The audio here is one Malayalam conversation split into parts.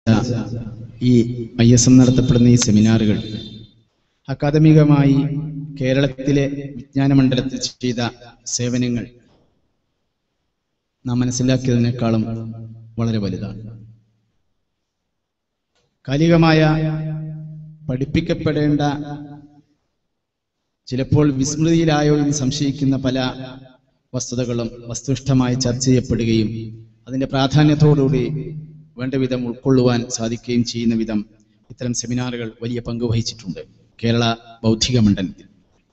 ഈ ഐ എസ് എം നടത്തപ്പെടുന്ന ഈ സെമിനാറുകൾ അക്കാദമികമായി കേരളത്തിലെ വിജ്ഞാന മണ്ഡലത്തിൽ ചെയ്ത സേവനങ്ങൾ നാം മനസ്സിലാക്കിയതിനേക്കാളും വളരെ വലുതാണ് കാലികമായ പഠിപ്പിക്കപ്പെടേണ്ട ചിലപ്പോൾ വിസ്മൃതിയിലായോ എന്ന് സംശയിക്കുന്ന പല വസ്തുതകളും വസ്തുനിഷ്ഠമായി ചർച്ച ചെയ്യപ്പെടുകയും അതിന്റെ പ്രാധാന്യത്തോടുകൂടി വേണ്ട വിധം ഉൾക്കൊള്ളുവാൻ സാധിക്കുകയും ചെയ്യുന്ന വിധം ഇത്തരം സെമിനാറുകൾ വലിയ പങ്ക് വഹിച്ചിട്ടുണ്ട് കേരള ബൗദ്ധിക മണ്ഡലത്തിൽ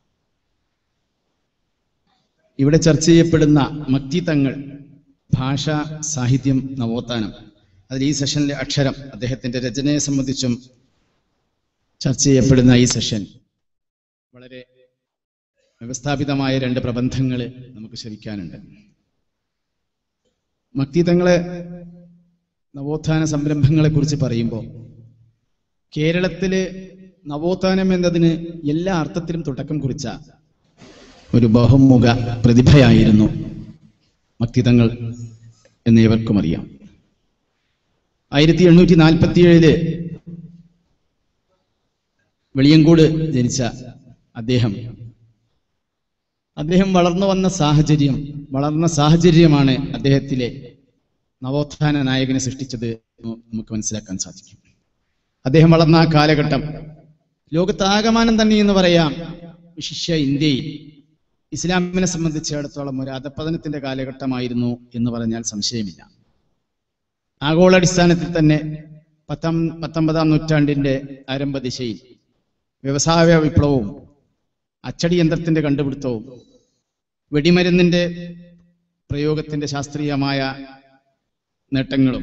ഇവിടെ ചർച്ച ചെയ്യപ്പെടുന്ന മക്തിതങ്ങൾ ഭാഷ സാഹിത്യം നവോത്ഥാനം അതിൽ ഈ സെഷനിലെ അക്ഷരം അദ്ദേഹത്തിന്റെ രചനയെ സംബന്ധിച്ചും ചർച്ച ചെയ്യപ്പെടുന്ന ഈ സെഷൻ വളരെ വ്യവസ്ഥാപിതമായ രണ്ട് പ്രബന്ധങ്ങൾ നമുക്ക് ശ്രവിക്കാനുണ്ട് മക്തിതങ്ങളെ നവോത്ഥാന സംരംഭങ്ങളെ കുറിച്ച് പറയുമ്പോൾ കേരളത്തില് നവോത്ഥാനം എന്നതിന് എല്ലാ അർത്ഥത്തിലും തുടക്കം കുറിച്ച ഒരു ബഹുമുഖ പ്രതിഭയായിരുന്നു മക്തിതങ്ങൾ എന്ന് ഏവർക്കും അറിയാം ആയിരത്തി എണ്ണൂറ്റി നാൽപ്പത്തി ഏഴില് വെളിയങ്കോട് ജനിച്ച അദ്ദേഹം അദ്ദേഹം വളർന്നു വന്ന സാഹചര്യം വളർന്ന സാഹചര്യമാണ് അദ്ദേഹത്തിലെ നവോത്ഥാന നായകനെ സൃഷ്ടിച്ചത് എന്ന് നമുക്ക് മനസ്സിലാക്കാൻ സാധിക്കും അദ്ദേഹം വളർന്ന ആ കാലഘട്ടം ലോകത്താകമാനം തന്നെ എന്ന് പറയാം വിശിഷ്യ ഇന്ത്യയിൽ ഇസ്ലാമിനെ സംബന്ധിച്ചിടത്തോളം ഒരു അധപ്പതനത്തിന്റെ കാലഘട്ടമായിരുന്നു എന്ന് പറഞ്ഞാൽ സംശയമില്ല ആഗോളാടിസ്ഥാനത്തിൽ തന്നെ പത്താം പത്തൊമ്പതാം നൂറ്റാണ്ടിന്റെ ആരംഭ ദിശയിൽ വ്യവസായ വിപ്ലവവും അച്ചടി യന്ത്രത്തിന്റെ കണ്ടുപിടുത്തവും വെടിമരുന്നിന്റെ പ്രയോഗത്തിന്റെ ശാസ്ത്രീയമായ നേട്ടങ്ങളും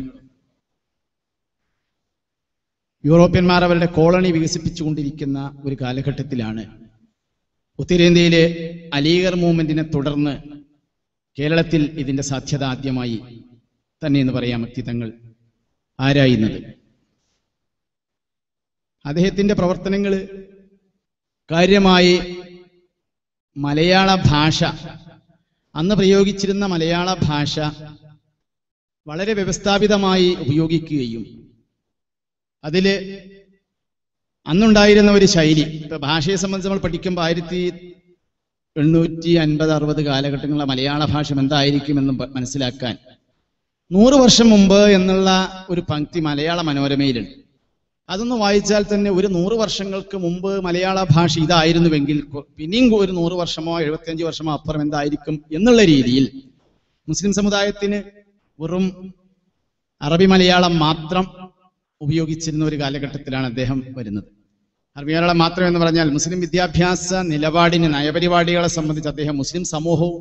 യൂറോപ്യന്മാർ അവരുടെ കോളനി വികസിപ്പിച്ചുകൊണ്ടിരിക്കുന്ന ഒരു കാലഘട്ടത്തിലാണ് ഉത്തരേന്ത്യയിലെ അലീഗർ മൂവ്മെന്റിനെ തുടർന്ന് കേരളത്തിൽ ഇതിന്റെ സാധ്യത ആദ്യമായി തന്നെ എന്ന് പറയാം വ്യക്തിത്വങ്ങൾ ആരായുന്നത് അദ്ദേഹത്തിന്റെ പ്രവർത്തനങ്ങൾ കാര്യമായി മലയാള ഭാഷ അന്ന് പ്രയോഗിച്ചിരുന്ന മലയാള ഭാഷ വളരെ വ്യവസ്ഥാപിതമായി ഉപയോഗിക്കുകയും അതില് അന്നുണ്ടായിരുന്ന ഒരു ശൈലി ഇപ്പൊ ഭാഷയെ സംബന്ധിച്ച് നമ്മൾ പഠിക്കുമ്പോൾ ആയിരത്തി എണ്ണൂറ്റി അൻപത് അറുപത് കാലഘട്ടങ്ങളിലെ മലയാള ഭാഷ എന്തായിരിക്കുമെന്ന് പ- മനസ്സിലാക്കാൻ നൂറ് വർഷം മുമ്പ് എന്നുള്ള ഒരു പങ്ക്തി മലയാള മനോരമയിലുണ്ട് അതൊന്ന് വായിച്ചാൽ തന്നെ ഒരു നൂറ് വർഷങ്ങൾക്ക് മുമ്പ് മലയാള ഭാഷ ഇതായിരുന്നുവെങ്കിൽ കൊ- പിന്നെയും ഒരു നൂറ് വർഷമോ എഴുപത്തിയഞ്ച് വർഷമോ അപ്പുറം എന്തായിരിക്കും എന്നുള്ള രീതിയിൽ മുസ്ലിം സമുദായത്തിന് വെറും അറബി മലയാളം മാത്രം ഉപയോഗിച്ചിരുന്ന ഒരു കാലഘട്ടത്തിലാണ് അദ്ദേഹം വരുന്നത് അറബി മലയാളം മാത്രം എന്ന് പറഞ്ഞാൽ മുസ്ലിം വിദ്യാഭ്യാസ നിലപാടിന് നയപരിപാടികളെ സംബന്ധിച്ച് അദ്ദേഹം മുസ്ലിം സമൂഹവും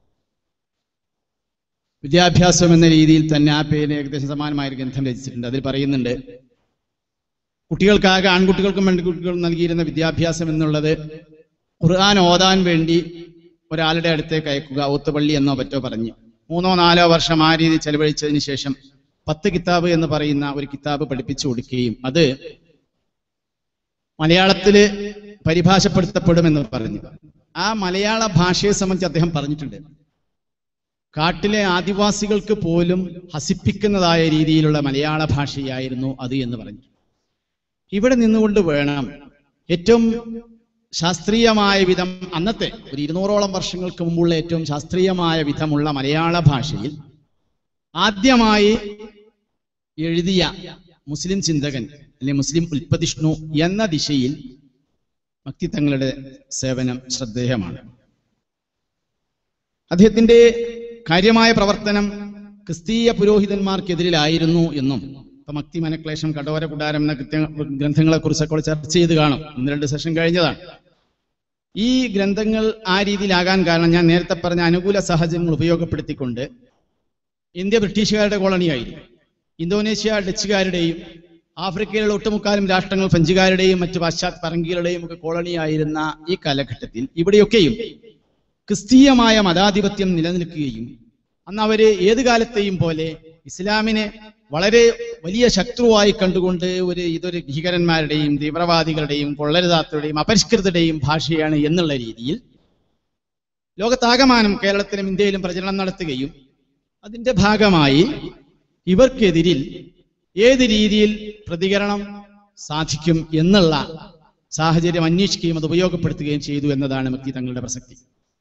വിദ്യാഭ്യാസം എന്ന രീതിയിൽ തന്നെ ആ പേരിന് ഏകദേശം സമാനമായ ഒരു ഗ്രന്ഥം രചിച്ചിട്ടുണ്ട് അതിൽ പറയുന്നുണ്ട് കുട്ടികൾക്കാകെ ആൺകുട്ടികൾക്കും പെൺകുട്ടികൾക്കും നൽകിയിരുന്ന വിദ്യാഭ്യാസം എന്നുള്ളത് ഖുർആൻ ഓതാൻ വേണ്ടി ഒരാളുടെ അടുത്തേക്ക് അയക്കുക ഒത്തുപള്ളി എന്നോ പറ്റോ പറഞ്ഞ് മൂന്നോ നാലോ വർഷം ആ രീതി ചെലവഴിച്ചതിന് ശേഷം പത്ത് കിതാബ് എന്ന് പറയുന്ന ഒരു കിതാബ് പഠിപ്പിച്ചു കൊടുക്കുകയും അത് മലയാളത്തില് പരിഭാഷപ്പെടുത്തപ്പെടുമെന്ന് പറഞ്ഞു ആ മലയാള ഭാഷയെ സംബന്ധിച്ച് അദ്ദേഹം പറഞ്ഞിട്ടുണ്ട് കാട്ടിലെ ആദിവാസികൾക്ക് പോലും ഹസിപ്പിക്കുന്നതായ രീതിയിലുള്ള മലയാള ഭാഷയായിരുന്നു അത് എന്ന് പറഞ്ഞു ഇവിടെ നിന്നുകൊണ്ട് വേണം ഏറ്റവും ശാസ്ത്രീയമായ വിധം അന്നത്തെ ഒരു ഇരുന്നൂറോളം വർഷങ്ങൾക്ക് മുമ്പുള്ള ഏറ്റവും ശാസ്ത്രീയമായ വിധമുള്ള മലയാള ഭാഷയിൽ ആദ്യമായി എഴുതിയ മുസ്ലിം ചിന്തകൻ അല്ലെ മുസ്ലിം ഉൽപ്പതിഷ്ണു എന്ന ദിശയിൽ ഭക്തിത്തങ്ങളുടെ സേവനം ശ്രദ്ധേയമാണ് അദ്ദേഹത്തിന്റെ കാര്യമായ പ്രവർത്തനം ക്രിസ്തീയ പുരോഹിതന്മാർക്കെതിരിലായിരുന്നു എന്നും ഇപ്പൊ മക്തി മനക്ലേശം കടോര കുടാരം എന്ന കൃത്യ ഗ്രന്ഥങ്ങളെ കുറിച്ചൊക്കെ ചർച്ച ചെയ്ത് കാണും ഒന്ന് രണ്ട് സെഷൻ കഴിഞ്ഞതാണ് ഈ ഗ്രന്ഥങ്ങൾ ആ രീതിയിലാകാൻ കാരണം ഞാൻ നേരത്തെ പറഞ്ഞ അനുകൂല സാഹചര്യങ്ങൾ ഉപയോഗപ്പെടുത്തിക്കൊണ്ട് ഇന്ത്യ ബ്രിട്ടീഷുകാരുടെ കോളനിയായിരുന്നു ഇന്തോനേഷ്യ ഡച്ചുകാരുടെയും ആഫ്രിക്കയിലുള്ള ഒട്ടുമുക്കാലും രാഷ്ട്രങ്ങൾ ഫ്രഞ്ചുകാരുടെയും മറ്റു പാശ്ചാത്യ പറങ്കികളുടെയും ഒക്കെ കോളനിയായിരുന്ന ഈ കാലഘട്ടത്തിൽ ഇവിടെയൊക്കെയും ക്രിസ്തീയമായ മതാധിപത്യം നിലനിൽക്കുകയും അന്ന് അവര് ഏത് കാലത്തെയും പോലെ ഇസ്ലാമിനെ വളരെ വലിയ ശത്രുവായി കണ്ടുകൊണ്ട് ഒരു ഇതൊരു ഭീകരന്മാരുടെയും തീവ്രവാദികളുടെയും കൊള്ളരുതാത്തവരുടെയും അപരിഷ്കൃതരുടെയും ഭാഷയാണ് എന്നുള്ള രീതിയിൽ ലോകത്താകമാനം കേരളത്തിലും ഇന്ത്യയിലും പ്രചരണം നടത്തുകയും അതിന്റെ ഭാഗമായി ഇവർക്കെതിരിൽ ഏത് രീതിയിൽ പ്രതികരണം സാധിക്കും എന്നുള്ള സാഹചര്യം അന്വേഷിക്കുകയും അത് ഉപയോഗപ്പെടുത്തുകയും ചെയ്തു എന്നതാണ് മക്തി തങ്ങളുടെ പ്രസക്തി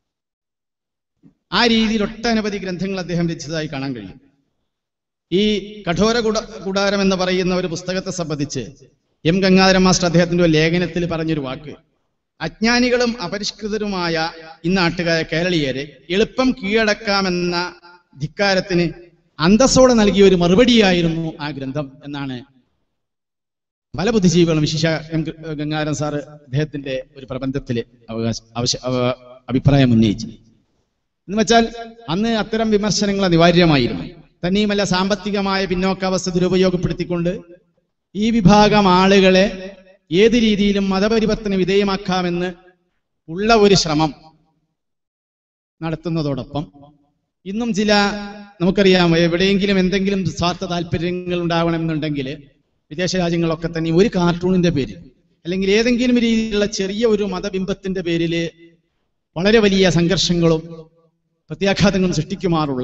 ആ രീതിയിൽ ഒട്ടനവധി ഗ്രന്ഥങ്ങൾ അദ്ദേഹം രചിച്ചതായി കാണാൻ കഴിയും ഈ കഠോര കുട കുടാരം എന്ന് പറയുന്ന ഒരു പുസ്തകത്തെ സംബന്ധിച്ച് എം ഗംഗാധരൻ മാസ്റ്റർ അദ്ദേഹത്തിന്റെ ഒരു ലേഖനത്തിൽ പറഞ്ഞൊരു വാക്ക് അജ്ഞാനികളും അപരിഷ്കൃതരുമായ ഇന്നാട്ടുകാരെ കേരളീയരെ എളുപ്പം കീഴടക്കാമെന്ന ധിക്കാരത്തിന് അന്തസ്സോടെ നൽകിയ ഒരു മറുപടിയായിരുന്നു ആ ഗ്രന്ഥം എന്നാണ് പല ബുദ്ധിജീവികളും വിശിഷ എം ഗ- ഗംഗാധരൻ സാറ് അദ്ദേഹത്തിന്റെ ഒരു പ്രബന്ധത്തിൽ അവകാശ ആവശ്യ അവ- അഭിപ്രായം ഉന്നയിച്ചു എന്ന് വെച്ചാൽ അന്ന് അത്തരം വിമർശനങ്ങൾ അനിവാര്യമായിരുന്നു തന്നെയുമല്ല സാമ്പത്തികമായ പിന്നോക്കാവസ്ഥ ദുരുപയോഗപ്പെടുത്തിക്കൊണ്ട് ഈ വിഭാഗം ആളുകളെ ഏത് രീതിയിലും മതപരിവർത്തന വിധേയമാക്കാമെന്ന് ഉള്ള ഒരു ശ്രമം നടത്തുന്നതോടൊപ്പം ഇന്നും ചില നമുക്കറിയാം എവിടെയെങ്കിലും എന്തെങ്കിലും സ്വാർത്ഥ താല്പര്യങ്ങൾ ഉണ്ടാവണമെന്നുണ്ടെങ്കിൽ വിദേശ രാജ്യങ്ങളൊക്കെ തന്നെ ഒരു കാർട്ടൂണിന്റെ പേരിൽ അല്ലെങ്കിൽ ഏതെങ്കിലും രീതിയിലുള്ള ചെറിയ ഒരു മതബിംബത്തിന്റെ പേരിൽ വളരെ വലിയ സംഘർഷങ്ങളും പ്രത്യാഘാതങ്ങളും സൃഷ്ടിക്കുമാറുള്ള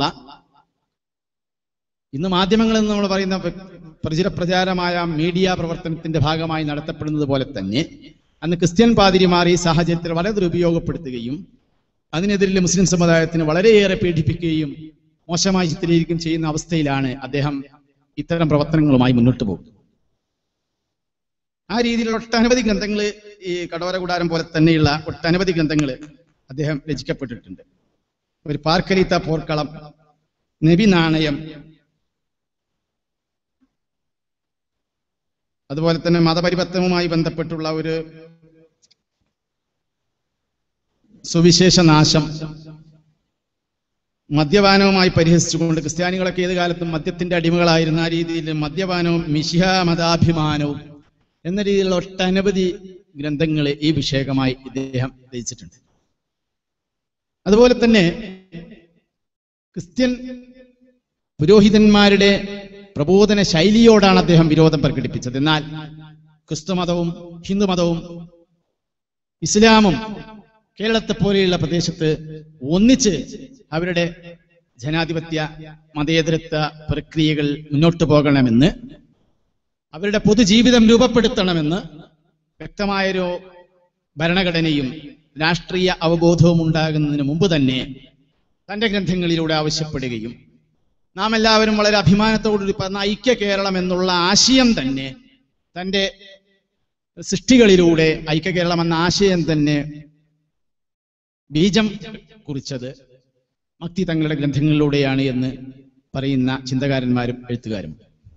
ഇന്ന് മാധ്യമങ്ങൾ എന്ന് നമ്മൾ പറയുന്ന പ്ര- പ്രചുര പ്രചാരമായ മീഡിയ പ്രവർത്തനത്തിന്റെ ഭാഗമായി നടത്തപ്പെടുന്നത് പോലെ തന്നെ അന്ന് ക്രിസ്ത്യൻ പാതിരിമാർ ഈ സാഹചര്യത്തിൽ വളരെ ദുരുപയോഗപ്പെടുത്തുകയും അതിനെതിരെ മുസ്ലിം സമുദായത്തിന് വളരെയേറെ പീഡിപ്പിക്കുകയും മോശമായി ചിത്രീകരിക്കുകയും ചെയ്യുന്ന അവസ്ഥയിലാണ് അദ്ദേഹം ഇത്തരം പ്രവർത്തനങ്ങളുമായി മുന്നോട്ട് പോകുന്നത് ആ രീതിയിലുള്ള ഒട്ടനവധി ഗ്രന്ഥങ്ങൾ ഈ കടോര കൂടാരം പോലെ തന്നെയുള്ള ഒട്ടനവധി ഗ്രന്ഥങ്ങൾ അദ്ദേഹം രചിക്കപ്പെട്ടിട്ടുണ്ട് ഒരു പാർക്കലീത്ത പോർക്കളം നബി നാണയം അതുപോലെ തന്നെ മതപരിവർത്തനവുമായി ബന്ധപ്പെട്ടുള്ള ഒരു സുവിശേഷ നാശം മദ്യപാനവുമായി പരിഹസിച്ചുകൊണ്ട് ക്രിസ്ത്യാനികളൊക്കെ ഏത് കാലത്തും മദ്യത്തിന്റെ അടിമകളായിരുന്ന ആ രീതിയിൽ മദ്യപാനവും മിശിഹ മതാഭിമാനവും എന്ന രീതിയിലുള്ള ഒട്ടനവധി ഗ്രന്ഥങ്ങൾ ഈ വിഷയകമായി ഇദ്ദേഹം രചിച്ചിട്ടുണ്ട് അതുപോലെ തന്നെ ക്രിസ്ത്യൻ പുരോഹിതന്മാരുടെ പ്രബോധന ശൈലിയോടാണ് അദ്ദേഹം വിരോധം പ്രകടിപ്പിച്ചത് എന്നാൽ ക്രിസ്തുമതവും ഹിന്ദുമതവും ഇസ്ലാമും കേരളത്തെ പോലെയുള്ള പ്രദേശത്ത് ഒന്നിച്ച് അവരുടെ ജനാധിപത്യ മതേതരത്വ പ്രക്രിയകൾ മുന്നോട്ട് പോകണമെന്ന് അവരുടെ പൊതുജീവിതം രൂപപ്പെടുത്തണമെന്ന് വ്യക്തമായൊരു ഭരണഘടനയും രാഷ്ട്രീയ അവബോധവും ഉണ്ടാകുന്നതിന് മുമ്പ് തന്നെ തന്റെ ഗ്രന്ഥങ്ങളിലൂടെ ആവശ്യപ്പെടുകയും നാം എല്ലാവരും വളരെ അഭിമാനത്തോടുകൂടി പറഞ്ഞ ഐക്യ കേരളം എന്നുള്ള ആശയം തന്നെ തന്റെ സൃഷ്ടികളിലൂടെ ഐക്യ കേരളം എന്ന ആശയം തന്നെ ബീജം കുറിച്ചത് മക്തി തങ്ങളുടെ ഗ്രന്ഥങ്ങളിലൂടെയാണ് എന്ന് പറയുന്ന ചിന്തകാരന്മാരും എഴുത്തുകാരും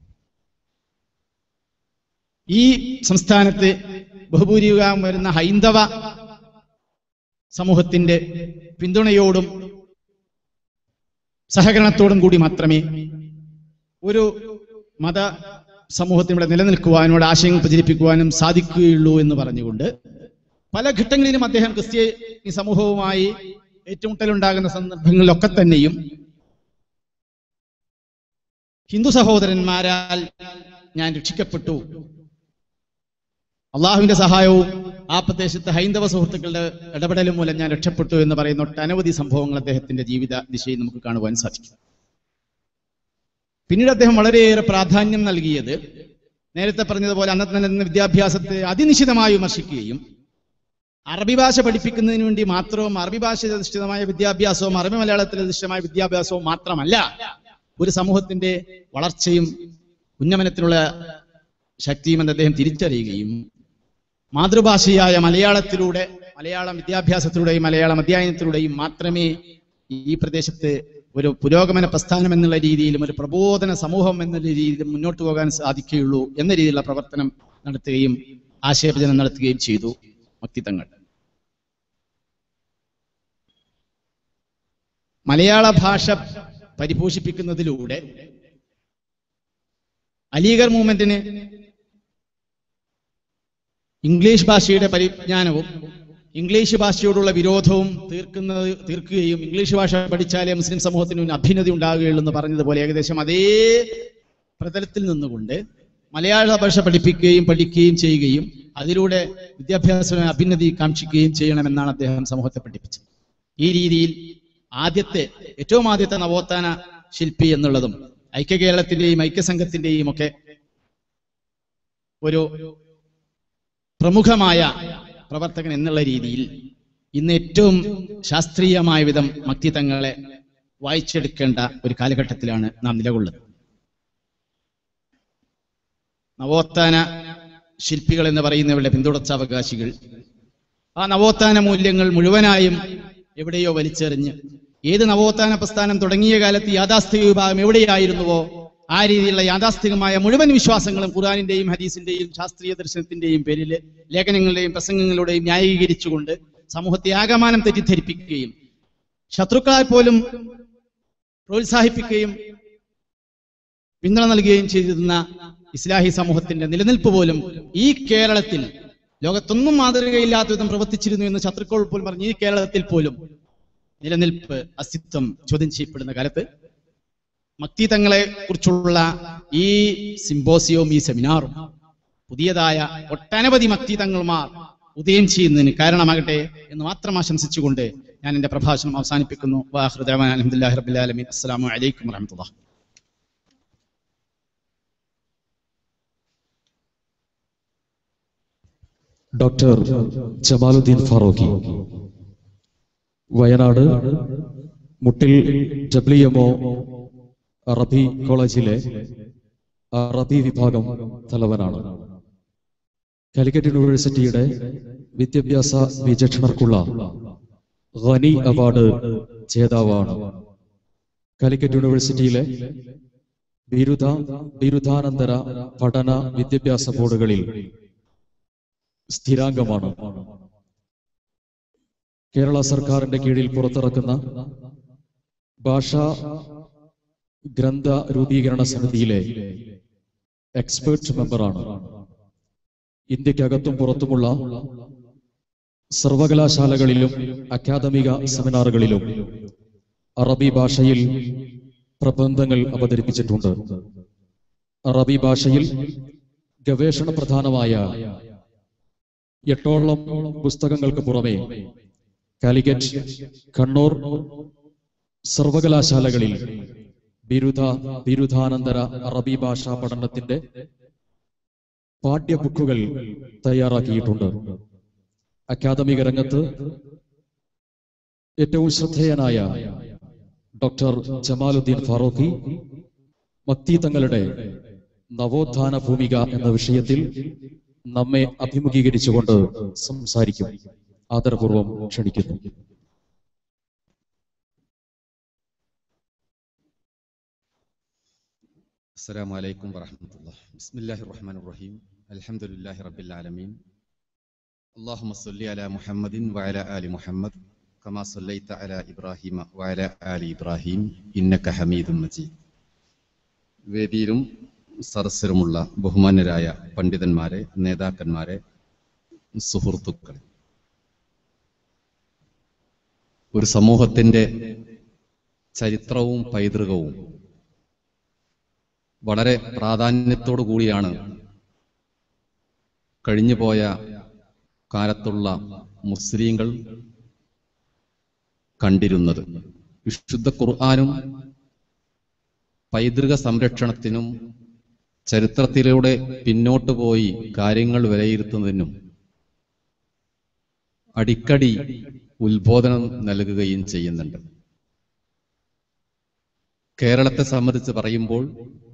ഈ സംസ്ഥാനത്ത് ബഹുഭൂരിഭാഗം വരുന്ന ഹൈന്ദവ സമൂഹത്തിന്റെ പിന്തുണയോടും സഹകരണത്തോടും കൂടി മാത്രമേ ഒരു മത സമൂഹത്തിന് ഇവിടെ നിലനിൽക്കുവാനും ആശയങ്ങൾ പ്രചരിപ്പിക്കുവാനും സാധിക്കുകയുള്ളൂ എന്ന് പറഞ്ഞുകൊണ്ട് പല ഘട്ടങ്ങളിലും അദ്ദേഹം ക്രിസ്ത്യ ഈ സമൂഹവുമായി ഏറ്റുമുട്ടലുണ്ടാകുന്ന സന്ദർഭങ്ങളിലൊക്കെ തന്നെയും ഹിന്ദു സഹോദരന്മാരാൽ ഞാൻ രക്ഷിക്കപ്പെട്ടു അള്ളാഹുവിന്റെ സഹായവും ആ പ്രദേശത്തെ ഹൈന്ദവ സുഹൃത്തുക്കളുടെ ഇടപെടലും മൂലം ഞാൻ രക്ഷപ്പെട്ടു എന്ന് പറയുന്ന ഒട്ടനവധി സംഭവങ്ങൾ അദ്ദേഹത്തിന്റെ ജീവിത ദിശയിൽ നമുക്ക് കാണുവാൻ സാധിക്കും പിന്നീട് അദ്ദേഹം വളരെയേറെ പ്രാധാന്യം നൽകിയത് നേരത്തെ പറഞ്ഞതുപോലെ അന്നത്തെ നിലനിന്ന വിദ്യാഭ്യാസത്തെ അതിനിശിതമായി വിമർശിക്കുകയും അറബി ഭാഷ പഠിപ്പിക്കുന്നതിന് വേണ്ടി മാത്രവും അറബി ഭാഷ അധിഷ്ഠിതമായ വിദ്യാഭ്യാസവും അറബി മലയാളത്തിൽ അധിഷ്ഠിതമായ വിദ്യാഭ്യാസവും മാത്രമല്ല ഒരു സമൂഹത്തിന്റെ വളർച്ചയും ഉന്നമനത്തിനുള്ള ശക്തിയും എന്ന് അദ്ദേഹം തിരിച്ചറിയുകയും മാതൃഭാഷയായ മലയാളത്തിലൂടെ മലയാളം വിദ്യാഭ്യാസത്തിലൂടെയും മലയാളം അധ്യയനത്തിലൂടെയും മാത്രമേ ഈ പ്രദേശത്ത് ഒരു പുരോഗമന പ്രസ്ഥാനം എന്നുള്ള രീതിയിലും ഒരു പ്രബോധന സമൂഹം എന്നുള്ള രീതിയിലും മുന്നോട്ട് പോകാൻ സാധിക്കുകയുള്ളൂ എന്ന രീതിയിലുള്ള പ്രവർത്തനം നടത്തുകയും ആശയപ്രചരണം നടത്തുകയും ചെയ്തു മക്തിത്തങ്ങൾ മലയാള ഭാഷ പരിപോഷിപ്പിക്കുന്നതിലൂടെ അലീഗർ മൂവ്മെന്റിന് ഇംഗ്ലീഷ് ഭാഷയുടെ പരിജ്ഞാനവും ഇംഗ്ലീഷ് ഭാഷയോടുള്ള വിരോധവും തീർക്കുന്നത് തീർക്കുകയും ഇംഗ്ലീഷ് ഭാഷ പഠിച്ചാലേ മുസ്ലിം സമൂഹത്തിന് ഒരു അഭ്യുന്നതി ഉണ്ടാകുകയുള്ളൂ എന്ന് പറഞ്ഞതുപോലെ ഏകദേശം അതേ പ്രതലത്തിൽ നിന്നുകൊണ്ട് മലയാള ഭാഷ പഠിപ്പിക്കുകയും പഠിക്കുകയും ചെയ്യുകയും അതിലൂടെ വിദ്യാഭ്യാസ അഭ്യുന്നതി കാക്ഷിക്കുകയും ചെയ്യണമെന്നാണ് അദ്ദേഹം സമൂഹത്തെ പഠിപ്പിച്ചത് ഈ രീതിയിൽ ആദ്യത്തെ ഏറ്റവും ആദ്യത്തെ നവോത്ഥാന ശില്പി എന്നുള്ളതും ഐക്യ കേരളത്തിന്റെയും ഐക്യസംഘത്തിന്റെയും ഒക്കെ ഒരു പ്രമുഖമായ പ്രവർത്തകൻ എന്നുള്ള രീതിയിൽ ഇന്ന് ഏറ്റവും ശാസ്ത്രീയമായ വിധം മക്തി തങ്ങളെ വായിച്ചെടുക്കേണ്ട ഒരു കാലഘട്ടത്തിലാണ് നാം നിലകൊള്ളുന്നത് നവോത്ഥാന ശില്പികൾ എന്ന് പറയുന്നവരുടെ പിന്തുടർച്ചാവകാശികൾ ആ നവോത്ഥാന മൂല്യങ്ങൾ മുഴുവനായും എവിടെയോ വലിച്ചെറിഞ്ഞ് ഏത് നവോത്ഥാന പ്രസ്ഥാനം തുടങ്ങിയ കാലത്ത് യാഥാസ്ഥിക വിഭാഗം എവിടെയായിരുന്നുവോ ആ രീതിയിലുള്ള യാഥാസ്ഥികമായ മുഴുവൻ വിശ്വാസങ്ങളും ഖുറാനിന്റെയും ഹദീസിന്റെയും ശാസ്ത്രീയ ദർശനത്തിന്റെയും പേരിൽ ലേഖനങ്ങളുടെയും പ്രസംഗങ്ങളുടെയും ന്യായീകരിച്ചുകൊണ്ട് സമൂഹത്തെ ആകമാനം തെറ്റിദ്ധരിപ്പിക്കുകയും ശത്രുക്കളാൽ പോലും പ്രോത്സാഹിപ്പിക്കുകയും പിന്തുണ നൽകുകയും ചെയ്തിരുന്ന ഇസ്ലാഹി സമൂഹത്തിന്റെ നിലനിൽപ്പ് പോലും ഈ കേരളത്തിൽ ലോകത്തൊന്നും മാതൃകയില്ലാത്ത വിധം പ്രവർത്തിച്ചിരുന്നു എന്ന് ശത്രുക്കൾ പോലും പറഞ്ഞു ഈ കേരളത്തിൽ പോലും നിലനിൽപ്പ് അസ്തിത്വം ചോദ്യം ചെയ്യപ്പെടുന്ന കാലത്ത് മക്തി തങ്ങളെ കുറിച്ചുള്ള ഈ സിംബോസിയവും ഈ സെമിനാറും പുതിയതായ ഒട്ടനവധി മക്തി തങ്ങൾമാർ ഉദയം ചെയ്യുന്നതിന് കാരണമാകട്ടെ എന്ന് മാത്രം ആശംസിച്ചുകൊണ്ട് ഞാൻ എന്റെ പ്രഭാഷണം അവസാനിപ്പിക്കുന്നു വാഹൃദാൻ അലഹമുല്ലാ റബുലാലമീൻ അസ്സാം വലൈക്കും വറഹമത്തുള്ള ഡോക്ടർ ജമാലുദ്ദീൻ ഫാറൂഖി വയനാട് മുട്ടിൽ ഡബ്ല്യു എംഒ അറബി കോളേജിലെ അറബി വിഭാഗം തലവനാണ് കാലിക്കറ്റ് യൂണിവേഴ്സിറ്റിയുടെ വിദ്യാഭ്യാസ വിചക്ഷണർക്കുള്ള ഖനി അവാർഡ് ജേതാവാണ് കാലിക്കറ്റ് യൂണിവേഴ്സിറ്റിയിലെ ബിരുദ ബിരുദാനന്തര പഠന വിദ്യാഭ്യാസ ബോർഡുകളിൽ സ്ഥിരാംഗമാണ് കേരള സർക്കാരിന്റെ കീഴിൽ പുറത്തിറക്കുന്ന ഭാഷാ ഗ്രന്ഥ രൂപീകരണ സമിതിയിലെ എക്സ്പേർട്ട് മെമ്പറാണ് ഇന്ത്യക്കകത്തും പുറത്തുമുള്ള സർവകലാശാലകളിലും അക്കാദമിക സെമിനാറുകളിലും അറബി ഭാഷയിൽ പ്രബന്ധങ്ങൾ അവതരിപ്പിച്ചിട്ടുണ്ട് അറബി ഭാഷയിൽ ഗവേഷണ പ്രധാനമായ എട്ടോളം പുസ്തകങ്ങൾക്ക് പുറമെ കാലിക്കറ്റ് കണ്ണൂർ സർവകലാശാലകളിൽ ബിരുദ ബിരുദാനന്തര അറബി ഭാഷാ പഠനത്തിന്റെ പാഠ്യ ബുക്കുകൾ തയ്യാറാക്കിയിട്ടുണ്ട് അക്കാദമിക രംഗത്ത് ഏറ്റവും ശ്രദ്ധേയനായ ഡോക്ടർ ജമാലുദ്ദീൻ ഫാറൂഖി മക്തി തങ്ങളുടെ നവോത്ഥാന ഭൂമിക എന്ന വിഷയത്തിൽ നമ്മെ അഭിമുഖീകരിച്ചുകൊണ്ട് സംസാരിക്കും ആദരപൂർവം ക്ഷണിക്കുന്നു السلام عليكم ورحمة الله بسم الله الرحمن الرحيم الحمد لله رب العالمين اللهم صل على محمد وعلى آل محمد كما صليت على إبراهيم وعلى آل إبراهيم إنك حميد مجيد വേദിയിലും സദസ്സിലുമുള്ള ബഹുമാന്യരായ പണ്ഡിതന്മാരെ നേതാക്കന്മാരെ സുഹൃത്തുക്കൾ ഒരു സമൂഹത്തിന്റെ ചരിത്രവും പൈതൃകവും വളരെ പ്രാധാന്യത്തോടു കൂടിയാണ് കഴിഞ്ഞുപോയ കാലത്തുള്ള മുസ്ലിങ്ങൾ കണ്ടിരുന്നത് വിശുദ്ധ ഖുർആാനും പൈതൃക സംരക്ഷണത്തിനും ചരിത്രത്തിലൂടെ പിന്നോട്ട് പോയി കാര്യങ്ങൾ വിലയിരുത്തുന്നതിനും അടിക്കടി ഉത്ബോധനം നൽകുകയും ചെയ്യുന്നുണ്ട് കേരളത്തെ സംബന്ധിച്ച് പറയുമ്പോൾ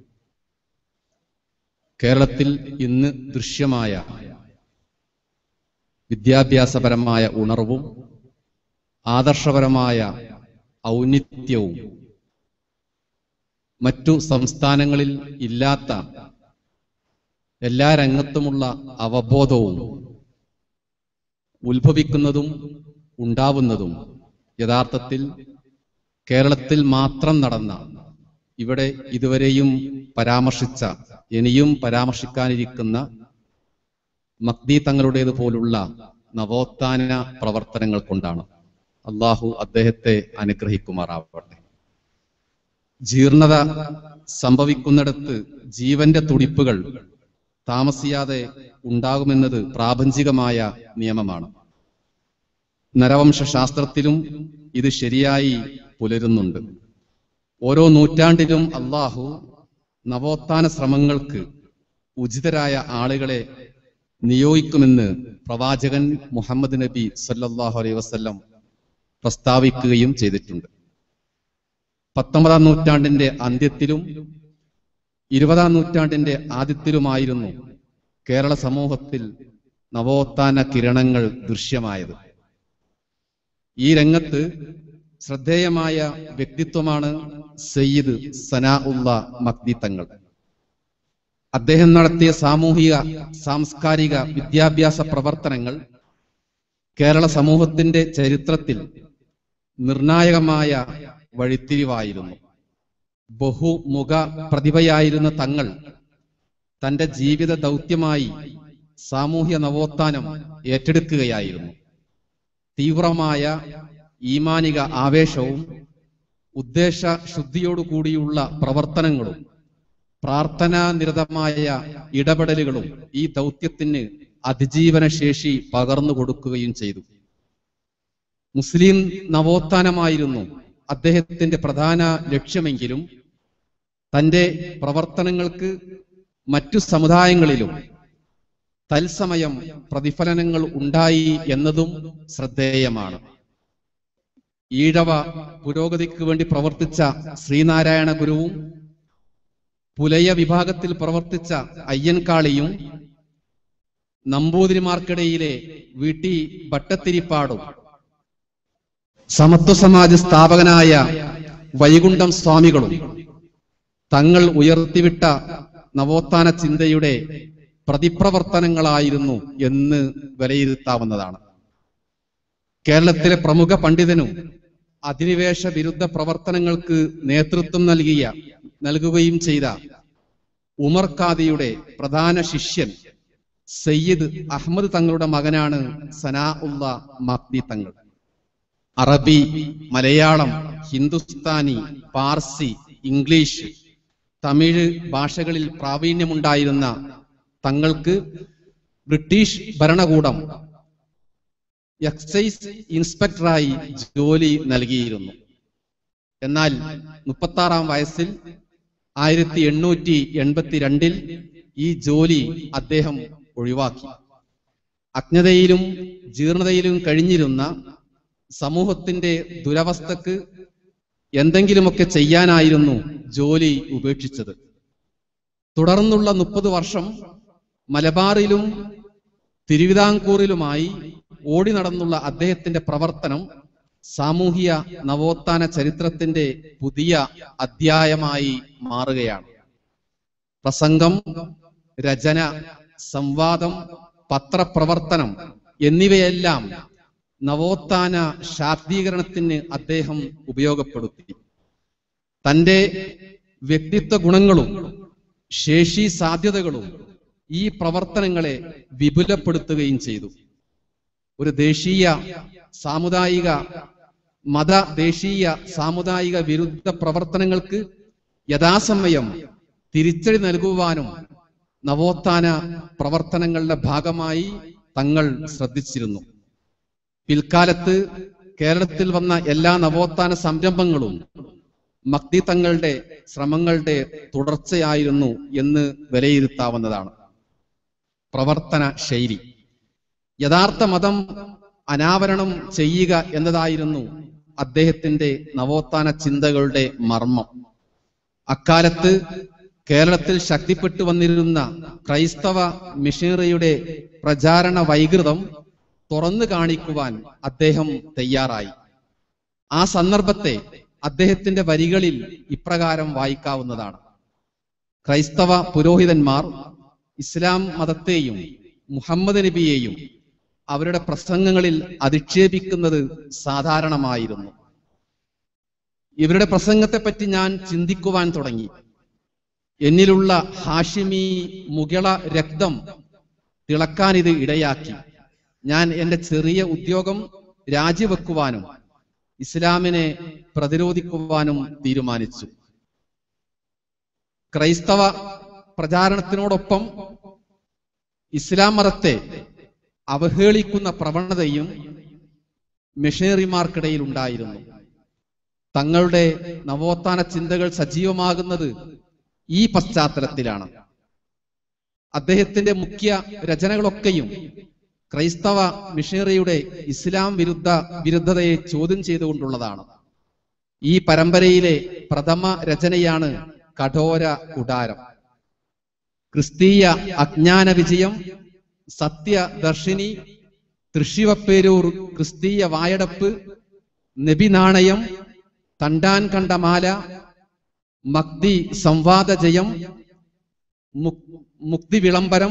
കേരളത്തിൽ ഇന്ന് ദൃശ്യമായ വിദ്യാഭ്യാസപരമായ ഉണർവും ആദർശപരമായ ഔന്നിത്യവും മറ്റു സംസ്ഥാനങ്ങളിൽ ഇല്ലാത്ത എല്ലാ രംഗത്തുമുള്ള അവബോധവും ഉത്ഭവിക്കുന്നതും ഉണ്ടാവുന്നതും യഥാർത്ഥത്തിൽ കേരളത്തിൽ മാത്രം നടന്ന ഇവിടെ ഇതുവരെയും പരാമർശിച്ച ഇനിയും പരാമർശിക്കാനിരിക്കുന്ന മക്തി തങ്ങളുടേത് പോലുള്ള നവോത്ഥാന പ്രവർത്തനങ്ങൾ കൊണ്ടാണ് അള്ളാഹു അദ്ദേഹത്തെ അനുഗ്രഹിക്കുമാറാവട്ടെ ജീർണത സംഭവിക്കുന്നിടത്ത് ജീവന്റെ തുടിപ്പുകൾ താമസിയാതെ ഉണ്ടാകുമെന്നത് പ്രാപഞ്ചികമായ നിയമമാണ് നരവംശ ശാസ്ത്രത്തിലും ഇത് ശരിയായി പുലരുന്നുണ്ട് ഓരോ നൂറ്റാണ്ടിലും അള്ളാഹു നവോത്ഥാന ശ്രമങ്ങൾക്ക് ഉചിതരായ ആളുകളെ നിയോഗിക്കുമെന്ന് പ്രവാചകൻ മുഹമ്മദ് നബി സല്ലല്ലാഹു അലൈഹി വസല്ലം പ്രസ്താവിക്കുകയും ചെയ്തിട്ടുണ്ട് പത്തൊമ്പതാം നൂറ്റാണ്ടിന്റെ അന്ത്യത്തിലും ഇരുപതാം നൂറ്റാണ്ടിന്റെ ആദ്യത്തിലുമായിരുന്നു കേരള സമൂഹത്തിൽ നവോത്ഥാന കിരണങ്ങൾ ദൃശ്യമായത് ഈ രംഗത്ത് ശ്രദ്ധേയമായ വ്യക്തിത്വമാണ് സയ്യിദ് സനാ ഉള്ള മക്തി തങ്ങൾ അദ്ദേഹം നടത്തിയ സാമൂഹിക സാംസ്കാരിക വിദ്യാഭ്യാസ പ്രവർത്തനങ്ങൾ കേരള സമൂഹത്തിന്റെ ചരിത്രത്തിൽ നിർണായകമായ വഴിത്തിരിവായിരുന്നു ബഹുമുഖ പ്രതിഭയായിരുന്ന തങ്ങൾ തന്റെ ജീവിത ദൗത്യമായി സാമൂഹ്യ നവോത്ഥാനം ഏറ്റെടുക്കുകയായിരുന്നു തീവ്രമായ ഈമാനിക ആവേശവും ഉദ്ദേശ ശുദ്ധിയോടുകൂടിയുള്ള പ്രവർത്തനങ്ങളും പ്രാർത്ഥനാനിരതമായ ഇടപെടലുകളും ഈ ദൗത്യത്തിന് അതിജീവന ശേഷി പകർന്നു കൊടുക്കുകയും ചെയ്തു മുസ്ലിം നവോത്ഥാനമായിരുന്നു അദ്ദേഹത്തിന്റെ പ്രധാന ലക്ഷ്യമെങ്കിലും തന്റെ പ്രവർത്തനങ്ങൾക്ക് മറ്റു സമുദായങ്ങളിലും തത്സമയം പ്രതിഫലനങ്ങൾ ഉണ്ടായി എന്നതും ശ്രദ്ധേയമാണ് ഈഴവ പുരോഗതിക്ക് വേണ്ടി പ്രവർത്തിച്ച ശ്രീനാരായണ ഗുരുവും പുലയ വിഭാഗത്തിൽ പ്രവർത്തിച്ച അയ്യൻകാളിയും നമ്പൂതിരിമാർക്കിടയിലെ വീട്ടി ഭട്ടത്തിരിപ്പാടും സമത്വ സമാജ് സ്ഥാപകനായ വൈകുണ്ഠം സ്വാമികളും തങ്ങൾ ഉയർത്തിവിട്ട നവോത്ഥാന ചിന്തയുടെ പ്രതിപ്രവർത്തനങ്ങളായിരുന്നു എന്ന് വിലയിരുത്താവുന്നതാണ് കേരളത്തിലെ പ്രമുഖ പണ്ഡിതനും അധിനിവേശ വിരുദ്ധ പ്രവർത്തനങ്ങൾക്ക് നേതൃത്വം നൽകിയ നൽകുകയും ചെയ്ത ഉമർ ഖാദിയുടെ പ്രധാന ശിഷ്യൻ സയ്യിദ് അഹമ്മദ് തങ്ങളുടെ മകനാണ് സനാ ഉള്ള മാക്തി തങ്ങൾ അറബി മലയാളം ഹിന്ദുസ്ഥാനി പാർസി ഇംഗ്ലീഷ് തമിഴ് ഭാഷകളിൽ പ്രാവീണ്യമുണ്ടായിരുന്ന തങ്ങൾക്ക് ബ്രിട്ടീഷ് ഭരണകൂടം എക്സൈസ് ഇൻസ്പെക്ടറായി ജോലി നൽകിയിരുന്നു എന്നാൽ മുപ്പത്താറാം വയസ്സിൽ ആയിരത്തി എണ്ണൂറ്റി എൺപത്തിരണ്ടിൽ ഈ ജോലി അദ്ദേഹം ഒഴിവാക്കി അജ്ഞതയിലും ജീർണതയിലും കഴിഞ്ഞിരുന്ന സമൂഹത്തിന്റെ ദുരവസ്ഥക്ക് എന്തെങ്കിലുമൊക്കെ ചെയ്യാനായിരുന്നു ജോലി ഉപേക്ഷിച്ചത് തുടർന്നുള്ള മുപ്പത് വർഷം മലബാറിലും തിരുവിതാംകൂറിലുമായി ഓടി നടന്നുള്ള അദ്ദേഹത്തിന്റെ പ്രവർത്തനം സാമൂഹിക നവോത്ഥാന ചരിത്രത്തിന്റെ പുതിയ അധ്യായമായി മാറുകയാണ് പ്രസംഗം രചന സംവാദം പത്രപ്രവർത്തനം എന്നിവയെല്ലാം നവോത്ഥാന ശാക്തീകരണത്തിന് അദ്ദേഹം ഉപയോഗപ്പെടുത്തി തന്റെ വ്യക്തിത്വ ഗുണങ്ങളും ശേഷി സാധ്യതകളും ഈ പ്രവർത്തനങ്ങളെ വിപുലപ്പെടുത്തുകയും ചെയ്തു ഒരു ദേശീയ സാമുദായിക മത ദേശീയ സാമുദായിക വിരുദ്ധ പ്രവർത്തനങ്ങൾക്ക് യഥാസമയം തിരിച്ചടി നൽകുവാനും നവോത്ഥാന പ്രവർത്തനങ്ങളുടെ ഭാഗമായി തങ്ങൾ ശ്രദ്ധിച്ചിരുന്നു പിൽക്കാലത്ത് കേരളത്തിൽ വന്ന എല്ലാ നവോത്ഥാന സംരംഭങ്ങളും മക്തി തങ്ങളുടെ ശ്രമങ്ങളുടെ തുടർച്ചയായിരുന്നു എന്ന് വിലയിരുത്താവുന്നതാണ് പ്രവർത്തന ശൈലി യഥാർത്ഥ മതം അനാവരണം ചെയ്യുക എന്നതായിരുന്നു അദ്ദേഹത്തിന്റെ നവോത്ഥാന ചിന്തകളുടെ മർമ്മം അക്കാലത്ത് കേരളത്തിൽ ശക്തിപ്പെട്ടു വന്നിരുന്ന ക്രൈസ്തവ മിഷനറിയുടെ പ്രചാരണ വൈകൃതം തുറന്നു കാണിക്കുവാൻ അദ്ദേഹം തയ്യാറായി ആ സന്ദർഭത്തെ അദ്ദേഹത്തിന്റെ വരികളിൽ ഇപ്രകാരം വായിക്കാവുന്നതാണ് ക്രൈസ്തവ പുരോഹിതന്മാർ ഇസ്ലാം മതത്തെയും മുഹമ്മദ് നബിയെയും അവരുടെ പ്രസംഗങ്ങളിൽ അധിക്ഷേപിക്കുന്നത് സാധാരണമായിരുന്നു ഇവരുടെ പ്രസംഗത്തെപ്പറ്റി ഞാൻ ചിന്തിക്കുവാൻ തുടങ്ങി എന്നിലുള്ള ഹാഷിമി മുകള രക്തം തിളക്കാൻ ഇത് ഇടയാക്കി ഞാൻ എന്റെ ചെറിയ ഉദ്യോഗം രാജിവെക്കുവാനും ഇസ്ലാമിനെ പ്രതിരോധിക്കുവാനും തീരുമാനിച്ചു ക്രൈസ്തവ പ്രചാരണത്തിനോടൊപ്പം ഇസ്ലാം മതത്തെ അവഹേളിക്കുന്ന പ്രവണതയും മിഷനറിമാർക്കിടയിൽ ഉണ്ടായിരുന്നു തങ്ങളുടെ നവോത്ഥാന ചിന്തകൾ സജീവമാകുന്നത് ഈ പശ്ചാത്തലത്തിലാണ് അദ്ദേഹത്തിന്റെ മുഖ്യ രചനകളൊക്കെയും ക്രൈസ്തവ മിഷണറിയുടെ ഇസ്ലാം വിരുദ്ധ വിരുദ്ധതയെ ചോദ്യം ചെയ്തുകൊണ്ടുള്ളതാണ് ഈ പരമ്പരയിലെ പ്രഥമ രചനയാണ് കഠോര കുടാരം ക്രിസ്തീയ അജ്ഞാന വിജയം സത്യദർശിനി തൃശിവപ്പേരൂർ ക്രിസ്തീയ വായടപ്പ് നബി നാണയം തണ്ടാൻ കണ്ട മാല മക്തി സംവാദ ജയം മുക്- മുക്തി വിളംബരം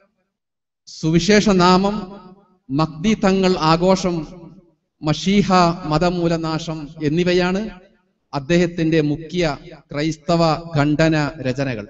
സുവിശേഷ നാമം മക്തി തങ്ങൾ ആഘോഷം മഷീഹ മതമൂലനാശം എന്നിവയാണ് അദ്ദേഹത്തിന്റെ മുഖ്യ ക്രൈസ്തവ ഖണ്ഡന രചനകൾ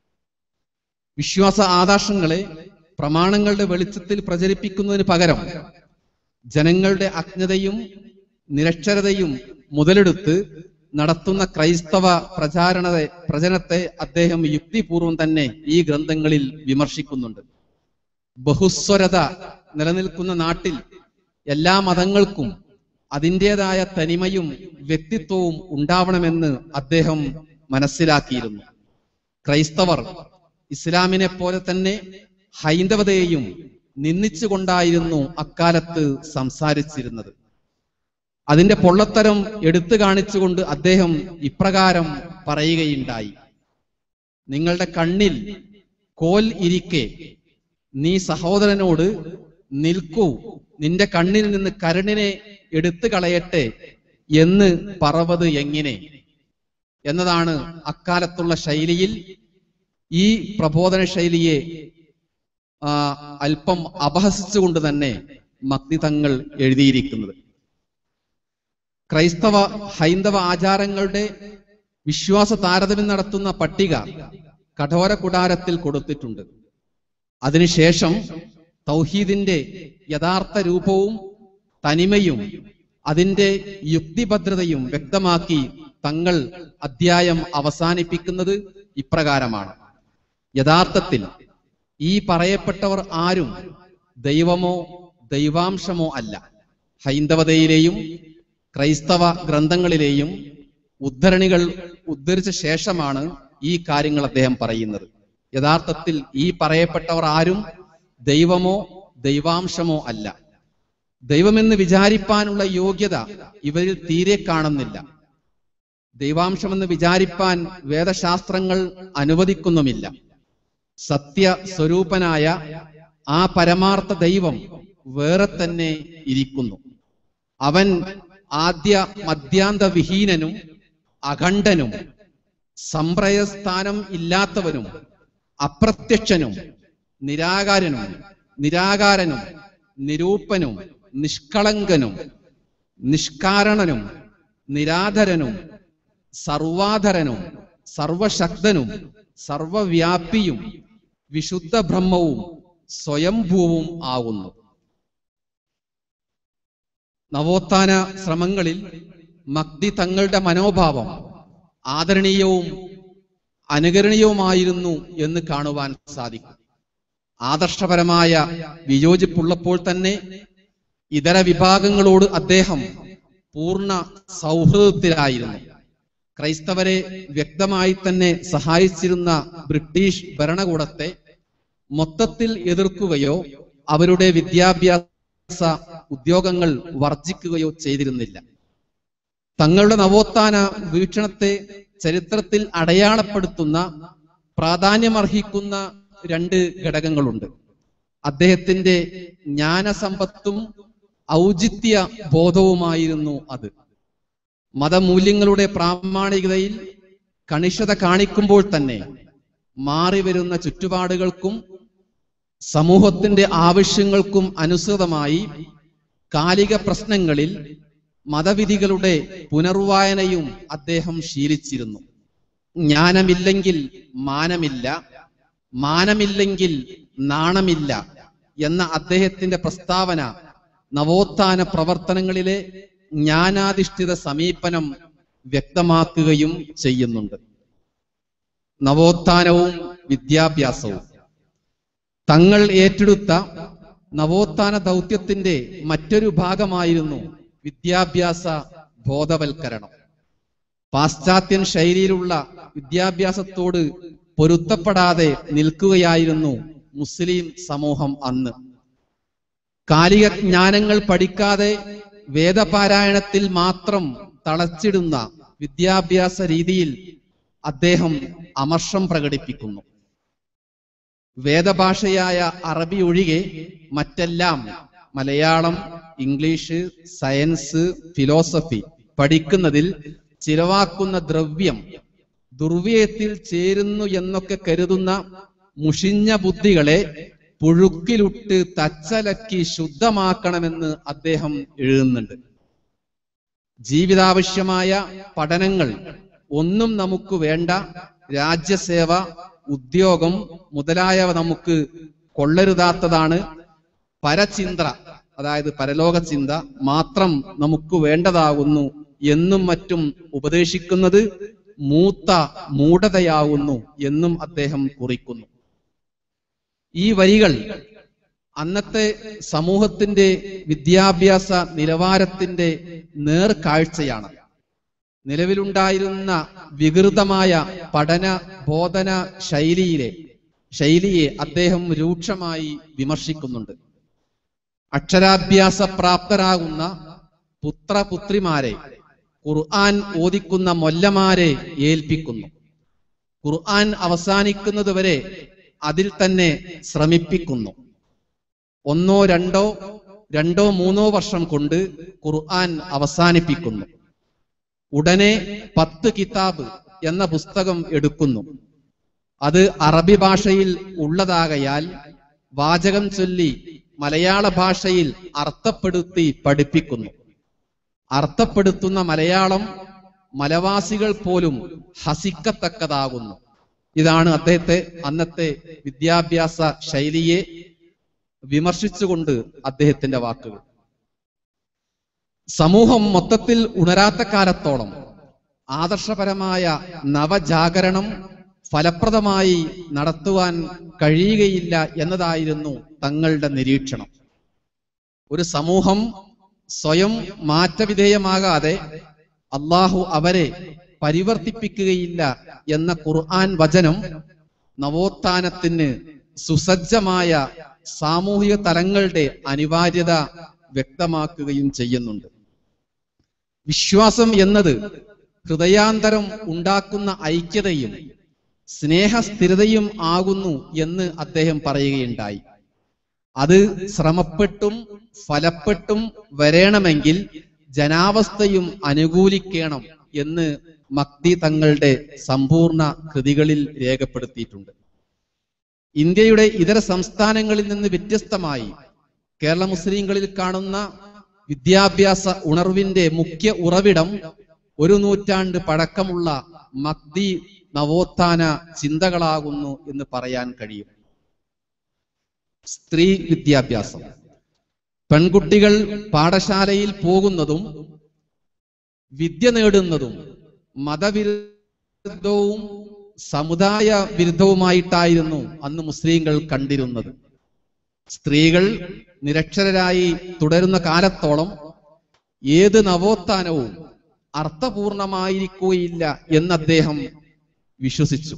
വിശ്വാസ ആദർശങ്ങളെ പ്രമാണങ്ങളുടെ വെളിച്ചത്തിൽ പ്രചരിപ്പിക്കുന്നതിന് പകരം ജനങ്ങളുടെ അജ്ഞതയും നിരക്ഷരതയും മുതലെടുത്ത് നടത്തുന്ന ക്രൈസ്തവ പ്രചാരണ പ്രചരണത്തെ അദ്ദേഹം യുക്തിപൂർവം തന്നെ ഈ ഗ്രന്ഥങ്ങളിൽ വിമർശിക്കുന്നുണ്ട് ബഹുസ്വരത നിലനിൽക്കുന്ന നാട്ടിൽ എല്ലാ മതങ്ങൾക്കും അതിൻ്റെതായ തനിമയും വ്യക്തിത്വവും ഉണ്ടാവണമെന്ന് അദ്ദേഹം മനസ്സിലാക്കിയിരുന്നു ക്രൈസ്തവർ ഇസ്ലാമിനെ പോലെ തന്നെ ഹൈന്ദവതയെയും നിന്ദിച്ചുകൊണ്ടായിരുന്നു അക്കാലത്ത് സംസാരിച്ചിരുന്നത് അതിന്റെ പൊള്ളത്തരം എടുത്തു കാണിച്ചുകൊണ്ട് അദ്ദേഹം ഇപ്രകാരം പറയുകയുണ്ടായി നിങ്ങളുടെ കണ്ണിൽ കോൽ ഇരിക്കെ നീ സഹോദരനോട് നിൽക്കൂ നിന്റെ കണ്ണിൽ നിന്ന് കരണിനെ എടുത്തു കളയട്ടെ എന്ന് പറവത് എങ്ങനെ എന്നതാണ് അക്കാലത്തുള്ള ശൈലിയിൽ ഈ പ്രബോധന ശൈലിയെ ആ, അല്പം അപഹസിച്ചുകൊണ്ട് തന്നെ മക്തി തങ്ങൾ എഴുതിയിരിക്കുന്നത് ക്രൈസ്തവ ഹൈന്ദവ ആചാരങ്ങളുടെ വിശ്വാസ താരതമ്യം നടത്തുന്ന പട്ടിക കഠോര കുടാരത്തിൽ കൊടുത്തിട്ടുണ്ട് അതിനുശേഷം തൗഹീദിന്റെ യഥാർത്ഥ രൂപവും തനിമയും അതിന്റെ യുക്തിഭദ്രതയും വ്യക്തമാക്കി തങ്ങൾ അധ്യായം അവസാനിപ്പിക്കുന്നത് ഇപ്രകാരമാണ് യഥാർത്ഥത്തിൽ ഈ പറയപ്പെട്ടവർ ആരും ദൈവമോ ദൈവാംശമോ അല്ല ഹൈന്ദവതയിലെയും ക്രൈസ്തവ ഗ്രന്ഥങ്ങളിലെയും ഉദ്ധരണികൾ ഉദ്ധരിച്ച ശേഷമാണ് ഈ കാര്യങ്ങൾ അദ്ദേഹം പറയുന്നത് യഥാർത്ഥത്തിൽ ഈ പറയപ്പെട്ടവർ ആരും ദൈവമോ ദൈവാംശമോ അല്ല ദൈവമെന്ന് വിചാരിപ്പാനുള്ള യോഗ്യത ഇവരിൽ തീരെ കാണുന്നില്ല ദൈവാംശമെന്ന് വിചാരിപ്പാൻ വേദശാസ്ത്രങ്ങൾ അനുവദിക്കുന്നുമില്ല സത്യ സ്വരൂപനായ ആ പരമാർത്ഥ ദൈവം വേറെ തന്നെ ഇരിക്കുന്നു അവൻ ആദ്യ മധ്യാന്ത വിഹീനനും അഖണ്ഡനും സംപ്രയസ്ഥാനം ഇല്ലാത്തവനും അപ്രത്യക്ഷനും നിരാകാരനും നിരാകാരനും നിരൂപനും നിഷ്കളങ്കനും നിഷ്കാരണനും നിരാധരനും സർവാധരനും സർവശക്തനും സർവവ്യാപിയും വിശുദ്ധ ബ്രഹ്മവും സ്വയംഭൂവും ആകുന്നു നവോത്ഥാന ശ്രമങ്ങളിൽ മഗ്ദി തങ്ങളുടെ മനോഭാവം ആദരണീയവും അനുകരണീയവുമായിരുന്നു എന്ന് കാണുവാൻ സാധിക്കും ആദർശപരമായ വിയോജിപ്പുള്ളപ്പോൾ തന്നെ ഇതര വിഭാഗങ്ങളോട് അദ്ദേഹം പൂർണ്ണ സൗഹൃദത്തിലായിരുന്നു ക്രൈസ്തവരെ വ്യക്തമായി തന്നെ സഹായിച്ചിരുന്ന ബ്രിട്ടീഷ് ഭരണകൂടത്തെ മൊത്തത്തിൽ എതിർക്കുകയോ അവരുടെ വിദ്യാഭ്യാസ ഉദ്യോഗങ്ങൾ വർജിക്കുകയോ ചെയ്തിരുന്നില്ല തങ്ങളുടെ നവോത്ഥാന വീക്ഷണത്തെ ചരിത്രത്തിൽ അടയാളപ്പെടുത്തുന്ന പ്രാധാന്യമർഹിക്കുന്ന രണ്ട് ഘടകങ്ങളുണ്ട് അദ്ദേഹത്തിന്റെ ജ്ഞാനസമ്പത്തും ഔചിത്യ ബോധവുമായിരുന്നു അത് മതമൂല്യങ്ങളുടെ പ്രാമാണികതയിൽ കണിശത കാണിക്കുമ്പോൾ തന്നെ മാറി വരുന്ന ചുറ്റുപാടുകൾക്കും സമൂഹത്തിന്റെ ആവശ്യങ്ങൾക്കും അനുസൃതമായി കാലിക പ്രശ്നങ്ങളിൽ മതവിധികളുടെ പുനർവായനയും അദ്ദേഹം ശീലിച്ചിരുന്നു ജ്ഞാനമില്ലെങ്കിൽ മാനമില്ല മാനമില്ലെങ്കിൽ നാണമില്ല എന്ന അദ്ദേഹത്തിന്റെ പ്രസ്താവന നവോത്ഥാന പ്രവർത്തനങ്ങളിലെ ജ്ഞാനാധിഷ്ഠിത സമീപനം വ്യക്തമാക്കുകയും ചെയ്യുന്നുണ്ട് നവോത്ഥാനവും വിദ്യാഭ്യാസവും തങ്ങൾ ഏറ്റെടുത്ത നവോത്ഥാന ദൗത്യത്തിന്റെ മറ്റൊരു ഭാഗമായിരുന്നു വിദ്യാഭ്യാസ ബോധവൽക്കരണം പാശ്ചാത്യൻ ശൈലിയിലുള്ള വിദ്യാഭ്യാസത്തോട് പൊരുത്തപ്പെടാതെ നിൽക്കുകയായിരുന്നു മുസ്ലിം സമൂഹം അന്ന് കാലിക ജ്ഞാനങ്ങൾ പഠിക്കാതെ വേദപാരായണത്തിൽ മാത്രം തളച്ചിടുന്ന വിദ്യാഭ്യാസ രീതിയിൽ അദ്ദേഹം അമർഷം പ്രകടിപ്പിക്കുന്നു വേദഭാഷയായ അറബി ഒഴികെ മറ്റെല്ലാം മലയാളം ഇംഗ്ലീഷ് സയൻസ് ഫിലോസഫി പഠിക്കുന്നതിൽ ചിലവാക്കുന്ന ദ്രവ്യം ദുർവ്യയത്തിൽ ചേരുന്നു എന്നൊക്കെ കരുതുന്ന മുഷിഞ്ഞ ബുദ്ധികളെ പുഴുക്കിലുട്ട് തച്ചലക്കി ശുദ്ധമാക്കണമെന്ന് അദ്ദേഹം എഴുതുന്നുണ്ട് ജീവിതാവശ്യമായ പഠനങ്ങൾ ഒന്നും നമുക്ക് വേണ്ട രാജ്യസേവ ഉദ്യോഗം മുതലായവ നമുക്ക് കൊള്ളരുതാത്തതാണ് പരചിന്ത അതായത് പരലോക ചിന്ത മാത്രം നമുക്ക് വേണ്ടതാകുന്നു എന്നും മറ്റും ഉപദേശിക്കുന്നത് മൂത്ത മൂഢതയാകുന്നു എന്നും അദ്ദേഹം കുറിക്കുന്നു ഈ വരികൾ അന്നത്തെ സമൂഹത്തിന്റെ വിദ്യാഭ്യാസ നിലവാരത്തിന്റെ നേർക്കാഴ്ചയാണ് നിലവിലുണ്ടായിരുന്ന വികൃതമായ പഠന ബോധന ശൈലിയിലെ ശൈലിയെ അദ്ദേഹം രൂക്ഷമായി വിമർശിക്കുന്നുണ്ട് അക്ഷരാഭ്യാസ പ്രാപ്തരാകുന്ന പുത്രപുത്രിമാരെ ഖുർആൻ ഓദിക്കുന്ന മൊല്ലമാരെ ഏൽപ്പിക്കുന്നു ഖുർആൻ അവസാനിക്കുന്നതുവരെ അതിൽ തന്നെ ശ്രമിപ്പിക്കുന്നു ഒന്നോ രണ്ടോ രണ്ടോ മൂന്നോ വർഷം കൊണ്ട് ഖുർആൻ അവസാനിപ്പിക്കുന്നു ഉടനെ പത്ത് കിതാബ് എന്ന പുസ്തകം എടുക്കുന്നു അത് അറബി ഭാഷയിൽ ഉള്ളതാകയാൽ വാചകം ചൊല്ലി മലയാള ഭാഷയിൽ അർത്ഥപ്പെടുത്തി പഠിപ്പിക്കുന്നു അർത്ഥപ്പെടുത്തുന്ന മലയാളം മലവാസികൾ പോലും ഹസിക്കത്തക്കതാകുന്നു ഇതാണ് അദ്ദേഹത്തെ അന്നത്തെ വിദ്യാഭ്യാസ ശൈലിയെ വിമർശിച്ചുകൊണ്ട് അദ്ദേഹത്തിന്റെ വാക്കുകൾ സമൂഹം മൊത്തത്തിൽ ഉണരാത്ത കാലത്തോളം ആദർശപരമായ നവജാഗരണം ഫലപ്രദമായി നടത്തുവാൻ കഴിയുകയില്ല എന്നതായിരുന്നു തങ്ങളുടെ നിരീക്ഷണം ഒരു സമൂഹം സ്വയം മാറ്റവിധേയമാകാതെ അള്ളാഹു അവരെ പരിവർത്തിപ്പിക്കുകയില്ല എന്ന ഖുർആൻ വചനം നവോത്ഥാനത്തിന് സുസജ്ജമായ സാമൂഹിക തലങ്ങളുടെ അനിവാര്യത വ്യക്തമാക്കുകയും ചെയ്യുന്നുണ്ട് വിശ്വാസം എന്നത് ഹൃദയാന്തരം ഉണ്ടാക്കുന്ന ഐക്യതയും സ്നേഹസ്ഥിരതയും ആകുന്നു എന്ന് അദ്ദേഹം പറയുകയുണ്ടായി അത് ശ്രമപ്പെട്ടും ഫലപ്പെട്ടും വരണമെങ്കിൽ ജനാവസ്ഥയും അനുകൂലിക്കണം എന്ന് മക്തി തങ്ങളുടെ സമ്പൂർണ്ണ കൃതികളിൽ രേഖപ്പെടുത്തിയിട്ടുണ്ട് ഇന്ത്യയുടെ ഇതര സംസ്ഥാനങ്ങളിൽ നിന്ന് വ്യത്യസ്തമായി കേരള മുസ്ലിങ്ങളിൽ കാണുന്ന വിദ്യാഭ്യാസ ഉണർവിന്റെ മുഖ്യ ഉറവിടം ഒരു നൂറ്റാണ്ട് പഴക്കമുള്ള മക്തി നവോത്ഥാന ചിന്തകളാകുന്നു എന്ന് പറയാൻ കഴിയും സ്ത്രീ വിദ്യാഭ്യാസം പെൺകുട്ടികൾ പാഠശാലയിൽ പോകുന്നതും വിദ്യ നേടുന്നതും മതവിരുദ്ധവും സമുദായ വിരുദ്ധവുമായിട്ടായിരുന്നു അന്ന് മുസ്ലിങ്ങൾ കണ്ടിരുന്നത് സ്ത്രീകൾ നിരക്ഷരരായി തുടരുന്ന കാലത്തോളം ഏത് നവോത്ഥാനവും അർത്ഥപൂർണമായിരിക്കുകയില്ല എന്ന് അദ്ദേഹം വിശ്വസിച്ചു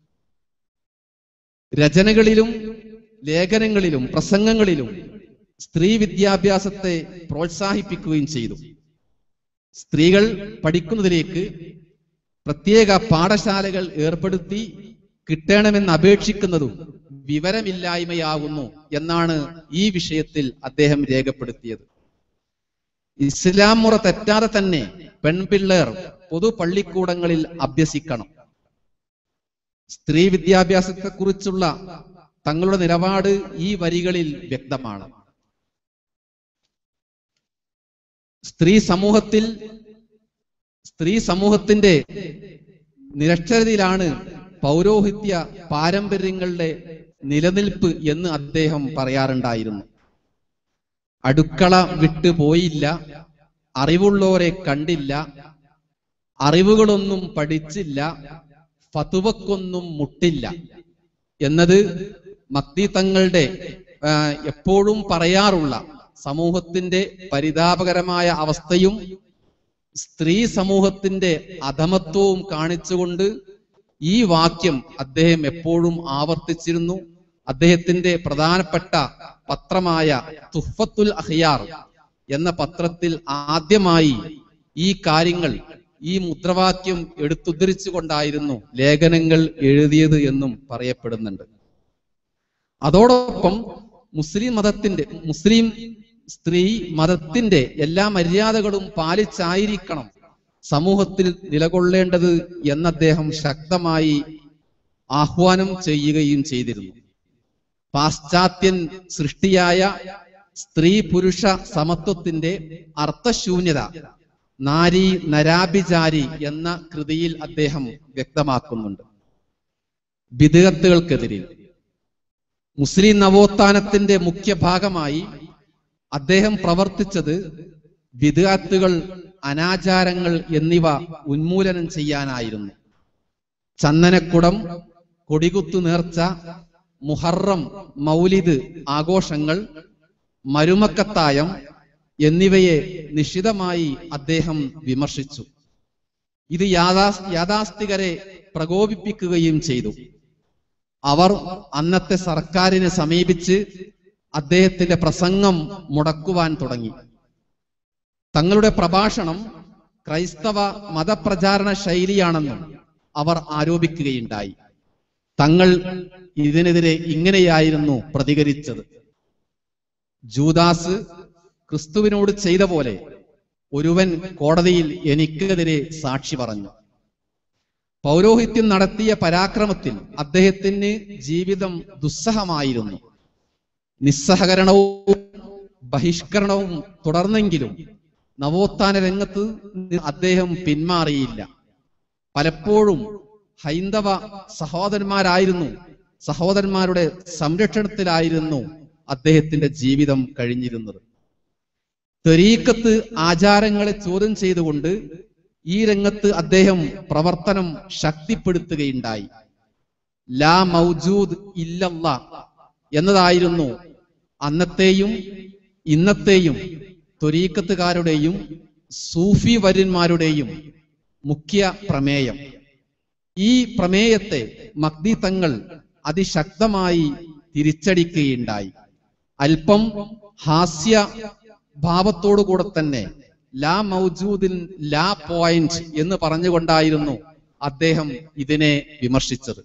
രചനകളിലും ലേഖനങ്ങളിലും പ്രസംഗങ്ങളിലും സ്ത്രീ വിദ്യാഭ്യാസത്തെ പ്രോത്സാഹിപ്പിക്കുകയും ചെയ്തു സ്ത്രീകൾ പഠിക്കുന്നതിലേക്ക് പ്രത്യേക പാഠശാലകൾ ഏർപ്പെടുത്തി കിട്ടണമെന്ന് അപേക്ഷിക്കുന്നതും വിവരമില്ലായ്മയാകുന്നു എന്നാണ് ഈ വിഷയത്തിൽ അദ്ദേഹം രേഖപ്പെടുത്തിയത് ഇസ്ലാം മുറ തെറ്റാതെ തന്നെ പെൺപിള്ളേർ പൊതു പള്ളിക്കൂടങ്ങളിൽ അഭ്യസിക്കണം സ്ത്രീ വിദ്യാഭ്യാസത്തെക്കുറിച്ചുള്ള തങ്ങളുടെ നിലപാട് ഈ വരികളിൽ വ്യക്തമാണ് സ്ത്രീ സമൂഹത്തിൽ സ്ത്രീ സമൂഹത്തിന്റെ നിരക്ഷരതയിലാണ് പൗരോഹിത്യ പാരമ്പര്യങ്ങളുടെ നിലനിൽപ്പ് എന്ന് അദ്ദേഹം പറയാറുണ്ടായിരുന്നു അടുക്കള വിട്ടു പോയില്ല അറിവുള്ളവരെ കണ്ടില്ല അറിവുകളൊന്നും പഠിച്ചില്ല ഫതുവക്കൊന്നും മുട്ടില്ല എന്നത് മക്തി തങ്ങളുടെ ആ, എപ്പോഴും പറയാറുള്ള സമൂഹത്തിന്റെ പരിതാപകരമായ അവസ്ഥയും സ്ത്രീ സമൂഹത്തിന്റെ അധമത്വവും കാണിച്ചുകൊണ്ട് ഈ വാക്യം അദ്ദേഹം എപ്പോഴും ആവർത്തിച്ചിരുന്നു അദ്ദേഹത്തിന്റെ പ്രധാനപ്പെട്ട പത്രമായ തുഫത്തുൽ അഹിയാർ എന്ന പത്രത്തിൽ ആദ്യമായി ഈ കാര്യങ്ങൾ ഈ മുദ്രാവാക്യം എടുത്തുദ്ധരിച്ചുകൊണ്ടായിരുന്നു ലേഖനങ്ങൾ എഴുതിയത് എന്നും പറയപ്പെടുന്നുണ്ട് അതോടൊപ്പം മുസ്ലിം മതത്തിന്റെ മുസ്ലിം സ്ത്രീ മതത്തിന്റെ എല്ലാ മര്യാദകളും പാലിച്ചായിരിക്കണം സമൂഹത്തിൽ നിലകൊള്ളേണ്ടത് എന്ന് അദ്ദേഹം ശക്തമായി ആഹ്വാനം ചെയ്യുകയും ചെയ്തിരുന്നു പാശ്ചാത്യൻ സൃഷ്ടിയായ സ്ത്രീ പുരുഷ സമത്വത്തിന്റെ അർത്ഥശൂന്യത നാരി നരാഭിചാരി എന്ന കൃതിയിൽ അദ്ദേഹം വ്യക്തമാക്കുന്നുണ്ട് വിദഗത്തുകൾക്കെതിരെ മുസ്ലിം നവോത്ഥാനത്തിന്റെ മുഖ്യ ഭാഗമായി അദ്ദേഹം പ്രവർത്തിച്ചത് വിദഗത്തുകൾ അനാചാരങ്ങൾ എന്നിവ ഉന്മൂലനം ചെയ്യാനായിരുന്നു ചന്ദനക്കുടം കൊടികുത്തു നേർച്ച മുഹറം മൗലിദ് ആഘോഷങ്ങൾ മരുമക്കത്തായം എന്നിവയെ നിശിതമായി അദ്ദേഹം വിമർശിച്ചു ഇത് യാഥാ യാഥാസ്ഥികരെ പ്രകോപിപ്പിക്കുകയും ചെയ്തു അവർ അന്നത്തെ സർക്കാരിനെ സമീപിച്ച് അദ്ദേഹത്തിന്റെ പ്രസംഗം മുടക്കുവാൻ തുടങ്ങി തങ്ങളുടെ പ്രഭാഷണം ക്രൈസ്തവ മതപ്രചാരണ ശൈലിയാണെന്നും അവർ ആരോപിക്കുകയുണ്ടായി തങ്ങൾ ഇതിനെതിരെ ഇങ്ങനെയായിരുന്നു പ്രതികരിച്ചത് ജൂദാസ് ക്രിസ്തുവിനോട് ചെയ്ത പോലെ ഒരുവൻ കോടതിയിൽ എനിക്കെതിരെ സാക്ഷി പറഞ്ഞു പൗരോഹിത്യം നടത്തിയ പരാക്രമത്തിൽ അദ്ദേഹത്തിന് ജീവിതം ദുസ്സഹമായിരുന്നു നിസ്സഹകരണവും ബഹിഷ്കരണവും തുടർന്നെങ്കിലും നവോത്ഥാന രംഗത്ത് നിന്ന് അദ്ദേഹം പിന്മാറിയില്ല പലപ്പോഴും ഹൈന്ദവ സഹോദരന്മാരായിരുന്നു സഹോദരന്മാരുടെ സംരക്ഷണത്തിലായിരുന്നു അദ്ദേഹത്തിന്റെ ജീവിതം കഴിഞ്ഞിരുന്നത് ത്വരീക്കത്ത് ആചാരങ്ങളെ ചോദ്യം ചെയ്തുകൊണ്ട് ഈ രംഗത്ത് അദ്ദേഹം പ്രവർത്തനം ശക്തിപ്പെടുത്തുകയുണ്ടായി ലാ മൗജൂദ് ഇല്ലല്ല എന്നതായിരുന്നു അന്നത്തെയും ഇന്നത്തെയും ത്വരീക്കത്തുകാരുടെയും സൂഫി വര്യന്മാരുടെയും മുഖ്യ പ്രമേയം ഈ പ്രമേയത്തെ മഗ്ദി തങ്ങൾ അതിശക്തമായി തിരിച്ചടിക്കുകയുണ്ടായി അല്പം ഹാസ്യ ഭാവത്തോടുകൂടെ തന്നെ ലാ മൗജൂദിൻ ലാ പോയിന്റ് എന്ന് പറഞ്ഞുകൊണ്ടായിരുന്നു അദ്ദേഹം ഇതിനെ വിമർശിച്ചത്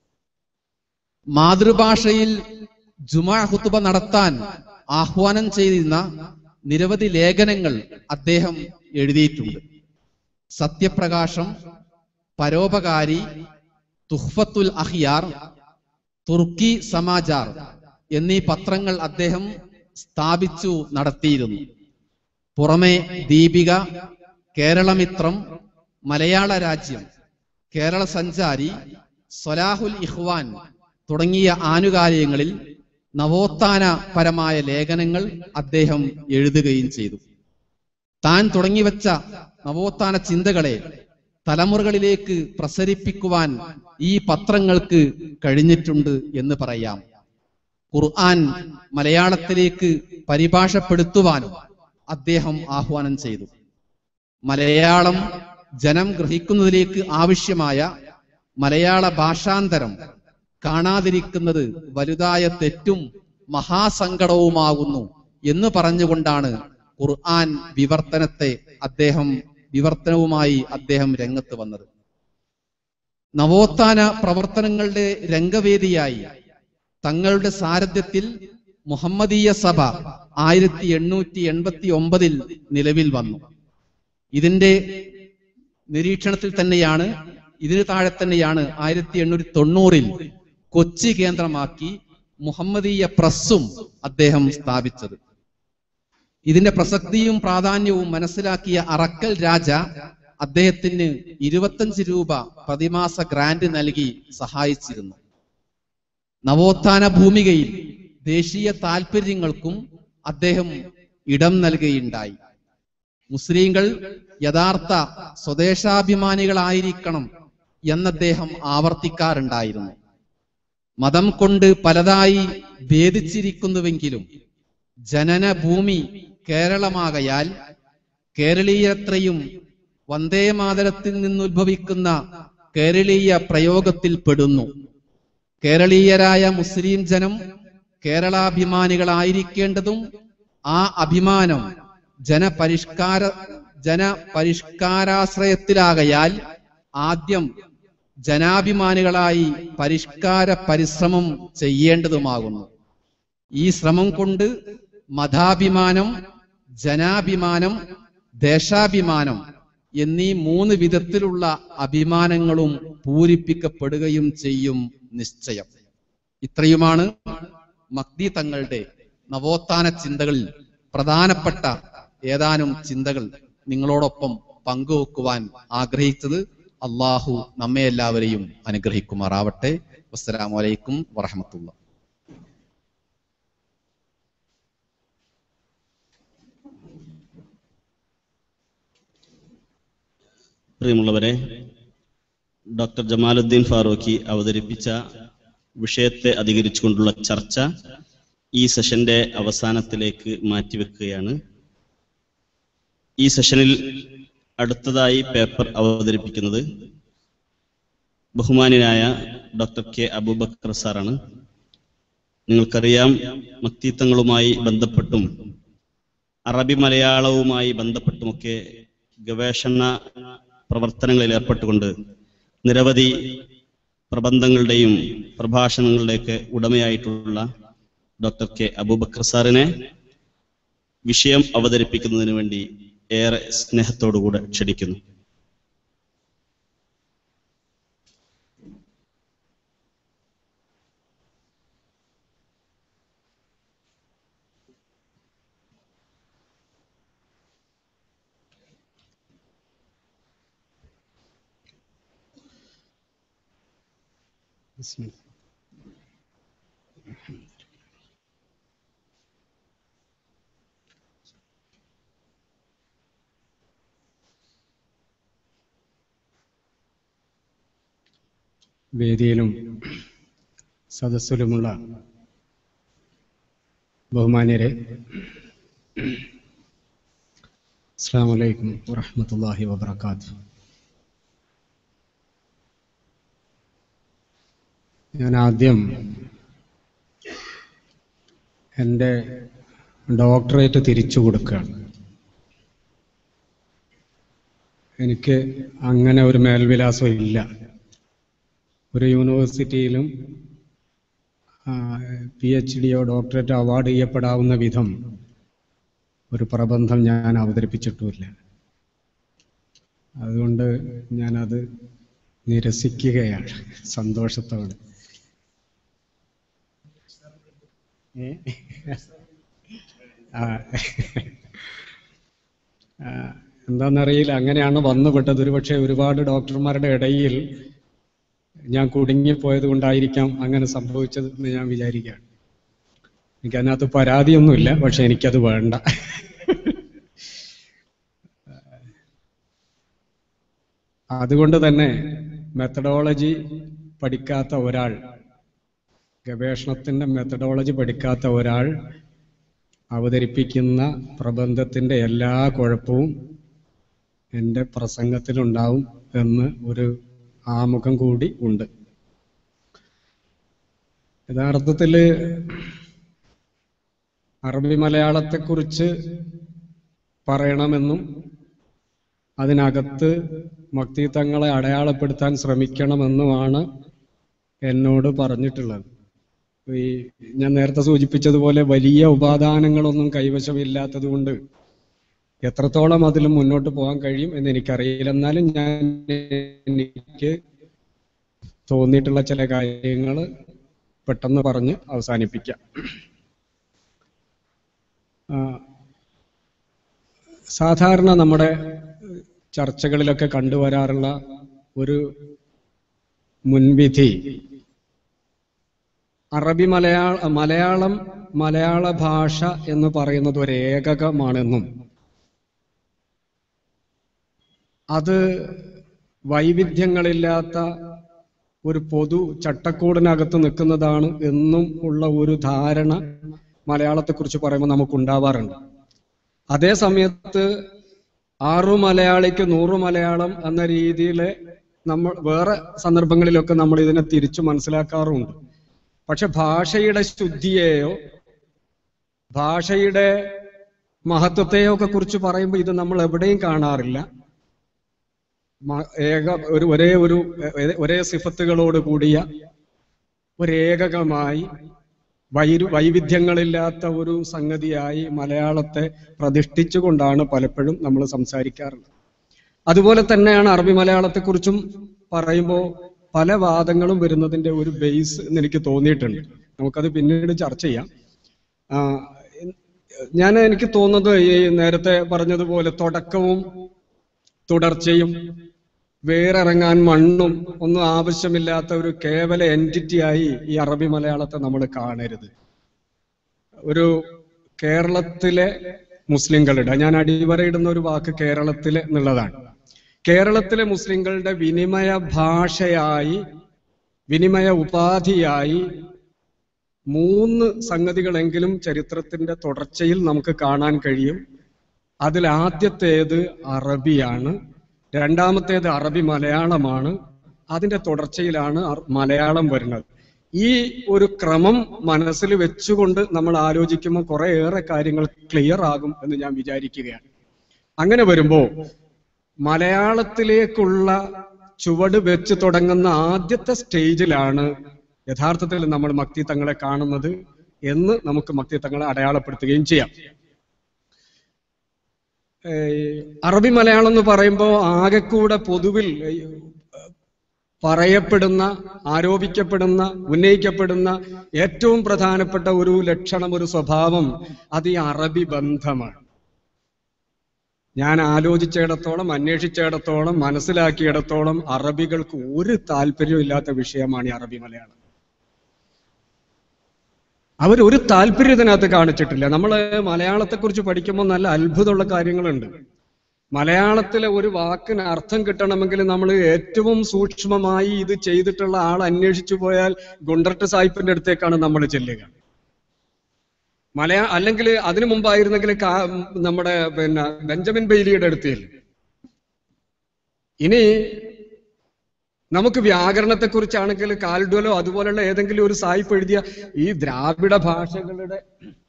മാതൃഭാഷയിൽ ജുമാ ഹുത്തുബ നടത്താൻ ആഹ്വാനം ചെയ്തിരുന്ന നിരവധി ലേഖനങ്ങൾ അദ്ദേഹം എഴുതിയിട്ടുണ്ട് സത്യപ്രകാശം പരോപകാരി തുഹ്ഫത്തുൽ അഹിയാർ തുർക്കി സമാചാർ എന്നീ പത്രങ്ങൾ അദ്ദേഹം സ്ഥാപിച്ചു നടത്തിയിരുന്നു പുറമെ ദീപിക കേരളമിത്രം മലയാള രാജ്യം കേരള സഞ്ചാരി സൊലാഹുൽ ഇഹ്വാൻ തുടങ്ങിയ ആനുകാലികങ്ങളിൽ നവോത്ഥാന പരമായ ലേഖനങ്ങൾ അദ്ദേഹം എഴുതുകയും ചെയ്തു താൻ തുടങ്ങിവെച്ച നവോത്ഥാന ചിന്തകളെ തലമുറകളിലേക്ക് പ്രസരിപ്പിക്കുവാൻ ഈ പത്രങ്ങൾക്ക് കഴിഞ്ഞിട്ടുണ്ട് എന്ന് പറയാം ഖുർആൻ മലയാളത്തിലേക്ക് പരിഭാഷപ്പെടുത്തുവാനും അദ്ദേഹം ആഹ്വാനം ചെയ്തു മലയാളം ജനം ഗ്രഹിക്കുന്നതിലേക്ക് ആവശ്യമായ മലയാള ഭാഷാന്തരം കാണാതിരിക്കുന്നത് വലുതായ തെറ്റും മഹാസങ്കടവുമാകുന്നു എന്ന് പറഞ്ഞുകൊണ്ടാണ് ഖുർആൻ വിവർത്തനത്തെ അദ്ദേഹം വിവർത്തനവുമായി അദ്ദേഹം രംഗത്ത് വന്നത് നവോത്ഥാന പ്രവർത്തനങ്ങളുടെ രംഗവേദിയായി തങ്ങളുടെ സാരഥ്യത്തിൽ മുഹമ്മദീയ സഭ ആയിരത്തി എണ്ണൂറ്റി എൺപത്തി ഒമ്പതിൽ നിലവിൽ വന്നു ഇതിന്റെ നിരീക്ഷണത്തിൽ തന്നെയാണ് ഇതിന് താഴെ തന്നെയാണ് ആയിരത്തി എണ്ണൂറ്റി തൊണ്ണൂറിൽ കൊച്ചി കേന്ദ്രമാക്കി മുഹമ്മദീയ പ്രസ്സും അദ്ദേഹം സ്ഥാപിച്ചത് ഇതിന്റെ പ്രസക്തിയും പ്രാധാന്യവും മനസ്സിലാക്കിയ അറക്കൽ രാജ അദ്ദേഹത്തിന് ഇരുപത്തഞ്ച് രൂപ പ്രതിമാസ ഗ്രാന്റ് നൽകി സഹായിച്ചിരുന്നു നവോത്ഥാന ഭൂമികയിൽ ദേശീയ താൽപര്യങ്ങൾക്കും അദ്ദേഹം ഇടം നൽകുകയുണ്ടായി മുസ്ലിങ്ങൾ യഥാർത്ഥ സ്വദേശാഭിമാനികളായിരിക്കണം എന്നദ്ദേഹം ആവർത്തിക്കാറുണ്ടായിരുന്നു മതം കൊണ്ട് പലതായി ഭേദിച്ചിരിക്കുന്നുവെങ്കിലും ജനനഭൂമി കേരളമാകയാൽ കേരളീയത്രയും വന്ദേമാതരത്തിൽ നിന്നുദ്ഭവിക്കുന്ന കേരളീയ പ്രയോഗത്തിൽ പെടുന്നു കേരളീയരായ മുസ്ലിം ജനം കേരളാഭിമാനികളായിരിക്കേണ്ടതും ആ അഭിമാനം ജനപരിഷ്കാര ജനപരിഷ്കാരാശ്രയത്തിലാകയാൽ ആദ്യം ജനാഭിമാനികളായി പരിഷ്കാര പരിശ്രമം ചെയ്യേണ്ടതുമാകുന്നു ഈ ശ്രമം കൊണ്ട് മതാഭിമാനം ജനാഭിമാനം ദേശാഭിമാനം എന്നീ മൂന്ന് വിധത്തിലുള്ള അഭിമാനങ്ങളും പൂരിപ്പിക്കപ്പെടുകയും ചെയ്യും നിശ്ചയം ഇത്രയുമാണ് മക്തി തങ്ങളുടെ നവോത്ഥാന ചിന്തകളിൽ പ്രധാനപ്പെട്ട ഏതാനും ചിന്തകൾ നിങ്ങളോടൊപ്പം പങ്കുവെക്കുവാൻ ആഗ്രഹിച്ചത് അള്ളാഹു നമ്മെ എല്ലാവരെയും അനുഗ്രഹിക്കുമാറാവട്ടെ വസ്സലാമു അലൈക്കും വറഹമത്തുള്ള പ്രിയമുള്ളവരെ ഡോക്ടർ ജമാലുദ്ദീൻ ഫാറൂഖി അവതരിപ്പിച്ച വിഷയത്തെ അധികരിച്ചുകൊണ്ടുള്ള ചർച്ച ഈ സെഷന്റെ അവസാനത്തിലേക്ക് മാറ്റിവെക്കുകയാണ് ഈ സെഷനിൽ അടുത്തതായി പേപ്പർ അവതരിപ്പിക്കുന്നത് ബഹുമാന്യനായ ഡോക്ടർ കെ അബൂബക്കർ സാറാണ് നിങ്ങൾക്കറിയാം മക്തീത്തങ്ങളുമായി ബന്ധപ്പെട്ടും അറബി മലയാളവുമായി ബന്ധപ്പെട്ടുമൊക്കെ ഗവേഷണ പ്രവർത്തനങ്ങളിൽ ഏർപ്പെട്ടുകൊണ്ട് നിരവധി പ്രബന്ധങ്ങളുടെയും പ്രഭാഷണങ്ങളുടെയൊക്കെ ഉടമയായിട്ടുള്ള ഡോക്ടർ കെ അബൂബക്കർ സാറിനെ വിഷയം അവതരിപ്പിക്കുന്നതിന് വേണ്ടി ഏറെ സ്നേഹത്തോടുകൂടെ ക്ഷണിക്കുന്നു بسم الله വേദിയിലും സദസ്സിലുമുള്ള ബഹുമാന്യരെ അസ്സാം വലൈക്കും വറഹമത്തല്ലാഹി വബർക്കാത്തു ഞാൻ ആദ്യം എൻ്റെ ഡോക്ടറേറ്റ് തിരിച്ചു കൊടുക്കുകയാണ് എനിക്ക് അങ്ങനെ ഒരു മേൽവിലാസം ഇല്ല ഒരു യൂണിവേഴ്സിറ്റിയിലും പി എച്ച് ഡിയോ ഡോക്ടറേറ്റ് അവാർഡ് ചെയ്യപ്പെടാവുന്ന വിധം ഒരു പ്രബന്ധം ഞാൻ അവതരിപ്പിച്ചിട്ടുമില്ല അതുകൊണ്ട് ഞാനത് നിരസിക്കുകയാണ് സന്തോഷത്തോടെ ഏ? ആ. ആ, എന്താണെന്നറിയില്ല അങ്ങനെയാണ് വന്നുപെട്ടത് ഒരുപക്ഷെ ഒരുപാട് ഡോക്ടർമാരുടെ ഇടയിൽ ഞാൻ കുടുങ്ങിപ്പോയത് കൊണ്ടായിരിക്കാം അങ്ങനെ സംഭവിച്ചത് എന്ന് ഞാൻ വിചാരിക്കുകയാണ് എനിക്ക് അതിനകത്ത് പരാതിയൊന്നുമില്ല പക്ഷെ എനിക്കത് വേണ്ട അതുകൊണ്ട് തന്നെ മെത്തഡോളജി പഠിക്കാത്ത ഒരാൾ ഗവേഷണത്തിന്റെ മെത്തഡോളജി പഠിക്കാത്ത ഒരാൾ അവതരിപ്പിക്കുന്ന പ്രബന്ധത്തിന്റെ എല്ലാ കുഴപ്പവും എൻ്റെ പ്രസംഗത്തിലുണ്ടാവും എന്ന് ഒരു ആമുഖം കൂടി ഉണ്ട് യഥാർത്ഥത്തിൽ അറബി മലയാളത്തെക്കുറിച്ച് പറയണമെന്നും അതിനകത്ത് മക്തിത്വങ്ങളെ അടയാളപ്പെടുത്താൻ ശ്രമിക്കണമെന്നുമാണ് എന്നോട് പറഞ്ഞിട്ടുള്ളത് ഈ ഞാൻ നേരത്തെ സൂചിപ്പിച്ചതുപോലെ വലിയ ഉപാദാനങ്ങളൊന്നും കൈവശമില്ലാത്തത് കൊണ്ട് എത്രത്തോളം അതിൽ മുന്നോട്ട് പോകാൻ കഴിയും എന്ന് എനിക്കറിയില്ല എന്നാലും ഞാൻ എനിക്ക് തോന്നിയിട്ടുള്ള ചില കാര്യങ്ങൾ പെട്ടെന്ന് പറഞ്ഞ് അവസാനിപ്പിക്കാം ആ, സാധാരണ നമ്മുടെ ചർച്ചകളിലൊക്കെ കണ്ടുവരാറുള്ള ഒരു മുൻവിധി അറബി മലയാള മലയാളം മലയാള ഭാഷ എന്ന് പറയുന്നത് ഒരു ഏകകമാണെന്നും അത് വൈവിധ്യങ്ങളില്ലാത്ത ഒരു പൊതു ചട്ടക്കൂടിനകത്ത് നിൽക്കുന്നതാണ് എന്നും ഉള്ള ഒരു ധാരണ മലയാളത്തെക്കുറിച്ച് പറയുമ്പോൾ നമുക്ക് ഉണ്ടാവാറുണ്ട് അതേ സമയത്ത് ആറു മലയാളിക്ക് നൂറ് മലയാളം എന്ന രീതിയിലെ നമ്മൾ വേറെ സന്ദർഭങ്ങളിലൊക്കെ നമ്മൾ ഇതിനെ തിരിച്ചു മനസ്സിലാക്കാറുമുണ്ട് പക്ഷെ ഭാഷയുടെ ശുദ്ധിയെയോ ഭാഷയുടെ മഹത്വത്തെയോ ഒക്കെ കുറിച്ച് പറയുമ്പോൾ ഇത് നമ്മൾ എവിടെയും കാണാറില്ല മ- ഏക ഒരു ഒരേ ഒരു എ- ഒരേ സിഫത്തുകളോട് കൂടിയ ഒരേകകമായി വൈരു വൈവിധ്യങ്ങളില്ലാത്ത ഒരു സംഗതിയായി മലയാളത്തെ പ്രതിഷ്ഠിച്ചുകൊണ്ടാണ് പലപ്പോഴും നമ്മൾ സംസാരിക്കാറുള്ളത് അതുപോലെ തന്നെയാണ് അറബി മലയാളത്തെക്കുറിച്ചും പറയുമ്പോൾ പല വാദങ്ങളും വരുന്നതിന്റെ ഒരു ബേസ് എന്ന് എനിക്ക് തോന്നിയിട്ടുണ്ട് നമുക്കത് പിന്നീട് ചർച്ച ചെയ്യാം ആ, ഞാൻ എനിക്ക് തോന്നുന്നത് ഈ നേരത്തെ പറഞ്ഞതുപോലെ തുടക്കവും തുടർച്ചയും വേറിറങ്ങാൻ മണ്ണും ഒന്നും ആവശ്യമില്ലാത്ത ഒരു കേവല എൻറ്റിറ്റി ആയി ഈ അറബി മലയാളത്തെ നമ്മൾ കാണരുത് ഒരു കേരളത്തിലെ മുസ്ലിങ്ങളുടെ ഞാൻ അടിവരയിടുന്ന ഒരു വാക്ക് കേരളത്തിലെ എന്നുള്ളതാണ് കേരളത്തിലെ മുസ്ലിങ്ങളുടെ വിനിമയ ഭാഷയായി വിനിമയ ഉപാധിയായി മൂന്ന് സംഗതികളെങ്കിലും ചരിത്രത്തിന്റെ തുടർച്ചയിൽ നമുക്ക് കാണാൻ കഴിയും അതിൽ ആദ്യത്തേത് അറബിയാണ് രണ്ടാമത്തേത് അറബി മലയാളമാണ് അതിന്റെ തുടർച്ചയിലാണ് അർ- മലയാളം വരുന്നത് ഈ ഒരു ക്രമം മനസ്സിൽ വെച്ചുകൊണ്ട് നമ്മൾ ആലോചിക്കുമ്പോൾ കുറേയേറെ കാര്യങ്ങൾ ക്ലിയർ ആകും എന്ന് ഞാൻ വിചാരിക്കുകയാണ് അങ്ങനെ വരുമ്പോ മലയാളത്തിലേക്കുള്ള ചുവട് വെച്ച് തുടങ്ങുന്ന ആദ്യത്തെ സ്റ്റേജിലാണ് യഥാർത്ഥത്തിൽ നമ്മൾ മക്തി തങ്ങളെ കാണുന്നത് എന്ന് നമുക്ക് മക്തി തങ്ങളെ അടയാളപ്പെടുത്തുകയും ചെയ്യാം ഏഹ് അറബി മലയാളം എന്ന് പറയുമ്പോൾ ആകെക്കൂടെ പൊതുവിൽ ഏഹ് പറയപ്പെടുന്ന ആരോപിക്കപ്പെടുന്ന ഉന്നയിക്കപ്പെടുന്ന ഏറ്റവും പ്രധാനപ്പെട്ട ഒരു ലക്ഷണം ഒരു സ്വഭാവം അത് ഈ അറബി ബന്ധമാണ് ഞാൻ ആലോചിച്ചിടത്തോളം അന്വേഷിച്ചിടത്തോളം മനസ്സിലാക്കിയിടത്തോളം അറബികൾക്ക് ഒരു താല്പര്യവും ഇല്ലാത്ത വിഷയമാണ് ഈ അറബി മലയാളം അവർ ഒരു താല്പര്യം ഇതിനകത്ത് കാണിച്ചിട്ടില്ല നമ്മൾ മലയാളത്തെക്കുറിച്ച് പഠിക്കുമ്പോൾ നല്ല അത്ഭുതമുള്ള കാര്യങ്ങളുണ്ട് മലയാളത്തിലെ ഒരു വാക്കിന് അർത്ഥം കിട്ടണമെങ്കിൽ നമ്മൾ ഏറ്റവും സൂക്ഷ്മമായി ഇത് ചെയ്തിട്ടുള്ള ആൾ അന്വേഷിച്ചു പോയാൽ ഗുണ്ടർട്ട് സാഹിബിന്റെ അടുത്തേക്കാണ് നമ്മൾ ചെല്ലുക മലയാ അല്ലെങ്കിൽ അതിനു മുമ്പായിരുന്നെങ്കിൽ കാ- നമ്മുടെ പിന്നെ ബെഞ്ചമിൻ ബെയ്ലിയുടെ അടുത്ത് ചെല്ലും ഇനി നമുക്ക് വ്യാകരണത്തെ കുറിച്ചാണെങ്കിൽ കാൽഡുവലോ അതുപോലുള്ള ഏതെങ്കിലും ഒരു സായിപ്പ് എഴുതിയ ഈ ദ്രാവിഡ ഭാഷകളുടെ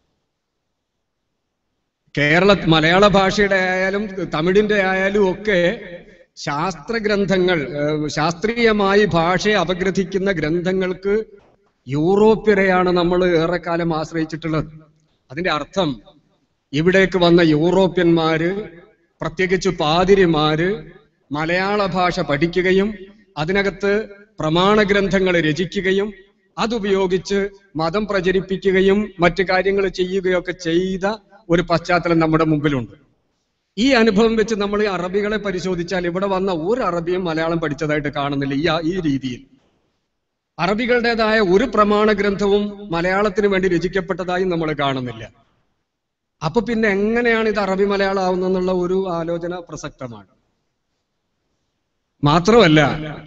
കേരള മലയാള ഭാഷയുടെ ആയാലും തമിഴിന്റെ ആയാലും ഒക്കെ ശാസ്ത്ര ഗ്രന്ഥങ്ങൾ ഏഹ് ശാസ്ത്രീയമായി ഭാഷയെ അപഗ്രഥിക്കുന്ന ഗ്രന്ഥങ്ങൾക്ക് യൂറോപ്യരെയാണ് നമ്മൾ ഏറെക്കാലം ആശ്രയിച്ചിട്ടുള്ളത് അതിന്റെ അർത്ഥം ഇവിടേക്ക് വന്ന യൂറോപ്യന്മാര് പ്രത്യേകിച്ച് പാതിരിമാര് മലയാള ഭാഷ പഠിക്കുകയും അതിനകത്ത് പ്രമാണ ഗ്രന്ഥങ്ങൾ രചിക്കുകയും അതുപയോഗിച്ച് മതം പ്രചരിപ്പിക്കുകയും മറ്റു കാര്യങ്ങൾ ചെയ്യുകയൊക്കെ ചെയ്ത ഒരു പശ്ചാത്തലം നമ്മുടെ മുമ്പിലുണ്ട് ഈ അനുഭവം വെച്ച് നമ്മൾ ഈ അറബികളെ പരിശോധിച്ചാൽ ഇവിടെ വന്ന ഒരു അറബിയും മലയാളം പഠിച്ചതായിട്ട് കാണുന്നില്ല ഈ ഈ രീതിയിൽ അറബികളുടേതായ ഒരു പ്രമാണ ഗ്രന്ഥവും മലയാളത്തിന് വേണ്ടി രചിക്കപ്പെട്ടതായി നമ്മൾ കാണുന്നില്ല അപ്പൊ പിന്നെ എങ്ങനെയാണ് ഇത് അറബി മലയാളം ആവുന്നെന്നുള്ള ഒരു ആലോചന പ്രസക്തമാണ് മാത്രമല്ല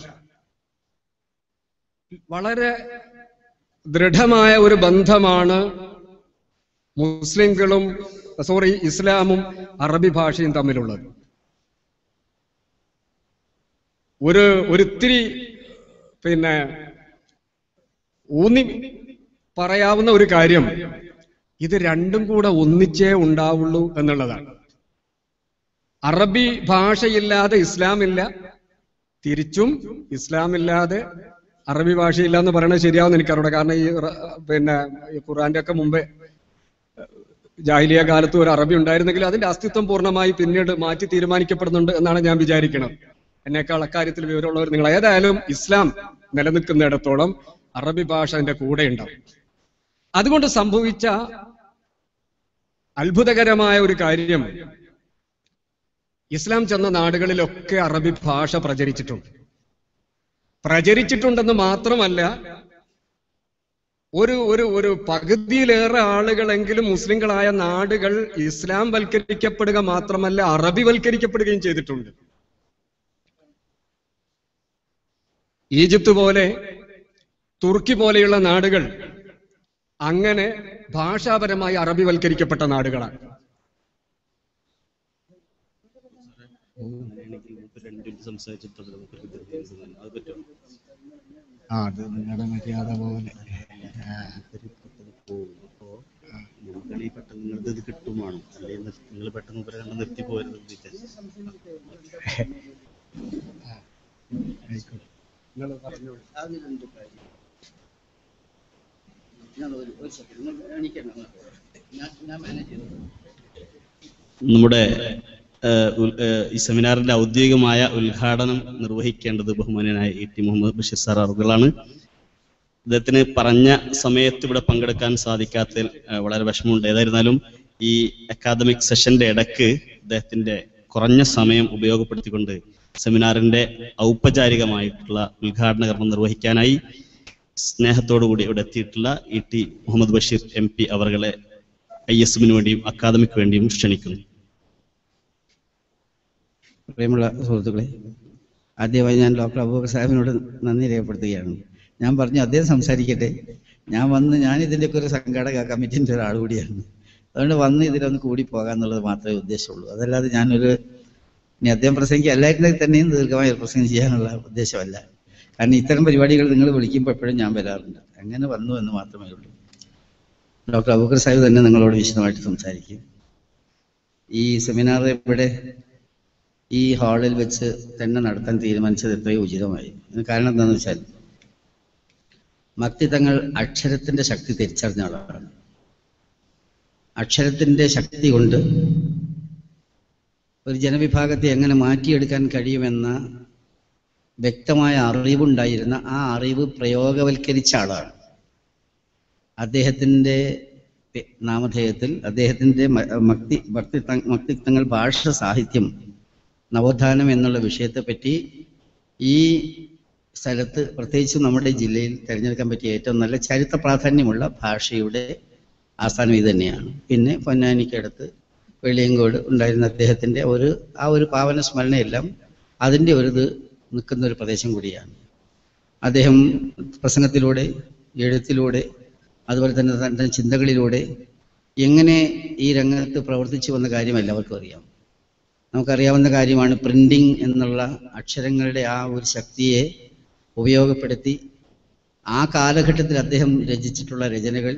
വളരെ ദൃഢമായ ഒരു ബന്ധമാണ് മുസ്ലിങ്ങളും സോറി ഇസ്ലാമും അറബി ഭാഷയും തമ്മിലുള്ളത് ഒരു ഒരിത്തിരി പിന്നെ ഊന്നി പറയാവുന്ന ഒരു കാര്യം ഇത് രണ്ടും കൂടെ ഒന്നിച്ചേ ഉണ്ടാവുള്ളൂ എന്നുള്ളതാണ് അറബി ഭാഷയില്ലാതെ ഇസ്ലാമില്ല തിരിച്ചും ഇസ്ലാമില്ലാതെ അറബി ഭാഷയില്ല എന്ന് പറയുന്നത് ശരിയാവുന്ന എനിക്കറിയാം കാരണം ഈ റ- പിന്നെ ഈ ഖുറാന്റെ ഒക്കെ മുമ്പേ ജാഹിലിയ കാലത്ത് ഒരു അറബി ഉണ്ടായിരുന്നെങ്കിൽ അതിന്റെ അസ്തിത്വം പൂർണ്ണമായി പിന്നീട് മാറ്റി തീരുമാനിക്കപ്പെടുന്നുണ്ട് എന്നാണ് ഞാൻ വിചാരിക്കുന്നത് എന്നേക്കാൾ അക്കാര്യത്തിൽ വിവരമുള്ളവർ നിങ്ങൾ ഏതായാലും ഇസ്ലാം നിലനിൽക്കുന്നിടത്തോളം അറബി ഭാഷ അതിന്റെ കൂടെ ഉണ്ടാവും അതുകൊണ്ട് സംഭവിച്ച അത്ഭുതകരമായ ഒരു കാര്യം ഇസ്ലാം ചെന്ന നാടുകളിലൊക്കെ അറബി ഭാഷ പ്രചരിച്ചിട്ടുണ്ട് പ്രചരിച്ചിട്ടുണ്ടെന്ന് മാത്രമല്ല ഒരു ഒരു ഒരു പകുതിയിലേറെ ആളുകളെങ്കിലും മുസ്ലിങ്ങളായ നാടുകൾ ഇസ്ലാം വൽക്കരിക്കപ്പെടുക മാത്രമല്ല അറബി വൽക്കരിക്കപ്പെടുകയും ചെയ്തിട്ടുണ്ട് ഈജിപ്ത് പോലെ തുർക്കി പോലെയുള്ള നാടുകൾ അങ്ങനെ ഭാഷാപരമായി അറബിവൽക്കരിക്കപ്പെട്ട നാടുകളാണ് രണ്ട് മിനിറ്റ് സംസാരിച്ചിട്ട് അത് നമുക്ക് വിദ്യാർത്ഥി അത് പറ്റുമോ ആ അത് നിങ്ങളുടെ മര്യാദ പോലെ ആ, അപ്പോൾ നമുക്ക് ഈ പെട്ടെന്ന് നിങ്ങൾക്ക് ഇത് കിട്ടുമാണ് അല്ലെങ്കിൽ നിങ്ങൾ പെട്ടെന്ന് ഇവരെ കണ്ട് നിർത്തി പോകരുത് ആയിക്കോട്ടെ നിങ്ങൾ പറഞ്ഞോളൂ നമ്മുടെ ഏഹ്, ഉൽ- ഏഹ്, ഈ സെമിനാറിന്റെ ഔദ്യോഗികമായ ഉദ്ഘാടനം നിർവഹിക്കേണ്ടത് ബഹുമാനനായ E T Muhammad Basheer sir അവറുകളാണ് അദ്ദേഹത്തിന് പറഞ്ഞ സമയത്ത് ഇവിടെ പങ്കെടുക്കാൻ സാധിക്കാത്തതിൽ ഏഹ്, വളരെ വിഷമമുണ്ട് ഏതായിരുന്നാലും ഈ അക്കാദമിക് സെഷന്റെ ഇടക്ക് അദ്ദേഹത്തിന്റെ കുറഞ്ഞ സമയം ഉപയോഗപ്പെടുത്തിക്കൊണ്ട് സെമിനാറിന്റെ ഔപചാരികമായിട്ടുള്ള ഉദ്ഘാടന കർമ്മം നിർവഹിക്കാനായി സ്നേഹത്തോടുകൂടി ഇവിടെ എത്തിയിട്ടുള്ള E T Muhammad Basheer M P അവറുകളെ ഐ എസ് എമ്മിന് വേണ്ടിയും അക്കാദമിക്ക് വേണ്ടിയും ക്ഷണിക്കുന്നു പ്രിയമുള്ള സുഹൃത്തുക്കളെ ആദ്യമായി ഞാൻ ഡോക്ടർ അബൂബക്കർ സാഹിബിനോട് നന്ദി രേഖപ്പെടുത്തുകയാണ് ഞാൻ പറഞ്ഞു അദ്ദേഹം സംസാരിക്കട്ടെ ഞാൻ വന്ന് ഞാൻ ഇതിൻ്റെയൊക്കെ ഒരു സംഘാടക കമ്മിറ്റിൻ്റെ ഒരാൾ കൂടിയാണ് അതുകൊണ്ട് വന്ന് ഇതിലൊന്ന് കൂടി പോകാന്നുള്ളത് മാത്രമേ ഉദ്ദേശമുള്ളൂ അതല്ലാതെ ഞാനൊരു ഇനി അദ്ദേഹം പ്രസംഗിക്കുക എല്ലാവരുടെയും തന്നെയും ദീർഘമായ ഒരു പ്രസംഗം ചെയ്യാനുള്ള ഉദ്ദേശമല്ല കാരണം ഇത്തരം പരിപാടികൾ നിങ്ങൾ വിളിക്കുമ്പോൾ എപ്പോഴും ഞാൻ വരാറുണ്ട് അങ്ങനെ വന്നു എന്ന് മാത്രമേ ഉള്ളൂ ഡോക്ടർ അബൂബക്കർ സാഹിബ് തന്നെ നിങ്ങളോട് വിശദമായിട്ട് സംസാരിക്കും ഈ സെമിനാർ ഇവിടെ ഈ ഹാളിൽ വെച്ച് തന്നെ നടത്താൻ തീരുമാനിച്ചത് എത്രയോ ഉചിതമായി അതിന് കാരണം എന്താണെന്ന് വെച്ചാൽ മക്തി തങ്ങൾ അക്ഷരത്തിന്റെ ശക്തി തിരിച്ചറിഞ്ഞ ആളാണ് അക്ഷരത്തിന്റെ ശക്തി കൊണ്ട് ഒരു ജനവിഭാഗത്തെ എങ്ങനെ മാറ്റിയെടുക്കാൻ കഴിയുമെന്ന വ്യക്തമായ അറിവുണ്ടായിരുന്ന ആ അറിവ് പ്രയോഗവൽക്കരിച്ച ആളാണ് അദ്ദേഹത്തിൻ്റെ പെ- നാമധേയത്തിൽ അദ്ദേഹത്തിൻ്റെ മ- മക്തി ഭക്തി മക്തിത്വങ്ങൾ ഭാഷ സാഹിത്യം നവോത്ഥാനം എന്നുള്ള വിഷയത്തെപ്പറ്റി ഈ സ്ഥലത്ത് പ്രത്യേകിച്ച് നമ്മുടെ ജില്ലയിൽ തിരഞ്ഞെടുക്കാൻ പറ്റിയ ഏറ്റവും നല്ല ചരിത്ര പ്രാധാന്യമുള്ള ഭാഷയുടെ ആസ്ഥാനം ഇത് തന്നെയാണ് പിന്നെ പൊന്നാനിക്കടുത്ത് വെളിയങ്കോട് ഉണ്ടായിരുന്ന അദ്ദേഹത്തിൻ്റെ ഒരു ആ ഒരു പാവന സ്മരണയെല്ലാം അതിൻ്റെ ഒരു ഇത് നിൽക്കുന്ന ഒരു പ്രദേശം കൂടിയാണ് അദ്ദേഹം പ്രസംഗത്തിലൂടെ എഴുത്തിലൂടെ അതുപോലെ തന്നെ തൻ്റെ ചിന്തകളിലൂടെ എങ്ങനെ ഈ രംഗത്ത് പ്രവർത്തിച്ചു വന്ന കാര്യം എല്ലാവർക്കും അറിയാം നമുക്കറിയാവുന്ന കാര്യമാണ് പ്രിന്റിംഗ് എന്നുള്ള അക്ഷരങ്ങളുടെ ആ ഒരു ശക്തിയെ ഉപയോഗപ്പെടുത്തി ആ കാലഘട്ടത്തിൽ അദ്ദേഹം രചിച്ചിട്ടുള്ള രചനകൾ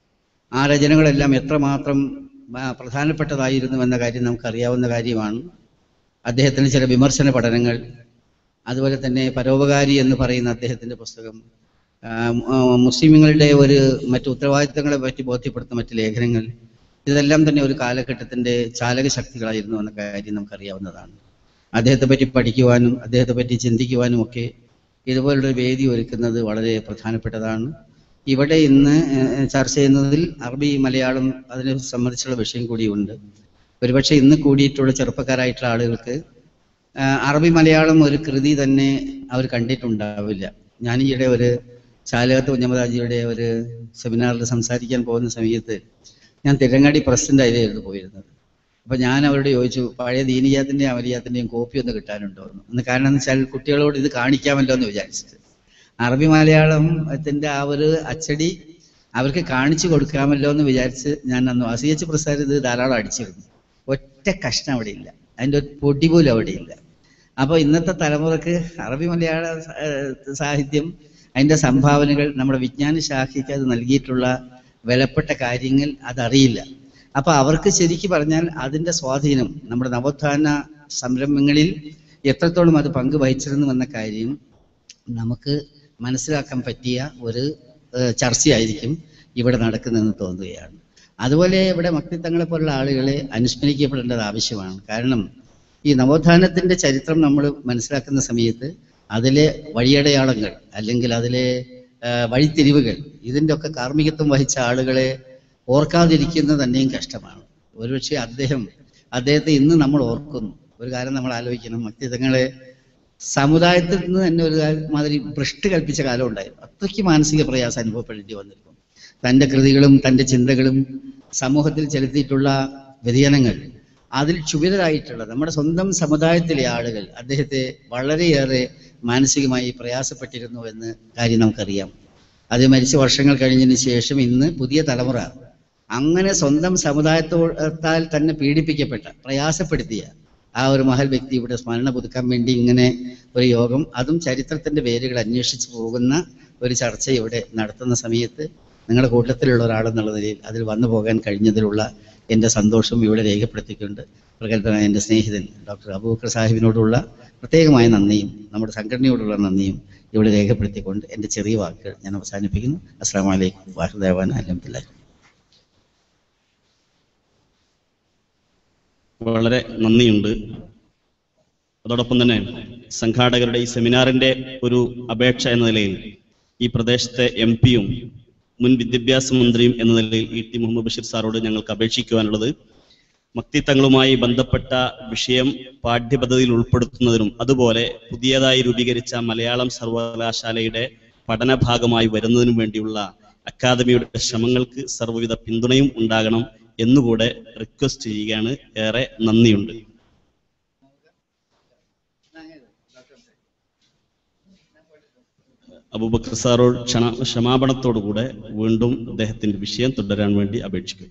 ആ രചനകളെല്ലാം എത്രമാത്രം ആ, പ്രധാനപ്പെട്ടതായിരുന്നു എന്ന കാര്യം നമുക്കറിയാവുന്ന കാര്യമാണ് അദ്ദേഹത്തിന് ചില വിമർശന പഠനങ്ങൾ അതുപോലെ തന്നെ പരോപകാരി എന്ന് പറയുന്ന അദ്ദേഹത്തിൻ്റെ പുസ്തകം ആ, ആ, മുസ്ലിമുകളുടെ ഒരു മറ്റു ഉത്തരവാദിത്തങ്ങളെ പറ്റി ബോധ്യപ്പെടുത്തുന്ന മറ്റ് ലേഖനങ്ങൾ ഇതെല്ലാം തന്നെ ഒരു കാലഘട്ടത്തിന്റെ ചാലക ശക്തികളായിരുന്നു എന്ന കാര്യം നമുക്കറിയാവുന്നതാണ് അദ്ദേഹത്തെ പറ്റി പഠിക്കുവാനും അദ്ദേഹത്തെ പറ്റി ചിന്തിക്കുവാനും ഒക്കെ ഇതുപോലുള്ള ഒരു വേദി ഒരുക്കുന്നത് വളരെ പ്രധാനപ്പെട്ടതാണ് ഇവിടെ ഇന്ന് ഏഹ്, ചർച്ച ചെയ്യുന്നതിൽ അറബി മലയാളം അതിനെ സംബന്ധിച്ചുള്ള വിഷയം കൂടിയുണ്ട് ഒരുപക്ഷെ ഇന്ന് കൂടിയിട്ടുള്ള ചെറുപ്പക്കാരായിട്ടുള്ള ആളുകൾക്ക് ആ, അറബി മലയാളം ഒരു കൃതി തന്നെ അവർ കണ്ടിട്ടുണ്ടാവില്ല ഞാൻ ഈയിടെ ഒരു ചാലകത്ത് കുഞ്ഞമ്മദാജിയുടെ ഒരു സെമിനാറിൽ സംസാരിക്കാൻ പോകുന്ന സമയത്ത് ഞാൻ തിരങ്ങാടി പ്രസിഡന്റ് ആയിരുന്നു പോയിരുന്നത് അപ്പൊ ഞാൻ അവരോട് ചോദിച്ചു പഴയ ദീനിയാത്തിന്റെയും അമലിയാത്തിന്റെയും കോപ്പി ഒന്ന് കിട്ടാനുണ്ടോ എന്ന് എന്ന് കാരണം എന്ന് വെച്ചാൽ കുട്ടികളോട് ഇത് കാണിക്കാമല്ലോ എന്ന് വിചാരിച്ചിട്ട് അറബി മലയാളത്തിന്റെ ആ ഒരു അച്ചടി അവർക്ക് കാണിച്ചു കൊടുക്കാമല്ലോ എന്ന് വിചാരിച്ച് ഞാൻ അന്ന് സി എച്ച് പ്രസാദ് ഇത് ധാരാളം അടിച്ചിരുന്നു ഒറ്റ കഷ്ണം അവിടെ ഇല്ല അതിന്റെ ഒരു പൊടി പോലും അവിടെ ഇല്ല അപ്പോൾ ഇന്നത്തെ തലമുറക്ക് അറബി മലയാള ഏഹ്, സാഹിത്യം അതിന്റെ സംഭാവനകൾ നമ്മുടെ വിജ്ഞാന ശാഖയ്ക്ക് അത് നൽകിയിട്ടുള്ള വിലപ്പെട്ട കാര്യങ്ങൾ അതറിയില്ല അപ്പൊ അവർക്ക് ശരിക്ക് പറഞ്ഞാൽ അതിന്റെ സ്വാധീനം നമ്മുടെ നവോത്ഥാന സംരംഭങ്ങളിൽ എത്രത്തോളം അത് പങ്ക് വഹിച്ചിരുന്നു എന്ന കാര്യം നമുക്ക് മനസ്സിലാക്കാൻ പറ്റിയ ഒരു ഏഹ്, ചർച്ചയായിരിക്കും ഇവിടെ നടക്കുന്നതെന്ന് തോന്നുകയാണ് അതുപോലെ ഇവിടെ മക്തിത്തങ്ങളെ പോലുള്ള ആളുകളെ അനുസ്മരിക്കപ്പെടേണ്ടത് ആവശ്യമാണ് കാരണം ഈ നവോത്ഥാനത്തിന്റെ ചരിത്രം നമ്മൾ മനസ്സിലാക്കുന്ന സമയത്ത് അതിലെ വഴിയടയാളങ്ങൾ അല്ലെങ്കിൽ അതിലെ ആ, വഴിത്തിരിവുകൾ ഇതിൻ്റെ ഒക്കെ കാർമ്മികത്വം വഹിച്ച ആളുകളെ ഓർക്കാതിരിക്കുന്നത് തന്നെയും കഷ്ടമാണ് ഒരുപക്ഷെ അദ്ദേഹം അദ്ദേഹത്തെ ഇന്ന് നമ്മൾ ഓർക്കുന്നു ഒരു കാര്യം നമ്മൾ ആലോചിക്കണം മക്തിതങ്ങളെ സമുദായത്തിൽ നിന്ന് തന്നെ ഒരു കാ- മാതിരി ഭ്രഷ്ട് കൽപ്പിച്ച കാലം ഉണ്ടായിരുന്നു അത്രയ്ക്ക് മാനസിക പ്രയാസം അനുഭവപ്പെടേണ്ടി വന്നിരുന്നു തൻ്റെ കൃതികളും തൻ്റെ ചിന്തകളും സമൂഹത്തിൽ ചെലുത്തിയിട്ടുള്ള വ്യതിയാനങ്ങൾ അതിൽ ക്ഷുഭിതരായിട്ടുള്ള നമ്മുടെ സ്വന്തം സമുദായത്തിലെ ആളുകൾ അദ്ദേഹത്തെ വളരെയേറെ മാനസികമായി പ്രയാസപ്പെട്ടിരുന്നു എന്ന് കാര്യം നമുക്കറിയാം അത് മരിച്ച വർഷങ്ങൾ കഴിഞ്ഞതിന് ശേഷം ഇന്ന് പുതിയ തലമുറ അങ്ങനെ സ്വന്തം സമുദായത്തോട്ടാൽ തന്നെ പീഡിപ്പിക്കപ്പെട്ട പ്രയാസപ്പെടുത്തിയ ആ ഒരു മഹൽ വ്യക്തി ഇവിടെ സ്മരണ പുതുക്കാൻ വേണ്ടി ഇങ്ങനെ ഒരു യോഗം അതും ചരിത്രത്തിന്റെ വേരുകൾ അന്വേഷിച്ച് പോകുന്ന ഒരു ചർച്ച ഇവിടെ നടത്തുന്ന സമയത്ത് നിങ്ങളുടെ കൂട്ടത്തിലുള്ള ഒരാളെന്നുള്ള നിലയിൽ അതിൽ വന്നു പോകാൻ കഴിഞ്ഞതിലുള്ള എൻ്റെ സന്തോഷം ഇവിടെ രേഖപ്പെടുത്തിക്കൊണ്ട് പ്രഗത്ഭനായ എൻ്റെ സ്നേഹിതൻ ഡോക്ടർ അബൂബക്കർ സാഹിബിനോടുള്ള പ്രത്യേകമായ നന്ദിയും നമ്മുടെ സംഘടനയോടുള്ള നന്ദിയും ഇവിടെ രേഖപ്പെടുത്തിക്കൊണ്ട് എൻ്റെ ചെറിയ വാക്കുകൾ ഞാൻ അവസാനിപ്പിക്കുന്നു അസ്സാം വലൈക്കും വാസുദേവാൻ അലഹമുല്ലാ വളരെ നന്ദിയുണ്ട് അതോടൊപ്പം തന്നെ സംഘാടകരുടെ ഈ സെമിനാറിന്റെ ഒരു അപേക്ഷ എന്ന നിലയിൽ ഈ പ്രദേശത്തെ എം പിയും മുൻ വിദ്യാഭ്യാസ മന്ത്രിയും എന്ന നിലയിൽ ഇ ടി മുഹമ്മദ് ബഷീർ സാറോട് ഞങ്ങൾക്ക് അപേക്ഷിക്കുവാനുള്ളത് മക്തിത്തങ്ങളുമായി ബന്ധപ്പെട്ട വിഷയം പാഠ്യപദ്ധതിയിൽ ഉൾപ്പെടുത്തുന്നതിനും അതുപോലെ പുതിയതായി രൂപീകരിച്ച മലയാളം സർവകലാശാലയുടെ പഠന ഭാഗമായി വരുന്നതിനും വേണ്ടിയുള്ള അക്കാദമിയുടെ ശ്രമങ്ങൾക്ക് സർവ്വവിധ പിന്തുണയും ഉണ്ടാകണം എന്നുകൂടെ റിക്വസ്റ്റ് ചെയ്യുകയാണ് ഏറെ നന്ദിയുണ്ട് അബൂബക്കർ സാറോട് ക്ഷണ ക്ഷമാപണത്തോടുകൂടെ വീണ്ടും അദ്ദേഹത്തിന്റെ വിഷയം തുടരാൻ വേണ്ടി അപേക്ഷിക്കും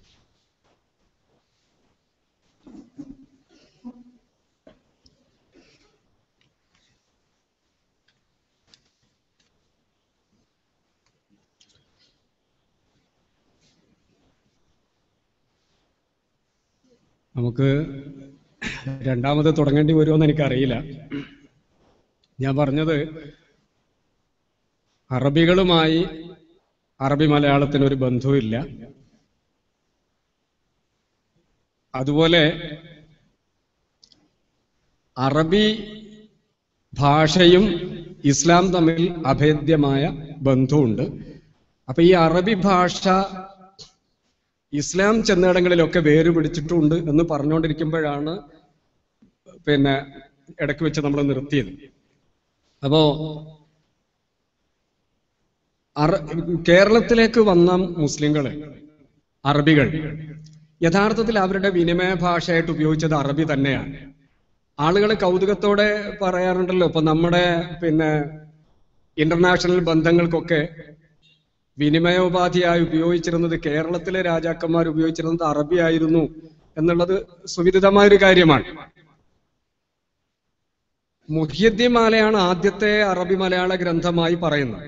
നമുക്ക് രണ്ടാമത് തുടങ്ങേണ്ടി വരുമോന്ന് എനിക്കറിയില്ല ഞാൻ പറഞ്ഞത് അറബികളുമായി അറബി മലയാളത്തിന് ഒരു ബന്ധവുമില്ല അതുപോലെ അറബി ഭാഷയും ഇസ്ലാം തമ്മിൽ അഭേദ്യമായ ബന്ധമുണ്ട് അപ്പൊ ഈ അറബി ഭാഷ ഇസ്ലാം ചെന്നിടങ്ങളിലൊക്കെ വേര് പിടിച്ചിട്ടുണ്ട് എന്ന് പറഞ്ഞുകൊണ്ടിരിക്കുമ്പോഴാണ് പിന്നെ ഇടയ്ക്ക് വെച്ച് നമ്മൾ നിർത്തിയത് അപ്പോ അറ കേരളത്തിലേക്ക് വന്ന മുസ്ലിങ്ങള് അറബികൾ യഥാർത്ഥത്തിൽ അവരുടെ വിനിമയ ഭാഷയായിട്ട് ഉപയോഗിച്ചത് അറബി തന്നെയാണ് ആളുകൾ കൗതുകത്തോടെ പറയാറുണ്ടല്ലോ ഇപ്പൊ നമ്മുടെ പിന്നെ ഇന്റർനാഷണൽ ബന്ധങ്ങൾക്കൊക്കെ വിനിമയോപാധിയായി ഉപയോഗിച്ചിരുന്നത് കേരളത്തിലെ രാജാക്കന്മാർ ഉപയോഗിച്ചിരുന്നത് അറബി ആയിരുന്നു എന്നുള്ളത് സുവിദിതമായ ഒരു കാര്യമാണ് മുഹ്യദ്ദീൻ മാലയാണ് ആദ്യത്തെ അറബി മലയാള ഗ്രന്ഥമായി പറയുന്നത്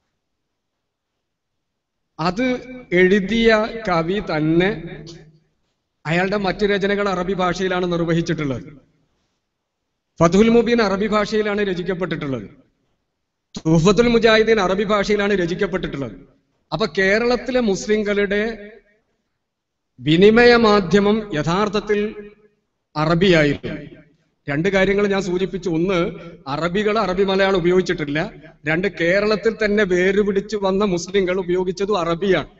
അത് എഴുതിയ കവി തന്നെ അയാളുടെ മറ്റു രചനകൾ അറബി ഭാഷയിലാണ് നിർവഹിച്ചിട്ടുള്ളത് ഫതുൽ മുബീൻ അറബി ഭാഷയിലാണ് രചിക്കപ്പെട്ടിട്ടുള്ളത് തൂഫത്തുൽ മുജാഹിദീൻ അറബി ഭാഷയിലാണ് രചിക്കപ്പെട്ടിട്ടുള്ളത് അപ്പൊ കേരളത്തിലെ മുസ്ലിങ്ങളുടെ വിനിമയ മാധ്യമം യഥാർത്ഥത്തിൽ അറബിയായിരുന്നു രണ്ട് കാര്യങ്ങൾ ഞാൻ സൂചിപ്പിച്ചു ഒന്ന് അറബികൾ അറബി മലയാളം ഉപയോഗിച്ചിട്ടില്ല രണ്ട് കേരളത്തിൽ തന്നെ വേരുപിടിച്ചു വന്ന മുസ്ലിങ്ങൾ ഉപയോഗിച്ചതും അറബിയാണ്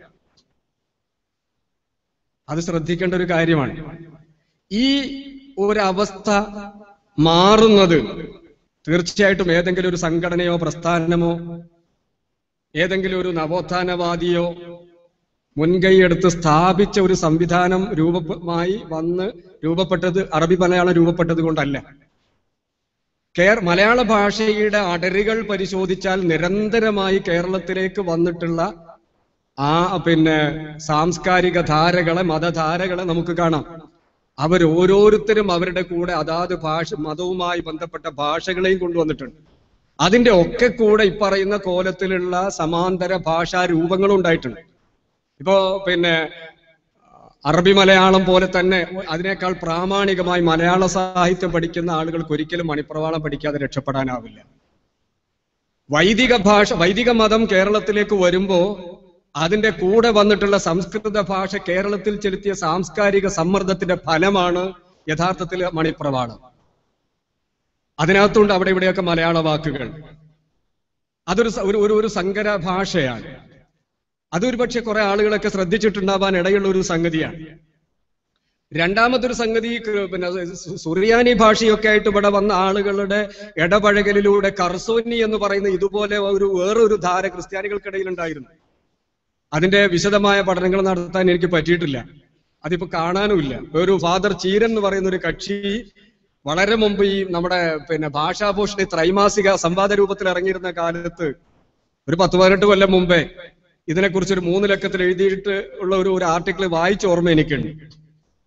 അത് ശ്രദ്ധിക്കേണ്ട ഒരു കാര്യമാണ് ഈ ഒരവസ്ഥ മാറുന്നത് തീർച്ചയായിട്ടും ഏതെങ്കിലും ഒരു സംഘടനയോ പ്രസ്ഥാനമോ ഏതെങ്കിലും ഒരു നവോത്ഥാനവാദിയോ മുൻകൈയെടുത്ത് സ്ഥാപിച്ച ഒരു സംവിധാനം രൂപമായി വന്ന് രൂപപ്പെട്ടത് അറബി മലയാളം രൂപപ്പെട്ടത് കൊണ്ടല്ല കേർ മലയാള ഭാഷയുടെ അടരുകൾ പരിശോധിച്ചാൽ നിരന്തരമായി കേരളത്തിലേക്ക് വന്നിട്ടുള്ള ആ പിന്നെ സാംസ്കാരിക ധാരകളെ മതധാരകളെ നമുക്ക് കാണാം അവർ ഓരോരുത്തരും അവരുടെ കൂടെ അതാത് ഭാഷ മതവുമായി ബന്ധപ്പെട്ട ഭാഷകളെയും കൊണ്ടുവന്നിട്ടുണ്ട് അതിന്റെ ഒക്കെ കൂടെ ഇപ്പറയുന്ന കോലത്തിലുള്ള സമാന്തര ഭാഷാ രൂപങ്ങളും ഉണ്ടായിട്ടുണ്ട് ഇപ്പോ പിന്നെ അറബി മലയാളം പോലെ തന്നെ അതിനേക്കാൾ പ്രാമാണികമായി മലയാള സാഹിത്യം പഠിക്കുന്ന ആളുകൾക്ക് ഒരിക്കലും മണിപ്രവാളം പഠിക്കാതെ രക്ഷപ്പെടാനാവില്ല വൈദിക ഭാഷ വൈദിക മതം കേരളത്തിലേക്ക് വരുമ്പോ അതിന്റെ കൂടെ വന്നിട്ടുള്ള സംസ്കൃത ഭാഷ കേരളത്തിൽ ചെലുത്തിയ സാംസ്കാരിക സമ്മർദ്ദത്തിന്റെ ഫലമാണ് യഥാർത്ഥത്തിൽ മണിപ്രവാളം അതിനകത്തുണ്ട് അവിടെ ഇവിടെയൊക്കെ മലയാള വാക്കുകൾ അതൊരു സ- ഒരു ഒരു ഒരു സങ്കര ഭാഷയാണ് അതൊരു പക്ഷെ കുറെ ആളുകളൊക്കെ ശ്രദ്ധിച്ചിട്ടുണ്ടാവാൻ ഇടയുള്ള ഒരു സംഗതിയാണ് രണ്ടാമതൊരു സംഗതി ക- പിന്നെ സു- സുറിയാനി ഭാഷയൊക്കെ ആയിട്ട് ഇവിടെ വന്ന ആളുകളുടെ ഇടപഴകലിലൂടെ കർസോനി എന്ന് പറയുന്ന ഇതുപോലെ ഒരു വേറൊരു ധാര ക്രിസ്ത്യാനികൾക്കിടയിൽ ഉണ്ടായിരുന്നു അതിന്റെ വിശദമായ പഠനങ്ങൾ നടത്താൻ എനിക്ക് പറ്റിയിട്ടില്ല അതിപ്പോ കാണാനുമില്ല ഒരു ഫാദർ ചീരൻ എന്ന് പറയുന്ന ഒരു കക്ഷി വളരെ മുമ്പ് ഈ നമ്മുടെ പിന്നെ ഭാഷാഭൂഷണി ത്രൈമാസിക സംവാദ രൂപത്തിൽ ഇറങ്ങിയിരുന്ന കാലത്ത് ഒരു പത്ത് പതിനെട്ട് കൊല്ലം മുമ്പേ ഇതിനെക്കുറിച്ച് ഒരു മൂന്ന് ലക്കത്തിൽ എഴുതിയിട്ട് ഉള്ള ഒരു ഒരു ആർട്ടിക്കിൾ വായിച്ച ഓർമ്മ എനിക്കുണ്ട്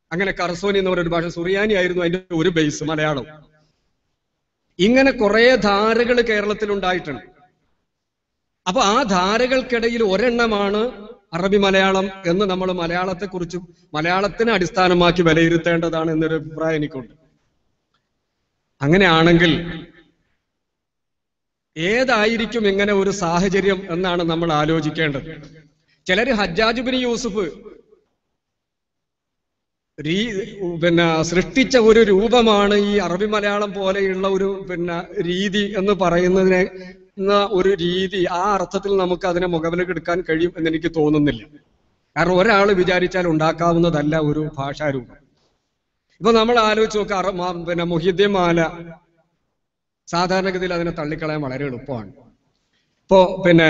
അങ്ങനെ കർസോനി എന്ന് പറയുന്ന ഒരു ഭാഷ സുറിയാനി ആയിരുന്നു അതിന്റെ ഒരു ബേസ് മലയാളം ഇങ്ങനെ കുറെ ധാരകൾ കേരളത്തിൽ ഉണ്ടായിട്ടുണ്ട് അപ്പൊ ആ ധാരകൾക്കിടയിൽ ഒരെണ്ണമാണ് അറബി മലയാളം എന്ന് നമ്മൾ മലയാളത്തെ കുറിച്ചും മലയാളത്തിനെ അടിസ്ഥാനമാക്കി വിലയിരുത്തേണ്ടതാണ് എന്നൊരു അഭിപ്രായം എനിക്കുണ്ട് അങ്ങനെയാണെങ്കിൽ ഏതായിരിക്കും ഇങ്ങനെ ഒരു സാഹചര്യം എന്നാണ് നമ്മൾ ആലോചിക്കേണ്ടത് ചിലര് ഹജ്ജാജുബിന് യൂസുഫ് രീ പിന്നെ സൃഷ്ടിച്ച ഒരു രൂപമാണ് ഈ അറബി മലയാളം പോലെയുള്ള ഒരു പിന്നെ രീതി എന്ന് പറയുന്നതിനെ എന്ന ഒരു രീതി ആ അർത്ഥത്തിൽ നമുക്ക് അതിനെ മുഖവിലേക്ക് എടുക്കാൻ കഴിയും എന്ന് എനിക്ക് തോന്നുന്നില്ല കാരണം ഒരാൾ വിചാരിച്ചാൽ ഉണ്ടാക്കാവുന്നതല്ല ഒരു ഭാഷാരൂപം ഇപ്പൊ നമ്മൾ ആലോചിച്ച് നോക്കുക അറ- മാ- പിന്നെ മുഹിദ്ദീൻ മാല സാധാരണഗതിയിൽ അതിനെ തള്ളിക്കളയാൻ വളരെ എളുപ്പമാണ് ഇപ്പോ പിന്നെ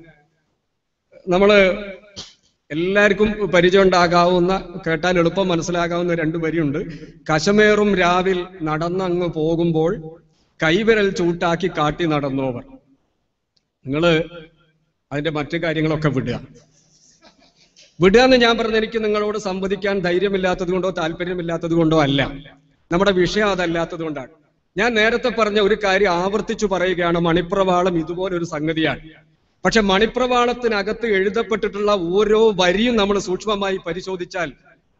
നമ്മള് എല്ലാവർക്കും പരിചയം ഉണ്ടാകാവുന്ന കേട്ടാൽ എളുപ്പം മനസ്സിലാകാവുന്ന രണ്ട് വരിയുണ്ട് കശമേറും രാവിൽ നടന്നങ്ങ് പോകുമ്പോൾ കൈവിരൽ ചൂട്ടാക്കി കാട്ടി നടന്നോവർ നിങ്ങള് അതിന്റെ മറ്റു കാര്യങ്ങളൊക്കെ വിടുക വിടുക എന്ന് ഞാൻ പറഞ്ഞ എനിക്ക് നിങ്ങളോട് സംവദിക്കാൻ ധൈര്യമില്ലാത്തത് കൊണ്ടോ താല്പര്യമില്ലാത്തത് കൊണ്ടോ അല്ല നമ്മുടെ വിഷയം അതല്ലാത്തത് കൊണ്ടാണ് ഞാൻ നേരത്തെ പറഞ്ഞ ഒരു കാര്യം ആവർത്തിച്ചു പറയുകയാണ് മണിപ്രവാളം ഇതുപോലെ ഒരു സംഗതിയാണ് പക്ഷെ മണിപ്രവാളത്തിനകത്ത് എഴുതപ്പെട്ടിട്ടുള്ള ഓരോ വരിയും നമ്മൾ സൂക്ഷ്മമായി പരിശോധിച്ചാൽ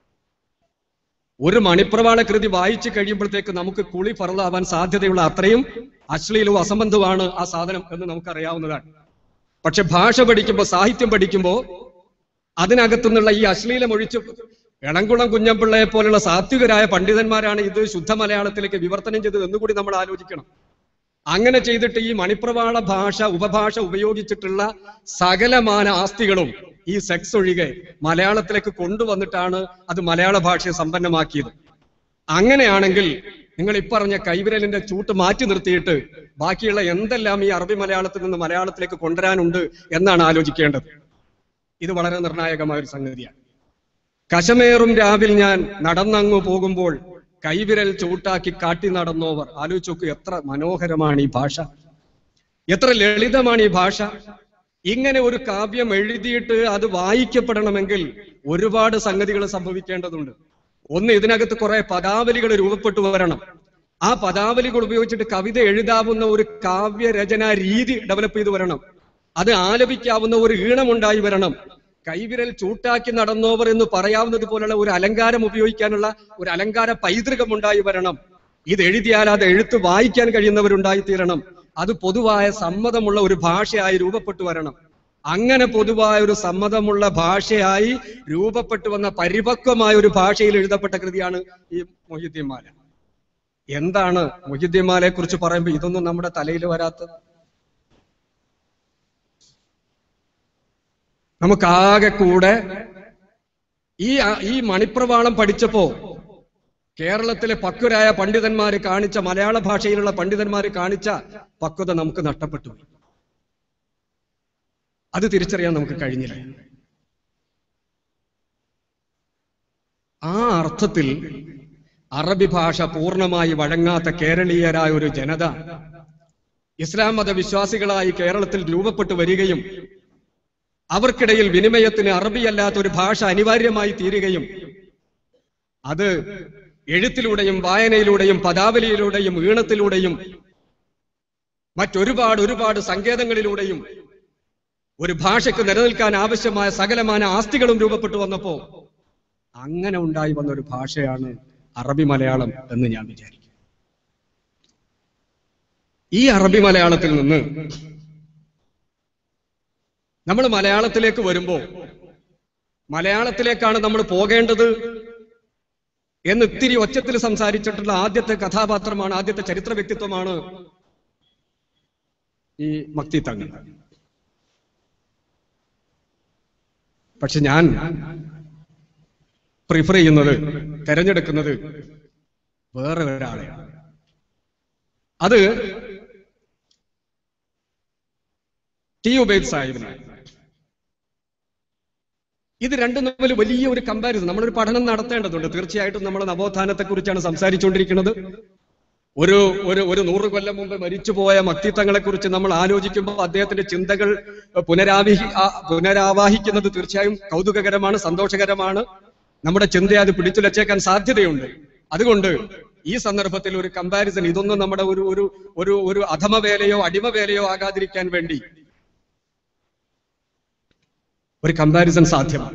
ഒരു മണിപ്രവാള കൃതി വായിച്ചു കഴിയുമ്പോഴത്തേക്ക് നമുക്ക് കുളി പറലാവാൻ സാധ്യതയുള്ള അത്രയും അശ്ലീലവും അസംബന്ധവുമാണ് ആ സാധനം എന്ന് നമുക്കറിയാവുന്നതാണ് പക്ഷെ ഭാഷ പഠിക്കുമ്പോൾ സാഹിത്യം പഠിക്കുമ്പോൾ അതിനകത്തുനിന്നുള്ള ഈ അശ്ലീലം ഒഴിച്ച് എളംകുളം കുഞ്ഞമ്പിള്ളയെ പോലുള്ള സാത്വികരായ പണ്ഡിതന്മാരാണ് ഇത് ശുദ്ധ മലയാളത്തിലേക്ക് വിവർത്തനം ചെയ്തത് എന്നുകൂടി നമ്മൾ ആലോചിക്കണം അങ്ങനെ ചെയ്തിട്ട് ഈ മണിപ്രവാള ഭാഷ ഉപഭാഷ ഉപയോഗിച്ചിട്ടുള്ള സകലമാന ആസ്തികളും ഈ സെക്സ് ഒഴികെ മലയാളത്തിലേക്ക് കൊണ്ടുവന്നിട്ടാണ് അത് മലയാള ഭാഷയെ സമ്പന്നമാക്കിയത് അങ്ങനെയാണെങ്കിൽ നിങ്ങൾ ഇപ്പറഞ്ഞ കൈവിരലിന്റെ ചൂട്ട് മാറ്റി നിർത്തിയിട്ട് ബാക്കിയുള്ള എന്തെല്ലാം ഈ അറബി മലയാളത്തിൽ നിന്ന് മലയാളത്തിലേക്ക് കൊണ്ടുവരാനുണ്ട് എന്നാണ് ആലോചിക്കേണ്ടത് ഇത് വളരെ നിർണായകമായ ഒരു സംഗതിയാണ് കശമേറും രാവിൽ ഞാൻ നടന്നങ്ങു പോകുമ്പോൾ കൈവിരൽ ചൂട്ടാക്കി കാട്ടി നടന്നോവർ ആലോചിച്ച് നോക്കൂ എത്ര മനോഹരമാണ് ഈ ഭാഷ എത്ര ലളിതമാണ് ഈ ഭാഷ ഇങ്ങനെ ഒരു കാവ്യം എഴുതിയിട്ട് അത് വായിക്കപ്പെടണമെങ്കിൽ ഒരുപാട് സംഗതികൾ സംഭവിക്കേണ്ടതുണ്ട് ഒന്ന് ഇതിനകത്ത് കുറെ പദാവലികൾ രൂപപ്പെട്ടു വരണം ആ പദാവലികൾ ഉപയോഗിച്ചിട്ട് കവിത എഴുതാവുന്ന ഒരു കാവ്യരചനാ രീതി ഡെവലപ്പ് ചെയ്തു വരണം അത് ആലപിക്കാവുന്ന ഒരു ഈണമുണ്ടായി വരണം കൈവിരൽ ചൂട്ടാക്കി നടന്നോവർ എന്ന് പറയാവുന്നത് പോലുള്ള ഒരു അലങ്കാരം ഉപയോഗിക്കാനുള്ള ഒരു അലങ്കാര പൈതൃകം ഉണ്ടായി വരണം ഇത് എഴുതിയാൽ അത് എഴുത്ത് വായിക്കാൻ കഴിയുന്നവരുണ്ടായി തീരണം അത് പൊതുവായ സമ്മതമുള്ള ഒരു ഭാഷയായി രൂപപ്പെട്ടു വരണം അങ്ങനെ പൊതുവായ ഒരു സമ്മതമുള്ള ഭാഷയായി രൂപപ്പെട്ടു വന്ന പരിപക്വമായ ഒരു ഭാഷയിൽ എഴുതപ്പെട്ട കൃതിയാണ് ഈ മൊഹിദ്ദീൻ മാല എന്താണ് മൊഹിദ്ദീൻ മാലയെ കുറിച്ച് പറയുമ്പോൾ ഇതൊന്നും നമ്മുടെ തലയിൽ വരാത്തത് നമുക്കാകെ കൂടെ ഈ ഈ മണിപ്രവാളം പഠിച്ചപ്പോ കേരളത്തിലെ പക്വരായ പണ്ഡിതന്മാര് കാണിച്ച മലയാള ഭാഷയിലുള്ള പണ്ഡിതന്മാര് കാണിച്ച പക്വത നമുക്ക് നഷ്ടപ്പെട്ടു അത് തിരിച്ചറിയാൻ നമുക്ക് കഴിഞ്ഞില്ല ആ അർത്ഥത്തിൽ അറബി ഭാഷ പൂർണ്ണമായി വഴങ്ങാത്ത കേരളീയരായ ഒരു ജനത ഇസ്ലാം മത വിശ്വാസികളായി കേരളത്തിൽ രൂപപ്പെട്ടു വരികയും അവർക്കിടയിൽ വിനിമയത്തിന് അറബിയല്ലാത്ത ഒരു ഭാഷ അനിവാര്യമായി തീരുകയും അത് എഴുത്തിലൂടെയും വായനയിലൂടെയും പദാവലിയിലൂടെയും ഈണത്തിലൂടെയും മറ്റൊരുപാട് ഒരുപാട് സങ്കേതങ്ങളിലൂടെയും ഒരു ഭാഷയ്ക്ക് നിലനിൽക്കാൻ ആവശ്യമായ സകലമാന ആസ്തികളും രൂപപ്പെട്ടു വന്നപ്പോ അങ്ങനെ ഉണ്ടായി വന്ന ഒരു ഭാഷയാണ് അറബി മലയാളം എന്ന് ഞാൻ വിചാരിക്കും ഈ അറബി മലയാളത്തിൽ നിന്ന് നമ്മൾ മലയാളത്തിലേക്ക് വരുമ്പോ മലയാളത്തിലേക്കാണ് നമ്മൾ പോകേണ്ടത് എന്ന് ഇത്തിരി ഒച്ചത്തിൽ സംസാരിച്ചിട്ടുള്ള ആദ്യത്തെ കഥാപാത്രമാണ് ആദ്യത്തെ ചരിത്ര വ്യക്തിത്വമാണ് ഈ മക്തി തങ്ങൾ പക്ഷെ ഞാൻ പ്രിഫർ ചെയ്യുന്നത് തെരഞ്ഞെടുക്കുന്നത് വേറെ ഒരാളെയാണ് അത് ടി ഉബൈദ് സാഹിബിനാണ് ഇത് രണ്ടും തമ്മിൽ വലിയ ഒരു കമ്പാരിസൺ നമ്മളൊരു പഠനം നടത്തേണ്ടതുണ്ട് തീർച്ചയായിട്ടും നമ്മൾ നവോത്ഥാനത്തെ കുറിച്ചാണ് സംസാരിച്ചുകൊണ്ടിരിക്കുന്നത് ഒരു ഒരു ഒരു നൂറ് കൊല്ലം മുമ്പ് മരിച്ചുപോയ മക്തിത്വങ്ങളെ കുറിച്ച് നമ്മൾ ആലോചിക്കുമ്പോൾ അദ്ദേഹത്തിന്റെ ചിന്തകൾ പുനരാവി ആ, പുനരാവാഹിക്കുന്നത് തീർച്ചയായും കൗതുകകരമാണ് സന്തോഷകരമാണ് നമ്മുടെ ചിന്തയെ അത് പിടിച്ചുലച്ചേക്കാൻ സാധ്യതയുണ്ട് അതുകൊണ്ട് ഈ സന്ദർഭത്തിൽ ഒരു കമ്പാരിസൺ ഇതൊന്നും നമ്മുടെ ഒരു ഒരു ഒരു ഒരു അധമവേലയോ അടിമവേലയോ ആകാതിരിക്കാൻ വേണ്ടി ഒരു കമ്പാരിസൺ സാധ്യമാണ്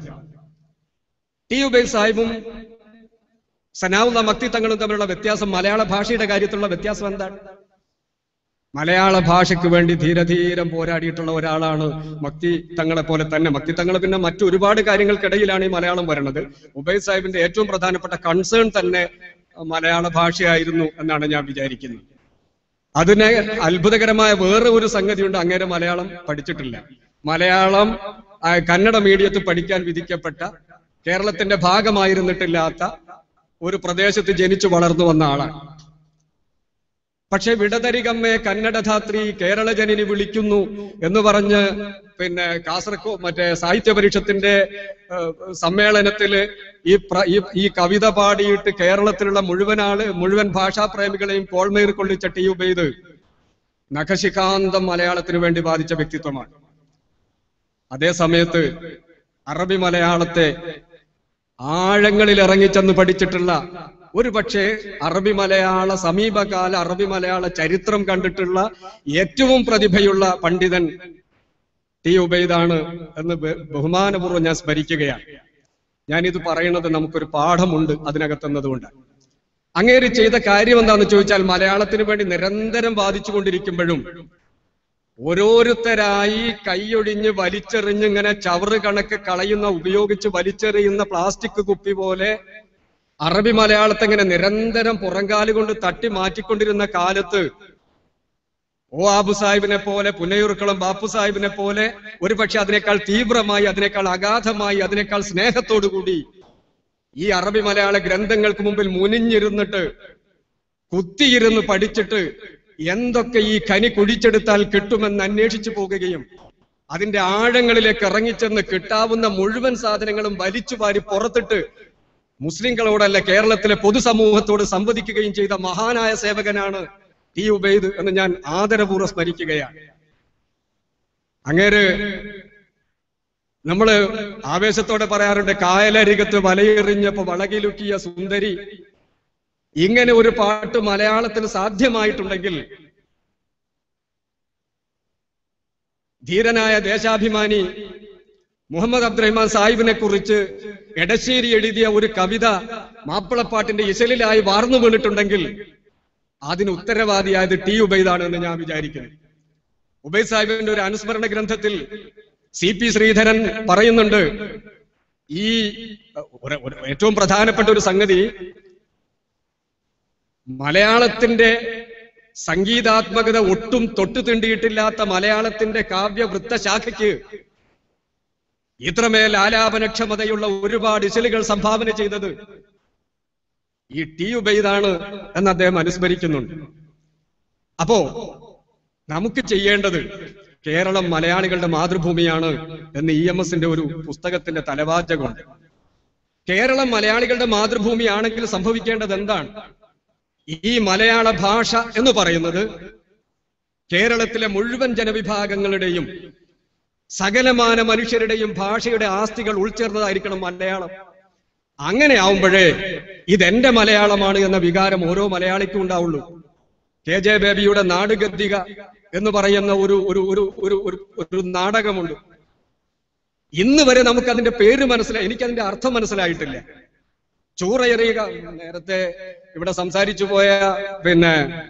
ടി ഉബൈൽ സാഹിബും സനാവുള്ള മക്തി തങ്ങളും തമ്മിലുള്ള വ്യത്യാസം മലയാള ഭാഷയുടെ കാര്യത്തിലുള്ള വ്യത്യാസം എന്താണ് മലയാള ഭാഷയ്ക്ക് വേണ്ടി ധീരധീരം പോരാടിയിട്ടുള്ള ഒരാളാണ് മക്തി തങ്ങളെ പോലെ തന്നെ മക്തി തങ്ങൾ പിന്നെ മറ്റു ഒരുപാട് കാര്യങ്ങൾക്കിടയിലാണ് ഈ മലയാളം വരുന്നത് ഉബൈദ് സാഹിബിന്റെ ഏറ്റവും പ്രധാനപ്പെട്ട കൺസേൺ തന്നെ മലയാള ഭാഷയായിരുന്നു എന്നാണ് ഞാൻ വിചാരിക്കുന്നത് അതിന് അത്ഭുതകരമായ വേറെ ഒരു സംഗതിയുണ്ട് അങ്ങേരെ മലയാളം പഠിച്ചിട്ടില്ല മലയാളം ആ, കന്നഡ മീഡിയത്തിൽ പഠിക്കാൻ വിധിക്കപ്പെട്ട കേരളത്തിന്റെ ഭാഗമായിരുന്നിട്ടില്ലാത്ത ഒരു പ്രദേശത്ത് ജനിച്ചു വളർന്നു വന്ന ആളാണ് പക്ഷെ വിടതരികമ്മേ കന്നഡധാത്രി കേരള ജനനി വിളിക്കുന്നു എന്ന് പറഞ്ഞ് പിന്നെ കാസർഗോ മറ്റേ സാഹിത്യ പരിഷത്തിന്റെ ഏഹ്, സമ്മേളനത്തില് ഈ പ്ര- ഈ- ഈ കവിത പാടിയിട്ട് കേരളത്തിലുള്ള മുഴുവൻ ആള് മുഴുവൻ ഭാഷാപ്രേമികളെയും കോൾമേർ കൊള്ളിച്ച ടി ഉബൈദ് നഖശികാന്തം മലയാളത്തിന് വേണ്ടി ബാധിച്ച വ്യക്തിത്വമാണ് അതേ സമയത്ത് അറബി മലയാളത്തെ ആഴങ്ങളിൽ ഇറങ്ങിച്ചെന്ന് പഠിച്ചിട്ടുള്ള ഒരു പക്ഷേ അറബി മലയാള സമീപകാല അറബി മലയാള ചരിത്രം കണ്ടിട്ടുള്ള ഏറ്റവും പ്രതിഭയുള്ള പണ്ഡിതൻ ടി ഉബൈദാണ് എന്ന് ബ- ബഹുമാനപൂർവ്വം ഞാൻ സ്മരിക്കുകയാണ് ഞാനിത് പറയുന്നത് നമുക്കൊരു പാഠമുണ്ട് അതിനകത്തുന്നതുകൊണ്ട് അങ്ങേര് ചെയ്ത കാര്യം എന്താണെന്ന് ചോദിച്ചാൽ മലയാളത്തിന് വേണ്ടി നിരന്തരം വാദിച്ചുകൊണ്ടിരിക്കുമ്പോഴും ഓരോരുത്തരായി കൈയൊടിഞ്ഞ് വലിച്ചെറിഞ്ഞ് ഇങ്ങനെ ചവറ് കണക്ക് കളയുന്ന ഉപയോഗിച്ച് വലിച്ചെറിയുന്ന പ്ലാസ്റ്റിക് കുപ്പി പോലെ അറബി മലയാളത്തെ ഇങ്ങനെ നിരന്തരം പുറങ്കാല് കൊണ്ട് തട്ടി മാറ്റിക്കൊണ്ടിരുന്ന കാലത്ത് ഓ ആബു സാഹിബിനെ പോലെ പുന്നയൂർക്കുളം ബാപ്പു സാഹിബിനെ പോലെ ഒരുപക്ഷെ അതിനേക്കാൾ തീവ്രമായി അതിനേക്കാൾ അഗാധമായി അതിനേക്കാൾ സ്നേഹത്തോടു കൂടി ഈ അറബി മലയാള ഗ്രന്ഥങ്ങൾക്ക് മുമ്പിൽ മുനിഞ്ഞിരുന്നിട്ട് കുത്തിയിരുന്ന് പഠിച്ചിട്ട് എന്തൊക്കെ ഈ കനി കുഴിച്ചെടുത്താൽ കിട്ടുമെന്ന് അന്വേഷിച്ചു പോകുകയും അതിന്റെ ആഴങ്ങളിലേക്ക് ഇറങ്ങിച്ചെന്ന് കിട്ടാവുന്ന മുഴുവൻ സാധനങ്ങളും വലിച്ചു വാരി പുറത്തിട്ട് മുസ്ലിങ്ങളോടല്ല കേരളത്തിലെ പൊതുസമൂഹത്തോട് സംവദിക്കുകയും ചെയ്ത മഹാനായ സേവകനാണ് ടി ഉബൈദ് എന്ന് ഞാൻ ആദരപൂർവ്വം സ്മരിക്കുകയാണ് അങ്ങേര് നമ്മള് ആവേശത്തോടെ പറയാറുണ്ട് കായലരികത്ത് വലയെറിഞ്ഞപ്പോ വളകിലുക്കിയ സുന്ദരി ഇങ്ങനെ ഒരു പാട്ട് മലയാളത്തിൽ സാധ്യമായിട്ടുണ്ടെങ്കിൽ ധീരനായ ദേശാഭിമാനി മുഹമ്മദ് അബ്ദുറഹ്മാൻ സാഹിബിനെ കുറിച്ച് എടശ്ശേരി എഴുതിയ ഒരു കവിത മാപ്പിളപ്പാട്ടിന്റെ ഇശലിലായി വാർന്നു വീണിട്ടുണ്ടെങ്കിൽ അതിന് ഉത്തരവാദിയായത് ടി ഉബൈദാണ് എന്ന് ഞാൻ വിചാരിക്കുന്നു ഉബൈദ് സാഹിബിന്റെ ഒരു അനുസ്മരണ ഗ്രന്ഥത്തിൽ സി പി ശ്രീധരൻ പറയുന്നുണ്ട് ഈ ഒരു- ഒരു- ഏറ്റവും പ്രധാനപ്പെട്ട ഒരു സംഗതി മലയാളത്തിന്റെ സംഗീതാത്മകത ഒട്ടും തൊട്ടു തീണ്ടിയിട്ടില്ലാത്ത മലയാളത്തിന്റെ കാവ്യവൃത്തശാഖയ്ക്ക് ഇത്രമേൽ ആലാപനക്ഷമതയുള്ള ഒരുപാട് ഇശലുകൾ സംഭാവന ചെയ്തത് ഈ ടി ഉബൈദാണ് എന്ന് അദ്ദേഹം അനുസ്മരിക്കുന്നുണ്ട് അപ്പോ നമുക്ക് ചെയ്യേണ്ടത് കേരളം മലയാളികളുടെ മാതൃഭൂമിയാണ് എന്ന് ഇ എം എസിന്റെ ഒരു പുസ്തകത്തിന്റെ തലവാചകമുണ്ട് കേരളം മലയാളികളുടെ മാതൃഭൂമിയാണെങ്കിൽ സംഭവിക്കേണ്ടത് എന്താണ് ഈ മലയാള ഭാഷ എന്ന് പറയുന്നത് കേരളത്തിലെ മുഴുവൻ ജനവിഭാഗങ്ങളുടെയും സകലമാന മനുഷ്യരുടെയും ഭാഷയുടെ ആസ്തികൾ ഉൾച്ചേർന്നതായിരിക്കണം മലയാളം അങ്ങനെ ആവുമ്പോഴേ ഇതെന്റെ മലയാളമാണ് എന്ന വികാരം ഓരോ മലയാളിക്കും ഉണ്ടാവുള്ളൂ കെ ജെ ബേബിയുടെ നാടുഗദ്ദിക എന്ന് പറയുന്ന ഒരു ഒരു ഒരു ഒരു ഒരു ഒരു നാടകമുണ്ട് ഇന്ന് വരെ നമുക്ക് അതിന്റെ പേര് മനസ്സിലായി എനിക്കതിന്റെ അർത്ഥം മനസ്സിലായിട്ടില്ല ചൂറയെറിയുക നേരത്തെ ഇവിടെ സംസാരിച്ചു പോയ പിന്നെ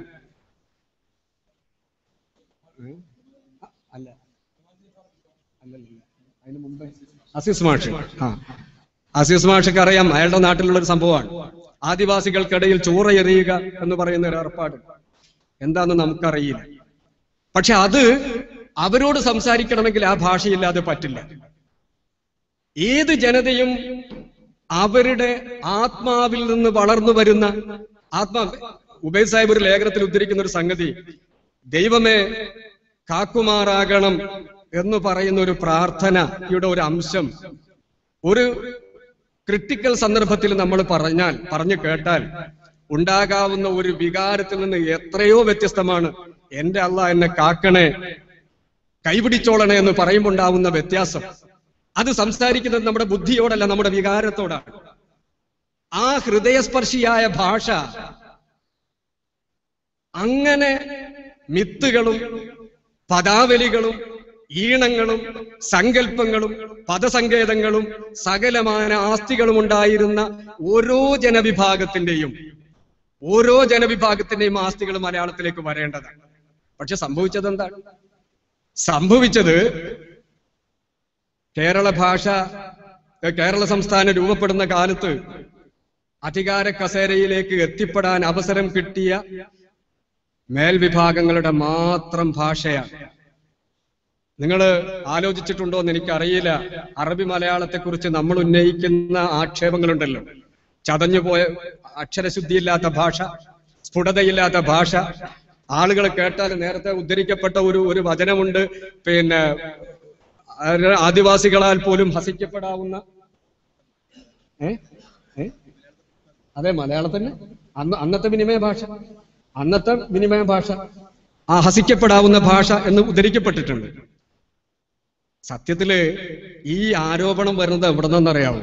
അല്ല അല്ലല്ല അതിന് മുമ്പേ അസീസ് മാഷ് ആ അസീസ് മാഷക്ക് അറിയാം അയാളുടെ നാട്ടിലുള്ള ഒരു സംഭവമാണ് ആദിവാസികൾക്കിടയിൽ ചൂറയെറിയുക എന്ന് പറയുന്ന ഒരു ഏർപ്പാട് എന്താന്ന് നമുക്കറിയില്ല പക്ഷെ അത് അവരോട് സംസാരിക്കണമെങ്കിൽ ആ ഭാഷയില്ലാതെ പറ്റില്ല ഏത് ജനതയും അവരുടെ ആത്മാവിൽ നിന്ന് വളർന്നു വരുന്ന ആത്മാ ഉബൈദ് സാഹിബ് ഒരു ലേഖനത്തിൽ ഉദ്ധരിക്കുന്ന ഒരു സംഗതി ദൈവമേ കാക്കുമാറാകണം എന്ന് പറയുന്ന ഒരു പ്രാർത്ഥനയുടെ ഒരു അംശം ഒരു ക്രിട്ടിക്കൽ സന്ദർഭത്തിൽ നമ്മൾ പറഞ്ഞാൽ പറഞ്ഞു കേട്ടാൽ ഉണ്ടാകാവുന്ന ഒരു വികാരത്തിൽ നിന്ന് എത്രയോ വ്യത്യസ്തമാണ് എന്റെ അല്ല എന്നെ കാക്കണേ കൈപിടിച്ചോളണേ എന്ന് പറയുമ്പോൾ ഉണ്ടാവുന്ന വ്യത്യാസം അത് സംസാരിക്കുന്നത് നമ്മുടെ ബുദ്ധിയോടല്ല നമ്മുടെ വികാരത്തോടാണ് ആ ഹൃദയസ്പർശിയായ ഭാഷ അങ്ങനെ മിത്തുകളും പദാവലികളും ഈണങ്ങളും സങ്കല്പങ്ങളും പദസങ്കേതങ്ങളും സകലമാന ആസ്തികളും ഉണ്ടായിരുന്ന ഓരോ ജനവിഭാഗത്തിന്റെയും ഓരോ ജനവിഭാഗത്തിന്റെയും ആസ്തികൾ മലയാളത്തിലേക്ക് വരേണ്ടതാണ് പക്ഷെ സംഭവിച്ചത് എന്താണ് സംഭവിച്ചത് കേരള ഭാഷ കേരള സംസ്ഥാനം രൂപപ്പെടുന്ന കാലത്ത് അധികാര കസേരയിലേക്ക് എത്തിപ്പെടാൻ അവസരം കിട്ടിയ മേൽവിഭാഗങ്ങളുടെ മാത്രം ഭാഷയാണ് നിങ്ങൾ ആലോചിച്ചിട്ടുണ്ടോ എന്ന് എനിക്കറിയില്ല അറബി മലയാളത്തെക്കുറിച്ച് നമ്മൾ ഉന്നയിക്കുന്ന ആക്ഷേപങ്ങളുണ്ടല്ലോ ചതഞ്ഞുപോയ അക്ഷരശുദ്ധിയില്ലാത്ത ഭാഷ സ്ഫുടതയില്ലാത്ത ഭാഷ ആളുകൾ കേട്ടാൽ നേരത്തെ ഉദ്ധരിക്കപ്പെട്ട ഒരു ഒരു വചനമുണ്ട് പിന്നെ ആ- ആദിവാസികളാൽ പോലും ഹസിക്കപ്പെടാവുന്ന ഏ ഏ അതെ മലയാളത്തിന് അന്ന് അന്നത്തെ വിനിമയ ഭാഷ അന്നത്തെ വിനിമയ ഭാഷ ആ ഹസിക്കപ്പെടാവുന്ന ഭാഷ എന്ന് ഉദ്ധരിക്കപ്പെട്ടിട്ടുണ്ട് സത്യത്തില് ഈ ആരോപണം വരുന്നത് എവിടെ നിന്നറിയാമോ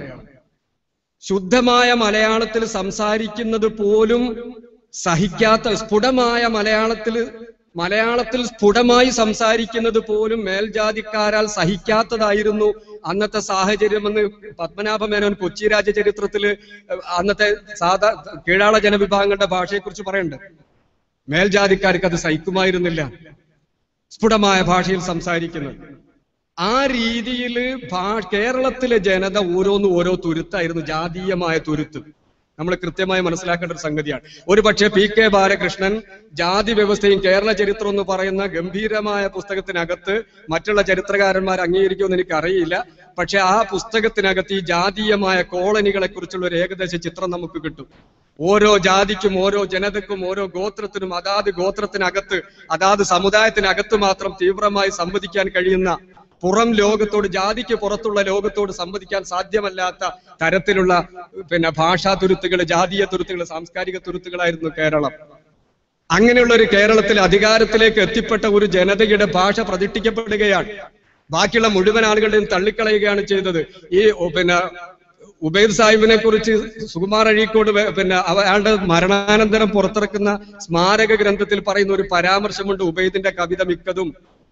ശുദ്ധമായ മലയാളത്തിൽ സംസാരിക്കുന്നത് പോലും സഹിക്കാത്ത സ്ഫുടമായ മലയാളത്തിൽ മലയാളത്തിൽ സ്ഫുടമായി സംസാരിക്കുന്നത് പോലും മേൽജാതിക്കാരാൽ സഹിക്കാത്തതായിരുന്നു അന്നത്തെ സാഹചര്യമെന്ന് പത്മനാഭ മേനോൻ കൊച്ചി രാജചരിത്രത്തില് അന്നത്തെ സാധാ കീഴാള ജനവിഭാഗങ്ങളുടെ ഭാഷയെക്കുറിച്ച് പറയുന്നുണ്ട് മേൽജാതിക്കാർക്ക് അത് സഹിക്കുമായിരുന്നില്ല സ്ഫുടമായ ഭാഷയിൽ സംസാരിക്കുന്നത് ആ രീതിയിൽ ഭാ കേരളത്തിലെ ജനത ഓരോന്നും ഓരോ തുരുത്തായിരുന്നു ജാതീയമായ തുരുത്ത് നമ്മൾ കൃത്യമായി മനസ്സിലാക്കേണ്ട ഒരു സംഗതിയാണ് ഒരു പക്ഷേ പി കെ ബാലകൃഷ്ണൻ ജാതി വ്യവസ്ഥയും കേരള ചരിത്രം എന്ന് പറയുന്ന ഗംഭീരമായ പുസ്തകത്തിനകത്ത് മറ്റുള്ള ചരിത്രകാരന്മാർ അംഗീകരിക്കുമെന്ന് എനിക്കറിയില്ല പക്ഷെ ആ പുസ്തകത്തിനകത്ത് ഈ ജാതീയമായ കോളനികളെ കുറിച്ചുള്ള ഒരു ഏകദേശ ചിത്രം നമുക്ക് കിട്ടും ഓരോ ജാതിക്കും ഓരോ ജനതക്കും ഓരോ ഗോത്രത്തിനും അതാത് ഗോത്രത്തിനകത്ത് അതാത് സമുദായത്തിനകത്ത് മാത്രം തീവ്രമായി സംവദിക്കാൻ കഴിയുന്ന പുറം ലോകത്തോട് ജാതിക്ക് പുറത്തുള്ള ലോകത്തോട് സംവദിക്കാൻ സാധ്യമല്ലാത്ത തരത്തിലുള്ള പിന്നെ ഭാഷാ തുരുത്തുകൾ ജാതീയ തുരുത്തുകൾ സാംസ്കാരിക തുരുത്തുകളായിരുന്നു കേരളം അങ്ങനെയുള്ള ഒരു കേരളത്തിൽ അധികാരത്തിലേക്ക് എത്തിപ്പെട്ട ഒരു ജനതയുടെ ഭാഷ പ്രതിഷ്ഠിക്കപ്പെടുകയാണ് ബാക്കിയുള്ള മുഴുവൻ ആളുകളുടെയും തള്ളിക്കളയുകയാണ് ചെയ്തത് ഈ ഓ, പിന്നെ ഉബൈദ് സാഹിബിനെ കുറിച്ച് സുകുമാർ അഴീക്കോട് വേ- പിന്നെ അവ- അയാളുടെ മരണാനന്തരം പുറത്തിറക്കുന്ന സ്മാരക ഗ്രന്ഥത്തിൽ പറയുന്ന ഒരു പരാമർശമുണ്ട് ഉബൈദിന്റെ കവിത മിക്കതും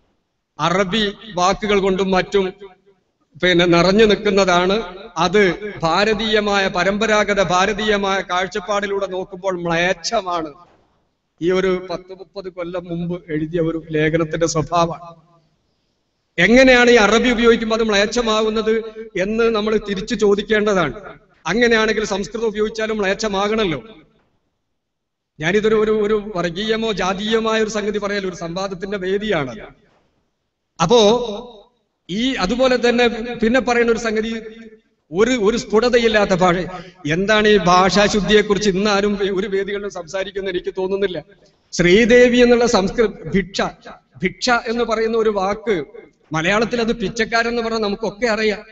അറബി വാക്കുകൾ കൊണ്ടും മറ്റും പിന്നെ നിറഞ്ഞു നിൽക്കുന്നതാണ് അത് ഭാരതീയമായ പരമ്പരാഗത ഭാരതീയമായ കാഴ്ചപ്പാടിലൂടെ നോക്കുമ്പോൾ മ്ലേച്ഛമാണ് ഈ ഒരു പത്ത് മുപ്പത് കൊല്ലം മുമ്പ് എഴുതിയ ഒരു ലേഖനത്തിന്റെ സ്വഭാവമാണ് എങ്ങനെയാണ് ഈ അറബി ഉപയോഗിക്കുമ്പോൾ അത് മ്ലേച്ഛമാകുന്നത് എന്ന് നമ്മൾ തിരിച്ചു ചോദിക്കേണ്ടതാണ് അങ്ങനെയാണെങ്കിൽ സംസ്കൃതം ഉപയോഗിച്ചാലും മ്ലേച്ഛമാകണല്ലോ ഞാനിതൊരു ഒരു ഒരു വർഗീയമോ ജാതീയമായ ഒരു സംഗതി പറയാൻ ഒരു സംവാദത്തിന്റെ വേദിയാണ് അപ്പോ ഈ അതുപോലെ തന്നെ പിന്നെ പറയുന്ന ഒരു സംഗതി ഒരു ഒരു സ്ഫുടതയില്ലാത്ത ഭാഷ എന്താണ് ഈ ഭാഷാശുദ്ധിയെ കുറിച്ച് ഇന്നാരും ഒരു വേദികളിലും സംസാരിക്കുന്ന എനിക്ക് തോന്നുന്നില്ല ശ്രീദേവി എന്നുള്ള സംസ്കൃത ഭിക്ഷ ഭിക്ഷ എന്ന് പറയുന്ന ഒരു വാക്ക് മലയാളത്തിൽ അത് പിച്ചക്കാരൻ എന്ന് പറഞ്ഞാൽ നമുക്കൊക്കെ അറിയാം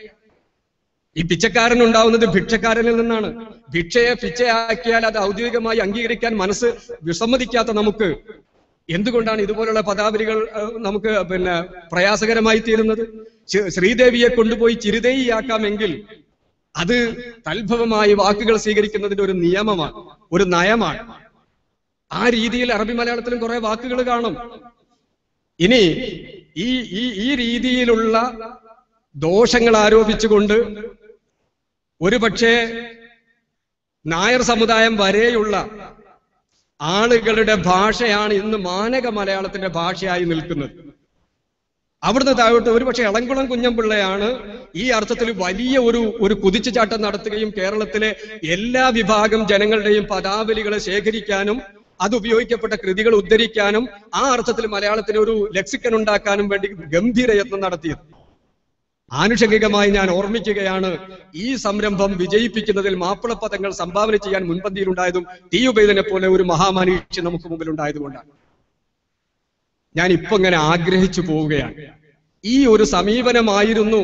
ഈ പിച്ചക്കാരൻ ഉണ്ടാവുന്നത് ഭിക്ഷക്കാരനിൽ നിന്നാണ് ഭിക്ഷയെ പിച്ചയാക്കിയാൽ അത് ഔദ്യോഗികമായി അംഗീകരിക്കാൻ മനസ്സ് വിസമ്മതിക്കാത്ത നമുക്ക് എന്തുകൊണ്ടാണ് ഇതുപോലുള്ള പദാവലികൾ ഏഹ്, നമുക്ക് പിന്നെ പ്രയാസകരമായി തീരുന്നത് ശ്രീ- ശ്രീദേവിയെ കൊണ്ടുപോയി ചിരുതേയിയാക്കാമെങ്കിൽ അത് തൽഭവമായി വാക്കുകൾ സ്വീകരിക്കുന്നതിന്റെ ഒരു നിയമമാണ് ഒരു നയമാണ് ആ രീതിയിൽ അറബി മലയാളത്തിലും കുറെ വാക്കുകൾ കാണും ഇനി ഈ ഈ ഈ രീതിയിലുള്ള ദോഷങ്ങൾ ആരോപിച്ചുകൊണ്ട് ഒരുപക്ഷെ നായർ സമുദായം വരെയുള്ള ആളുകളുടെ ഭാഷയാണ് ഇന്ന് മാനക മലയാളത്തിന്റെ ഭാഷയായി നിൽക്കുന്നത് അവിടുന്ന് താഴോട്ട് ഒരുപക്ഷെ എളംകുളം കുഞ്ഞമ്പിള്ളയാണ് ഈ അർത്ഥത്തിൽ വലിയ ഒരു ഒരു കുതിച്ചുചാട്ടം നടത്തുകയും കേരളത്തിലെ എല്ലാ വിഭാഗം ജനങ്ങളുടെയും പദാവലികളെ ശേഖരിക്കാനും അത് ഉപയോഗിക്കപ്പെട്ട കൃതികൾ ഉദ്ധരിക്കാനും ആ അർത്ഥത്തിൽ മലയാളത്തിന് ഒരു ലെക്സിക്കൻ ഉണ്ടാക്കാനും വേണ്ടി ഗംഭീര യത്നം നടത്തിയത് ആനുഷംഗികമായി ഞാൻ ഓർമ്മിക്കുകയാണ് ഈ സംരംഭം വിജയിപ്പിക്കുന്നതിൽ മാപ്പിളപ്പദങ്ങൾ സംഭാവന ചെയ്യാൻ മുൻപന്തിയിലുണ്ടായതും ടി ഉബൈദിനെ പോലെ ഒരു മഹാമനീഷി നമുക്ക് മുമ്പിൽ ഉണ്ടായതുകൊണ്ടാണ് ഞാൻ ഇപ്പൊ ഇങ്ങനെ ആഗ്രഹിച്ചു പോവുകയാണ് ഈ ഒരു സമീപനമായിരുന്നു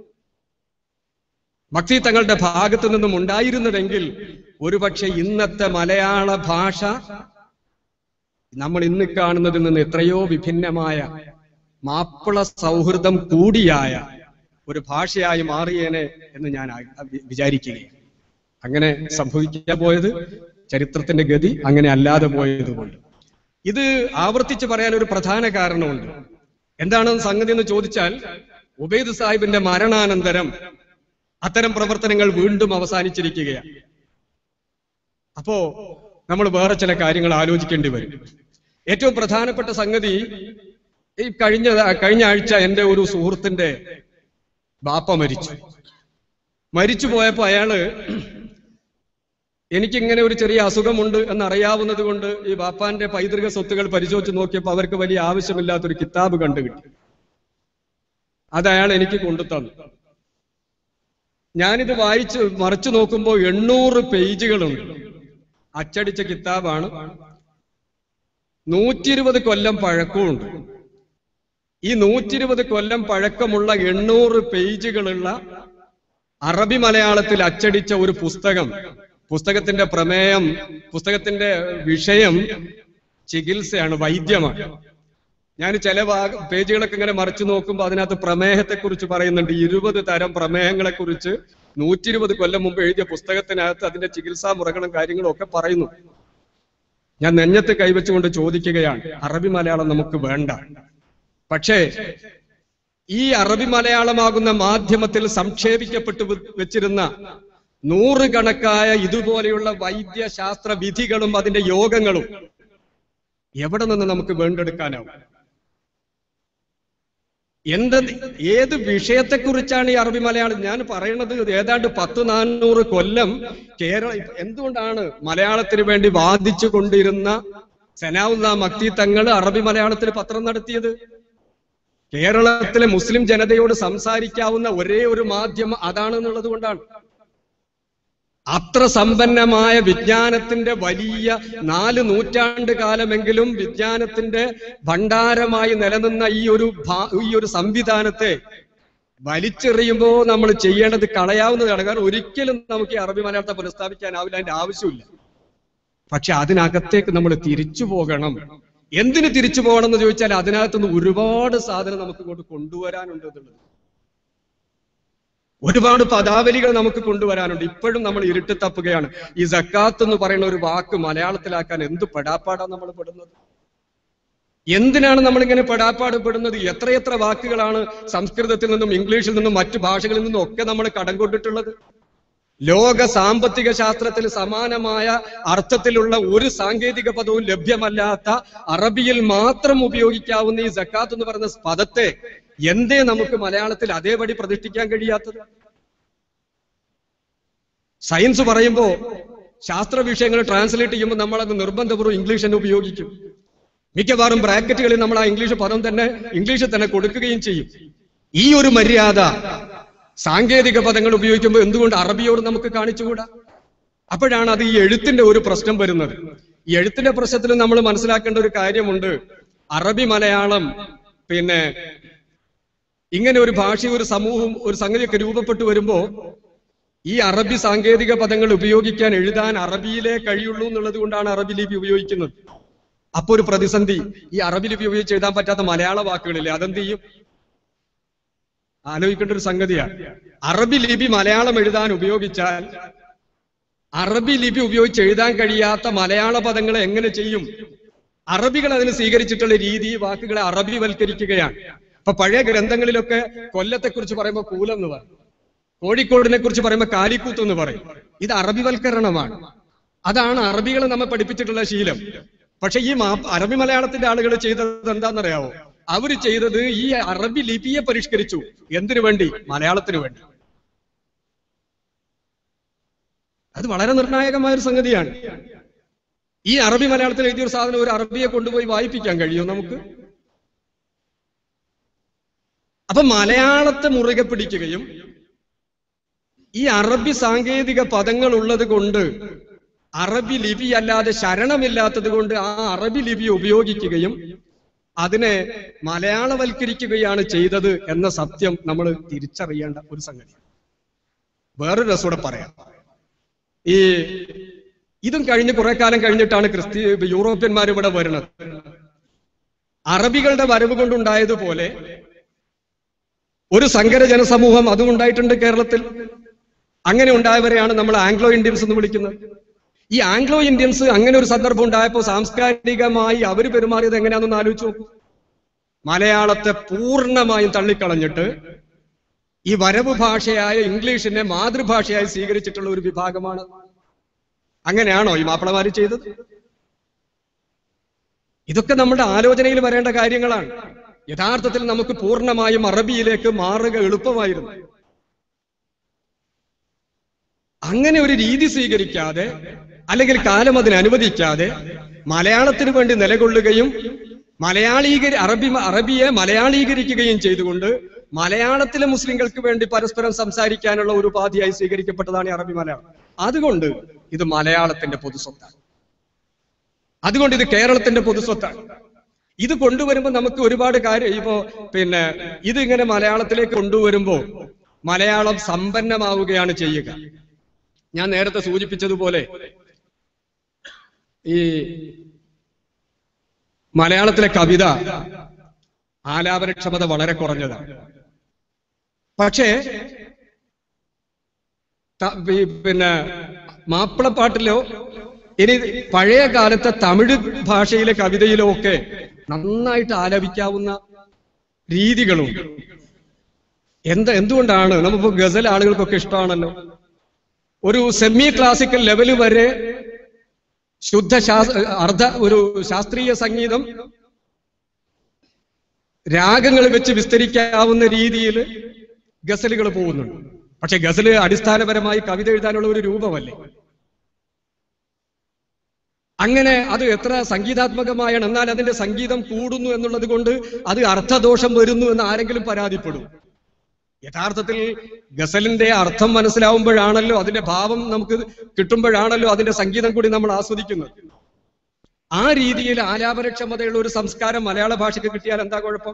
ഭക്തി തങ്ങളുടെ ഭാഗത്തു നിന്നും ഉണ്ടായിരുന്നതെങ്കിൽ ഒരുപക്ഷെ ഇന്നത്തെ മലയാള ഭാഷ നമ്മൾ ഇന്ന് കാണുന്നതിൽ നിന്ന് എത്രയോ വിഭിന്നമായ മാപ്പിള സൗഹൃദം കൂടിയായ ഒരു ഭാഷയായി മാറിയേനെ എന്ന് ഞാൻ ആ- വി- വിചാരിക്കുകയാണ് അങ്ങനെ സംഭവിക്കാൻ പോയത് ചരിത്രത്തിന്റെ ഗതി അങ്ങനെ അല്ലാതെ പോയത് കൊണ്ട് ഇത് ആവർത്തിച്ച് പറയാൻ ഒരു പ്രധാന കാരണമുണ്ട് എന്താണ് സംഗതി എന്ന് ചോദിച്ചാൽ ഉബൈദ് സാഹിബിന്റെ മരണാനന്തരം അത്തരം പ്രവർത്തനങ്ങൾ വീണ്ടും അവസാനിച്ചിരിക്കുകയാണ് അപ്പോ നമ്മൾ വേറെ ചില കാര്യങ്ങൾ ആലോചിക്കേണ്ടി വരും ഏറ്റവും പ്രധാനപ്പെട്ട സംഗതി ഈ കഴിഞ്ഞ കഴിഞ്ഞ ആഴ്ച എന്റെ ഒരു സുഹൃത്തിന്റെ ബാപ്പ മരിച്ചു മരിച്ചു പോയപ്പോ അയാള് എനിക്കിങ്ങനെ ഒരു ചെറിയ അസുഖമുണ്ട് എന്നറിയാവുന്നത് കൊണ്ട് ഈ ബാപ്പാന്റെ പൈതൃക സ്വത്തുകൾ പരിശോധിച്ച് നോക്കിയപ്പോൾ അവർക്ക് വലിയ ആവശ്യമില്ലാത്തൊരു കിതാബ് കണ്ടുകിട്ടി അത് അയാൾ എനിക്ക് കൊണ്ടു തന്നു ഞാനിത് വായിച്ച് മറിച്ചു നോക്കുമ്പോൾ എണ്ണൂറ് പേജുകളുണ്ട് അച്ചടിച്ച കിതാബാണ് നൂറ്റി ഇരുപത് കൊല്ലം പഴക്കമുണ്ട് ഈ നൂറ്റി ഇരുപത് കൊല്ലം പഴക്കമുള്ള എണ്ണൂറ് പേജുകളുള്ള അറബി മലയാളത്തിൽ അച്ചടിച്ച ഒരു പുസ്തകം പുസ്തകത്തിന്റെ പ്രമേയം പുസ്തകത്തിന്റെ വിഷയം ചികിത്സയാണ് വൈദ്യമാണ് ഞാൻ ചില ഭാഗ പേജുകളൊക്കെ ഇങ്ങനെ മറിച്ചു നോക്കുമ്പോൾ അതിനകത്ത് പ്രമേഹത്തെ കുറിച്ച് പറയുന്നുണ്ട് ഇരുപത് തരം പ്രമേഹങ്ങളെ കുറിച്ച് നൂറ്റി ഇരുപത് കൊല്ലം മുമ്പ് എഴുതിയ പുസ്തകത്തിനകത്ത് അതിന്റെ ചികിത്സാ മുറകളും കാര്യങ്ങളും ഒക്കെ പറയുന്നു ഞാൻ നെഞ്ഞത്ത് കൈവച്ചുകൊണ്ട് ചോദിക്കുകയാണ് അറബി മലയാളം നമുക്ക് വേണ്ട പക്ഷേ ഈ അറബി മലയാളമാകുന്ന മാധ്യമത്തിൽ സംക്ഷേപിക്കപ്പെട്ടു വെ- വെച്ചിരുന്ന നൂറുകണക്കായ ഇതുപോലെയുള്ള വൈദ്യശാസ്ത്ര വിധികളും അതിന്റെ യോഗങ്ങളും എവിടെ നിന്ന് നമുക്ക് വീണ്ടെടുക്കാനാവും എന്ത് ഏത് വിഷയത്തെക്കുറിച്ചാണ് ഈ അറബി മലയാളം ഞാൻ പറയുന്നത് ഏതാണ്ട് പത്ത് നാനൂറ് കൊല്ലം കേരള എന്തുകൊണ്ടാണ് മലയാളത്തിന് വേണ്ടി വാദിച്ചു കൊണ്ടിരുന്ന സനാവുല്ല മക്തി തങ്ങൾ അറബി മലയാളത്തിൽ പത്രം നടത്തിയത് കേരളത്തിലെ മുസ്ലിം ജനതയോട് സംസാരിക്കാവുന്ന ഒരേ ഒരു മാധ്യമം അതാണെന്നുള്ളത് കൊണ്ടാണ് അത്ര സമ്പന്നമായ വിജ്ഞാനത്തിന്റെ വലിയ നാല് നൂറ്റാണ്ട് കാലമെങ്കിലും വിജ്ഞാനത്തിന്റെ ഭണ്ഡാരമായി നിലനിന്ന ഈ ഒരു ഭാ- ഈ ഒരു സംവിധാനത്തെ വലിച്ചെറിയുമ്പോൾ നമ്മൾ ചെയ്യേണ്ടത് കളയാവുന്നതാണ് കാരണം ഒരിക്കലും നമുക്ക് ഈ അറബി മലയാളത്തെ പുനഃസ്ഥാപിക്കാനാവില്ല അതിന്റെ ആവശ്യമില്ല പക്ഷെ അതിനകത്തേക്ക് നമ്മൾ തിരിച്ചു പോകണം എന്തിന് തിരിച്ചു പോകണം എന്ന് ചോദിച്ചാൽ അതിനകത്തുനിന്ന് ഒരുപാട് സാധനം നമുക്ക് ഇങ്ങോട്ട് കൊണ്ടുവരാനുണ്ട് എന്നുള്ളത് ഒരുപാട് പദാവലികൾ നമുക്ക് കൊണ്ടുവരാനുണ്ട് ഇപ്പോഴും നമ്മൾ ഇരുട്ട് തപ്പുകയാണ് ഈ സക്കാത്ത് എന്ന് പറയുന്ന ഒരു വാക്ക് മലയാളത്തിലാക്കാൻ എന്ത് പെടാപ്പാടാ നമ്മൾ പെടുന്നത് എന്തിനാണ് നമ്മൾ ഇങ്ങനെ പെടാപ്പാട് പെടുന്നത് എത്രയെത്ര വാക്കുകളാണ് സംസ്കൃതത്തിൽ നിന്നും ഇംഗ്ലീഷിൽ നിന്നും മറ്റു ഭാഷകളിൽ നിന്നും ഒക്കെ നമ്മൾ കടം കൊണ്ടിട്ടുള്ളത് ലോക സാമ്പത്തിക ശാസ്ത്രത്തിൽ സമാനമായ അർത്ഥത്തിലുള്ള ഒരു സാങ്കേതിക പദവും ലഭ്യമല്ലാത്ത അറബിയിൽ മാത്രം ഉപയോഗിക്കാവുന്ന ഈ സക്കാത്ത് എന്ന് പറയുന്ന പദത്തെ എന്തേ നമുക്ക് മലയാളത്തിൽ അതേപടി പ്രതിഷ്ഠിക്കാൻ കഴിയാത്തത് സയൻസ് പറയുമ്പോ ശാസ്ത്ര വിഷയങ്ങൾ ട്രാൻസ്ലേറ്റ് ചെയ്യുമ്പോൾ നമ്മൾ അത് നിർബന്ധപൂർവ്വം ഇംഗ്ലീഷ് തന്നെ ഉപയോഗിക്കും മിക്കവാറും ബ്രാക്കറ്റുകളിൽ നമ്മൾ ആ ഇംഗ്ലീഷ് പദം തന്നെ ഇംഗ്ലീഷിൽ തന്നെ കൊടുക്കുകയും ചെയ്യും ഈ ഒരു മര്യാദ സാങ്കേതിക പദങ്ങൾ ഉപയോഗിക്കുമ്പോൾ എന്തുകൊണ്ട് അറബിയോട് നമുക്ക് കാണിച്ചുകൂടാ അപ്പോഴാണ് അത് ഈ എഴുത്തിന്റെ ഒരു പ്രശ്നം വരുന്നത് ഈ എഴുത്തിന്റെ പ്രശ്നത്തിൽ നമ്മൾ മനസ്സിലാക്കേണ്ട ഒരു കാര്യമുണ്ട് അറബി മലയാളം പിന്നെ ഇങ്ങനെ ഒരു ഭാഷ ഒരു സമൂഹം ഒരു സംഗതിയൊക്കെ രൂപപ്പെട്ടു വരുമ്പോ ഈ അറബി സാങ്കേതിക പദങ്ങൾ ഉപയോഗിക്കാൻ എഴുതാൻ അറബിയിലേ കഴിയുള്ളൂ എന്നുള്ളത് കൊണ്ടാണ് അറബി ലിപി ഉപയോഗിക്കുന്നത് അപ്പൊ ഒരു പ്രതിസന്ധി ഈ അറബി ലിപി ഉപയോഗിച്ച് എഴുതാൻ പറ്റാത്ത മലയാള വാക്കുകളില്ലേ അതെന്ത് ചെയ്യും ആലോചിക്കേണ്ട ഒരു സംഗതിയാണ് അറബി ലിപി മലയാളം എഴുതാൻ ഉപയോഗിച്ചാൽ അറബി ലിപി ഉപയോഗിച്ച് എഴുതാൻ കഴിയാത്ത മലയാള പദങ്ങളെ എങ്ങനെ ചെയ്യും അറബികൾ അതിന് സ്വീകരിച്ചിട്ടുള്ള രീതി വാക്കുകളെ അറബിവൽക്കരിക്കുകയാണ് അപ്പൊ പഴയ ഗ്രന്ഥങ്ങളിലൊക്കെ കൊല്ലത്തെ കുറിച്ച് പറയുമ്പോൾ കൂലം എന്ന് പറയും കോഴിക്കോടിനെ കുറിച്ച് പറയുമ്പോൾ കാലിക്കൂത്ത് എന്ന് പറയും ഇത് അറബിവൽക്കരണമാണ് അതാണ് അറബികൾ നമ്മെ പഠിപ്പിച്ചിട്ടുള്ള ശീലം പക്ഷെ ഈ മാ അറബി മലയാളത്തിന്റെ ആളുകൾ ചെയ്തത് എന്താണെന്നറിയാവോ അവര് ചെയ്തത് ഈ അറബി ലിപിയെ പരിഷ്കരിച്ചു എന്തിനു വേണ്ടി മലയാളത്തിന് വേണ്ടി അത് വളരെ നിർണായകമായ ഒരു സംഗതിയാണ് ഈ അറബി മലയാളത്തിൽ എഴുതിയ ഒരു സാധനം ഒരു അറബിയെ കൊണ്ടുപോയി വായിപ്പിക്കാൻ കഴിയുമോ നമുക്ക് അപ്പൊ മലയാളത്തെ മുറുകെ പിടിക്കുകയും ഈ അറബി സാങ്കേതിക പദങ്ങൾ ഉള്ളത് കൊണ്ട് അറബി ലിപി അല്ലാതെ ശരണമില്ലാത്തത് കൊണ്ട് ആ അറബി ലിപി ഉപയോഗിക്കുകയും അതിനെ മലയാളവൽക്കരിക്കുകയാണ് ചെയ്തത് എന്ന സത്യം നമ്മൾ തിരിച്ചറിയേണ്ട ഒരു സംഗതി വേറൊരു രസൂടെ പറയാം ഈ ഇതും കഴിഞ്ഞ് കുറെ കാലം കഴിഞ്ഞിട്ടാണ് ക്രിസ്തി യൂറോപ്യന്മാർ ഇവിടെ വരുന്നത് അറബികളുടെ വരവ് കൊണ്ടുണ്ടായതുപോലെ ഒരു സങ്കര ജനസമൂഹം അതും ഉണ്ടായിട്ടുണ്ട് കേരളത്തിൽ അങ്ങനെ ഉണ്ടായവരെയാണ് നമ്മൾ ആംഗ്ലോ ഇന്ത്യൻസ് എന്ന് വിളിക്കുന്നത് ഈ ആംഗ്ലോ ഇന്ത്യൻസ് അങ്ങനെ ഒരു സന്ദർഭം ഉണ്ടായപ്പോൾ സാംസ്കാരികമായി അവർ പെരുമാറിയത് എങ്ങനെയാണെന്ന് ആലോചിച്ചു നോക്കൂ മലയാളത്തെ പൂർണ്ണമായും തള്ളിക്കളഞ്ഞിട്ട് ഈ വരവ് ഭാഷയായ ഇംഗ്ലീഷിനെ മാതൃഭാഷയായി സ്വീകരിച്ചിട്ടുള്ള ഒരു വിഭാഗമാണ് അങ്ങനെയാണോ ഈ മാപ്പിളമാര് ചെയ്തത് ഇതൊക്കെ നമ്മുടെ ആലോചനയിൽ വരേണ്ട കാര്യങ്ങളാണ് യഥാർത്ഥത്തിൽ നമുക്ക് പൂർണ്ണമായും അറബിയിലേക്ക് മാറുക എളുപ്പമായിരുന്നു അങ്ങനെ ഒരു രീതി സ്വീകരിക്കാതെ അല്ലെങ്കിൽ കാലം അതിന് അനുവദിക്കാതെ മലയാളത്തിന് വേണ്ടി നിലകൊള്ളുകയും മലയാളീകരി അറബി അറബിയെ മലയാളീകരിക്കുകയും ചെയ്തുകൊണ്ട് മലയാളത്തിലെ മുസ്ലിങ്ങൾക്ക് വേണ്ടി പരസ്പരം സംസാരിക്കാനുള്ള ഒരു ഉപാധിയായി സ്വീകരിക്കപ്പെട്ടതാണ് ഈ അറബി മലയാളം അതുകൊണ്ട് ഇത് മലയാളത്തിന്റെ പൊതുസ്വത്താണ് അതുകൊണ്ട് ഇത് കേരളത്തിന്റെ പൊതുസ്വത്താണ് ഇത് കൊണ്ടുവരുമ്പോൾ നമുക്ക് ഒരുപാട് കാര്യം ഇപ്പോ പിന്നെ ഇത് ഇങ്ങനെ മലയാളത്തിലേക്ക് കൊണ്ടുവരുമ്പോൾ മലയാളം സമ്പന്നമാവുകയാണ് ചെയ്യുക ഞാൻ നേരത്തെ സൂചിപ്പിച്ചതുപോലെ ഈ മലയാളത്തിലെ കവിത ആലാപനക്ഷമത വളരെ കുറഞ്ഞതാണ് പക്ഷേ ത- ഈ പിന്നെ മാപ്പിളപ്പാട്ടിലോ ഇനി പഴയ കാലത്തെ തമിഴ് ഭാഷയിലെ കവിതയിലോ ഒക്കെ നന്നായിട്ട് ആലപിക്കാവുന്ന രീതികളുണ്ട് എന്ത് എന്തുകൊണ്ടാണ് നമുക്ക് ഗസൽ ആളുകൾക്കൊക്കെ ഇഷ്ടമാണല്ലോ ഒരു സെമി ക്ലാസിക്കൽ ലെവൽ വരെ ശുദ്ധ ശാസ് അർദ്ധ ഒരു ശാസ്ത്രീയ സംഗീതം രാഗങ്ങൾ വെച്ച് വിസ്തരിക്കാവുന്ന രീതിയിൽ ഗസലുകൾ പോകുന്നുണ്ട് പക്ഷെ ഗസല് അടിസ്ഥാനപരമായി കവിത എഴുതാനുള്ള ഒരു രൂപമല്ലേ അങ്ങനെ അത് എത്ര സംഗീതാത്മകമായാണ് എന്നാൽ അതിന്റെ സംഗീതം കൂടുന്നു എന്നുള്ളത് കൊണ്ട് അത് അർത്ഥദോഷം വരുന്നു എന്ന് ആരെങ്കിലും പരാതിപ്പെടും യഥാർത്ഥത്തിൽ ഗസലിന്റെ അർത്ഥം മനസ്സിലാവുമ്പോഴാണല്ലോ അതിന്റെ ഭാവം നമുക്ക് കിട്ടുമ്പോഴാണല്ലോ അതിന്റെ സംഗീതം കൂടി നമ്മൾ ആസ്വദിക്കുന്നത് ആ രീതിയിൽ ആലാപനക്ഷമതയുള്ള ഒരു സംസ്കാരം മലയാള ഭാഷയ്ക്ക് കിട്ടിയാൽ എന്താ കുഴപ്പം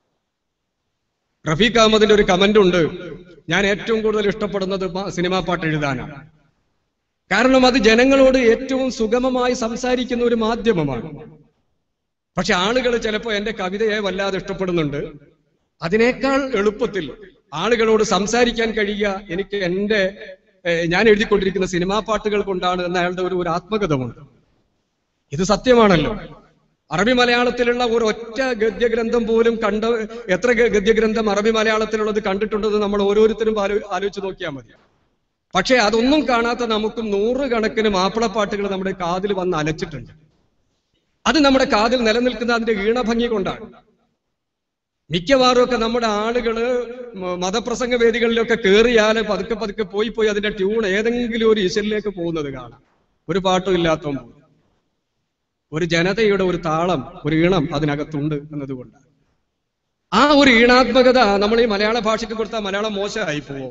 റഫീഖ് അഹമ്മദിന്റെ ഒരു കമന്റ് ഉണ്ട് ഞാൻ ഏറ്റവും കൂടുതൽ ഇഷ്ടപ്പെടുന്നത് മ- സിനിമാ പാട്ട് എഴുതാനാണ് കാരണം അത് ജനങ്ങളോട് ഏറ്റവും സുഗമമായി സംസാരിക്കുന്ന ഒരു മാധ്യമമാണ് പക്ഷെ ആളുകൾ ചിലപ്പോൾ എന്റെ കവിതയെ വല്ലാതെ ഇഷ്ടപ്പെടുന്നുണ്ട് അതിനേക്കാൾ എളുപ്പത്തിൽ ആളുകളോട് സംസാരിക്കാൻ കഴിയുക എനിക്ക് എന്റെ ഏഹ്, ഞാൻ എഴുതിക്കൊണ്ടിരിക്കുന്ന സിനിമാ പാട്ടുകൾ കൊണ്ടാണ് എന്ന അയാളുടെ ഒരു ഒരു ആത്മകഥമുണ്ട് ഇത് സത്യമാണല്ലോ അറബി മലയാളത്തിലുള്ള ഒരു ഒറ്റ ഗദ്യഗ്രന്ഥം പോലും കണ്ട എത്ര ഗ- ഗദ്യഗ്രന്ഥം അറബി മലയാളത്തിലുള്ളത് കണ്ടിട്ടുണ്ടെന്ന് നമ്മൾ ഓരോരുത്തരും ആലോ ആലോചിച്ച് നോക്കിയാൽ മതി പക്ഷേ അതൊന്നും കാണാത്ത നമുക്കും നൂറുകണക്കിന് മാപ്പിളപ്പാട്ടുകൾ നമ്മുടെ കാതിൽ വന്ന് അലച്ചിട്ടുണ്ട് അത് നമ്മുടെ കാതിൽ നിലനിൽക്കുന്ന അതിന്റെ ഈണഭംഗി കൊണ്ടാണ് മിക്കവാറും ഒക്കെ നമ്മുടെ ആളുകള് മ- മതപ്രസംഗ വേദികളിലൊക്കെ കയറിയാൽ പതുക്കെ പതുക്കെ പോയി പോയി അതിന്റെ ട്യൂൺ ഏതെങ്കിലും ഒരു ഈശ്വരിലേക്ക് പോകുന്നത് കാണാം ഒരു പാട്ടും ഇല്ലാത്തതും പോലും ഒരു ജനതയുടെ ഒരു താളം ഒരു ഈണം അതിനകത്തുണ്ട് എന്നതുകൊണ്ട് ആ ഒരു ഈണാത്മകത നമ്മൾ ഈ മലയാള ഭാഷയ്ക്ക് കൊടുത്താൽ മലയാളം മോശമായി പോവും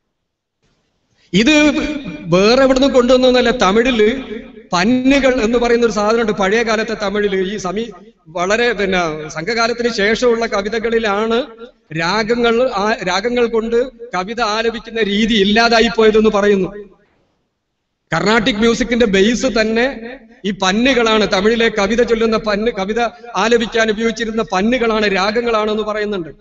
ഇത് വേറെ എവിടുന്ന് കൊണ്ടുവന്നൊന്നല്ല തമിഴില് പന്നുകൾ എന്ന് പറയുന്ന ഒരു സാധനമുണ്ട് പഴയ കാലത്തെ തമിഴില് ഈ സമീ വളരെ പിന്നെ സംഘകാലത്തിന് ശേഷമുള്ള കവിതകളിലാണ് രാഗങ്ങൾ ആ രാഗങ്ങൾ കൊണ്ട് കവിത ആലപിക്കുന്ന രീതി ഇല്ലാതായി പോയതെന്ന് പറയുന്നു കർണാട്ടിക് മ്യൂസിക്കിന്റെ ബേസ് തന്നെ ഈ പന്നുകളാണ് തമിഴിലെ കവിത ചൊല്ലുന്ന പന്ന് കവിത ആലപിക്കാൻ ഉപയോഗിച്ചിരുന്ന പന്നുകളാണ് രാഗങ്ങളാണെന്ന് പറയുന്നുണ്ട്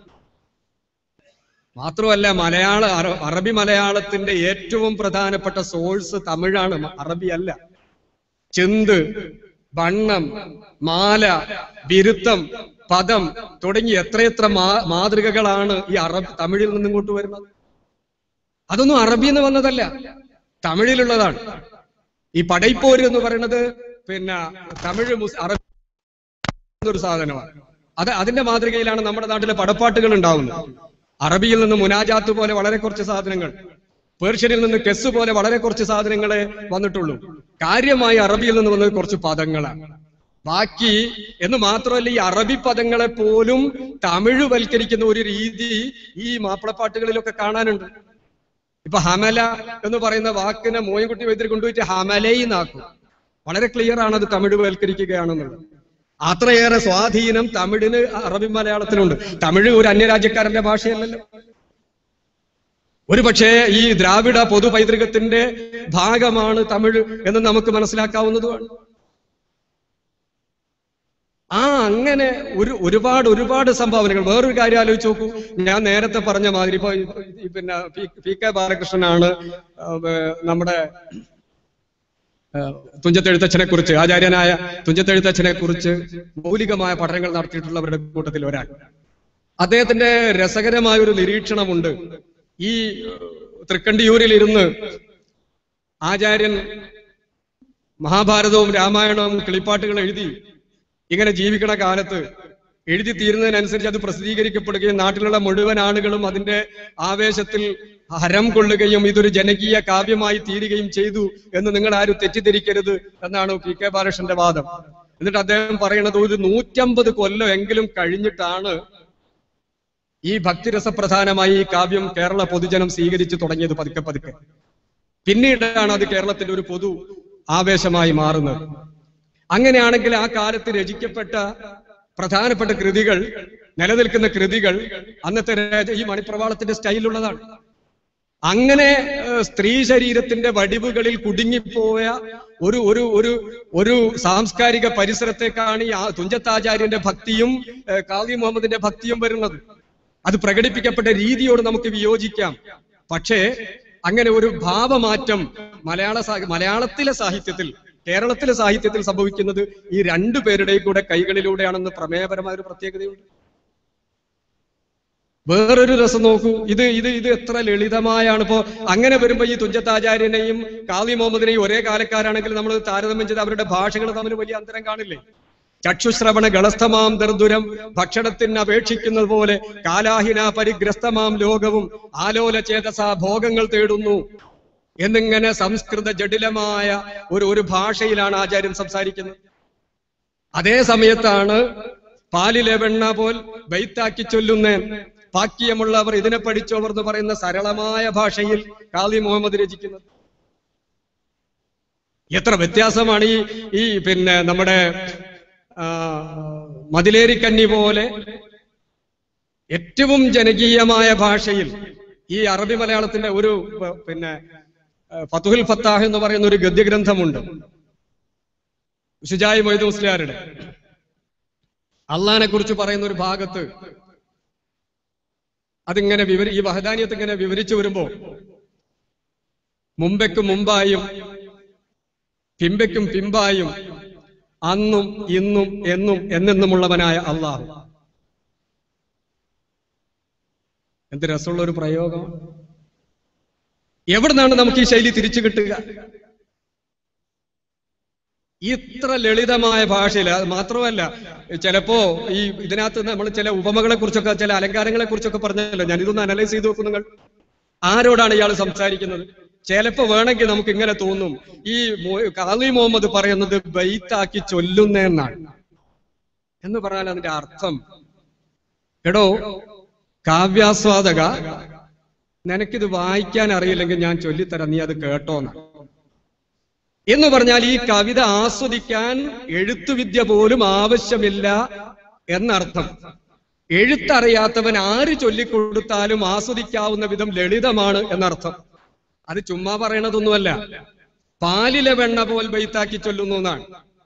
മാത്രമല്ല മലയാള അറ- അറബി മലയാളത്തിന്റെ ഏറ്റവും പ്രധാനപ്പെട്ട സോഴ്സ് തമിഴാണ് മ- അറബി അല്ല ചെന്ത് വണ്ണം മാല ബിരുത്തം പദം തുടങ്ങി എത്രയെത്ര മാ- മാതൃകകളാണ് ഈ അറബ് തമിഴിൽ നിന്ന് ഇങ്ങോട്ട് വരുന്നത് അതൊന്നും അറബിയിൽ നിന്ന് വന്നതല്ല തമിഴിലുള്ളതാണ് ഈ പടൈപ്പോര് എന്ന് പറയുന്നത് പിന്നെ തമിഴ് മുസ് അറബി ഒരു സാധനമാണ് അത് അതിന്റെ മാതൃകയിലാണ് നമ്മുടെ നാട്ടിലെ പടപ്പാട്ടുകൾ ഉണ്ടാവുന്നത് അറബിയിൽ നിന്ന് മുനാജാത്ത് പോലെ വളരെ കുറച്ച് സാധനങ്ങൾ പേർഷ്യനിൽ നിന്ന് കെസ് പോലെ വളരെ കുറച്ച് സാധനങ്ങളെ വന്നിട്ടുള്ളൂ കാര്യമായി അറബിയിൽ നിന്ന് വന്നത് കുറച്ച് പദങ്ങളാണ് ബാക്കി എന്ന് മാത്രമല്ല ഈ അറബി പദങ്ങളെ പോലും തമിഴ് വൽക്കരിക്കുന്ന ഒരു രീതി ഈ മാപ്പിളപ്പാട്ടുകളിലൊക്കെ കാണാനുണ്ട് ഇപ്പൊ ഹമല എന്ന് പറയുന്ന വാക്കിനെ മോയൻകുട്ടി വൈദ്യർ കൊണ്ടുപോയിട്ട് ഹമലയിന്നാക്കും വളരെ ക്ലിയർ ആണ് അത് തമിഴ് വൽക്കരിക്കുകയാണെന്നുള്ളത് അത്രയേറെ സ്വാധീനം തമിഴിന് അറബി മലയാളത്തിലുണ്ട് തമിഴ് ഒരു അന്യരാജ്യക്കാരന്റെ ഭാഷയല്ലല്ലോ ഒരു പക്ഷേ ഈ ദ്രാവിഡ പൊതു പൈതൃകത്തിന്റെ ഭാഗമാണ് തമിഴ് എന്ന് നമുക്ക് മനസ്സിലാക്കാവുന്നതുമാണ് ആ അങ്ങനെ ഒരു ഒരുപാട് ഒരുപാട് സംഭാവനകൾ വേറൊരു കാര്യം ആലോചിച്ച് നോക്കൂ ഞാൻ നേരത്തെ പറഞ്ഞ മാതിരി ഇപ്പൊ ഈ- ഈ പിന്നെ പി- പി കെ ബാലകൃഷ്ണനാണ് ആ, വേ- നമ്മുടെ ആ, തുഞ്ചത്തെഴുത്തച്ഛനെ കുറിച്ച് ആചാര്യനായ തുഞ്ചത്തെഴുത്തച്ഛനെ കുറിച്ച് മൗലികമായ പഠനങ്ങൾ നടത്തിയിട്ടുള്ളവരുടെ കൂട്ടത്തിൽ ഒരാൾ അദ്ദേഹത്തിന്റെ രസകരമായ ഒരു നിരീക്ഷണമുണ്ട് ഈ തൃക്കണ്ടിയൂരിൽ ഇരുന്ന് ആചാര്യൻ മഹാഭാരതവും രാമായണവും കിളിപ്പാട്ടുകൾ എഴുതി ഇങ്ങനെ ജീവിക്കണ കാലത്ത് എഴുതി തീരുന്നതിനനുസരിച്ച് അത് പ്രസിദ്ധീകരിക്കപ്പെടുകയും നാട്ടിലുള്ള മുഴുവൻ ആളുകളും അതിന്റെ ആവേശത്തിൽ ഹരം കൊള്ളുകയും ഇതൊരു ജനകീയ കാവ്യമായി തീരുകയും ചെയ്തു എന്ന് നിങ്ങൾ ആരും തെറ്റിദ്ധരിക്കരുത് എന്നാണ് പി കെ ബാലകൃഷ്ണന്റെ വാദം എന്നിട്ട് അദ്ദേഹം പറയുന്നത് ഒരു നൂറ്റമ്പത് കൊല്ലം എങ്കിലും കഴിഞ്ഞിട്ടാണ് ഈ ഭക്തിരസപ്രധാനമായി ഈ കാവ്യം കേരള പൊതുജനം സ്വീകരിച്ചു തുടങ്ങിയത് പതുക്കെ പതുക്കെ പിന്നീടാണ് അത് കേരളത്തിന്റെ ഒരു പൊതു ആവേശമായി മാറുന്നത് അങ്ങനെയാണെങ്കിൽ ആ കാലത്ത് രചിക്കപ്പെട്ട പ്രധാനപ്പെട്ട കൃതികൾ നിലനിൽക്കുന്ന കൃതികൾ അന്നത്തെ രാജ- ഈ മണിപ്രവാളത്തിന്റെ സ്റ്റൈലുള്ളതാണ് അങ്ങനെ ഏഹ്, സ്ത്രീ ശരീരത്തിന്റെ വടിവുകളിൽ കുടുങ്ങിപ്പോയ ഒരു ഒരു ഒരു ഒരു സാംസ്കാരിക പരിസരത്തേക്കാണ് ഈ ആ- തുഞ്ചത്താചാര്യന്റെ ഭക്തിയും ഏഹ്, കാളി മുഹമ്മദിന്റെ ഭക്തിയും വരുന്നത് അത് പ്രകടിപ്പിക്കപ്പെട്ട രീതിയോട് നമുക്ക് വിയോജിക്കാം പക്ഷേ അങ്ങനെ ഒരു ഭാവമാറ്റം മലയാള സാ- മലയാളത്തിലെ സാഹിത്യത്തിൽ കേരളത്തിലെ സാഹിത്യത്തിൽ സംഭവിക്കുന്നത് ഈ രണ്ടു പേരുടെയും കൂടെ കൈകളിലൂടെയാണെന്ന് പ്രമേയപരമായ ഒരു പ്രത്യേകതയുണ്ട് വേറൊരു രസം നോക്കൂ ഇത് ഇത് ഇത് എത്ര ലളിതമായാണ് ഇപ്പോ അങ്ങനെ വരുമ്പോ ഈ തുഞ്ചത്താചാര്യനെയും കാളി മുഹമ്മദിനെയും ഒരേ കാലക്കാരാണെങ്കിൽ നമ്മൾ താരതമ്യം ചെയ്ത് അവരുടെ ഭാഷകൾ തമ്മിൽ വലിയ അന്തരം കാണില്ലേ ചക്ഷുശ്രവണ ഗളസ്ഥമാം ദർദുരം ഭക്ഷണത്തിന് അപേക്ഷിക്കുന്നത് പോലെ കാലാഹിന പരിഗ്രസ്തമാം ലോകവും ആലോല ചേതസ ഭോഗങ്ങൾ തേടുന്നു എന്നിങ്ങനെ സംസ്കൃത ജടിലമായ ഒരു ഒരു ഭാഷയിലാണ് ആചാര്യൻ സംസാരിക്കുന്നത് അതേ സമയത്താണ് പാലിലെ വെണ്ണ പോൽ ബൈത്താക്കി ചൊല്ലുന്നേൻ പാക്കിയമുള്ളവർ ഇതിനെ പഠിച്ചവർ എന്ന് പറയുന്ന സരളമായ ഭാഷയിൽ കാളി മുഹമ്മദ് രചിക്കുന്നത് എത്ര വ്യത്യാസമാണ് ഈ ഈ പിന്നെ നമ്മുടെ ആ, മതിലേരിക്കന്നി പോലെ ഏറ്റവും ജനകീയമായ ഭാഷയിൽ ഈ അറബി മലയാളത്തിന്റെ ഒരു പ- പിന്നെ ആ, ഫതുഹുൽ ഫത്താഹ് എന്ന് പറയുന്ന ഒരു ഗദ്യഗ്രന്ഥമുണ്ട് ഷുജായി മൊയ്ത് മുസ്ലിയാരുടെ അള്ളഹാനെ കുറിച്ച് പറയുന്ന ഒരു ഭാഗത്ത് അതിങ്ങനെ വിവരി ഈ വഹദാനിയത്ത് ഇങ്ങനെ വിവരിച്ചു വരുമ്പോ മുമ്പയ്ക്കും മുമ്പായും പിമ്പയ്ക്കും പിമ്പായും അന്നും ഇന്നും എന്നും എന്നെന്നുമുള്ളവനായ അള്ളാഹു എന്ത് രസമുള്ള ഒരു പ്രയോഗം എവിടുന്നാണ് നമുക്ക് ഈ ശൈലി തിരിച്ചു കിട്ടുക ഇത്ര ലളിതമായ ഭാഷയിൽ അത് മാത്രമല്ല ചിലപ്പോ ഈ ഇതിനകത്ത് നമ്മൾ ചില ഉപമകളെ കുറിച്ചൊക്കെ ചില അലങ്കാരങ്ങളെ കുറിച്ചൊക്കെ പറഞ്ഞല്ലോ ഞാൻ ഇതൊന്ന് അനലൈസ് ചെയ്ത് നോക്കും നിങ്ങൾ ആരോടാണ് ഇയാൾ സംസാരിക്കുന്നത് ചിലപ്പോ വേണമെങ്കിൽ നമുക്ക് ഇങ്ങനെ തോന്നും ഈ മോ- കാളി മുഹമ്മദ് പറയുന്നത് ബൈത്താക്കി ചൊല്ലുന്നെന്നാണ് എന്ന് പറഞ്ഞാൽ അതിന്റെ അർത്ഥം എടോ കാവ്യാസ്വാദക നിനക്കിത് വായിക്കാൻ അറിയില്ലെങ്കിൽ ഞാൻ ചൊല്ലിത്തരാം നീ അത് കേട്ടോന്നാണ് എന്ന് പറഞ്ഞാൽ ഈ കവിത ആസ്വദിക്കാൻ എഴുത്തുവിദ്യ പോലും ആവശ്യമില്ല എന്നർത്ഥം എഴുത്തറിയാത്തവൻ ആര് ചൊല്ലിക്കൊടുത്താലും ആസ്വദിക്കാവുന്ന വിധം ലളിതമാണ് എന്നർത്ഥം അത് ചുമ്മാ പറയണതൊന്നുമല്ല പാലിലെ വെണ്ണ പോൽ ബൈത്താക്കി ചൊല്ലുന്നു എന്നാണ്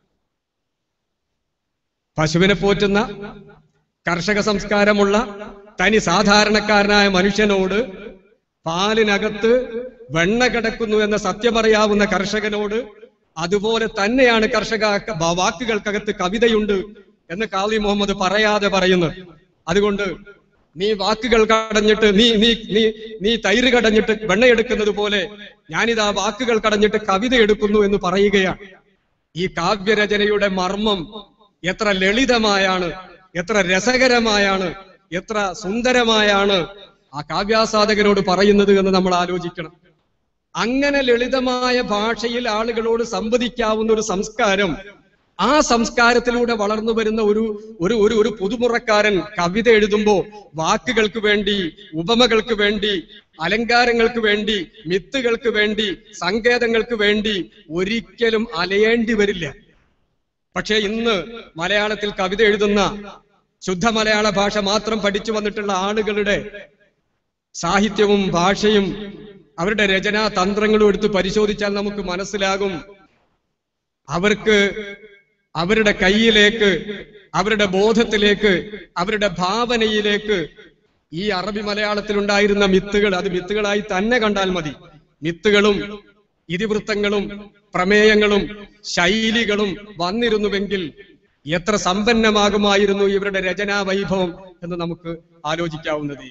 പശുവിനെ പോറ്റുന്ന കർഷക സംസ്കാരമുള്ള തനി സാധാരണക്കാരനായ മനുഷ്യനോട് പാലിനകത്ത് വെണ്ണ കിടക്കുന്നു എന്ന സത്യമറിയാവുന്ന കർഷകനോട് അതുപോലെ തന്നെയാണ് കർഷക ബ- വാക്കുകൾക്കകത്ത് കവിതയുണ്ട് എന്ന് കാളി മുഹമ്മദ് പറയാതെ പറയുന്നത് അതുകൊണ്ട് നീ വാക്കുകൾ കടഞ്ഞിട്ട് നീ നീ നീ നീ തൈര് കടഞ്ഞിട്ട് വെണ്ണയെടുക്കുന്നത് പോലെ ഞാനിതാ വാക്കുകൾ കടഞ്ഞിട്ട് കവിത എടുക്കുന്നു എന്ന് പറയുകയാണ് ഈ കാവ്യരചനയുടെ മർമ്മം എത്ര ലളിതമായാണ് എത്ര രസകരമായാണ് എത്ര സുന്ദരമായാണ് ആ കാവ്യാസാധകരോട് പറയുന്നത് എന്ന് നമ്മൾ ആലോചിക്കണം അങ്ങനെ ലളിതമായ ഭാഷയിൽ ആളുകളോട് സംവദിക്കാവുന്ന ഒരു സംസ്കാരം ആ സംസ്കാരത്തിലൂടെ വളർന്നു വരുന്ന ഒരു ഒരു ഒരു ഒരു പുതുമുറക്കാരൻ കവിത എഴുതുമ്പോ വാക്കുകൾക്ക് വേണ്ടി ഉപമകൾക്ക് വേണ്ടി അലങ്കാരങ്ങൾക്ക് വേണ്ടി മിത്തുകൾക്ക് വേണ്ടി സങ്കേതങ്ങൾക്ക് വേണ്ടി ഒരിക്കലും അലയേണ്ടി വരില്ല പക്ഷേ ഇന്ന് മലയാളത്തിൽ കവിത എഴുതുന്ന ശുദ്ധ മലയാള ഭാഷ മാത്രം പഠിച്ചു വന്നിട്ടുള്ള ആളുകളുടെ സാഹിത്യവും ഭാഷയും അവരുടെ രചനാ തന്ത്രങ്ങളും എടുത്ത് പരിശോധിച്ചാൽ നമുക്ക് മനസ്സിലാകും അവർക്ക് അവരുടെ കയ്യിലേക്ക് അവരുടെ ബോധത്തിലേക്ക് അവരുടെ ഭാവനയിലേക്ക് ഈ അറബി മലയാളത്തിൽ ഉണ്ടായിരുന്ന മിത്തുകൾ അത് മിത്തുകളായി തന്നെ കണ്ടാൽ മതി മിത്തുകളും ഇതിവൃത്തങ്ങളും പ്രമേയങ്ങളും ശൈലികളും വന്നിരുന്നുവെങ്കിൽ എത്ര സമ്പന്നമാകുമായിരുന്നു ഇവരുടെ രചനാ വൈഭവം എന്ന് നമുക്ക് ആലോചിക്കാവുന്നതേ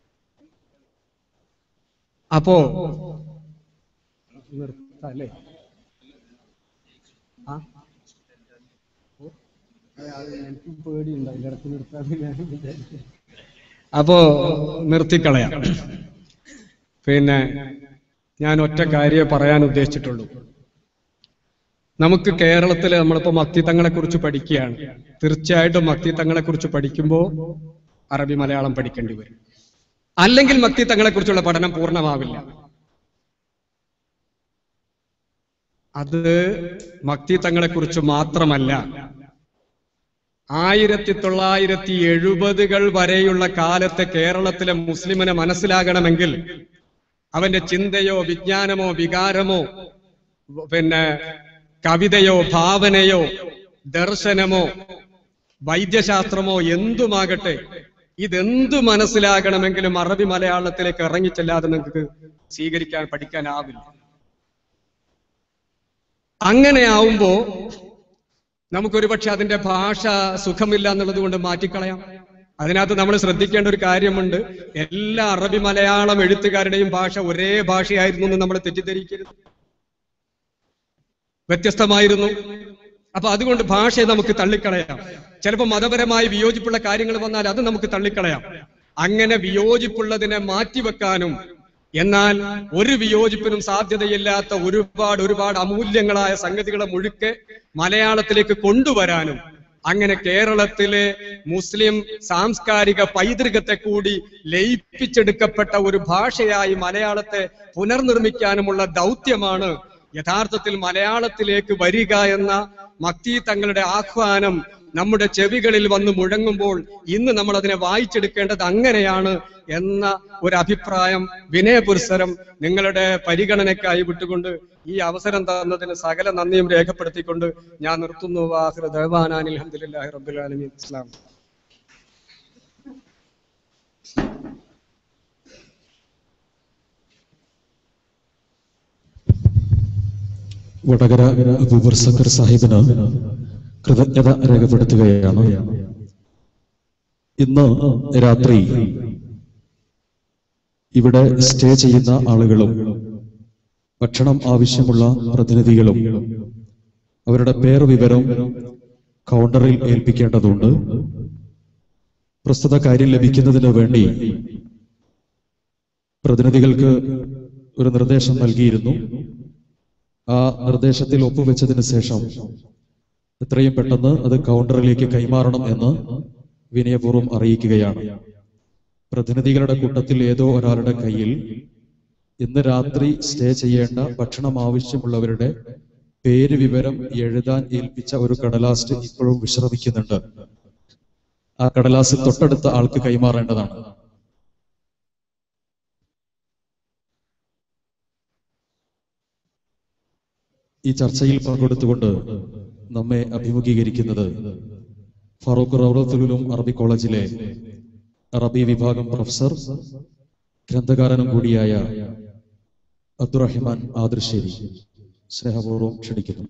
അപ്പോ നിർത്താല്ലേ ആ എനിക്ക് പേടിയുണ്ട് അതിന്റെ ഇടയ്ക്ക് നിർത്താൻ ഞാൻ വിചാരിച്ചു അപ്പോ നിർത്തിക്കളയാം പിന്നെ ഞാൻ ഒറ്റ കാര്യം പറയാൻ ഉദ്ദേശിച്ചിട്ടുള്ളൂ നമുക്ക് കേരളത്തിൽ നമ്മളിപ്പോ മക്തിത്തങ്ങളെ കുറിച്ച് പഠിക്കുകയാണ് തീർച്ചയായിട്ടും മക്തിത്തങ്ങളെ കുറിച്ച് പഠിക്കുമ്പോൾ അറബി മലയാളം പഠിക്കേണ്ടി വരും അല്ലെങ്കിൽ മക്തിത്തങ്ങളെ കുറിച്ചുള്ള പഠനം പൂർണ്ണമാവില്ല അത് മക്തിത്തങ്ങളെ കുറിച്ച് മാത്രമല്ല ആയിരത്തി തൊള്ളായിരത്തി എഴുപതുകൾ വരെയുള്ള കാലത്തെ കേരളത്തിലെ മുസ്ലിമിനെ മനസ്സിലാകണമെങ്കിൽ അവന്റെ ചിന്തയോ വിജ്ഞാനമോ വികാരമോ പിന്നെ കവിതയോ ഭാവനയോ ദർശനമോ വൈദ്യശാസ്ത്രമോ എന്തുമാകട്ടെ ഇതെന്തു മനസ്സിലാകണമെങ്കിലും അറബി മലയാളത്തിലേക്ക് ഇറങ്ങിച്ചെല്ലാതെ നിങ്ങൾക്ക് സ്വീകരിക്കാൻ പഠിക്കാനാവില്ല അങ്ങനെ ആവുമ്പോ നമുക്കൊരു പക്ഷെ അതിന്റെ ഭാഷ സുഖമില്ല എന്നുള്ളത് കൊണ്ട് മാറ്റിക്കളയാം അതിനകത്ത് നമ്മൾ ശ്രദ്ധിക്കേണ്ട ഒരു കാര്യമുണ്ട് എല്ലാ അറബി മലയാളം എഴുത്തുകാരുടെയും ഭാഷ ഒരേ ഭാഷയായിരുന്നു എന്ന് നമ്മൾ തെറ്റിദ്ധരിക്കരുത് വ്യത്യസ്തമായിരുന്നു അപ്പൊ അതുകൊണ്ട് ഭാഷയെ നമുക്ക് തള്ളിക്കളയാം ചിലപ്പോൾ മതപരമായി വിയോജിപ്പുള്ള കാര്യങ്ങൾ വന്നാൽ അത് നമുക്ക് തള്ളിക്കളയാം അങ്ങനെ വിയോജിപ്പുള്ളതിനെ മാറ്റിവെക്കാനും എന്നാൽ ഒരു വിയോജിപ്പിനും സാധ്യതയില്ലാത്ത ഒരുപാട് ഒരുപാട് അമൂല്യങ്ങളായ സംഗതികളെ മുഴുക്കെ മലയാളത്തിലേക്ക് കൊണ്ടുവരാനും അങ്ങനെ കേരളത്തിലെ മുസ്ലിം സാംസ്കാരിക പൈതൃകത്തെ കൂടി ലയിപ്പിച്ചെടുക്കപ്പെട്ട ഒരു ഭാഷയായി മലയാളത്തെ പുനർനിർമ്മിക്കാനുമുള്ള ദൗത്യമാണ് യഥാർത്ഥത്തിൽ മലയാളത്തിലേക്ക് വരിക എന്ന മക്തി തങ്ങളുടെ ആഹ്വാനം നമ്മുടെ ചെവികളിൽ വന്ന് മുഴങ്ങുമ്പോൾ ഇന്ന് നമ്മൾ അതിനെ വായിച്ചെടുക്കേണ്ടത് അങ്ങനെയാണ് എന്ന ഒരു അഭിപ്രായം വിനയപുരസരം നിങ്ങളുടെ പരിഗണനയ്ക്കായി വിട്ടുകൊണ്ട് ഈ അവസരം തന്നതിന് സകല നന്ദിയും രേഖപ്പെടുത്തിക്കൊണ്ട് ഞാൻ നിർത്തുന്നു വാഹിർ ദഹ്വാനാൻ അലഹദില്ലാഹി റബ്ബുൽ ആലമീൻ ഇസ്ലാം വടകര അബൂബർ സക്കർ സാഹിബിന് കൃതജ്ഞത രേഖപ്പെടുത്തുകയാണ് ഇന്ന് രാത്രി ഇവിടെ സ്റ്റേ ചെയ്യുന്ന ആളുകളും ഭക്ഷണം ആവശ്യമുള്ള പ്രതിനിധികളും അവരുടെ പേർ വിവരം കൗണ്ടറിൽ ഏൽപ്പിക്കേണ്ടതുണ്ട് പ്രസ്തുത കാര്യം ലഭിക്കുന്നതിന് വേണ്ടി പ്രതിനിധികൾക്ക് ഒരു നിർദ്ദേശം നൽകിയിരുന്നു ആ നിർദ്ദേശത്തിൽ ഒപ്പുവെച്ചതിന് ശേഷം എത്രയും പെട്ടെന്ന് അത് കൗണ്ടറിലേക്ക് കൈമാറണം എന്ന് വിനയപൂർവ്വം അറിയിക്കുകയാണ് പ്രതിനിധികളുടെ കൂട്ടത്തിൽ ഏതോ ഒരാളുടെ കയ്യിൽ ഇന്ന് രാത്രി സ്റ്റേ ചെയ്യേണ്ട ഭക്ഷണം ആവശ്യമുള്ളവരുടെ പേര് വിവരം എഴുതാൻ ഏൽപ്പിച്ച ഒരു കടലാസ് ഇപ്പോഴും വിശ്രമിക്കുന്നുണ്ട് ആ കടലാസ് തൊട്ടടുത്ത ആൾക്ക് കൈമാറേണ്ടതാണ് ഈ ചർച്ചയിൽ പങ്കെടുത്തുകൊണ്ട് നമ്മെ അഭിമുഖീകരിക്കുന്നത് ഫറൂഖ് റൗറത്തുലും അറബി കോളേജിലെ അറബി വിഭാഗം പ്രൊഫസർ ഗ്രന്ഥകാരനും കൂടിയായ അബ്ദുറഹിമാൻ ആദർശേരി സ്നേഹപൂർവ്വം ക്ഷണിക്കുന്നു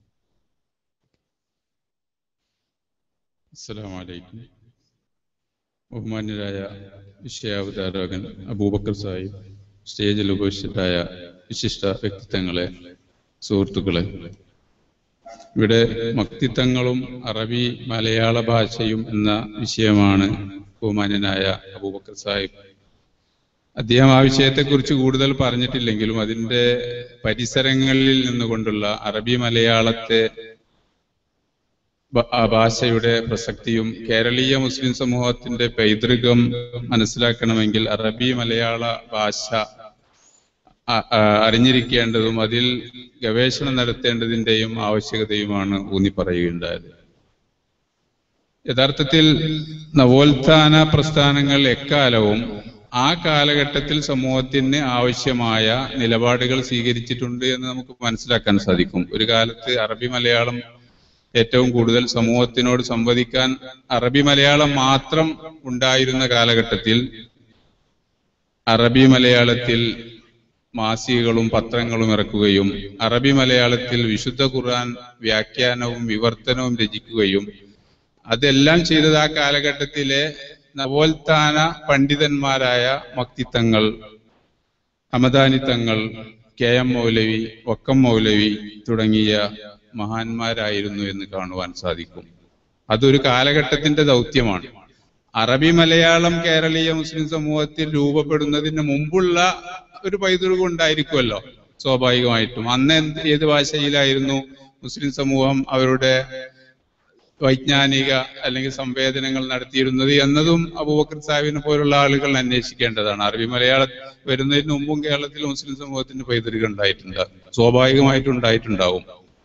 അസ്സലാമു അലൈക്കും ബഹുമാന്യരായ വിഷയാവതാരകൻ അബൂബക്കർ സാഹിബ് സ്റ്റേജിൽ ഉപവിഷ്ടരായ വിശിഷ്ട വ്യക്തിത്വങ്ങളെ സുഹൃത്തുക്കളെ ഇവിടെ മക്തിത്വങ്ങളും അറബി മലയാള ഭാഷയും എന്ന വിഷയമാണ് ബഹുമാന്യനായ അബൂബക്കർ സാഹിബ് അദ്ദേഹം ആ വിഷയത്തെക്കുറിച്ച് കൂടുതൽ പറഞ്ഞിട്ടില്ലെങ്കിലും അതിന്റെ പരിസരങ്ങളിൽ നിന്നുകൊണ്ടുള്ള അറബി മലയാളത്തെ ബ- ആ ഭാഷയുടെ പ്രസക്തിയും കേരളീയ മുസ്ലിം സമൂഹത്തിന്റെ പൈതൃകം മനസ്സിലാക്കണമെങ്കിൽ അറബി മലയാള ഭാഷ അ- ആ- അറിഞ്ഞിരിക്കേണ്ടതും അതിൽ ഗവേഷണം നടത്തേണ്ടതിന്റെയും ആവശ്യകതയുമാണ് ഊന്നി പറയുകയുണ്ടായത് യഥാർത്ഥത്തിൽ നവോത്ഥാന പ്രസ്ഥാനങ്ങൾ എക്കാലവും ആ കാലഘട്ടത്തിൽ സമൂഹത്തിന് ആവശ്യമായ നിലപാടുകൾ സ്വീകരിച്ചിട്ടുണ്ട് എന്ന് നമുക്ക് മനസ്സിലാക്കാൻ സാധിക്കും ഒരു കാലത്ത് അറബി മലയാളം ഏറ്റവും കൂടുതൽ സമൂഹത്തിനോട് സംവദിക്കാൻ അറബി മലയാളം മാത്രം ഉണ്ടായിരുന്ന കാലഘട്ടത്തിൽ അറബി മലയാളത്തിൽ മാസികകളും പത്രങ്ങളും ഇറക്കുകയും അറബി മലയാളത്തിൽ വിശുദ്ധ ഖുർആൻ വ്യാഖ്യാനവും വിവർത്തനവും രചിക്കുകയും അതെല്ലാം ചെയ്തത് ആ കാലഘട്ടത്തിലെ നവോത്ഥാന പണ്ഡിതന്മാരായ മക്തിത്തങ്ങൾ ഹമദാനി തങ്ങൾ കെ എം മൗലവി വക്കം മൗലവി തുടങ്ങിയ മഹാന്മാരായിരുന്നു എന്ന് കാണുവാൻ സാധിക്കും അതൊരു കാലഘട്ടത്തിന്റെ ദൗത്യമാണ് അറബി മലയാളം കേരളീയ മുസ്ലിം സമൂഹത്തിൽ രൂപപ്പെടുന്നതിന് മുമ്പുള്ള ഒരു പൈതൃകം ഉണ്ടായിരിക്കുമല്ലോ സ്വാഭാവികമായിട്ടും അന്ന് എന്ത് ഏത് ഭാഷയിലായിരുന്നു മുസ്ലിം സമൂഹം അവരുടെ വൈജ്ഞാനിക അല്ലെങ്കിൽ സംവേദനങ്ങൾ നടത്തിയിരുന്നത് എന്നതും അബൂബക്കർ സാഹിബിനെ പോലുള്ള ആളുകൾ അന്വേഷിക്കേണ്ടതാണ് അറബി മലയാളം വരുന്നതിന് മുമ്പും കേരളത്തിൽ മുസ്ലിം സമൂഹത്തിന് പൈതൃകം ഉണ്ടായിട്ടുണ്ട് സ്വാഭാവികമായിട്ടും ഉണ്ടായിട്ടുണ്ടാവും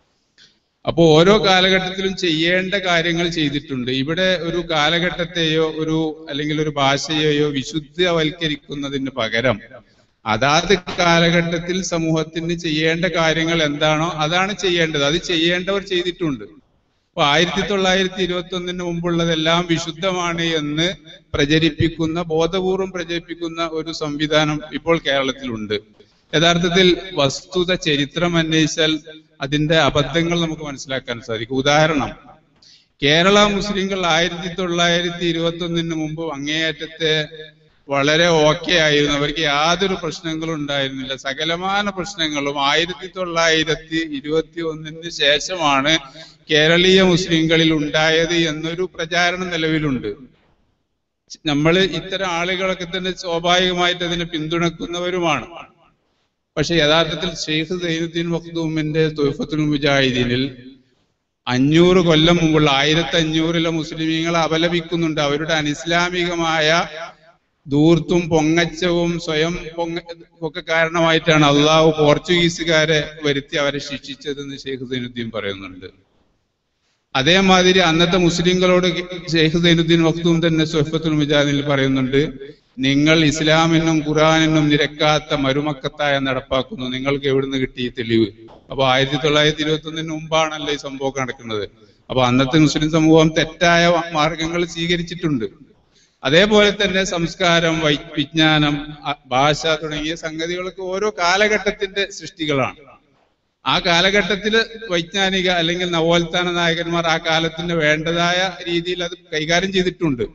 അപ്പോ ഓരോ കാലഘട്ടത്തിലും ചെയ്യേണ്ട കാര്യങ്ങൾ ചെയ്തിട്ടുണ്ട് ഇവിടെ ഒരു കാലഘട്ടത്തെയോ ഒരു അല്ലെങ്കിൽ ഒരു ഭാഷയെയോ വിശുദ്ധവൽക്കരിക്കുന്നതിന് പകരം അതാത് കാലഘട്ടത്തിൽ സമൂഹത്തിന് ചെയ്യേണ്ട കാര്യങ്ങൾ എന്താണോ അതാണ് ചെയ്യേണ്ടത് അത് ചെയ്യേണ്ടവർ ചെയ്തിട്ടുണ്ട് അപ്പൊ ആയിരത്തി തൊള്ളായിരത്തി ഇരുപത്തി ഒന്നിന് മുമ്പുള്ളതെല്ലാം വിശുദ്ധമാണ് എന്ന് പ്രചരിപ്പിക്കുന്ന ബോധപൂർവം പ്രചരിപ്പിക്കുന്ന ഒരു സംവിധാനം ഇപ്പോൾ കേരളത്തിലുണ്ട് യഥാർത്ഥത്തിൽ വസ്തുത ചരിത്രം അന്വേഷിച്ചാൽ അതിന്റെ അബദ്ധങ്ങൾ നമുക്ക് മനസ്സിലാക്കാൻ സാധിക്കും ഉദാഹരണം കേരള മുസ്ലിങ്ങൾ ആയിരത്തി തൊള്ളായിരത്തി ഇരുപത്തി ഒന്നിന് മുമ്പ് അങ്ങേയറ്റത്തെ വളരെ ഓക്കെ ആയിരുന്നു അവർക്ക് യാതൊരു പ്രശ്നങ്ങളും ഉണ്ടായിരുന്നില്ല സകലമാന പ്രശ്നങ്ങളും ആയിരത്തി തൊള്ളായിരത്തി ഇരുപത്തി ഒന്നിന് ശേഷമാണ് കേരളീയ മുസ്ലിങ്ങളിൽ ഉണ്ടായത് എന്നൊരു പ്രചാരണം നിലവിലുണ്ട് നമ്മൾ ഇത്തരം ആളുകളൊക്കെ തന്നെ സ്വാഭാവികമായിട്ട് അതിനെ പിന്തുണക്കുന്നവരുമാണ് പക്ഷെ യഥാർത്ഥത്തിൽ ഷെയ്ഖ് സൈനുദ്ദീൻ മഖ്ദൂമിന്റെ തൊയ്ഫത്തുൽ മുജാഹിദീനിൽ അഞ്ഞൂറ് കൊല്ലം മുമ്പുള്ള ആയിരത്തി അഞ്ഞൂറിലെ മുസ്ലിമീങ്ങളെ അപലപിക്കുന്നുണ്ട് അവരുടെ അനിസ്ലാമികമായ ദൂർത്തും പൊങ്ങച്ചവും സ്വയം പൊങ്ങ ഒക്കെ കാരണമായിട്ടാണ് അള്ളാഹു പോർച്ചുഗീസുകാരെ വരുത്തി അവരെ ശിക്ഷിച്ചതെന്ന് ഷെയ്ഖ് സൈനുദ്ദീൻ പറയുന്നുണ്ട് അതേമാതിരി അന്നത്തെ മുസ്ലിങ്ങളോട് ഷെയ്ഖ് സൈനുദ്ദീൻ മഖ്ദൂം തന്നെ സൊഹഫത്തുൽ മുജാഹിദിൽ പറയുന്നുണ്ട് നിങ്ങൾ ഇസ്ലാമിനും ഖുറാനിനും നിരക്കാത്ത മരുമക്കത്തായ നടപ്പാക്കുന്നു നിങ്ങൾക്ക് എവിടുന്ന് കിട്ടി ഈ തെളിവ് അപ്പൊ ആയിരത്തി തൊള്ളായിരത്തി ഇരുപത്തി ഒന്നിന് മുമ്പാണല്ലോ ഈ സംഭവം നടക്കുന്നത് അപ്പൊ അന്നത്തെ മുസ്ലിം സമൂഹം തെറ്റായ മാർഗങ്ങൾ സ്വീകരിച്ചിട്ടുണ്ട് അതേപോലെ തന്നെ സംസ്കാരം വൈ വിജ്ഞാനം അ- ഭാഷ തുടങ്ങിയ സംഗതികളൊക്കെ ഓരോ കാലഘട്ടത്തിന്റെ സൃഷ്ടികളാണ് ആ കാലഘട്ടത്തിൽ വൈജ്ഞാനിക അല്ലെങ്കിൽ നവോത്ഥാന നായകന്മാർ ആ കാലത്തിന് വേണ്ടതായ രീതിയിൽ അത് കൈകാര്യം ചെയ്തിട്ടുണ്ട്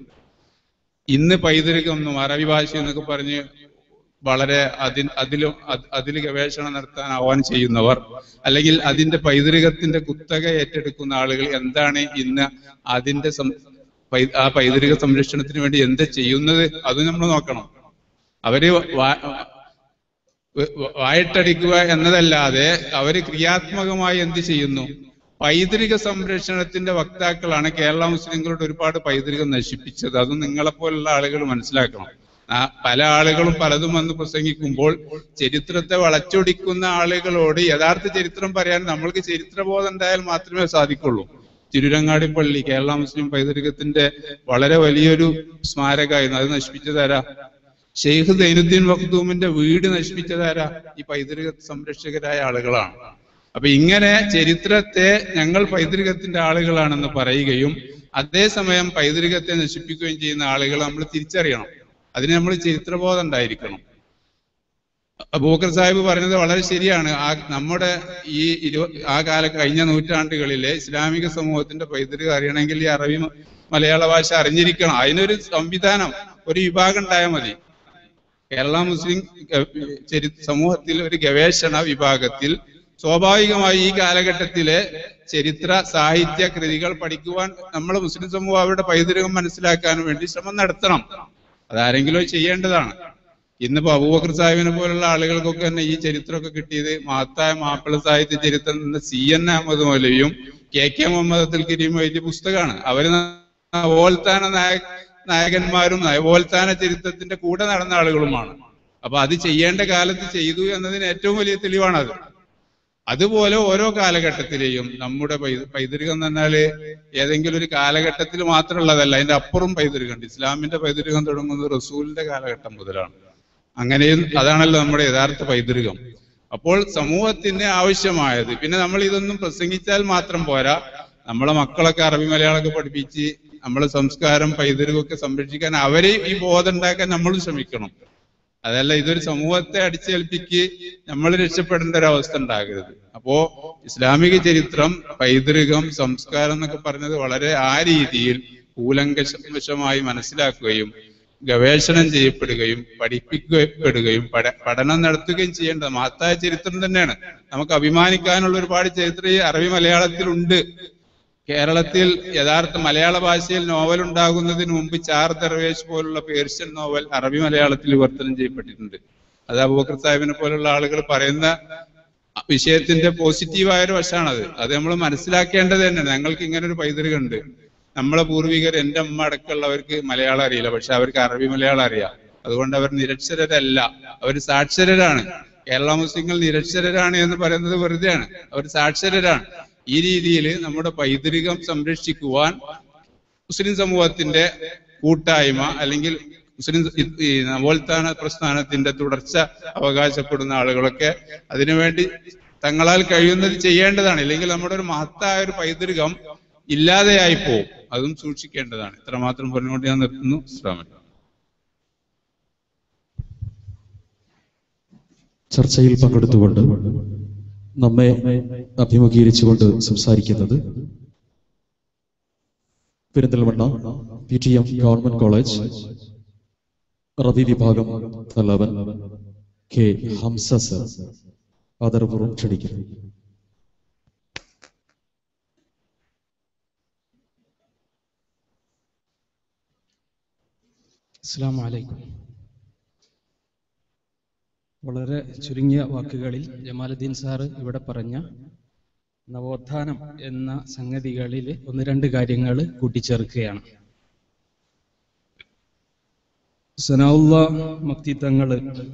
ഇന്ന് പൈതൃകം എന്നും അറബി ഭാഷ എന്നൊക്കെ പറഞ്ഞ് വളരെ അതി അതിലും അതിൽ ഗവേഷണം നടത്താൻ ആഹ്വാനം ചെയ്യുന്നവർ അല്ലെങ്കിൽ അതിന്റെ പൈതൃകത്തിന്റെ കുത്തക ഏറ്റെടുക്കുന്ന ആളുകൾ എന്താണ് ഇന്ന് അതിന്റെ സം- പൈ- ആ പൈതൃക സംരക്ഷണത്തിന് വേണ്ടി എന്ത് ചെയ്യുന്നത് അത് നമ്മൾ നോക്കണം അവര് വാ- വ- വ- വായിട്ടടിക്കുക എന്നതല്ലാതെ അവര് ക്രിയാത്മകമായി എന്ത് ചെയ്യുന്നു പൈതൃക സംരക്ഷണത്തിന്റെ വക്താക്കളാണ് കേരള മുസ്ലിങ്ങളുടെ ഒരുപാട് പൈതൃകം നശിപ്പിച്ചത് അതും നിങ്ങളെപ്പോലുള്ള ആളുകൾ മനസ്സിലാക്കണം ആ പല ആളുകളും പലതും വന്ന് പ്രസംഗിക്കുമ്പോൾ ചരിത്രത്തെ വളച്ചൊടിക്കുന്ന ആളുകളോട് യഥാർത്ഥ ചരിത്രം പറയാൻ നമ്മൾക്ക് ചരിത്രബോധം ഉണ്ടായാൽ മാത്രമേ സാധിക്കുള്ളൂ തിരുരങ്ങാടി പള്ളി കേരള മുസ്ലിം പൈതൃകത്തിന്റെ വളരെ വലിയൊരു സ്മാരകമായിരുന്നു അത് നശിപ്പിച്ചതാരാ ഷെയ്ഖ് സൈനുദ്ദീൻ മഖ്ദൂമിന്റെ വീട് നശിപ്പിച്ചതാരാ ഈ പൈതൃക സംരക്ഷകരായ ആളുകളാണ് അപ്പൊ ഇങ്ങനെ ചരിത്രത്തെ ഞങ്ങൾ പൈതൃകത്തിന്റെ ആളുകളാണെന്ന് പറയുകയും അതേസമയം പൈതൃകത്തെ നശിപ്പിക്കുകയും ചെയ്യുന്ന ആളുകൾ നമ്മൾ തിരിച്ചറിയണം അതിന് നമ്മൾ ചരിത്രബോധം ഉണ്ടായിരിക്കണം അബൂബക്കർ സാഹിബ് പറഞ്ഞത് വളരെ ശരിയാണ് ആ നമ്മുടെ ഈ ഇരു ആ കാല കഴിഞ്ഞ നൂറ്റാണ്ടുകളിലെ ഇസ്ലാമിക സമൂഹത്തിന്റെ പൈതൃകം അറിയണമെങ്കിൽ ഈ അറബി മ- മലയാള ഭാഷ അറിഞ്ഞിരിക്കണം അതിനൊരു സംവിധാനം ഒരു വിഭാഗം ഉണ്ടായാൽ മതി കേരള മുസ്ലിം ഗ- ചരി സമൂഹത്തിൽ ഒരു ഗവേഷണ വിഭാഗത്തിൽ സ്വാഭാവികമായി ഈ കാലഘട്ടത്തിലെ ചരിത്ര സാഹിത്യ കൃതികൾ പഠിക്കുവാൻ നമ്മൾ മുസ്ലിം സമൂഹം അവരുടെ പൈതൃകം മനസ്സിലാക്കാൻ വേണ്ടി ശ്രമം നടത്തണം അതാരെങ്കിലും ചെയ്യേണ്ടതാണ് ഇന്നിപ്പോ അബൂബക്കർ സാഹിബിനെ പോലുള്ള ആളുകൾക്കൊക്കെ തന്നെ ഈ ചരിത്രമൊക്കെ കിട്ടിയത് മഹത്തായ മാപ്പിള സാഹിത്യ ചരിത്രം എന്ന സി എൻ അഹമ്മദ് മൗലവിയും കെ കെ മുഹമ്മദ് അബ്ദുൽ കരീം എഴുതിയ പുസ്തകമാണ് അവര് നവോത്ഥാന നായ നായകന്മാരും നവോത്ഥാന ചരിത്രത്തിന്റെ കൂടെ നടന്ന ആളുകളുമാണ് അപ്പൊ അത് ചെയ്യേണ്ട കാലത്ത് ചെയ്തു എന്നതിന് ഏറ്റവും വലിയ തെളിവാണത് അതുപോലെ ഓരോ കാലഘട്ടത്തിലെയും നമ്മുടെ പൈ- പൈതൃകം എന്ന് പറഞ്ഞാല് ഏതെങ്കിലും ഒരു കാലഘട്ടത്തിൽ മാത്രമുള്ളതല്ല അതിന്റെ അപ്പുറം പൈതൃകമുണ്ട് ഇസ്ലാമിന്റെ പൈതൃകം തുടങ്ങുന്നത് റസൂലിന്റെ കാലഘട്ടം മുതലാണ് അങ്ങനെയും അതാണല്ലോ നമ്മുടെ യഥാർത്ഥ പൈതൃകം അപ്പോൾ സമൂഹത്തിന് ആവശ്യമായത് പിന്നെ നമ്മൾ ഇതൊന്നും പ്രസംഗിച്ചാൽ മാത്രം പോരാ നമ്മളെ മക്കളൊക്കെ അറബി മലയാളമൊക്കെ പഠിപ്പിച്ച് നമ്മളെ സംസ്കാരം പൈതൃകമൊക്കെ സംരക്ഷിക്കാൻ അവരെ ഈ ബോധം ഉണ്ടാക്കാൻ നമ്മളും ശ്രമിക്കണം അതല്ല ഇതൊരു സമൂഹത്തെ അടിച്ചേൽപ്പിക്ക് നമ്മൾ രക്ഷപ്പെടേണ്ട ഒരു അവസ്ഥ ഉണ്ടാകരുത് അപ്പോ ഇസ്ലാമിക ചരിത്രം പൈതൃകം സംസ്കാരം എന്നൊക്കെ പറഞ്ഞത് വളരെ ആ രീതിയിൽ കൂലങ്കഷമായി മനസ്സിലാക്കുകയും ഗവേഷണം ചെയ്യപ്പെടുകയും പഠിപ്പിക്കപ്പെടുകയും പഠ- പഠനം നടത്തുകയും ചെയ്യേണ്ടത് മഹത്തായ ചരിത്രം തന്നെയാണ് നമുക്ക് അഭിമാനിക്കാനുള്ള ഒരുപാട് ചരിത്രം ഈ അറബി മലയാളത്തിലുണ്ട് കേരളത്തിൽ യഥാർത്ഥ മലയാള ഭാഷയിൽ നോവൽ ഉണ്ടാകുന്നതിന് മുമ്പ് ചാർ ദർവേഷ് പോലുള്ള പേർഷ്യൻ നോവൽ അറബി മലയാളത്തിൽ വിവർത്തനം ചെയ്യപ്പെട്ടിട്ടുണ്ട് അത് അബൂബക്കർ സാഹിബിനെ പോലുള്ള ആളുകൾ പറയുന്ന വിഷയത്തിന്റെ പോസിറ്റീവായ ഒരു വശമാണത് അത് നമ്മൾ മനസ്സിലാക്കേണ്ടത് തന്നെയാണ് ഞങ്ങൾക്ക് ഇങ്ങനെ ഒരു പൈതൃകം ഉണ്ട് നമ്മളെ പൂർവികർ എന്റെ അമ്മ അടക്കമുള്ളവർക്ക് മലയാളം അറിയില്ല പക്ഷെ അവർക്ക് അറബി മലയാളം അറിയാം അതുകൊണ്ട് അവർ നിരക്ഷരരല്ല അവർ സാക്ഷരരാണ് കേരള മുസ്ലിങ്ങൾ നിരക്ഷരരാണ് എന്ന് പറയുന്നത് വെറുതെയാണ് അവർ സാക്ഷരരാണ് ഈ രീതിയിൽ നമ്മുടെ പൈതൃകം സംരക്ഷിക്കുവാൻ മുസ്ലിം സമൂഹത്തിന്റെ കൂട്ടായ്മ അല്ലെങ്കിൽ മുസ്ലിം ഇ- ഈ നവോത്ഥാന പ്രസ്ഥാനത്തിന്റെ തുടർച്ച അവകാശപ്പെടുന്ന ആളുകളൊക്കെ അതിനുവേണ്ടി തങ്ങളാൽ കഴിയുന്നത് ചെയ്യേണ്ടതാണ് ഇല്ലെങ്കിൽ നമ്മുടെ ഒരു മഹത്തായ ഒരു പൈതൃകം ഇല്ലാതെയായി പോകും അതും സൂക്ഷിക്കേണ്ടതാണ് ഇത്രമാത്രം പറഞ്ഞുകൊണ്ട് ഞാൻ നിർത്തുന്നു അസ്സലാമു അലൈക്കും ചർച്ചയിൽ പങ്കെടുത്തുകൊണ്ട് നമ്മെ അഭിമുഖീകരിച്ചുകൊണ്ട് സംസാരിക്കുന്നത് Perinthalmanna P T M government college റബി വിഭാഗം തലവൻ കെ ഹംസ സർ ആദരപൂർവ്വം ക്ഷണിക്കുന്നു അസ്സാം വലൈക്കും വളരെ ചുരുങ്ങിയ വാക്കുകളിൽ ജമാലുദ്ദീൻ സാറ് ഇവിടെ പറഞ്ഞ നവോത്ഥാനം എന്ന സംഗതികളിൽ ഒന്ന് രണ്ട് കാര്യങ്ങൾ കൂട്ടിച്ചേർക്കുകയാണ് സനാഉള്ള മക്തി തങ്ങള്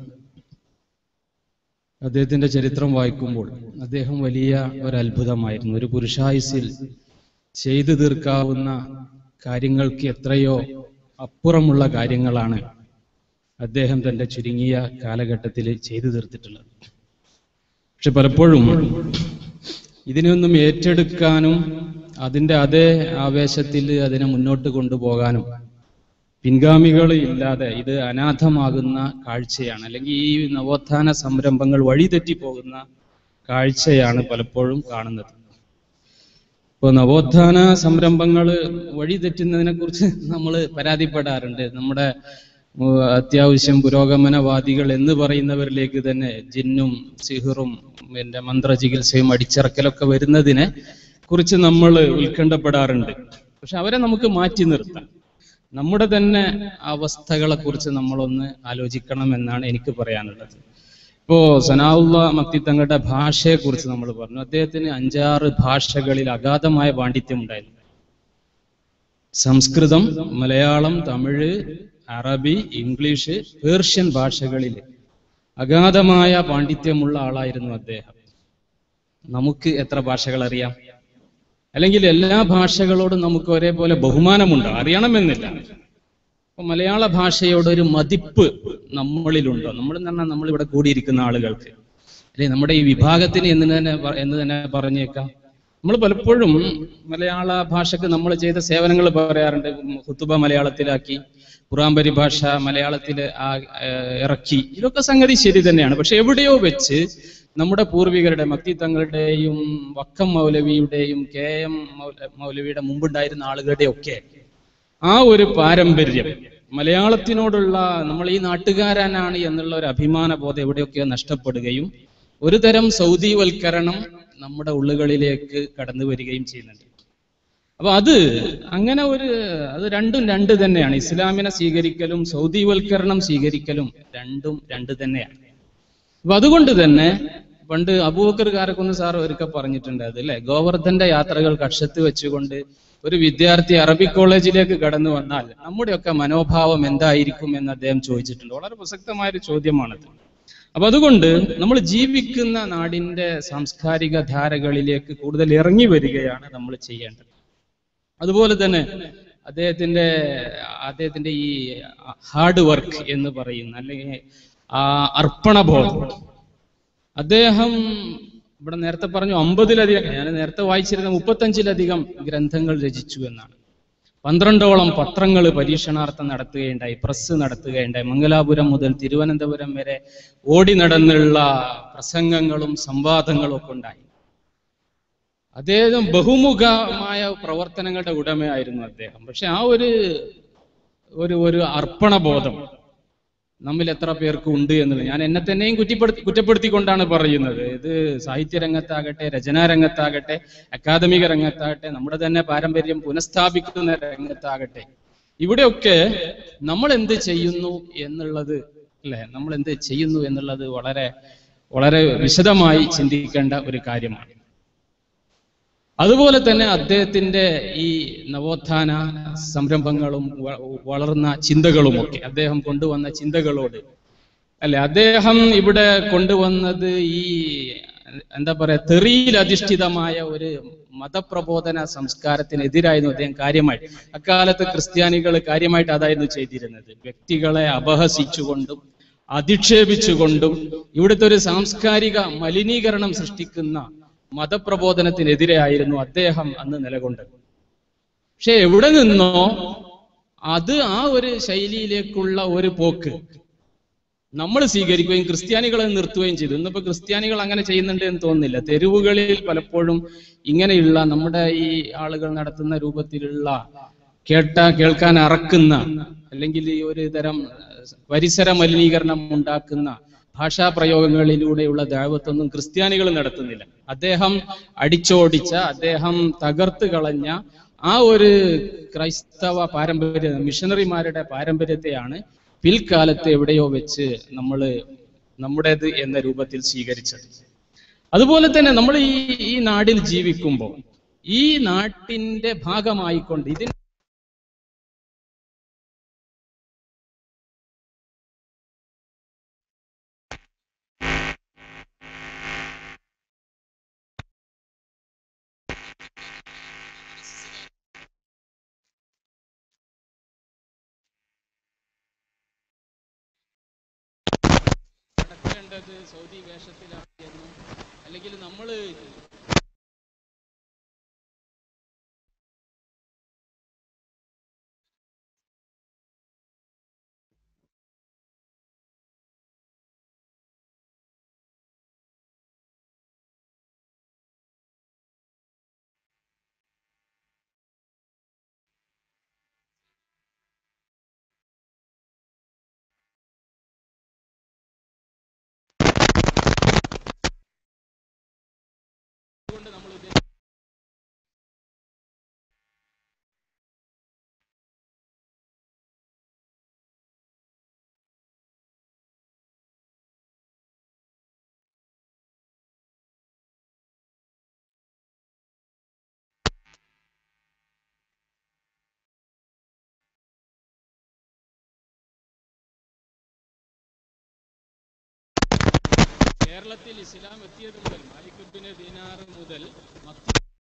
അദ്ദേഹത്തിന്റെ ചരിത്രം വായിക്കുമ്പോൾ അദ്ദേഹം വലിയ ഒരു അത്ഭുതമായിരുന്നു ഒരു പുരുഷായുസിൽ ചെയ്തു തീർക്കാവുന്ന കാര്യങ്ങൾക്ക് എത്രയോ അപ്പുറമുള്ള കാര്യങ്ങളാണ് അദ്ദേഹം തന്റെ ചുരുങ്ങിയ കാലഘട്ടത്തിൽ ചെയ്തു തീർത്തിട്ടുള്ളത് പക്ഷെ പലപ്പോഴും ഇതിനൊന്നും ഏറ്റെടുക്കാനും അതിന്റെ അതേ ആവേശത്തിൽ അതിനെ മുന്നോട്ട് കൊണ്ടുപോകാനും പിൻഗാമികൾ ഇല്ലാതെ ഇത് അനാഥമാകുന്ന കാഴ്ചയാണ് അല്ലെങ്കിൽ ഈ നവോത്ഥാന സംരംഭങ്ങൾ വഴിതെറ്റി പോകുന്ന കാഴ്ചയാണ് പലപ്പോഴും കാണുന്നത് ഇപ്പോൾ നവോത്ഥാന സംരംഭങ്ങൾ വഴിതെറ്റുന്നതിനെ കുറിച്ച് നമ്മൾ പരാതിപ്പെടാറുണ്ട് നമ്മുടെ ഉം, അത്യാവശ്യം പുരോഗമനവാദികൾ എന്ന് പറയുന്നവരിലേക്ക് തന്നെ ജിന്നും സിഹറും പിന്നെ മന്ത്രചികിത്സയും അടിച്ചിറക്കലൊക്കെ വരുന്നതിനെ കുറിച്ച് നമ്മൾ ഉത്കണ്ഠപ്പെടാറുണ്ട് പക്ഷെ അവരെ നമുക്ക് മാറ്റി നിർത്താം നമ്മുടെ തന്നെ അവസ്ഥകളെ കുറിച്ച് നമ്മളൊന്ന് ആലോചിക്കണം എന്നാണ് എനിക്ക് പറയാനുള്ളത് ഇപ്പോ സനാവുള്ള മക്തി തങ്ങളുടെ ഭാഷയെ കുറിച്ച് നമ്മൾ പറഞ്ഞു അദ്ദേഹത്തിന് അഞ്ചാറ് ഭാഷകളിൽ അഗാധമായ പാണ്ഡിത്യം ഉണ്ടായിരുന്നു സംസ്കൃതം മലയാളം തമിഴ് അറബി ഇംഗ്ലീഷ് പേർഷ്യൻ ഭാഷകളിൽ അഗാധമായ പാണ്ഡിത്യമുള്ള ആളായിരുന്നു അദ്ദേഹം നമുക്ക് എത്ര ഭാഷകൾ അറിയാം അല്ലെങ്കിൽ എല്ലാ ഭാഷകളോടും നമുക്ക് ഒരേപോലെ ബഹുമാനമുണ്ടോ അറിയണമെന്നില്ല അപ്പൊ മലയാള ഭാഷയോട് ഒരു മതിപ്പ് നമ്മളിലുണ്ടോ നമ്മൾ എന്ന് പറഞ്ഞാൽ നമ്മൾ ഇവിടെ കൂടിയിരിക്കുന്ന ആളുകൾക്ക് അല്ലെ നമ്മുടെ ഈ വിഭാഗത്തിന് എന്ന് തന്നെ പ- എന്ന് തന്നെ പറഞ്ഞേക്കാം നമ്മൾ പലപ്പോഴും മലയാള ഭാഷക്ക് നമ്മൾ ചെയ്ത സേവനങ്ങൾ പറയാറുണ്ട് ഹുത്തുബ മലയാളത്തിലാക്കി ഖുറാൻ പരിഭാഷ മലയാളത്തിൽ ആ ഏഹ്, ഇറക്കി ഇതൊക്കെ സംഗതി ശരി തന്നെയാണ് പക്ഷെ എവിടെയോ വെച്ച് നമ്മുടെ പൂർവികരുടെ മക്തി തങ്ങളുടെയും വക്കം മൗലവിയുടെയും കെ എം മൗല- മൗലവിയുടെ മുമ്പുണ്ടായിരുന്ന ആളുകളുടെ ഒക്കെ ആ ഒരു പാരമ്പര്യം മലയാളത്തിനോടുള്ള നമ്മൾ ഈ നാട്ടുകാരനാണ് എന്നുള്ള ഒരു അഭിമാന ബോധം എവിടെയൊക്കെയോ നഷ്ടപ്പെടുകയും ഒരു തരം സൗദിവൽക്കരണം നമ്മുടെ ഉള്ളുകളിലേക്ക് കടന്നു വരികയും ചെയ്യുന്നുണ്ട് അപ്പൊ അത് അങ്ങനെ ഒരു അത് രണ്ടും രണ്ട് തന്നെയാണ് ഇസ്ലാമിനെ സ്വീകരിക്കലും സൗദിവൽക്കരണം സ്വീകരിക്കലും രണ്ടും രണ്ട് തന്നെയാണ് അപ്പൊ അതുകൊണ്ട് തന്നെ പണ്ട് അബൂബക്കർ കാരക്കുന്ന് സാർ ഒരിക്കൽ പറഞ്ഞിട്ടുണ്ട് അത് അല്ലെ ഗോവർദ്ധന്റെ യാത്രകൾ കക്ഷത്ത് വെച്ചുകൊണ്ട് ഒരു വിദ്യാർത്ഥി അറബി കോളേജിലേക്ക് കടന്നു വന്നാൽ നമ്മുടെയൊക്കെ മനോഭാവം എന്തായിരിക്കും എന്ന് അദ്ദേഹം ചോദിച്ചിട്ടുണ്ട് വളരെ പ്രസക്തമായ ഒരു ചോദ്യമാണത് അപ്പൊ അതുകൊണ്ട് നമ്മൾ ജീവിക്കുന്ന നാടിന്റെ സാംസ്കാരിക ധാരകളിലേക്ക് കൂടുതൽ ഇറങ്ങി വരികയാണ് നമ്മൾ ചെയ്യേണ്ടത് അതുപോലെ തന്നെ അദ്ദേഹത്തിന്റെ അദ്ദേഹത്തിന്റെ ഈ ഹാർഡ് വർക്ക് എന്ന് പറയുന്ന അല്ലെങ്കിൽ ആ അർപ്പണബോധം അദ്ദേഹം ഇവിടെ നേരത്തെ പറഞ്ഞു അമ്പതിലധികം ഞാൻ നേരത്തെ വായിച്ചിരുന്ന മുപ്പത്തഞ്ചിലധികം ഗ്രന്ഥങ്ങൾ രചിച്ചു എന്നാണ് പന്ത്രണ്ടോളം പത്രങ്ങൾ പരീക്ഷണാർത്ഥം നടത്തുകയുണ്ടായി പ്രസ് നടത്തുകയുണ്ടായി മംഗലാപുരം മുതൽ തിരുവനന്തപുരം വരെ ഓടി നടന്നുള്ള പ്രസംഗങ്ങളും സംവാദങ്ങളും ഒക്കെ ഉണ്ടായി അദ്ദേഹം ബഹുമുഖമായ പ്രവർത്തനങ്ങളുടെ ഉടമയായിരുന്നു അദ്ദേഹം പക്ഷെ ആ ഒരു ഒരു ഒരു അർപ്പണബോധം നമ്മിൽ എത്ര പേർക്ക് ഉണ്ട് എന്നുള്ളത് ഞാൻ എന്നെ തന്നെയും കുറ്റപ്പെടുത്തി കുറ്റപ്പെടുത്തിക്കൊണ്ടാണ് പറയുന്നത് ഇത് സാഹിത്യ രംഗത്താകട്ടെ രചനാ രംഗത്താകട്ടെ അക്കാദമിക രംഗത്താകട്ടെ നമ്മുടെ തന്നെ പാരമ്പര്യം പുനഃസ്ഥാപിക്കുന്ന രംഗത്താകട്ടെ ഇവിടെയൊക്കെ നമ്മൾ എന്ത് ചെയ്യുന്നു എന്നുള്ളത് അല്ലെ നമ്മൾ എന്ത് ചെയ്യുന്നു എന്നുള്ളത് വളരെ വളരെ വിശദമായി ചിന്തിക്കേണ്ട ഒരു കാര്യമാണ് അതുപോലെ തന്നെ അദ്ദേഹത്തിന്റെ ഈ നവോത്ഥാന സംരംഭങ്ങളും വ- വളർന്ന ചിന്തകളുമൊക്കെ അദ്ദേഹം കൊണ്ടുവന്ന ചിന്തകളോട് അല്ലെ അദ്ദേഹം ഇവിടെ കൊണ്ടുവന്നത് ഈ എന്താ പറയാ തെറിയിൽ അധിഷ്ഠിതമായ ഒരു മതപ്രബോധന സംസ്കാരത്തിനെതിരായിരുന്നു അദ്ദേഹം കാര്യമായി അക്കാലത്ത് ക്രിസ്ത്യാനികൾ കാര്യമായിട്ട് അതായിരുന്നു ചെയ്തിരുന്നത് വ്യക്തികളെ അപഹസിച്ചുകൊണ്ടും അധിക്ഷേപിച്ചുകൊണ്ടും ഇവിടുത്തെ ഒരു സാംസ്കാരിക മലിനീകരണം സൃഷ്ടിക്കുന്ന മതപ്രബോധനത്തിനെതിരെയായിരുന്നു അദ്ദേഹം അന്ന് നിലകൊണ്ടത് പക്ഷെ എവിടെ നിന്നോ അത് ആ ഒരു ശൈലിയിലേക്കുള്ള ഒരു പോക്ക് നമ്മൾ സ്വീകരിക്കുകയും ക്രിസ്ത്യാനികളെ നിർത്തുകയും ചെയ്തു ഇന്നിപ്പോ ക്രിസ്ത്യാനികൾ അങ്ങനെ ചെയ്യുന്നുണ്ട് എന്ന് തോന്നുന്നില്ല തെരുവുകളിൽ പലപ്പോഴും ഇങ്ങനെയുള്ള നമ്മുടെ ഈ ആളുകൾ നടത്തുന്ന രൂപത്തിലുള്ള കേട്ട കേൾക്കാൻ അറക്കുന്ന അല്ലെങ്കിൽ ഈ ഒരു തരം ഏഹ്, പരിസര മലിനീകരണം ഉണ്ടാക്കുന്ന ഭാഷാ പ്രയോഗങ്ങളിലൂടെയുള്ള ദാവത്തൊന്നും ക്രിസ്ത്യാനികൾ നടത്തുന്നില്ല അദ്ദേഹം അടിച്ചോടിച്ച അദ്ദേഹം തകർത്ത് കളഞ്ഞ ആ ഒരു ക്രൈസ്തവ പാരമ്പര്യ മിഷണറിമാരുടെ പാരമ്പര്യത്തെയാണ് പിൽക്കാലത്ത് എവിടെയോ വെച്ച് നമ്മൾ നമ്മുടേത് എന്ന രൂപത്തിൽ സ്വീകരിച്ചത് അതുപോലെ തന്നെ നമ്മൾ ഈ ഈ നാടിൽ ജീവിക്കുമ്പോൾ ഈ നാട്ടിന്റെ ഭാഗമായിക്കൊണ്ട് ഇതിന് നടക്കേണ്ടത് സൗദി വേഷത്തിലാണ് എന്നും അല്ലെങ്കിൽ നമ്മൾ കേരളത്തിൽ ഇസ്ലാം എത്തിയത് മുതൽ മാലിക്കുബിന് ദീനാർ മുതൽ മക്ക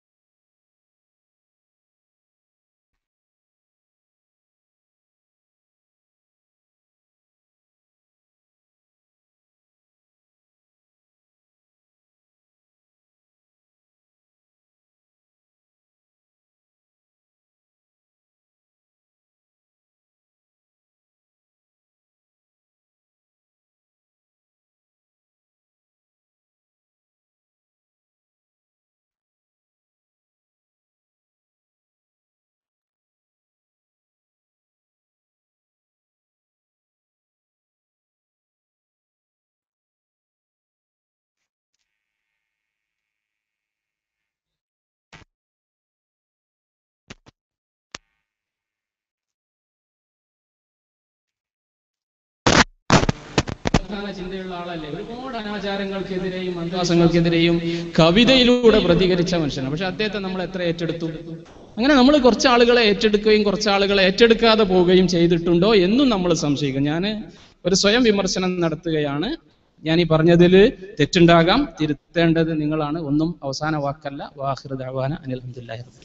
പ്രധാന ചിന്തയുള്ള ആളല്ലേ ഒരുപാട് അനാചാരങ്ങൾക്കെതിരെയും അന്ധവാസങ്ങൾക്കെതിരെയും കവിതയിലൂടെ പ്രതികരിച്ച മനുഷ്യനാണ് പക്ഷെ അദ്ദേഹത്തെ നമ്മൾ എത്ര ഏറ്റെടുത്തു അങ്ങനെ നമ്മൾ കുറച്ച് ആളുകളെ ഏറ്റെടുക്കുകയും കുറച്ച് ആളുകളെ ഏറ്റെടുക്കാതെ പോവുകയും ചെയ്തിട്ടുണ്ടോ എന്നും നമ്മൾ സംശയിക്കും ഞാൻ ഒരു സ്വയം വിമർശനം നടത്തുകയാണ് ഞാൻ ഈ പറഞ്ഞതിൽ തെറ്റുണ്ടാകാം തിരുത്തേണ്ടത് നിങ്ങളാണ് ഒന്നും അവസാന വാക്കല്ല വാഹൃദാവാന അനിൽഹമുല്ലാഹി റബ്ബിൽ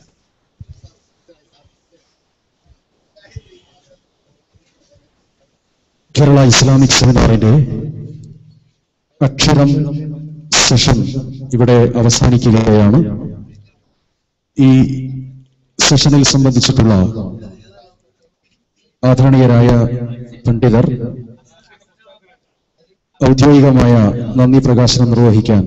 കേരള ഇസ്ലാമിക് സെമിനാറിന്റെ അക്ഷരം സെഷൻ ഇവിടെ അവസാനിക്കുകയാണ് ഈ സെഷനിൽ സംബന്ധിച്ചിട്ടുള്ള ആദരണീയരായ പണ്ഡിതർ ഔദ്യോഗികമായ നന്ദി പ്രകാശനം നിർവഹിക്കാൻ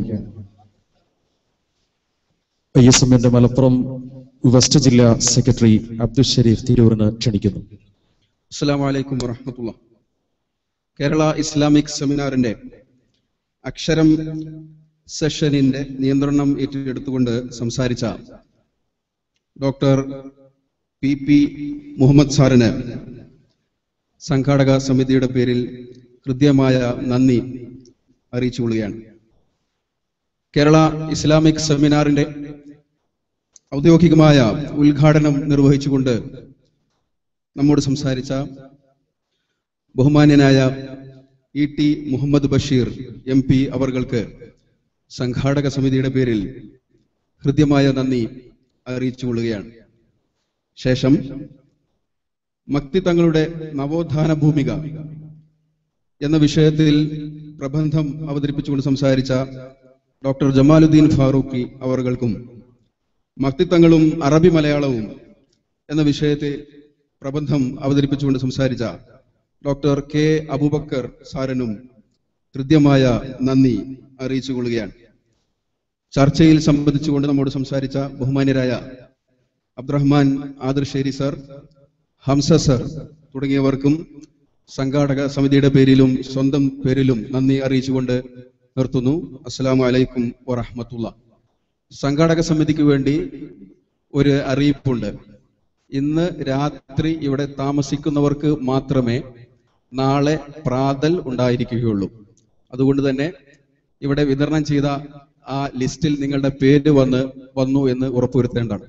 ഐ എസ് എമ്മിന്റെ മലപ്പുറം വെസ്റ്റ് ജില്ലാ സെക്രട്ടറി അബ്ദുൽ ഷരീഫ് തിരൂരിന് ക്ഷണിക്കുന്നു അസ്സാം വലൈക്കും വറഹമത്തുള്ള കേരള ഇസ്ലാമിക് സെമിനാറിന്റെ അക്ഷരം സെഷനിന്റെ നിയന്ത്രണം ഏറ്റെടുത്തുകൊണ്ട് സംസാരിച്ച ഡോക്ടർ പി പി മുഹമ്മദ് സാറിന് സംഘാടക സമിതിയുടെ പേരിൽ ഹൃദ്യമായ നന്ദി അറിയിച്ചുകൊള്ളുകയാണ് കേരള ഇസ്ലാമിക് സെമിനാറിന്റെ ഔദ്യോഗികമായ ഉദ്ഘാടനം നിർവഹിച്ചുകൊണ്ട് നമ്മോട് സംസാരിച്ച ബഹുമാന്യനായ E T Muhammad Basheer M P അവർക്ക് സംഘാടക സമിതിയുടെ പേരിൽ ഹൃദ്യമായ നന്ദി അറിയിച്ചുകൊള്ളുകയാണ് ശേഷം മക്തി തങ്ങളുടെ നവോത്ഥാന ഭൂമിക എന്ന വിഷയത്തിൽ പ്രബന്ധം അവതരിപ്പിച്ചുകൊണ്ട് സംസാരിച്ച ഡോക്ടർ ജമാലുദ്ദീൻ ഫാറൂഖി അവർകൾക്കും മക്തിത്വങ്ങളും അറബി മലയാളവും എന്ന വിഷയത്തെ പ്രബന്ധം അവതരിപ്പിച്ചുകൊണ്ട് സംസാരിച്ച ഡോക്ടർ കെ അബൂബക്കർ സാരനും ഹൃദ്യമായ നന്ദി അറിയിച്ചുകൊള്ളുകയാണ് ചർച്ചയിൽ സംബന്ധിച്ചുകൊണ്ട് നമ്മോട് സംസാരിച്ച ബഹുമാന്യരായ അബ്ദുറഹ്മാൻ ആദർശേരി സർ ഹംസ സർ തുടങ്ങിയവർക്കും സംഘാടക സമിതിയുടെ പേരിലും സ്വന്തം പേരിലും നന്ദി അറിയിച്ചുകൊണ്ട് നിർത്തുന്നു അസ്സലാമു അലൈക്കും വറഹമത്തുള്ള സംഘാടക സമിതിക്ക് വേണ്ടി ഒരു അറിയിപ്പുണ്ട് ഇന്ന് രാത്രി ഇവിടെ താമസിക്കുന്നവർക്ക് മാത്രമേ നാളെ പ്രാതൽ ഉണ്ടായിരിക്കുകയുള്ളൂ അതുകൊണ്ട് തന്നെ ഇവിടെ വിതരണം ചെയ്ത ആ ലിസ്റ്റിൽ നിങ്ങളുടെ പേര് വന്ന് വന്നു എന്ന് ഉറപ്പുവരുത്തേണ്ടതാണ്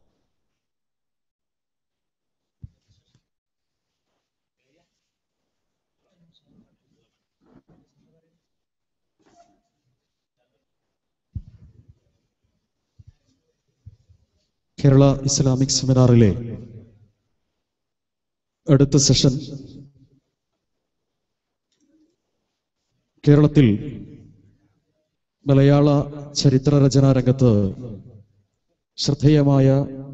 കേരള ഇസ്ലാമിക് സെമിനാറിലെ അടുത്ത സെഷൻ കേരളത്തിൽ മലയാള ചരിത്ര രചനാ രംഗത്ത് ശ്രദ്ധേയമായ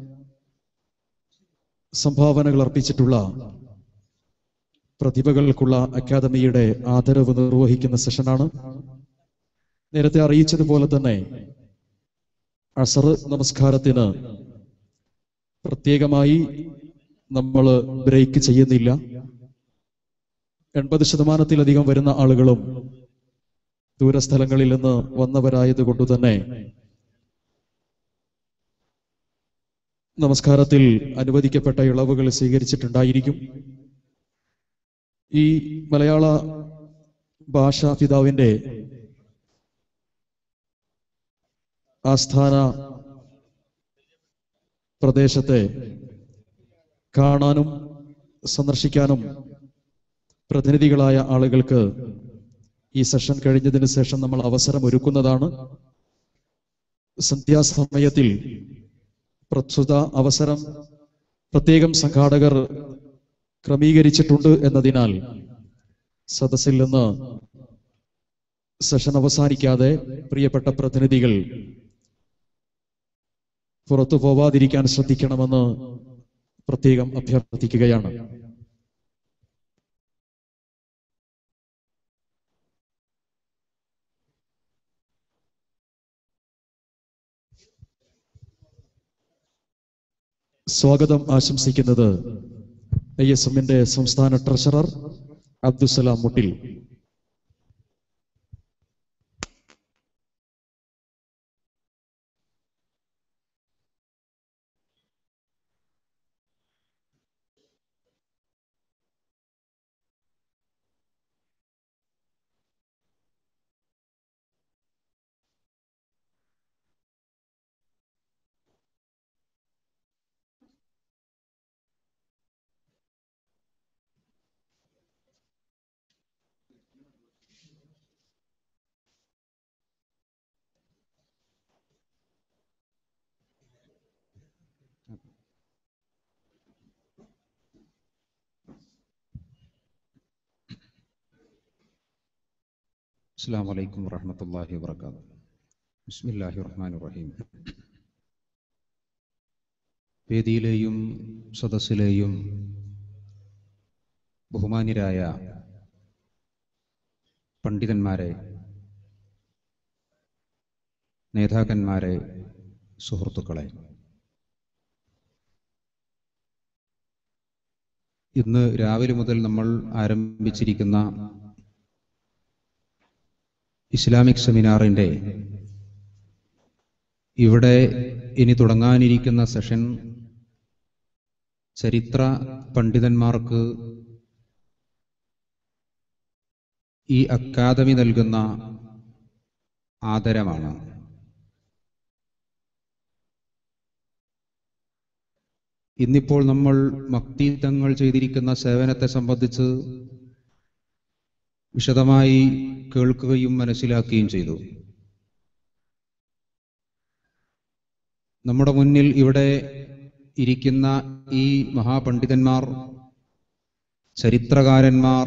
സംഭാവനകൾ അർപ്പിച്ചിട്ടുള്ള പ്രതിഭകൾക്കുള്ള അക്കാദമിയുടെ ആദരവ് നിർവഹിക്കുന്ന സെഷനാണ് നേരത്തെ അറിയിച്ചതുപോലെ തന്നെ അസർ നമസ്കാരത്തിന് പ്രത്യേകമായി നമ്മൾ ബ്രേക്ക് ചെയ്യുന്നില്ല എൺപത് ശതമാനത്തിലധികം വരുന്ന ആളുകളും ദൂരസ്ഥലങ്ങളിൽ നിന്ന് വന്നവരായത് കൊണ്ട് തന്നെ നമസ്കാരത്തിൽ അനുവദിക്കപ്പെട്ട ഇളവുകൾ സ്വീകരിച്ചിട്ടുണ്ടായിരിക്കും ഈ മലയാള ഭാഷാ പിതാവിന്റെ ആസ്ഥാന പ്രദേശത്തെ കാണാനും സന്ദർശിക്കാനും പ്രതിനിധികളായ ആളുകൾക്ക് ഈ സെഷൻ കഴിഞ്ഞതിന് ശേഷം നമ്മൾ അവസരം ഒരുക്കുന്നതാണ് സന്ധ്യാസമയത്തിൽ പ്രസ്തുത അവസരം പ്രത്യേകം സംഘാടകർ ക്രമീകരിച്ചിട്ടുണ്ട് എന്നതിനാൽ സദസ്സിൽ നിന്ന് സെഷൻ അവസാനിക്കാതെ പ്രിയപ്പെട്ട പ്രതിനിധികൾ പുറത്തു പോവാതിരിക്കാൻ ശ്രദ്ധിക്കണമെന്ന് പ്രത്യേകം അഭ്യർത്ഥിക്കുകയാണ് സ്വാഗതം ആശംസിക്കുന്നത് ഐ എസ് എമ്മിന്റെ സംസ്ഥാന ട്രഷറർ അബ്ദുസലാം മുട്ടിൽ അസ്സാം വലൈക്കും വറഹമത്തല്ലാഹി വാബർക്കാത്തു ബിസ്മില്ലാഹി റഹ്മാൻ റഹീം വേദിയിലെയും സദസ്സിലെയും ബഹുമാന്യരായ പണ്ഡിതന്മാരെ നേതാക്കന്മാരെ സുഹൃത്തുക്കളെ ഇന്ന് രാവിലെ മുതൽ നമ്മൾ ആരംഭിച്ചിരിക്കുന്ന ഇസ്ലാമിക് സെമിനാറിൻ്റെ ഇവിടെ ഇനി തുടങ്ങാനിരിക്കുന്ന സെഷൻ ചരിത്ര പണ്ഡിതന്മാർക്ക് ഈ അക്കാദമി നൽകുന്ന ആദരമാണ് ഇന്നിപ്പോൾ നമ്മൾ മക്തീതങ്ങൾ ചെയ്തിരിക്കുന്ന സേവനത്തെ സംബന്ധിച്ച് വിശദമായി കേൾക്കുകയും മനസ്സിലാക്കുകയും ചെയ്തു നമ്മുടെ മുന്നിൽ ഇവിടെ ഇരിക്കുന്ന ഈ മഹാപണ്ഡിതന്മാർ ചരിത്രകാരന്മാർ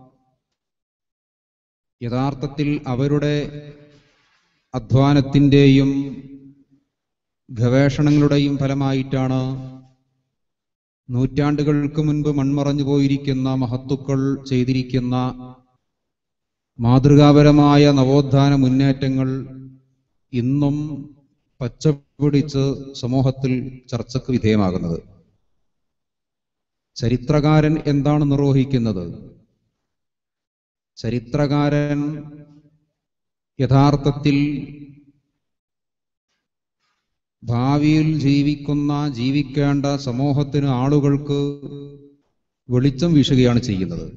യഥാർത്ഥത്തിൽ അവരുടെ അധ്വാനത്തിൻ്റെയും ഗവേഷണങ്ങളുടെയും ഫലമായിട്ടാണ് നൂറ്റാണ്ടുകൾക്ക് മുൻപ് മൺമറഞ്ഞു പോയിരിക്കുന്ന മഹത്തുക്കൾ ചെയ്തിരിക്കുന്ന മാതൃകാപരമായ നവോത്ഥാന മുന്നേറ്റങ്ങൾ ഇന്നും പച്ചപിടിച്ച് സമൂഹത്തിൽ ചർച്ചയ്ക്ക് വിധേയമാകുന്നത് ചരിത്രകാരൻ എന്താണ് നിർവഹിക്കുന്നത് ചരിത്രകാരൻ യഥാർത്ഥത്തിൽ ഭാവിയിൽ ജീവിക്കുന്ന ജീവിക്കേണ്ട സമൂഹത്തിന് ആളുകൾക്ക് വെളിച്ചം വീശുകയാണ് ചെയ്യുന്നത്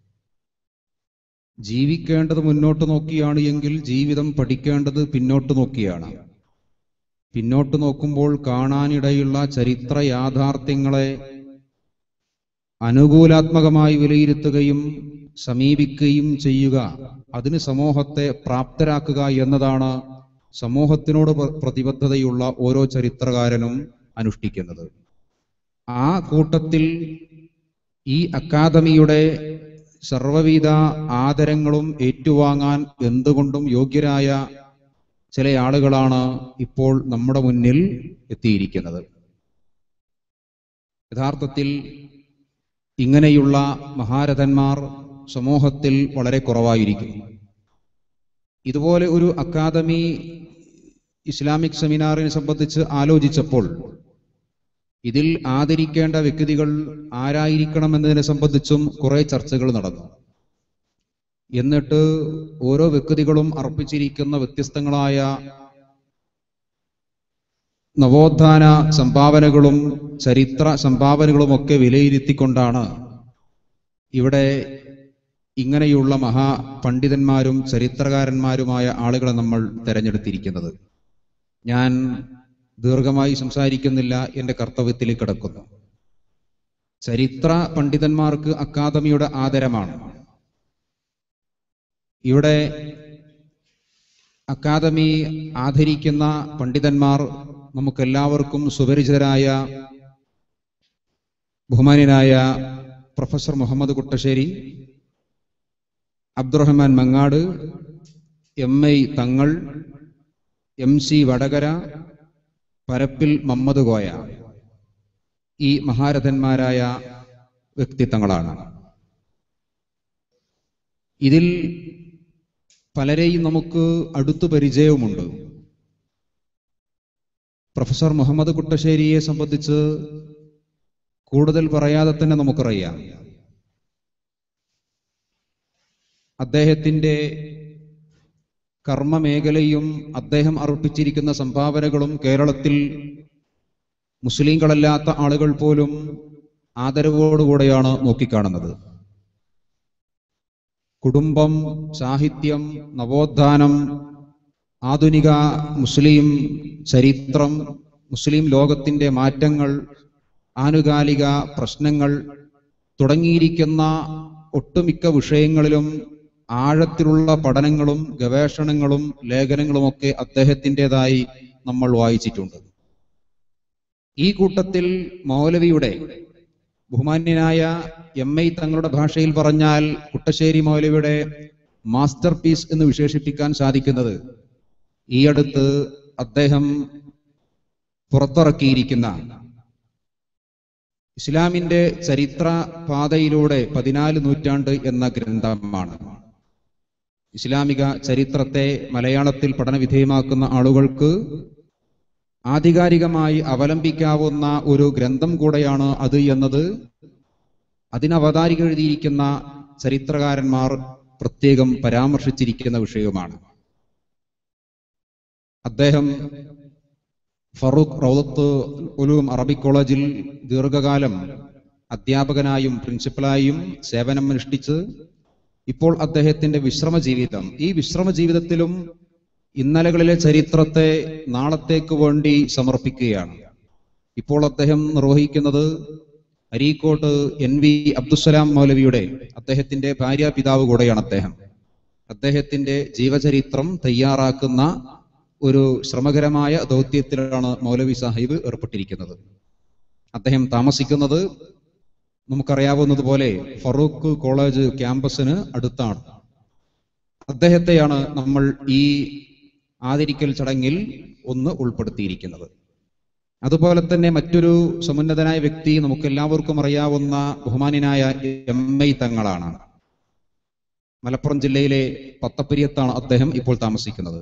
ജീവിക്കേണ്ടത് മുന്നോട്ട് നോക്കിയാണ് എങ്കിൽ ജീവിതം പഠിക്കേണ്ടത് പിന്നോട്ട് നോക്കിയാണ് പിന്നോട്ട് നോക്കുമ്പോൾ കാണാനിടയുള്ള ചരിത്ര യാഥാർത്ഥ്യങ്ങളെ അനുകൂലാത്മകമായി വിലയിരുത്തുകയും സമീപിക്കുകയും ചെയ്യുക അതിന് സമൂഹത്തെ പ്രാപ്തരാക്കുക എന്നതാണ് സമൂഹത്തിനോട് പ്ര- പ്രതിബദ്ധതയുള്ള ഓരോ ചരിത്രകാരനും അനുഷ്ഠിക്കുന്നത് ആ കൂട്ടത്തിൽ ഈ അക്കാദമിയുടെ സർവവിധ ആദരങ്ങളും ഏറ്റുവാങ്ങാൻ എന്തുകൊണ്ടും യോഗ്യരായ ചില ആളുകളാണ് ഇപ്പോൾ നമ്മുടെ മുന്നിൽ എത്തിയിരിക്കുന്നത് യഥാർത്ഥത്തിൽ ഇങ്ങനെയുള്ള മഹാരഥന്മാർ സമൂഹത്തിൽ വളരെ കുറവായിരിക്കും ഇതുപോലെ ഒരു അക്കാദമി ഇസ്ലാമിക് സെമിനാറിനെ സംബന്ധിച്ച് ആലോചിച്ചപ്പോൾ ഇതിൽ ആദരിക്കേണ്ട വ്യക്തികൾ ആരായിരിക്കണം എന്നതിനെ സംബന്ധിച്ചും കുറെ ചർച്ചകൾ നടന്നു എന്നിട്ട് ഓരോ വ്യക്തികളും അർപ്പിച്ചിരിക്കുന്ന വ്യത്യസ്തങ്ങളായ നവോത്ഥാന സംഭാവനകളും ചരിത്ര സംഭാവനകളും ഒക്കെ വിലയിരുത്തിക്കൊണ്ടാണ് ഇവിടെ ഇങ്ങനെയുള്ള മഹാ പണ്ഡിതന്മാരും ചരിത്രകാരന്മാരുമായ ആളുകളെ നമ്മൾ തെരഞ്ഞെടുത്തിരിക്കുന്നത് ഞാൻ ദീർഘമായി സംസാരിക്കുന്നില്ല എന്റെ കർത്തവ്യത്തിലേക്ക് കിടക്കുന്നു ചരിത്ര പണ്ഡിതന്മാർക്ക് അക്കാദമിയുടെ ആദരമാണ് ഇവിടെ അക്കാദമി ആദരിക്കുന്ന പണ്ഡിതന്മാർ നമുക്കെല്ലാവർക്കും സുപരിചിതരായ ബഹുമാന്യനായ professor Muhammad Kuttassery Abdurahman Mangad M I Thangal M C Vadakara Parappil Mammad Koya ഈ മഹാരഥന്മാരായ വ്യക്തിത്വങ്ങളാണ് ഇതിൽ പലരെയും നമുക്ക് അടുത്തു പരിചയവുമുണ്ട് പ്രൊഫസർ മുഹമ്മദ് കുട്ടശ്ശേരിയെ സംബന്ധിച്ച് കൂടുതൽ പറയാതെ തന്നെ നമുക്കറിയാം അദ്ദേഹത്തിന്റെ കർമ്മമേഖലയും അദ്ദേഹം അർപ്പിച്ചിരിക്കുന്ന സംഭാവനകളും കേരളത്തിൽ മുസ്ലിങ്ങളല്ലാത്ത ആളുകൾ പോലും ആദരവോടുകൂടെയാണ് നോക്കിക്കാണുന്നത് കുടുംബം സാഹിത്യം നവോത്ഥാനം ആധുനിക മുസ്ലിം ചരിത്രം മുസ്ലിം ലോകത്തിന്റെ മാറ്റങ്ങൾ ആനുകാലിക പ്രശ്നങ്ങൾ തുടങ്ങിയിരിക്കുന്ന ഒട്ടുമിക്ക വിഷയങ്ങളിലും ആഴത്തിലുള്ള പഠനങ്ങളും ഗവേഷണങ്ങളും ലേഖനങ്ങളുമൊക്കെ അദ്ദേഹത്തിൻ്റെതായി നമ്മൾ വായിച്ചിട്ടുണ്ട് ഈ കൂട്ടത്തിൽ മൗലവിയുടെ ബഹുമാന്യനായ എം ഐ തങ്ങളുടെ ഭാഷയിൽ പറഞ്ഞാൽ കുട്ടശ്ശേരി മൗലവിയുടെ മാസ്റ്റർ പീസ് എന്ന് വിശേഷിപ്പിക്കാൻ സാധിക്കുന്നത് ഈ അടുത്ത് അദ്ദേഹം പുറത്തിറക്കിയിരിക്കുന്ന ഇസ്ലാമിന്റെ ചരിത്ര പാതയിലൂടെ പതിനാല് നൂറ്റാണ്ട് എന്ന ഗ്രന്ഥമാണ് ഇസ്ലാമിക ചരിത്രത്തെ മലയാളത്തിൽ പഠനവിധേയമാക്കുന്ന ആളുകൾക്ക് ആധികാരികമായി അവലംബിക്കാവുന്ന ഒരു ഗ്രന്ഥം കൂടെയാണ് അത് എന്നത് അതിനവതാരിക എഴുതിയിരിക്കുന്ന ചരിത്രകാരന്മാർ പ്രത്യേകം പരാമർശിച്ചിരിക്കുന്ന വിഷയവുമാണ് അദ്ദേഹം ഫറൂഖ് റൗദത്ത് ഉലൂം അറബിക് കോളേജിൽ ദീർഘകാലം അധ്യാപകനായും പ്രിൻസിപ്പലായും സേവനം അനുഷ്ഠിച്ച് ഇപ്പോൾ അദ്ദേഹത്തിന്റെ വിശ്രമ ജീവിതം ഈ വിശ്രമ ജീവിതത്തിലും ഇന്നലകളിലെ ചരിത്രത്തെ നാളത്തേക്ക് വേണ്ടി സമർപ്പിക്കുകയാണ് ഇപ്പോൾ അദ്ദേഹം നിർവഹിക്കുന്നത് അരീക്കോട്ട് എൻ വി അബ്ദുസലാം മൗലവിയുടെ അദ്ദേഹത്തിന്റെ ഭാര്യ പിതാവ് കൂടെയാണ് അദ്ദേഹം അദ്ദേഹത്തിന്റെ ജീവചരിത്രം തയ്യാറാക്കുന്ന ഒരു ശ്രമകരമായ ദൗത്യത്തിലാണ് മൗലവി സാഹിബ് ഏർപ്പെട്ടിരിക്കുന്നത് അദ്ദേഹം താമസിക്കുന്നത് നമുക്കറിയാവുന്നതുപോലെ ഫറൂഖ് കോളേജ് ക്യാമ്പസിന് അടുത്താണ് അദ്ദേഹത്തെയാണ് നമ്മൾ ഈ ആദരിക്കൽ ചടങ്ങിൽ ഒന്ന് ഉൾപ്പെടുത്തിയിരിക്കുന്നത് അതുപോലെ തന്നെ മറ്റൊരു സമുന്നതനായ വ്യക്തി നമുക്ക് എല്ലാവർക്കും അറിയാവുന്ന ബഹുമാനായ എം ഐ തങ്ങളാണ് മലപ്പുറം ജില്ലയിലെ പത്തപ്പരിയത്താണ് അദ്ദേഹം ഇപ്പോൾ താമസിക്കുന്നത്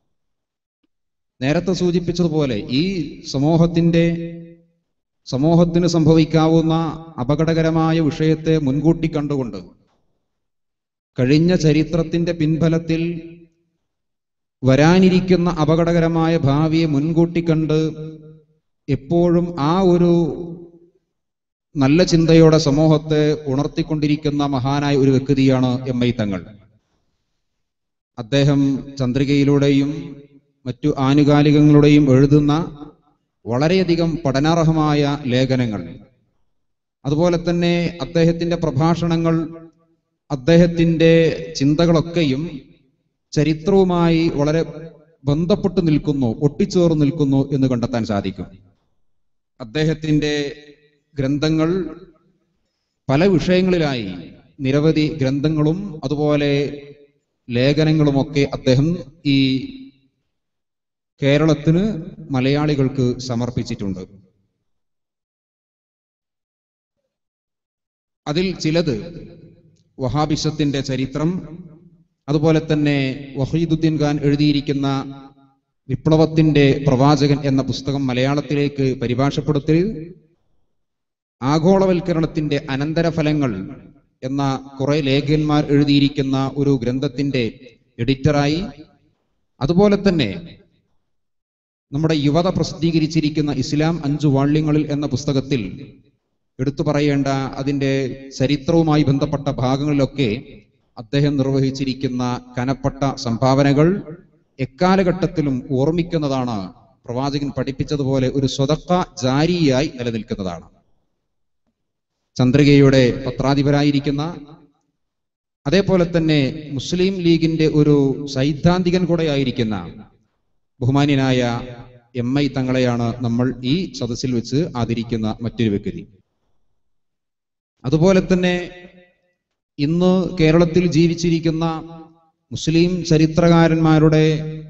നേരത്തെ സൂചിപ്പിച്ചതുപോലെ ഈ സമൂഹത്തിന്റെ സമൂഹത്തിന് സംഭവിക്കാവുന്ന അപകടകരമായ വിഷയത്തെ മുൻകൂട്ടി കണ്ടുകൊണ്ട് കഴിഞ്ഞ ചരിത്രത്തിന്റെ പിൻഫലത്തിൽ വരാനിരിക്കുന്ന അപകടകരമായ ഭാവിയെ മുൻകൂട്ടി കണ്ട് എപ്പോഴും ആ ഒരു നല്ല ചിന്തയോടെ സമൂഹത്തെ ഉണർത്തിക്കൊണ്ടിരിക്കുന്ന മഹാനായ ഒരു വ്യക്തിയാണ് എം ഐ തങ്ങൾ അദ്ദേഹം ചന്ദ്രികയിലൂടെയും മറ്റു ആനുകാലികങ്ങളുടെയും എഴുതുന്ന വളരെയധികം പഠനാർഹമായ ലേഖനങ്ങൾ അതുപോലെ തന്നെ അദ്ദേഹത്തിന്റെ പ്രഭാഷണങ്ങൾ അദ്ദേഹത്തിന്റെ ചിന്തകളൊക്കെയും ചരിത്രവുമായി വളരെ ബന്ധപ്പെട്ടു നിൽക്കുന്നു ഒട്ടിച്ചേർന്ന് നിൽക്കുന്നു എന്ന് കണ്ടെത്താൻ സാധിക്കും അദ്ദേഹത്തിന്റെ ഗ്രന്ഥങ്ങൾ പല വിഷയങ്ങളിലായി നിരവധി ഗ്രന്ഥങ്ങളും അതുപോലെ ലേഖനങ്ങളുമൊക്കെ അദ്ദേഹം ഈ കേരളത്തിന് മലയാളികൾക്ക് സമർപ്പിച്ചിട്ടുണ്ട് അതിൽ ചിലത് വഹാബിസത്തിന്റെ ചരിത്രം അതുപോലെ തന്നെ വഹീദുദ്ദീൻ ഖാൻ എഴുതിയിരിക്കുന്ന വിപ്ലവത്തിന്റെ പ്രവാചകൻ എന്ന പുസ്തകം മലയാളത്തിലേക്ക് പരിഭാഷപ്പെടുത്തൽ ആഗോളവൽക്കരണത്തിന്റെ അനന്തരഫലങ്ങൾ എന്ന കുറെ ലേഖകന്മാർ എഴുതിയിരിക്കുന്ന ഒരു ഗ്രന്ഥത്തിന്റെ എഡിറ്ററായി അതുപോലെ തന്നെ നമ്മുടെ യുവത പ്രസിദ്ധീകരിച്ചിരിക്കുന്ന ഇസ്ലാം അഞ്ചു വാള്യങ്ങളിൽ എന്ന പുസ്തകത്തിൽ എടുത്തു പറയേണ്ട അതിന്റെ ചരിത്രവുമായി ബന്ധപ്പെട്ട ഭാഗങ്ങളിലൊക്കെ അദ്ദേഹം നിർവഹിച്ചിരിക്കുന്ന കനപ്പെട്ട സംഭാവനകൾ എക്കാലഘട്ടത്തിലും ഓർമ്മിക്കുന്നതാണ് പ്രവാചകൻ പഠിപ്പിച്ചതുപോലെ ഒരു സ്വതക്ക ജാരിയായി നിലനിൽക്കുന്നതാണ് ചന്ദ്രികയുടെ പത്രാധിപരായിരിക്കുന്ന അതേപോലെ തന്നെ മുസ്ലിം ലീഗിന്റെ ഒരു സൈദ്ധാന്തികൻ കൂടെയായിരിക്കുന്ന ബഹുമാന്യനായ എം ഐ തങ്ങളെയാണ് നമ്മൾ ഈ സദസ്സിൽ വെച്ച് ആദരിക്കുന്ന മറ്റൊരു വ്യക്തി അതുപോലെ തന്നെ ഇന്ന് കേരളത്തിൽ ജീവിച്ചിരിക്കുന്ന മുസ്ലിം ചരിത്രകാരന്മാരുടെ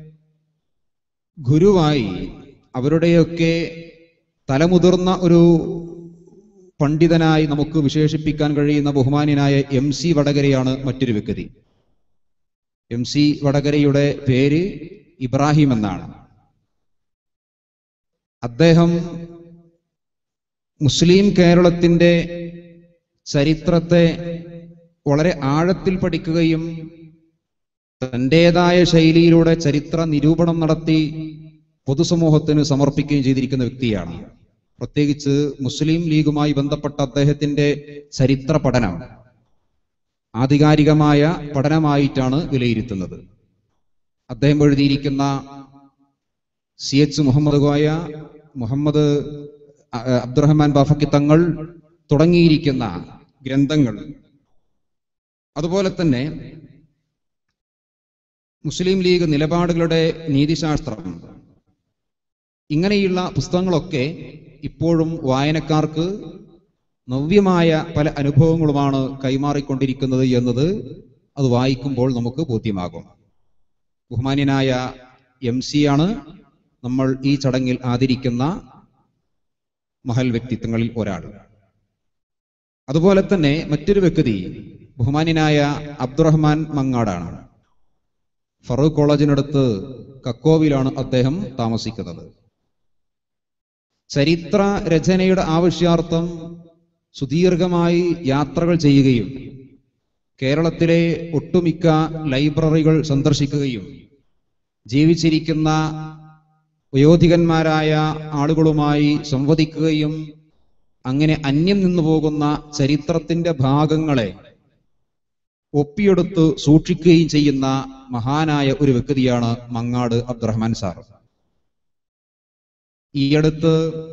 ഗുരുവായി അവരുടെയൊക്കെ തലമുതിർന്ന ഒരു പണ്ഡിതനായി നമുക്ക് വിശേഷിപ്പിക്കാൻ കഴിയുന്ന ബഹുമാന്യനായ എം സി വടകരയാണ് മറ്റൊരു വ്യക്തി എം സി വടകരയുടെ പേര് ഇബ്രാഹിം എന്നാണ് അദ്ദേഹം മുസ്ലിം കേരളത്തിന്റെ ചരിത്രത്തെ വളരെ ആഴത്തിൽ പഠിക്കുകയും തന്റേതായ ശൈലിയിലൂടെ ചരിത്ര നിരൂപണം നടത്തി പൊതുസമൂഹത്തിന് സമർപ്പിക്കുകയും ചെയ്തിരിക്കുന്ന വ്യക്തിയാണ് പ്രത്യേകിച്ച് മുസ്ലിം ലീഗുമായി ബന്ധപ്പെട്ട അദ്ദേഹത്തിന്റെ ചരിത്ര പഠനം ആധികാരികമായ പഠനമായിട്ടാണ് വിലയിരുത്തുന്നത് അദ്ദേഹം എഴുതിയിരിക്കുന്ന സി എച്ച് മുഹമ്മദ് കോയ മുഹമ്മദ് അ- അ- അബ്ദുറഹ്മാൻ ബാഫക്കി തങ്ങൾ തുടങ്ങിയിരിക്കുന്ന ഗ്രന്ഥങ്ങൾ അതുപോലെ തന്നെ മുസ്ലിം ലീഗ് നിലപാടുകളുടെ നീതിശാസ്ത്രം ഇങ്ങനെയുള്ള പുസ്തകങ്ങളൊക്കെ ഇപ്പോഴും വായനക്കാർക്ക് നവ്യമായ പല അനുഭവങ്ങളുമാണ് കൈമാറിക്കൊണ്ടിരിക്കുന്നത് എന്നത് അത് വായിക്കുമ്പോൾ നമുക്ക് ബോധ്യമാകും ബഹുമാന്യനായ എം സി ആണ് നമ്മൾ ഈ ചടങ്ങിൽ ആദരിക്കുന്ന മഹൽ വ്യക്തിത്വങ്ങളിൽ ഒരാൾ അതുപോലെ തന്നെ മറ്റൊരു വ്യക്തി ബഹുമാന്യനായ അബ്ദുറഹ്മാൻ മങ്ങാടാണ് ഫറൂഖ് കോളേജിനടുത്ത് കക്കോവിലാണ് അദ്ദേഹം താമസിക്കുന്നത് ചരിത്ര രചനയുടെ ആവശ്യാർത്ഥം സുദീർഘമായി യാത്രകൾ ചെയ്യുകയും കേരളത്തിലെ ഒട്ടുമിക്ക ലൈബ്രറികൾ സന്ദർശിക്കുകയും ജീവിച്ചിരിക്കുന്ന വയോധികന്മാരായ ആളുകളുമായി സംവദിക്കുകയും അങ്ങനെ അന്യം നിന്നു പോകുന്ന ചരിത്രത്തിന്റെ ഭാഗങ്ങളെ ഒപ്പിയെടുത്ത് സൂക്ഷിക്കുകയും ചെയ്യുന്ന മഹാനായ ഒരു വ്യക്തിയാണ് മങ്ങാട് അബ്ദുറഹ്മാൻ സാർ ഈയടുത്ത്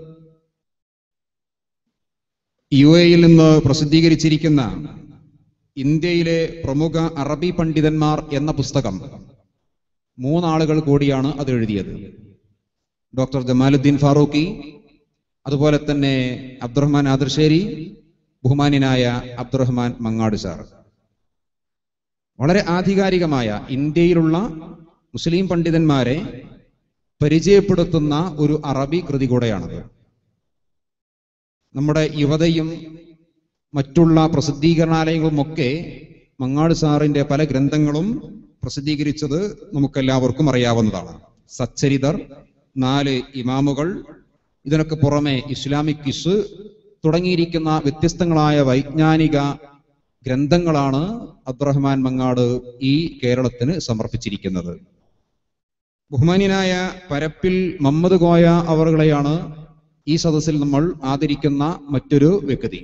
യു എയിൽ നിന്ന് പ്രസിദ്ധീകരിച്ചിരിക്കുന്ന ഇന്ത്യയിലെ പ്രമുഖ അറബി പണ്ഡിതന്മാർ എന്ന പുസ്തകം മൂന്നാളുകൾ കൂടിയാണ് അത് എഴുതിയത് ഡോക്ടർ ജമാലുദ്ദീൻ ഫാറൂഖി അതുപോലെ തന്നെ അബ്ദുറഹ്മാൻ ആദർശേരി ബഹുമാന്യനായ അബ്ദുറഹ്മാൻ മങ്ങാട് സാർ വളരെ ആധികാരികമായ ഇന്ത്യയിലുള്ള മുസ്ലിം പണ്ഡിതന്മാരെ പരിചയപ്പെടുത്തുന്ന ഒരു അറബി കൃതി കൂടെയാണത് നമ്മുടെ യുവതയും മറ്റുള്ള പ്രസിദ്ധീകരണാലയങ്ങളുമൊക്കെ മങ്ങാട് സാറിന്റെ പല ഗ്രന്ഥങ്ങളും പ്രസിദ്ധീകരിച്ചത് നമുക്കെല്ലാവർക്കും അറിയാവുന്നതാണ് സച്ചരിതർ നാല് ഇമാമുകൾ ഇതിനൊക്കെ പുറമെ ഇസ്ലാമിക് കിസ് തുടങ്ങിയിരിക്കുന്ന വ്യത്യസ്തങ്ങളായ വൈജ്ഞാനിക ഗ്രന്ഥങ്ങളാണ് അബ്ദുറഹ്മാൻ മങ്ങാട് ഈ കേരളത്തിന് സമർപ്പിച്ചിരിക്കുന്നത് ബഹുമാന്യനായ പരപ്പിൽ മമ്മദ് കോയ അവറുകളെയാണ് ഈ സദസ്സിൽ നമ്മൾ ആദരിക്കുന്ന മറ്റൊരു വ്യക്തി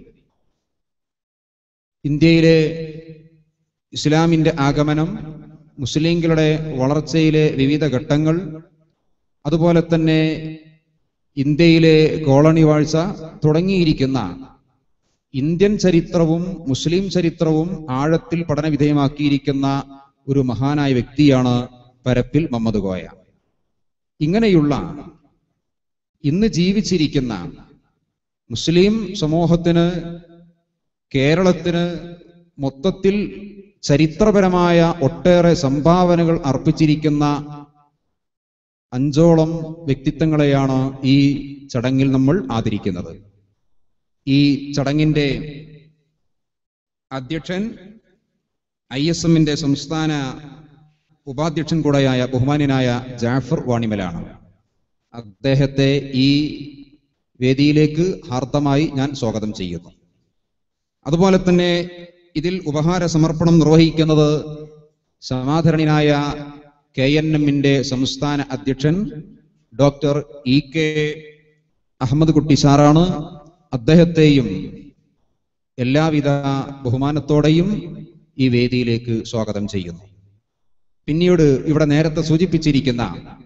ഇന്ത്യയിലെ ഇസ്ലാമിന്റെ ആഗമനം മുസ്ലിങ്ങളുടെ വളർച്ചയിലെ വിവിധ ഘട്ടങ്ങൾ അതുപോലെ തന്നെ ഇന്ത്യയിലെ കോളനി വാഴ്ച തുടങ്ങിയിരിക്കുന്ന ഇന്ത്യൻ ചരിത്രവും മുസ്ലിം ചരിത്രവും ആഴത്തിൽ പഠന വിധേയമാക്കിയിരിക്കുന്ന ഒരു മഹാനായ വ്യക്തിയാണ് പരപ്പിൽ മുഹമ്മദ് കോയ ഇങ്ങനെയുള്ള ഇന്ന് ജീവിച്ചിരിക്കുന്ന മുസ്ലിം സമൂഹത്തിന് കേരളത്തിന് മൊത്തത്തിൽ ചരിത്രപരമായ ഒട്ടേറെ സംഭാവനകൾ അർപ്പിച്ചിരിക്കുന്ന അഞ്ചോളം വ്യക്തിത്വങ്ങളെയാണ് ഈ ചടങ്ങിൽ നമ്മൾ ആദരിക്കുന്നത് ഈ ചടങ്ങിന്റെ അധ്യക്ഷൻ ഐ എസ് എമ്മിന്റെ സംസ്ഥാന ഉപാധ്യക്ഷൻ കൂടെയായ ബഹുമാന്യനായ ജാഫർ വാണിമലാണ് അദ്ദേഹത്തെ ഈ വേദിയിലേക്ക് ഹാർദമായി ഞാൻ സ്വാഗതം ചെയ്യുന്നു അതുപോലെ തന്നെ ഇതിൽ ഉപഹാര സമർപ്പണം നിർവഹിക്കുന്നത് സമാധരണീയനായ കെ എൻ എമ്മിന്റെ സംസ്ഥാന അധ്യക്ഷൻ ഡോക്ടർ ഇ കെ അഹമ്മദ് കുട്ടി സാറാണ് അദ്ദേഹത്തെയും എല്ലാവിധ ബഹുമാനത്തോടെയും ഈ വേദിയിലേക്ക് സ്വാഗതം ചെയ്യുന്നു പിന്നീട് ഇവിടെ നേരത്തെ സൂചിപ്പിച്ചിരിക്കുന്ന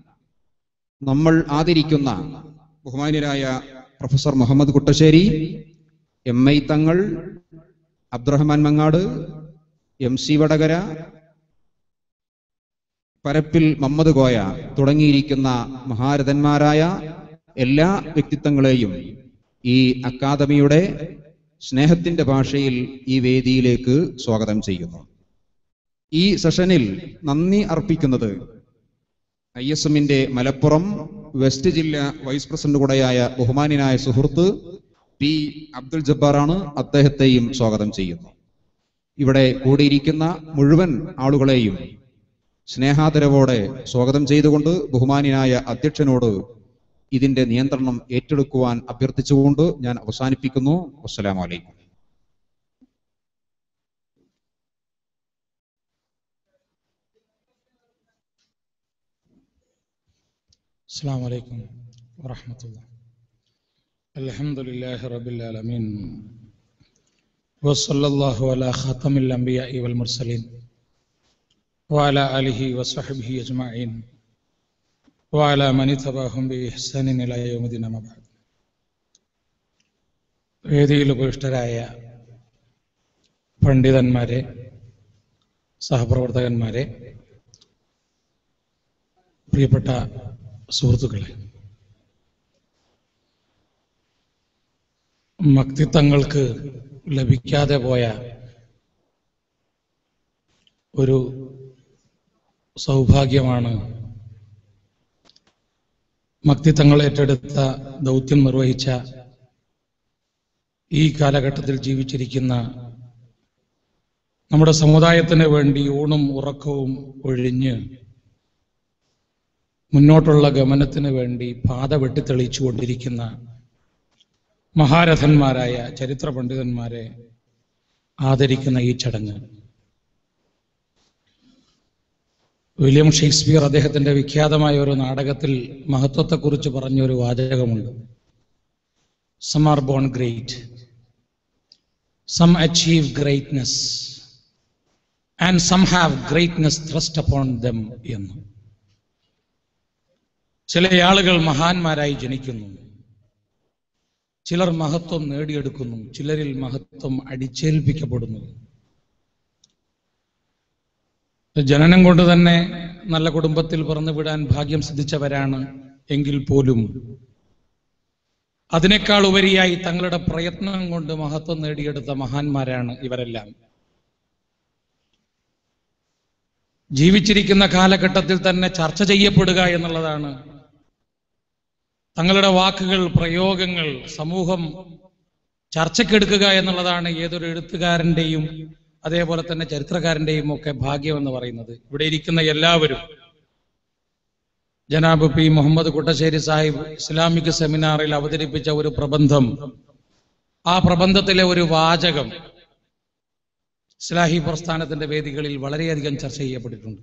നമ്മൾ ആദരിക്കുന്ന ബഹുമാന്യരായ professor Muhammad Kuttasseri M I Thangal Abdurahman Mangad M C Vadakara Parappil Mammad Koya തുടങ്ങിയിരിക്കുന്ന മഹാരഥന്മാരായ എല്ലാ വ്യക്തിത്വങ്ങളെയും ഈ അക്കാദമിയുടെ സ്നേഹത്തിന്റെ ഭാഷയിൽ ഈ വേദിയിലേക്ക് സ്വാഗതം ചെയ്യുന്നു ഈ സെഷനിൽ നന്ദി അർപ്പിക്കുന്നത് ഐ എസ് എമ്മിന്റെ മലപ്പുറം വെസ്റ്റ് ജില്ല വൈസ് പ്രസിഡന്റ് കൂടെയായ ബഹുമാന്യനായ സുഹൃത്ത് പി അബ്ദുൽ ജബ്ബാറാണ് അദ്ദേഹത്തെയും സ്വാഗതം ചെയ്യുന്നു ഇവിടെ കൂടിയിരിക്കുന്ന മുഴുവൻ ആളുകളെയും സ്നേഹാദരവോടെ സ്വാഗതം ചെയ്തുകൊണ്ട് ബഹുമാന്യനായ അധ്യക്ഷനോട് ഇതിന്റെ നിയന്ത്രണം ഏറ്റെടുക്കുവാൻ അഭ്യർത്ഥിച്ചുകൊണ്ട് ഞാൻ അവസാനിപ്പിക്കുന്നു വസ്സലാമലൈക്കും السلام عليكم ورحمة الله الحمد لله رب العالمين وصلى الله على خاتم الأنبياء والمرسلين وعلى آله وصحبه أجمعين وعلى من اتبعهم بإحسان إلى يوم الدين أما بعد വേദിയിൽ ഉപവിഷ്ടരായ പണ്ഡിതന്മാരെ സഹപ്രവർത്തകന്മാരെ പ്രിയപ്പെട്ട സുഹൃത്തുക്കളെ മക്തിത്വങ്ങൾക്ക് ലഭിക്കാതെ പോയ ഒരു സൗഭാഗ്യമാണ് മക്തിത്തങ്ങൾ ഏറ്റെടുത്ത ദൗത്യം നിർവഹിച്ച ഈ കാലഘട്ടത്തിൽ ജീവിച്ചിരിക്കുന്ന നമ്മുടെ സമുദായത്തിന് വേണ്ടി ഊണും ഉറക്കവും ഒഴിഞ്ഞ് മുന്നോട്ടുള്ള ഗമനത്തിന് വേണ്ടി പാത വെട്ടിത്തെളിച്ചു കൊണ്ടിരിക്കുന്ന മഹാരഥന്മാരായ ചരിത്ര പണ്ഡിതന്മാരെ ആദരിക്കുന്ന ഈ ചടങ്ങ് വില്യം ഷേക്സ്പിയർ അദ്ദേഹത്തിന്റെ വിഖ്യാതമായ ഒരു നാടകത്തിൽ മഹത്വത്തെക്കുറിച്ച് പറഞ്ഞ ഒരു വാചകമുണ്ട് some are born great some achieve greatness and some have greatness thrust upon them എന്ന് ചില ആളുകൾ മഹാന്മാരായി ജനിക്കുന്നു ചിലർ മഹത്വം നേടിയെടുക്കുന്നു ചിലരിൽ മഹത്വം അടിച്ചേൽപ്പിക്കപ്പെടുന്നു ജനനം കൊണ്ട് തന്നെ നല്ല കുടുംബത്തിൽ പിറന്നു വിടാൻ ഭാഗ്യം സിദ്ധിച്ചവരാണ് എങ്കിൽ പോലും അതിനേക്കാൾ ഉപരിയായി തങ്ങളുടെ പ്രയത്നം കൊണ്ട് മഹത്വം നേടിയെടുത്ത മഹാന്മാരാണ് ഇവരെല്ലാം ജീവിച്ചിരിക്കുന്ന കാലഘട്ടത്തിൽ തന്നെ ചർച്ച ചെയ്യപ്പെടുക എന്നുള്ളതാണ് തങ്ങളുടെ വാക്കുകൾ പ്രയോഗങ്ങൾ സമൂഹം ചർച്ചക്കെടുക്കുക എന്നുള്ളതാണ് ഏതൊരു എഴുത്തുകാരന്റെയും അതേപോലെ തന്നെ ചരിത്രകാരന്റെയും ഒക്കെ ഭാഗ്യം എന്ന് പറയുന്നത് ഇവിടെ ഇരിക്കുന്ന എല്ലാവരും ജനാബ് പി മുഹമ്മദ് കുട്ടശ്ശേരി സാഹിബ് ഇസ്ലാമിക് സെമിനാറിൽ അവതരിപ്പിച്ച ഒരു പ്രബന്ധം ആ പ്രബന്ധത്തിലെ ഒരു വാചകം ഇസ്ലാഹി പ്രസ്ഥാനത്തിന്റെ വേദികളിൽ വളരെയധികം ചർച്ച ചെയ്യപ്പെട്ടിട്ടുണ്ട്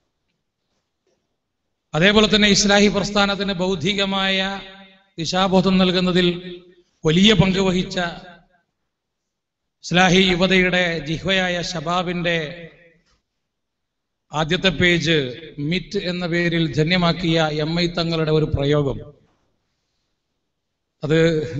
അതേപോലെ തന്നെ ഇസ്ലാഹി പ്രസ്ഥാനത്തിന് ബൗദ്ധികമായ ദിശാബോധം നൽകുന്നതിൽ വലിയ പങ്ക് വഹിച്ച ഇസ്ലാഹി യുവതയുടെ ജിഹ്വയായ ഷബാബിന്റെ ആദ്യത്തെ പേജ് മിറ്റ് എന്ന പേരിൽ ധന്യമാക്കിയ എം ഐ തങ്ങളുടെ ഒരു പ്രയോഗം അത്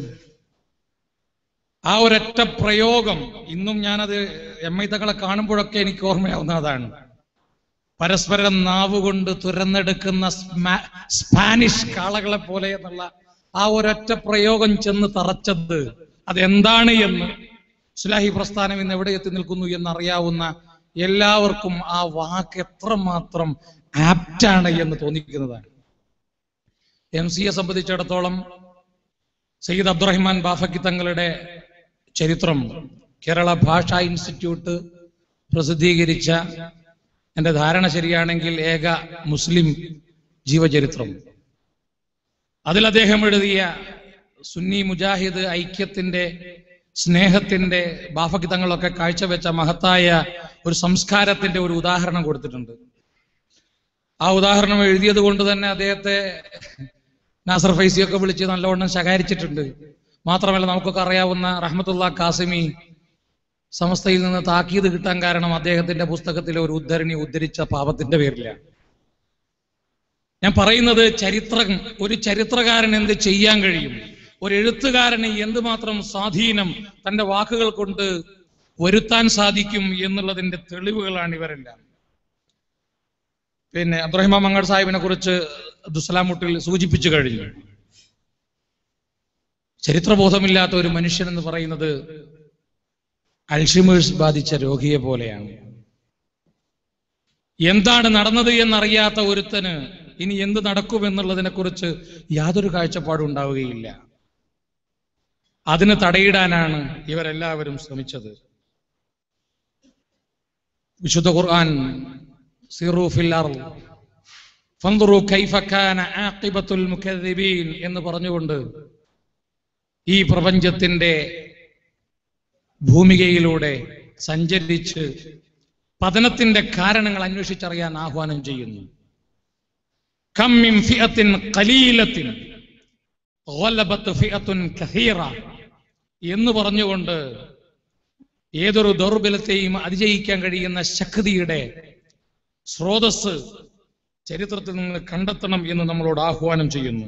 ആ ഒരൊറ്റ പ്രയോഗം ഇന്നും ഞാനത് എം ഐ തങ്ങളെ കാണുമ്പോഴൊക്കെ എനിക്ക് ഓർമ്മയാവുന്ന അതാണ് പരസ്പരം നാവുകൊണ്ട് തുരന്നെടുക്കുന്ന സ്മാ- സ്പാനിഷ് കാളകളെ പോലെ എന്നുള്ള ആ ഒരൊറ്റ പ്രയോഗം ചെന്ന് തറച്ചത് അതെന്താണ് എന്ന് ഇസ്ലാഹി പ്രസ്ഥാനം ഇന്ന് എവിടെ എത്തി നിൽക്കുന്നു എന്നറിയാവുന്ന എല്ലാവർക്കും ആ വാക്ക് എത്രമാത്രം ആപ്റ്റാണ് എന്ന് തോന്നിക്കുന്നതാണ് എം സിയെ സംബന്ധിച്ചിടത്തോളം സയ്യിദ് അബ്ദുറഹിമാൻ ബാഫക്കി തങ്ങളുടെ ചരിത്രം കേരള ഭാഷാ ഇൻസ്റ്റിറ്റ്യൂട്ട് പ്രസിദ്ധീകരിച്ച എന്റെ ധാരണ ശരിയാണെങ്കിൽ ഏക മുസ്ലിം ജീവചരിത്രം അതിൽ അദ്ദേഹം എഴുതിയ സുന്നി മുജാഹിദ് ഐക്യത്തിന്റെ സ്നേഹത്തിന്റെ ബാഫകിതങ്ങളൊക്കെ കാഴ്ചവെച്ച മഹത്തായ ഒരു സംസ്കാരത്തിന്റെ ഒരു ഉദാഹരണം കൊടുത്തിട്ടുണ്ട് ആ ഉദാഹരണം എഴുതിയത് കൊണ്ട് തന്നെ അദ്ദേഹത്തെ നാസർ ഫൈസിയൊക്കെ വിളിച്ച് നല്ലവണ്ണം ശകാരിച്ചിട്ടുണ്ട് മാത്രമല്ല നമുക്കൊക്കെ അറിയാവുന്ന റഹ്മത്തുള്ള കാസിമി സമസ്തയിൽ നിന്ന് താക്കീത് കിട്ടാൻ കാരണം അദ്ദേഹത്തിന്റെ പുസ്തകത്തിലെ ഒരു ഉദ്ധരണി ഉദ്ധരിച്ച പാപത്തിന്റെ പേരിലാണ് ഞാൻ പറയുന്നത് ചരിത്രം ഒരു ചരിത്രകാരൻ എന്ത് ചെയ്യാൻ കഴിയും ഒരു എഴുത്തുകാരന് എന്തുമാത്രം സ്വാധീനം തന്റെ വാക്കുകൾ കൊണ്ട് വരുത്താൻ സാധിക്കും എന്നുള്ളതിന്റെ തെളിവുകളാണ് ഇവരെല്ലാം പിന്നെ അബ്ദുറഹിമാൻ മങ്ങാട് സാഹിബിനെ കുറിച്ച് ദുസലാമുട്ടിൽ സൂചിപ്പിച്ചു കഴിഞ്ഞു ചരിത്രബോധമില്ലാത്ത ഒരു മനുഷ്യൻ എന്ന് പറയുന്നത് അൽഷിമേഴ്സ് ബാധിച്ച രോഗിയെ പോലെയാണ് എന്താണ് നടന്നത് എന്നറിയാത്ത ഒരുത്തന് ഇനി എന്ത് നടക്കുമെന്നുള്ളതിനെ കുറിച്ച് യാതൊരു കാഴ്ചപ്പാടും ഉണ്ടാവുകയില്ല അതിന് തടയിടാനാണ് ഇവരെല്ലാവരും ശ്രമിച്ചത് വിശുദ്ധ ഖുർആൻ സിറു ഫിൽ അർള് ഫൻദുറു കൈഫ കാന ആഖിബത്തുൽ മുകദ്ദിബീൻ എന്ന് പറഞ്ഞുകൊണ്ട് ഈ പ്രപഞ്ചത്തിന്റെ ഭൂമികയിലൂടെ സഞ്ചരിച്ച് പതനത്തിന്റെ കാരണങ്ങൾ അന്വേഷിച്ചറിയാൻ ആഹ്വാനം ചെയ്യുന്നു കമ്മിൻ ഫിഅത്തിൻ ഖലീലത്തിൻ ഗലബത്ത് ഫിഅത്തുൻ കഹീറ എന്ന് പറഞ്ഞുകൊണ്ട് ഏതൊരു ദൗർബലത്തെയും അതിജയിക്കാൻ കഴിയുന്ന ശക്തിയുടെ സ്രോതസ് ചരിത്രത്തിൽ നിന്ന് കണ്ടെത്തണം എന്ന് നമ്മളോട് ആഹ്വാനം ചെയ്യുന്നു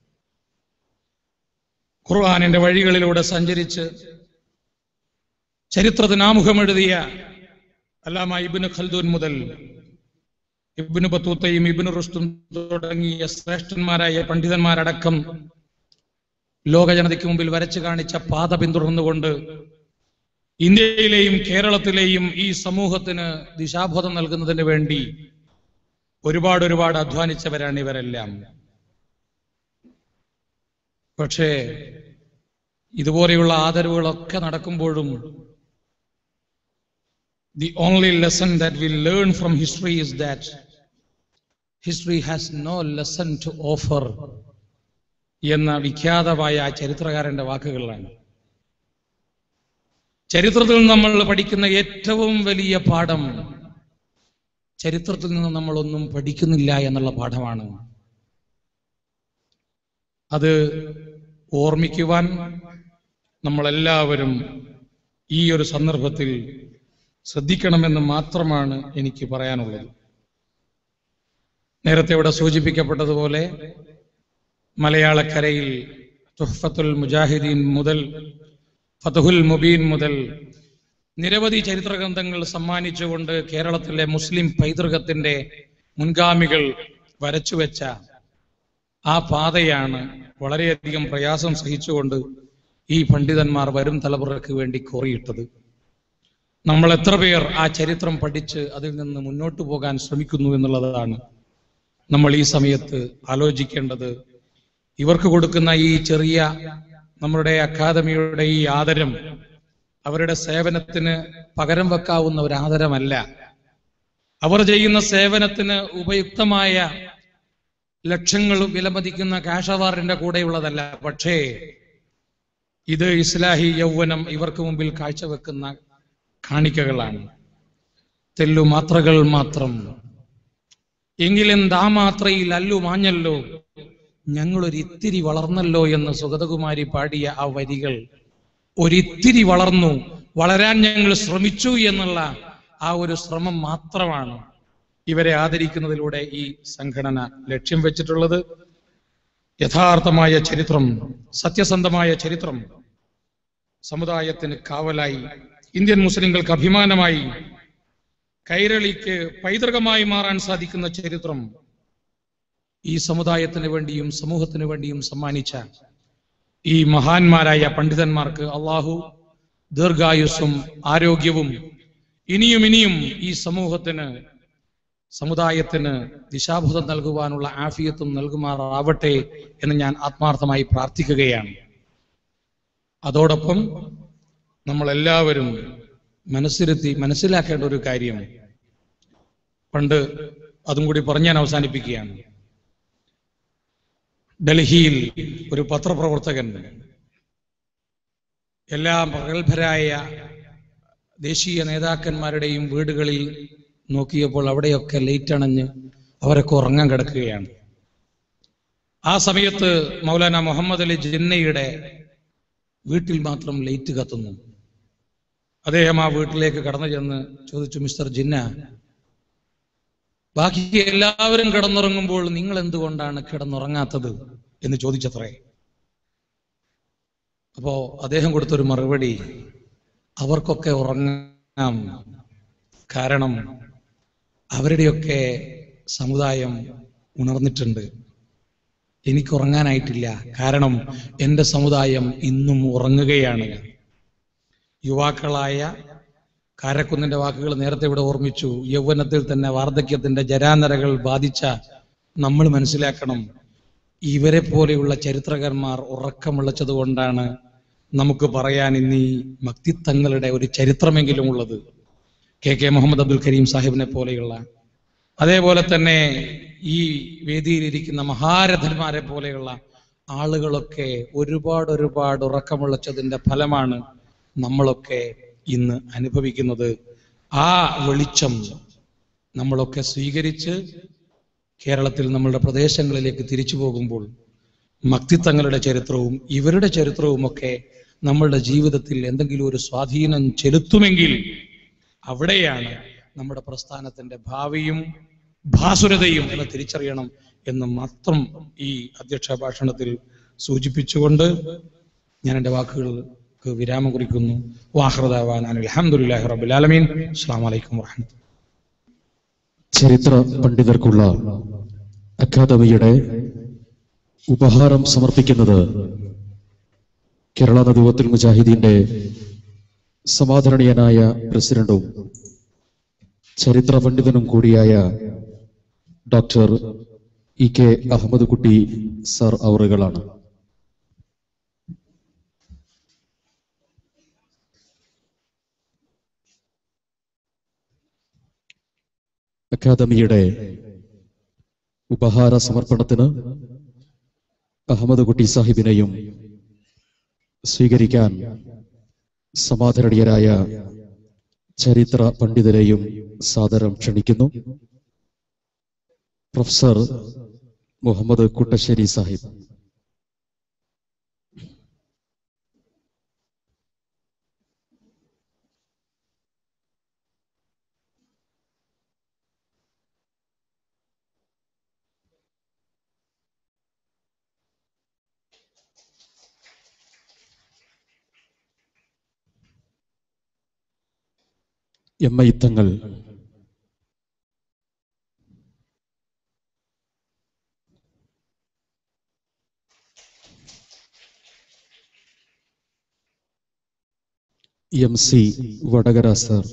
ഖുർആാനിന്റെ വഴികളിലൂടെ സഞ്ചരിച്ച് ചരിത്രത്തിന് ആമുഖം എഴുതിയ അല്ലാമ ഇബിന് ഖൽദൂൻ മുതൽ ഇബിന് ബത്തൂത്തയും ഇബിന് റുസ്തും തുടങ്ങിയ ശ്രേഷ്ഠന്മാരായ പണ്ഡിതന്മാരടക്കം ലോക ജനതയ്ക്ക് മുമ്പിൽ വരച്ചു കാണിച്ച പാത പിന്തുടർന്നുകൊണ്ട് ഇന്ത്യയിലെയും കേരളത്തിലെയും ഈ സമൂഹത്തിന് ദിശാബോധം നൽകുന്നതിന് വേണ്ടി ഒരുപാട് ഒരുപാട് അധ്വാനിച്ചവരാണ് ഇവരെല്ലാം പക്ഷേ ഇതുപോലെയുള്ള ആദരവുകളൊക്കെ നടക്കുമ്പോഴും the only lesson that we learn from history is that history has no lesson to offer എന്ന വിഖ്യാതമായ ആ ചരിത്രകാരന്റെ വാക്കുകളാണ് ചരിത്രത്തിൽ നമ്മൾ പഠിക്കുന്ന ഏറ്റവും വലിയ പാഠം ചരിത്രത്തിൽ നിന്ന് നമ്മളൊന്നും പഠിക്കുന്നില്ല എന്നുള്ള പാഠമാണ് അത് ഓർമ്മിക്കുവാൻ നമ്മളെല്ലാവരും ഈ ഒരു സന്ദർഭത്തിൽ ശ്രദ്ധിക്കണമെന്ന് മാത്രമാണ് എനിക്ക് പറയാനുള്ളത് നേരത്തെ ഇവിടെ സൂചിപ്പിക്കപ്പെട്ടതുപോലെ മലയാളക്കരയിൽ തുഹഫത്തുൽ മുജാഹിദീൻ മുതൽ ഫതഹുൽ മുബീൻ മുതൽ നിരവധി ചരിത്ര ഗ്രന്ഥങ്ങൾ സമ്മാനിച്ചുകൊണ്ട് കേരളത്തിലെ മുസ്ലിം പൈതൃകത്തിന്റെ മുൻഗാമികൾ വരച്ചുവെച്ച ആ പാതയാണ് വളരെയധികം പ്രയാസം സഹിച്ചുകൊണ്ട് ഈ പണ്ഡിതന്മാർ വരും തലമുറയ്ക്ക് വേണ്ടി കോറിയിട്ടത് നമ്മൾ എത്ര പേർ ആ ചരിത്രം പഠിച്ച് അതിൽ നിന്ന് മുന്നോട്ട് പോകാൻ ശ്രമിക്കുന്നു എന്നുള്ളതാണ് നമ്മൾ ഈ സമയത്ത് ആലോചിക്കേണ്ടത് ഇവർക്ക് കൊടുക്കുന്ന ഈ ചെറിയ നമ്മുടെ അക്കാദമിയുടെ ഈ ആദരം അവരുടെ സേവനത്തിന് പകരം വെക്കാവുന്ന ഒരു ആദരമല്ല അവർ ചെയ്യുന്ന സേവനത്തിന് ഉപയുക്തമായ ലക്ഷങ്ങൾ വിലമതിക്കുന്ന കാഷ് അവാർഡിന്റെ കൂടെയുള്ളതല്ല പക്ഷേ ഇത് ഇസ്ലാഹി യൗവനം ഇവർക്ക് മുമ്പിൽ കാഴ്ചവെക്കുന്ന കാണിക്കകളാണ് തെല്ലു മാത്രകൾ മാത്രം എങ്കിലും ദാ മാത്രയിൽ അല്ലു മാഞ്ഞല്ലോ ഞങ്ങളൊരിത്തിരി വളർന്നല്ലോ എന്ന് സുഗതകുമാരി പാടിയ ആ വരികൾ ഒരിത്തിരി വളർന്നു വളരാൻ ഞങ്ങൾ ശ്രമിച്ചു എന്നുള്ള ആ ഒരു ശ്രമം മാത്രമാണ് ഇവരെ ആദരിക്കുന്നതിലൂടെ ഈ സംഘടന ലക്ഷ്യം വെച്ചിട്ടുള്ളത് യഥാർത്ഥമായ ചരിത്രം സത്യസന്ധമായ ചരിത്രം സമുദായത്തിന് കാവലായി ഇന്ത്യൻ മുസ്ലിങ്ങൾക്ക് അഭിമാനമായി കൈരളിക്ക് പൈതൃകമായി മാറാൻ സാധിക്കുന്ന ചരിത്രം ഈ സമുദായത്തിന് വേണ്ടിയും സമൂഹത്തിന് വേണ്ടിയും സമ്മാനിച്ച ഈ മഹാന്മാരായ പണ്ഡിതന്മാർക്ക് അള്ളാഹു ദീർഘായുസ്സും ആരോഗ്യവും ഇനിയും ഇനിയും ഈ സമൂഹത്തിന് സമുദായത്തിന് ദിശാബോധം നൽകുവാനുള്ള ആഫിയത്തും നൽകുമാറാവട്ടെ എന്ന് ഞാൻ ആത്മാർത്ഥമായി പ്രാർത്ഥിക്കുകയാണ് അതോടൊപ്പം നമ്മൾ എല്ലാവരും മനസ്സിരുത്തി മനസ്സിലാക്കേണ്ട ഒരു കാര്യം പണ്ട് അതും കൂടി പറഞ്ഞ് ഞാൻ അവസാനിപ്പിക്കുകയാണ് ഡൽഹിയിൽ ഒരു പത്രപ്രവർത്തകൻ എല്ലാ പ്രഗത്ഭരായ ദേശീയ നേതാക്കന്മാരുടെയും വീടുകളിൽ നോക്കിയപ്പോൾ അവിടെയൊക്കെ ലൈറ്റ് അണഞ്ഞ് അവരൊക്കെ ഉറങ്ങാൻ കിടക്കുകയാണ് ആ സമയത്ത് മൗലാന മുഹമ്മദ് അലി ജിന്നയുടെ വീട്ടിൽ മാത്രം ലൈറ്റ് കത്തുന്നു അദ്ദേഹം ആ വീട്ടിലേക്ക് കടന്നു ചെന്ന് ചോദിച്ചു മിസ്റ്റർ ജിന്ന ബാക്കി എല്ലാവരും കിടന്നുറങ്ങുമ്പോൾ നിങ്ങൾ എന്തുകൊണ്ടാണ് കിടന്നുറങ്ങാത്തത് എന്ന് ചോദിച്ചത്രേ അപ്പോ അദ്ദേഹം കൊടുത്തൊരു മറുപടി അവർക്കൊക്കെ ഉറങ്ങാം കാരണം അവരുടെയൊക്കെ സമുദായം ഉണർന്നിട്ടുണ്ട് എനിക്ക് ഉറങ്ങാനായിട്ടില്ല കാരണം എൻ്റെ സമുദായം ഇന്നും ഉറങ്ങുകയാണ് യുവാക്കളായ കാരക്കുന്നിന്റെ വാക്കുകൾ നേരത്തെ ഇവിടെ ഓർമ്മിച്ചു യൗവനത്തിൽ തന്നെ വാർദ്ധക്യത്തിന്റെ ജരാനരകൾ ബാധിച്ച നമ്മൾ മനസ്സിലാക്കണം ഇവരെ പോലെയുള്ള ചരിത്രകാരന്മാർ ഉറക്കമുള്ളച്ചത് കൊണ്ടാണ് നമുക്ക് പറയാൻ ഇന്ന് ഈ മക്തിത്വങ്ങളുടെ ഒരു ചരിത്രമെങ്കിലും ഉള്ളത് കെ കെ മുഹമ്മദ് അബ്ദുൽ കരീം സാഹിബിനെ പോലെയുള്ള അതേപോലെ തന്നെ ഈ വേദിയിലിരിക്കുന്ന മഹാരഥന്മാരെ പോലെയുള്ള ആളുകളൊക്കെ ഒരുപാട് ഒരുപാട് ഉറക്കമുള്ളച്ചതിന്റെ ഫലമാണ് നമ്മളൊക്കെ ഇന്ന് അനുഭവിക്കുന്നത് ആ വെളിച്ചം നമ്മളൊക്കെ സ്വീകരിച്ച് കേരളത്തിൽ നമ്മളുടെ പ്രദേശങ്ങളിലേക്ക് തിരിച്ചു പോകുമ്പോൾ മക്തിത്വങ്ങളുടെ ചരിത്രവും ഇവരുടെ ചരിത്രവും ഒക്കെ നമ്മളുടെ ജീവിതത്തിൽ എന്തെങ്കിലും ഒരു സ്വാധീനം ചെലുത്തുമെങ്കിൽ അവിടെയാണ് നമ്മുടെ പ്രസ്ഥാനത്തിന്റെ ഭാവിയും ഭാസുരതയും എന്ന് തിരിച്ചറിയണം എന്ന് മാത്രം ഈ അധ്യക്ഷ ഭാഷണത്തിൽ സൂചിപ്പിച്ചുകൊണ്ട് ഞാൻ എൻ്റെ വാക്കുകൾക്ക് വിരാമം കുറിക്കുന്നു വാഹൃദാവാൻ അലഹമുല്ലാഹി റബുലാലമീൻ അസ്സാം വലൈക്കും വാഹമത്ത് ചരിത്ര പണ്ഡിതർക്കുള്ള അക്കാദമിയുടെ ഉപഹാരം സമർപ്പിക്കുന്നത് കേരള നദുവത്തുൽ മുജാഹിദീന്റെ സമാദരണീയനായ പ്രസിഡന്റും ചരിത്ര പണ്ഡിതനും കൂടിയായ ഡോക്ടർ ഇ കെ അഹമ്മദ് കുട്ടി സർ അവറുകളാണ് അക്കാദമിയുടെ ഉപഹാര സമർപ്പണത്തിന് അഹമ്മദ് കുട്ടി സാഹിബിനെയും സ്വീകരിക്കാൻ സമാധരണീയരായ ചരിത്ര പണ്ഡിതരെയും സാദരം ക്ഷണിക്കുന്നു professor Muhammad Kuttasseri Sahib M I Thangal M C Vadakara sir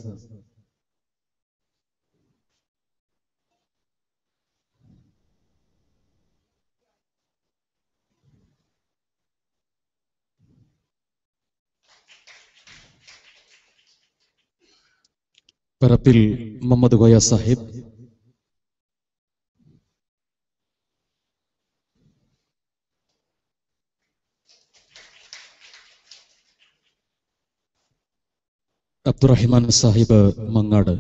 Parappil Muhammad Koya Sahib Abdurahiman Sahib Mangad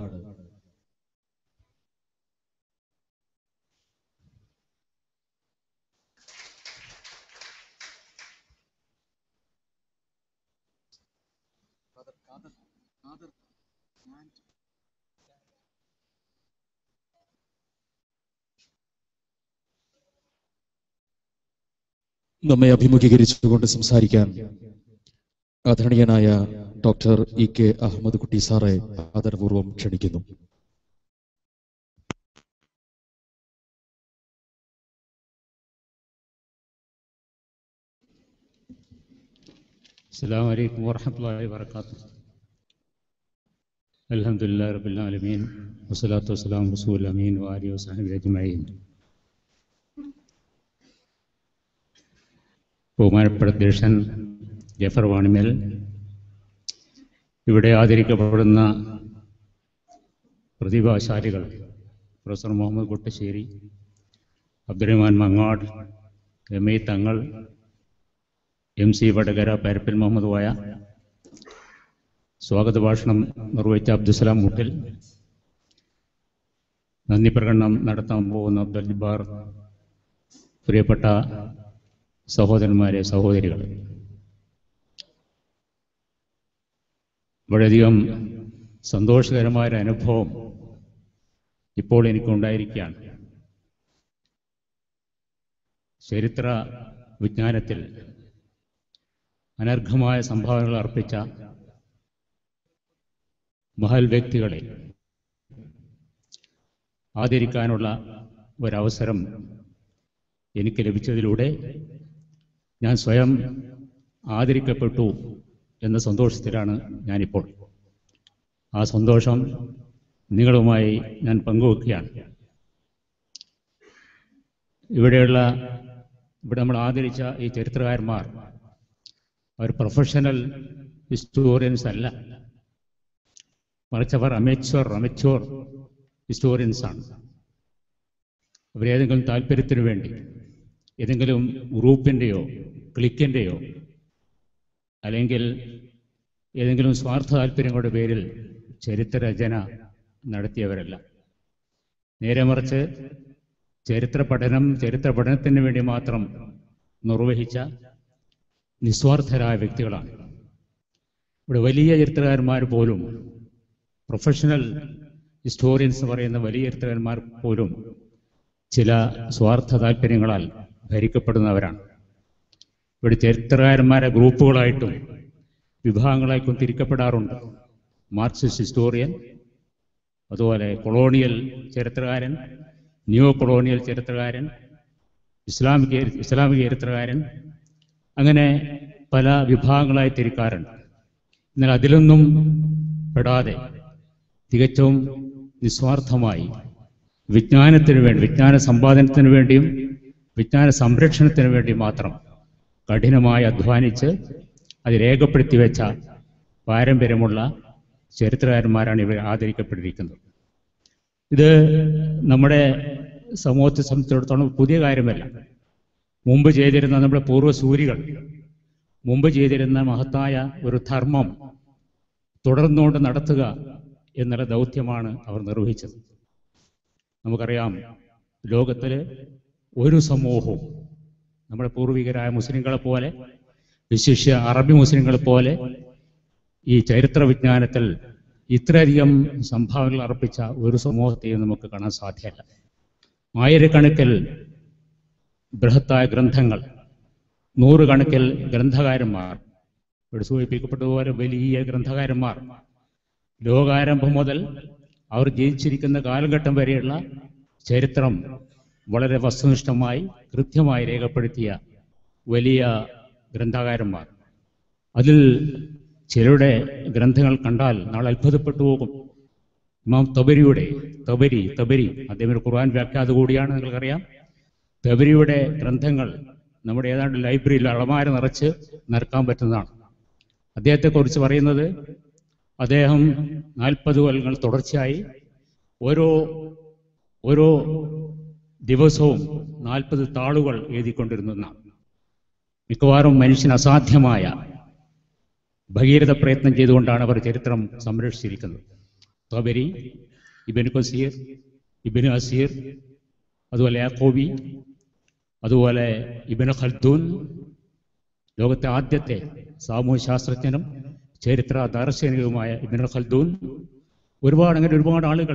നമ്മെ അഭിമുഖീകരിച്ചുകൊണ്ട് സംസാരിക്കാൻ ആദരണീയനായ ഡോക്ടർ ഇ കെ അഹമ്മദ് കുട്ടി സാറെ ആദരപൂർവ്വം ക്ഷണിക്കുന്നു السلام عليكم ورحمة الله وبركاته الحمد لله رب العالمين والصلاة والسلام على رسول الأمين وآله وصحبه أجمعين ബഹുമാനപ്പെട്ട അധ്യക്ഷൻ ജഫർ വാണിമേൽ ഇവിടെ ആദരിക്കപ്പെടുന്ന പ്രതിഭാശാലികൾ professor Muhammad Kottasseri Abdurahman Mangad M A Thangal M C Vadakara Parappil Muhammad വായ സ്വാഗത ഭാഷണം നിർവഹിച്ച അബ്ദുസലാം മുട്ടിൽ നന്ദി പ്രകടനം നടത്താൻ പോകുന്ന അബ്ദുൽ ജബ്ബാർ പ്രിയപ്പെട്ട സഹോദരന്മാരെ സഹോദരികൾ വളരെയധികം സന്തോഷകരമായ ഒരു അനുഭവം ഇപ്പോൾ എനിക്കുണ്ടായിരിക്കുകയാണ് ചരിത്ര വിജ്ഞാനത്തിൽ അനർഘമായ സംഭാവനകൾ അർപ്പിച്ച മഹൽ വ്യക്തികളെ ആദരിക്കാനുള്ള ഒരവസരം എനിക്ക് ലഭിച്ചതിലൂടെ ഞാൻ സ്വയം ആദരിക്കപ്പെട്ടു എന്ന സന്തോഷത്തിലാണ് ഞാനിപ്പോൾ ആ സന്തോഷം നിങ്ങളുമായി ഞാൻ പങ്കുവെക്കുകയാണ് ഇവിടെയുള്ള ഇവിടെ നമ്മൾ ആദരിച്ച ഈ ചരിത്രകാരന്മാർ അവർ പ്രൊഫഷണൽ ഹിസ്റ്റോറിയൻസ് അല്ല മറിച്ച് അവർ അമേച്വർ അമച്വർ ഹിസ്റ്റോറിയൻസ് ആണ് അവരേതെങ്കിലും താല്പര്യത്തിന് വേണ്ടി ഏതെങ്കിലും ഗ്രൂപ്പിൻ്റെയോ ക്ലിക്കിൻ്റെയോ അല്ലെങ്കിൽ ഏതെങ്കിലും സ്വാർത്ഥ താല്പര്യങ്ങളുടെ പേരിൽ ചരിത്രരചന നടത്തിയവരല്ല നേരെ മറിച്ച് ചരിത്ര പഠനം ചരിത്ര പഠനത്തിന് വേണ്ടി മാത്രം നിർവഹിച്ച നിസ്വാർത്ഥരായ വ്യക്തികളാണ് ഇവിടെ വലിയ ചരിത്രകാരന്മാർ പോലും പ്രൊഫഷണൽ ഹിസ്റ്റോറിയൻസ് എന്ന് പറയുന്ന വലിയ ചരിത്രകാരന്മാർ പോലും ചില സ്വാർത്ഥ താല്പര്യങ്ങളാൽ ഭരിക്കപ്പെടുന്നവരാണ് ഇവിടെ ചരിത്രകാരന്മാരെ ഗ്രൂപ്പുകളായിട്ടും വിഭാഗങ്ങളായിട്ടും തിരിക്കപ്പെടാറുണ്ട് മാർക്സിസ്റ്റ് ഹിസ്റ്റോറിയൻ അതുപോലെ കൊളോണിയൽ ചരിത്രകാരൻ ന്യൂ കൊളോണിയൽ ചരിത്രകാരൻ ഇസ്ലാമിക ഇസ്ലാമിക ചരിത്രകാരൻ അങ്ങനെ പല വിഭാഗങ്ങളായി തിരിക്കാറുണ്ട് എന്നാൽ അതിലൊന്നും പെടാതെ തികച്ചും നിസ്വാർത്ഥമായി വിജ്ഞാനത്തിന് വേണ്ടി വിജ്ഞാന സമ്പാദനത്തിന് വേണ്ടിയും വിജ്ഞാന സംരക്ഷണത്തിന് വേണ്ടി മാത്രം കഠിനമായി അധ്വാനിച്ച് അത് രേഖപ്പെടുത്തി വെച്ച പാരമ്പര്യമുള്ള ചരിത്രകാരന്മാരാണ് ഇവർ ആദരിക്കപ്പെട്ടിരിക്കുന്നത് ഇത് നമ്മുടെ സമൂഹത്തെ സംബന്ധിച്ചിടത്തോളം പുതിയ കാര്യമല്ല മുമ്പ് ചെയ്തിരുന്ന നമ്മുടെ പൂർവ്വസൂരികൾ മുമ്പ് ചെയ്തിരുന്ന മഹത്തായ ഒരു ധർമ്മം തുടർന്നുകൊണ്ട് നടത്തുക എന്നുള്ള ദൗത്യമാണ് അവർ നിർവഹിച്ചത് നമുക്കറിയാം ലോകത്തിൽ ഒരു സമൂഹവും നമ്മുടെ പൂർവികരായ മുസ്ലിങ്ങളെ പോലെ വിശിഷ്യ അറബി മുസ്ലിങ്ങളെ പോലെ ഈ ചരിത്ര വിജ്ഞാനത്തിൽ ഇത്രയധികം സംഭാവനകൾ അർപ്പിച്ച ഒരു സമൂഹത്തെയും നമുക്ക് കാണാൻ സാധ്യമല്ല ആയിരക്കണക്കിൽ ബൃഹത്തായ ഗ്രന്ഥങ്ങൾ നൂറുകണക്കിൽ ഗ്രന്ഥകാരന്മാർ ഇവിടെ സൂചിപ്പിക്കപ്പെട്ടതുപോലെ വലിയ ഗ്രന്ഥകാരന്മാർ ലോകാരംഭം മുതൽ അവർ ജീവിച്ചിരിക്കുന്ന കാലഘട്ടം വരെയുള്ള ചരിത്രം വളരെ വസ്തുനിഷ്ഠമായി കൃത്യമായി രേഖപ്പെടുത്തിയ വലിയ ഗ്രന്ഥകാരന്മാർ അതിൽ ചിലരുടെ ഗ്രന്ഥങ്ങൾ കണ്ടാൽ നാളെ അത്ഭുതപ്പെട്ടു പോകും ഇമാം തബരിയുടെ തബരി തബരി അദ്ദേഹം ഒരു ഖുർആൻ വ്യാഖ്യാത കൂടിയാണ് നിങ്ങൾക്കറിയാം തബരിയുടെ ഗ്രന്ഥങ്ങൾ നമ്മുടെ ഏതാണ്ട് ലൈബ്രറിയിൽ അളമാര നിറച്ച് നിറക്കാൻ പറ്റുന്നതാണ് അദ്ദേഹത്തെക്കുറിച്ച് പറയുന്നത് അദ്ദേഹം നാൽപ്പത് കൊല്ലങ്ങൾ തുടർച്ചയായി ഓരോ ഓരോ ദിവസവും നാൽപ്പത് താളുകൾ എഴുതിക്കൊണ്ടിരുന്നു എന്നാണ് മിക്കവാറും മനുഷ്യന് അസാധ്യമായ ഭഗീരഥ പ്രയത്നം ചെയ്തുകൊണ്ടാണ് അവർ ചരിത്രം സംരക്ഷിച്ചിരിക്കുന്നത് തബരി ഇബിൻ കസീർ ഇബിൻ അസീർ അതുപോലെ യാക്കോബി അതുപോലെ ഇബിൻ ഖൽദൂൻ ലോകത്തെ ആദ്യത്തെ സാമൂഹ്യ ശാസ്ത്രജ്ഞനും ചരിത്ര ദാർശനികവുമായ ഇബിൻ ഖൽദൂൻ ഒരുപാട് അങ്ങനെ ഒരുപാട് ആളുകൾ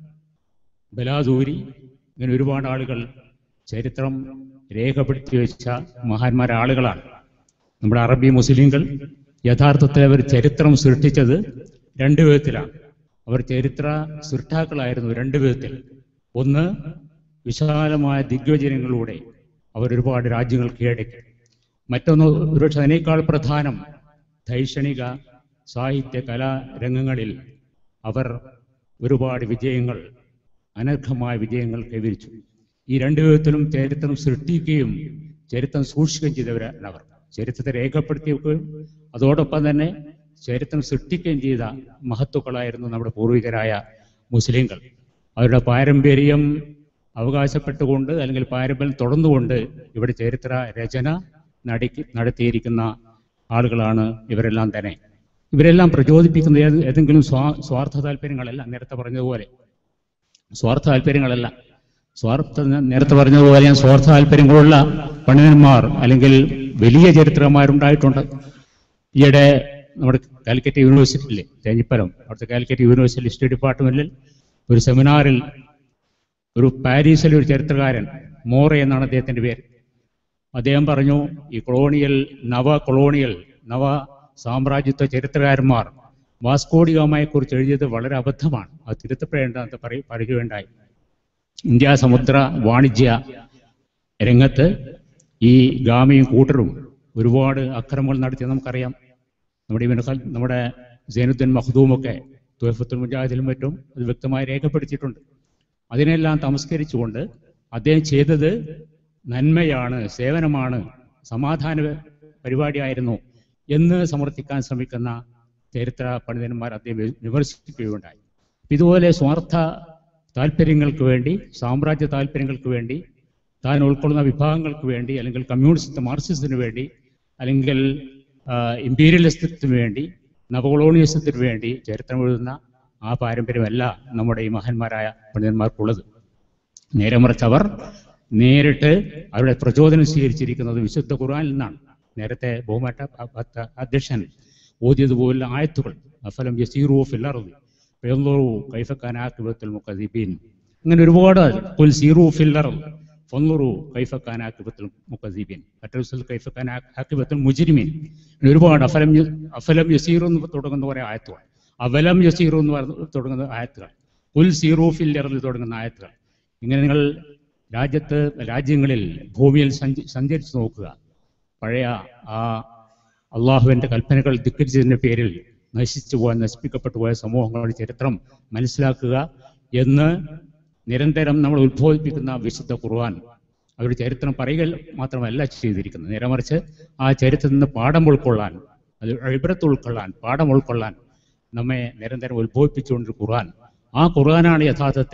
ബലാദൂരി ഇങ്ങനെ ഒരുപാട് ആളുകൾ ചരിത്രം രേഖപ്പെടുത്തി വെച്ച മഹാന്മാരായ ആളുകളാണ് നമ്മുടെ അറബി മുസ്ലിങ്ങൾ യഥാർത്ഥത്തിൽ അവർ ചരിത്രം സൃഷ്ടിച്ചത് രണ്ട് വിധത്തിലാണ് അവർ ചരിത്ര സൃഷ്ടാക്കളായിരുന്നു രണ്ട് വിധത്തിൽ ഒന്ന് വിശാലമായ ദിഗ്വചനങ്ങളിലൂടെ അവർ ഒരുപാട് രാജ്യങ്ങൾ കീഴടക്കി മറ്റൊന്ന് ഒരുപക്ഷെ അതിനേക്കാൾ പ്രധാനം ദൈക്ഷണിക സാഹിത്യ കലാ രംഗങ്ങളിൽ അവർ ഒരുപാട് വിജയങ്ങൾ അനർഹമായ വിജയങ്ങൾ കൈവരിച്ചു ഈ രണ്ട് വിധത്തിലും ചരിത്രം സൃഷ്ടിക്കുകയും ചരിത്രം സൂക്ഷിക്കുകയും ചെയ്തവരാണ് അവർ ചരിത്രത്തെ രേഖപ്പെടുത്തിയവരും അതോടൊപ്പം തന്നെ ചരിത്രം സൃഷ്ടിക്കുകയും ചെയ്ത മഹത്തുക്കളായിരുന്നു നമ്മുടെ പൂർവികരായ മുസ്ലിങ്ങൾ അവരുടെ പാരമ്പര്യം അവകാശപ്പെട്ടുകൊണ്ട് അല്ലെങ്കിൽ പാരമ്പര്യം തുടർന്നുകൊണ്ട് ഇവിടെ ചരിത്ര രചന നടക്കി നടത്തിയിരിക്കുന്ന ആളുകളാണ് ഇവരെല്ലാം തന്നെ ഇവരെല്ലാം പ്രചോദിപ്പിക്കുന്ന ഏത് ഏതെങ്കിലും സ്വാ സ്വാർത്ഥ താല്പര്യങ്ങളല്ല നേരത്തെ പറഞ്ഞതുപോലെ സ്വാർത്ഥ താല്പര്യങ്ങളല്ല സ്വാർത്ഥ നേരത്തെ പറഞ്ഞതുപോലെ ഞാൻ സ്വാർത്ഥ താല്പര്യങ്ങളുള്ള പണ്ഡിതന്മാർ അല്ലെങ്കിൽ വലിയ ചരിത്രന്മാരുണ്ടായിട്ടുണ്ട് ഈയിടെ നമ്മുടെ കാലിക്കറ്റ് യൂണിവേഴ്സിറ്റിയിലെ തേഞ്ഞിപ്പലം അവിടുത്തെ കാലിക്കറ്റ് യൂണിവേഴ്സിറ്റി ഹിസ്റ്ററി ഡിപ്പാർട്ട്മെന്റിൽ ഒരു സെമിനാറിൽ ഒരു പാരീസിലെ ഒരു ചരിത്രകാരൻ മോറെ എന്നാണ് അദ്ദേഹത്തിന്റെ പേര് അദ്ദേഹം പറഞ്ഞു ഈ കൊളോണിയൽ നവ കൊളോണിയൽ നവ സാമ്രാജ്യത്വ ചരിത്രകാരന്മാർ വാസ്കോഡിഗാമയെ കുറിച്ച് എഴുതിയത് വളരെ അബദ്ധമാണ് അത് തിരുത്തപ്പെടേണ്ടത് പറയ പറയുകയുണ്ടായി ഇന്ത്യ സമുദ്ര വാണിജ്യ രംഗത്ത് ഈ ഗാമിയും കൂട്ടരും ഒരുപാട് അക്രമങ്ങൾ നടത്തി നമുക്കറിയാം നമ്മുടെ ഇവൻ നമ്മുടെ സൈനുദ്ദീൻ മഖ്ദൂമൊക്കെ തുഫത്തുൽ മുജാഹിദിലും മറ്റും അത് വ്യക്തമായി രേഖപ്പെടുത്തിയിട്ടുണ്ട് അതിനെല്ലാം തമസ്കരിച്ചുകൊണ്ട് അദ്ദേഹം ചെയ്തത് നന്മയാണ് സേവനമാണ് സമാധാന പരിപാടിയായിരുന്നു എന്ന് സമർത്ഥിക്കാൻ ശ്രമിക്കുന്ന ചരിത്ര പണ്ഡിതന്മാർ അദ്ദേഹം വി- വിമർശിക്കുകയുണ്ടായി ഇതുപോലെ സ്വാർത്ഥ താല്പര്യങ്ങൾക്ക് വേണ്ടി സാമ്രാജ്യ താല്പര്യങ്ങൾക്ക് വേണ്ടി താൻ ഉൾക്കൊള്ളുന്ന വിഭാഗങ്ങൾക്ക് വേണ്ടി അല്ലെങ്കിൽ കമ്മ്യൂണിസ്റ്റ് മാർക്സിസത്തിന് വേണ്ടി അല്ലെങ്കിൽ ഇമ്പീരിയലിസത്തിന് വേണ്ടി നവകൊളോണിയസത്തിന് വേണ്ടി ചരിത്രം എഴുതുന്ന ആ പാരമ്പര്യമല്ല നമ്മുടെ ഈ മഹാന്മാരായ പണ്ഡിതന്മാർക്കുള്ളത് നേരെ മറിച്ച് അവർ നേരിട്ട് അവരുടെ പ്രചോദനം സ്വീകരിച്ചിരിക്കുന്നത് വിശുദ്ധ ഖുർആനിൽ നിന്നാണ് നേരത്തെ ബഹുമാറ്റ അ- അധ്യക്ഷൻ ഓതിയതുപോലുള്ള ആയത്തുകൾ അഫലം യസീറു ഫില്ലറുദി ഫയൻദുറു കൈഫ കാന ആഖിബത്തുൽ മുഖദ്ദിബീൻ അങ്ങനെ ഒരുപാട് ഖുൽ സീറു ഫില്ലറുദ് ഫൻദുറു കൈഫ കാന ആഖിബത്തുൽ മുഖദ്ദിബീൻ മറ്റൊരു കൈഫ കാന ആഖിബത്തുൽ മുജ്രിമീൻ ഇങ്ങനെ ഒരുപാട് അഫലം യ- അഫലം യസീറു എന്ന് തുടങ്ങുന്ന കുറേ ആയത്തുകൾ അവലം യസീറു എന്ന് പറഞ്ഞ് തുടങ്ങുന്ന ആയത്തുകൾ ഉൽ സീറു ഫില്ലറിൽ തുടങ്ങുന്ന ആയത്തുകൾ ഇങ്ങനെ നിങ്ങൾ രാജ്യത്ത് രാജ്യങ്ങളിൽ ഭൂമിയിൽ സഞ്ച- സഞ്ചരിച്ചു നോക്കുക പഴയ ആ അള്ളാഹുവിന്റെ കൽപ്പനകൾ ധിക്കരിച്ചതിന്റെ പേരിൽ നശിച്ചു പോയ നശിപ്പിക്കപ്പെട്ടു പോയ സമൂഹങ്ങളുടെ ചരിത്രം മനസ്സിലാക്കുക എന്ന് നിരന്തരം നമ്മൾ ഉത്ബോധിപ്പിക്കുന്ന വിശുദ്ധ ഖുർആൻ അവരുടെ ചരിത്രം പറയുക മാത്രമല്ല ചെയ്തിരിക്കുന്നത് നേരെ മറിച്ച് ആ ചരിത്രത്തിൽ നിന്ന് പാഠം ഉൾക്കൊള്ളാൻ അത് ഇബ്രത്ത് ഉൾക്കൊള്ളാൻ പാഠം ഉൾക്കൊള്ളാൻ നമ്മെ നിരന്തരം ഉത്ബോധിപ്പിച്ചുകൊണ്ട് ഖുർആൻ ആ ഖുർആനാണ് യഥാർത്ഥത്തിൽ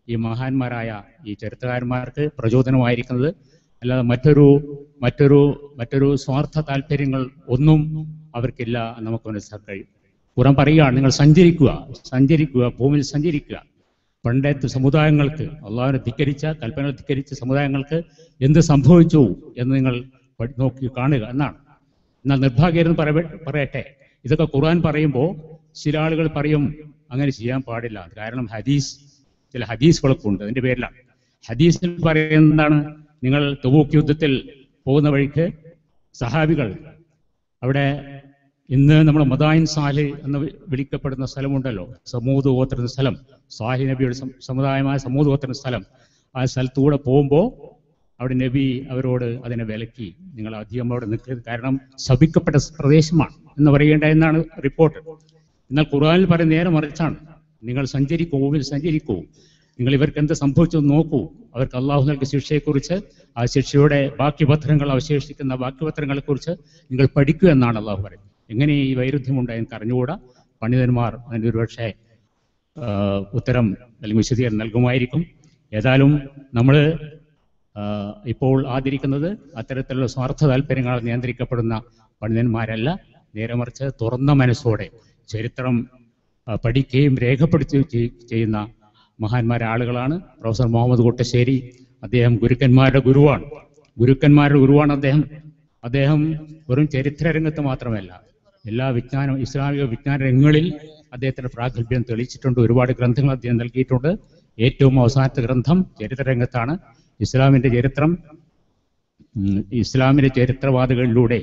ഈ മഹാന്മാരായ ഈ ചരിത്രകാരന്മാർക്ക് പ്രചോദനമായിരിക്കുന്നത് അല്ലാതെ മറ്റൊരു മറ്റൊരു മറ്റൊരു സ്വാർത്ഥ താല്പര്യങ്ങൾ ഒന്നും അവർക്കില്ല എന്ന് നമുക്ക് മനസ്സിലാക്കാൻ കഴിയും ഖുറാൻ പറയുകയാണ് നിങ്ങൾ സഞ്ചരിക്കുക സഞ്ചരിക്കുക ഭൂമിയിൽ സഞ്ചരിക്കുക പണ്ടത്തെ സമുദായങ്ങൾക്ക് അള്ളാഹുവിനെ ധിക്കരിച്ച കൽപ്പനകൾ ധിക്കരിച്ച സമുദായങ്ങൾക്ക് എന്ത് സംഭവിച്ചു എന്ന് നിങ്ങൾ പഠി- നോക്കി കാണുക എന്നാണ് എന്നാൽ നിർഭാഗ്യരെന്ന് പറയ പറയട്ടെ ഇതൊക്കെ ഖുർആൻ പറയുമ്പോൾ ചില ആളുകൾ പറയും അങ്ങനെ ചെയ്യാൻ പാടില്ല കാരണം ഹദീസ് ചില ഹദീസുകളൊക്കെ ഉണ്ട് അതിന്റെ പേരിലാണ് ഹദീസിൽ പറയുന്നത് എന്താണ് നിങ്ങൾ തബൂക്ക് യുദ്ധത്തിൽ പോകുന്ന വഴിക്ക് സഹാബികൾ അവിടെ ഇന്ന് നമ്മൾ മദായിൻ സാല് എന്ന് വി- വിളിക്കപ്പെടുന്ന സ്ഥലമുണ്ടല്ലോ സമൂത് ഗോത്ര സ്ഥലം സാഹി നബിയുടെ സം- സമുദായമായ സമൂത് ഗോത്ര സ്ഥലം ആ സ്ഥലത്തൂടെ പോകുമ്പോൾ അവിടെ നബി അവരോട് അതിനെ വിലക്കി നിങ്ങൾ അധികം അവിടെ നിൽക്കരുത് കാരണം ശപിക്കപ്പെട്ട പ്രദേശമാണ് എന്ന് പറയേണ്ട എന്നാണ് റിപ്പോർട്ട് എന്നാൽ ഖുർആനിൽ പറയുന്ന നേരെ മറിച്ചാണ് നിങ്ങൾ സഞ്ചരിക്കൂ ഭൂമിയിൽ സഞ്ചരിക്കൂ നിങ്ങൾ ഇവർക്ക് എന്ത് സംഭവിച്ചു എന്ന് നോക്കൂ അവർക്ക് അള്ളാഹു നൽകിയ ശിക്ഷയെക്കുറിച്ച് ആ ശിക്ഷയുടെ ബാക്കി പത്രങ്ങൾ അവശേഷിക്കുന്ന ബാക്കി പത്രങ്ങളെക്കുറിച്ച് നിങ്ങൾ പഠിക്കൂ എന്നാണ് അള്ളാഹു പറയുന്നത് എങ്ങനെ ഈ വൈരുദ്ധ്യം ഉണ്ടായി എനിക്ക് അറിഞ്ഞുകൂടാ പണ്ഡിതന്മാർ അതിന് ഒരുപക്ഷെ ആ, ഉത്തരം അല്ലെങ്കിൽ വിശദീകരണം നൽകുമായിരിക്കും ഏതായാലും നമ്മൾ ഇപ്പോൾ ആദരിക്കുന്നത് അത്തരത്തിലുള്ള സ്വാർത്ഥ താല്പര്യങ്ങളാൽ നിയന്ത്രിക്കപ്പെടുന്ന പണ്ഡിതന്മാരല്ല നേരെ മറിച്ച് തുറന്ന മനസ്സോടെ ചരിത്രം ആ, പഠിക്കുകയും രേഖപ്പെടുത്തുകയും ചെയ്- ചെയ്യുന്ന മഹാന്മാരായ ആളുകളാണ് പ്രൊഫസർ മുഹമ്മദ് കൊട്ടശ്ശേരി അദ്ദേഹം ഗുരുക്കന്മാരുടെ ഗുരുവാണ് ഗുരുക്കന്മാരുടെ ഗുരുവാണ് അദ്ദേഹം അദ്ദേഹം വെറും ചരിത്ര രംഗത്ത് മാത്രമല്ല എല്ലാ വിജ്ഞാന ഇസ്ലാമിക വിജ്ഞാന രംഗങ്ങളിൽ അദ്ദേഹത്തിന്റെ പ്രാഗൽഭ്യം തെളിയിച്ചിട്ടുണ്ട് ഒരുപാട് ഗ്രന്ഥങ്ങൾ അദ്ദേഹം നൽകിയിട്ടുണ്ട് ഏറ്റവും അവസാനത്തെ ഗ്രന്ഥം ചരിത്ര രംഗത്താണ് ഇസ്ലാമിന്റെ ചരിത്രം ഉം, ഇസ്ലാമിന്റെ ചരിത്രവാദികളിലൂടെ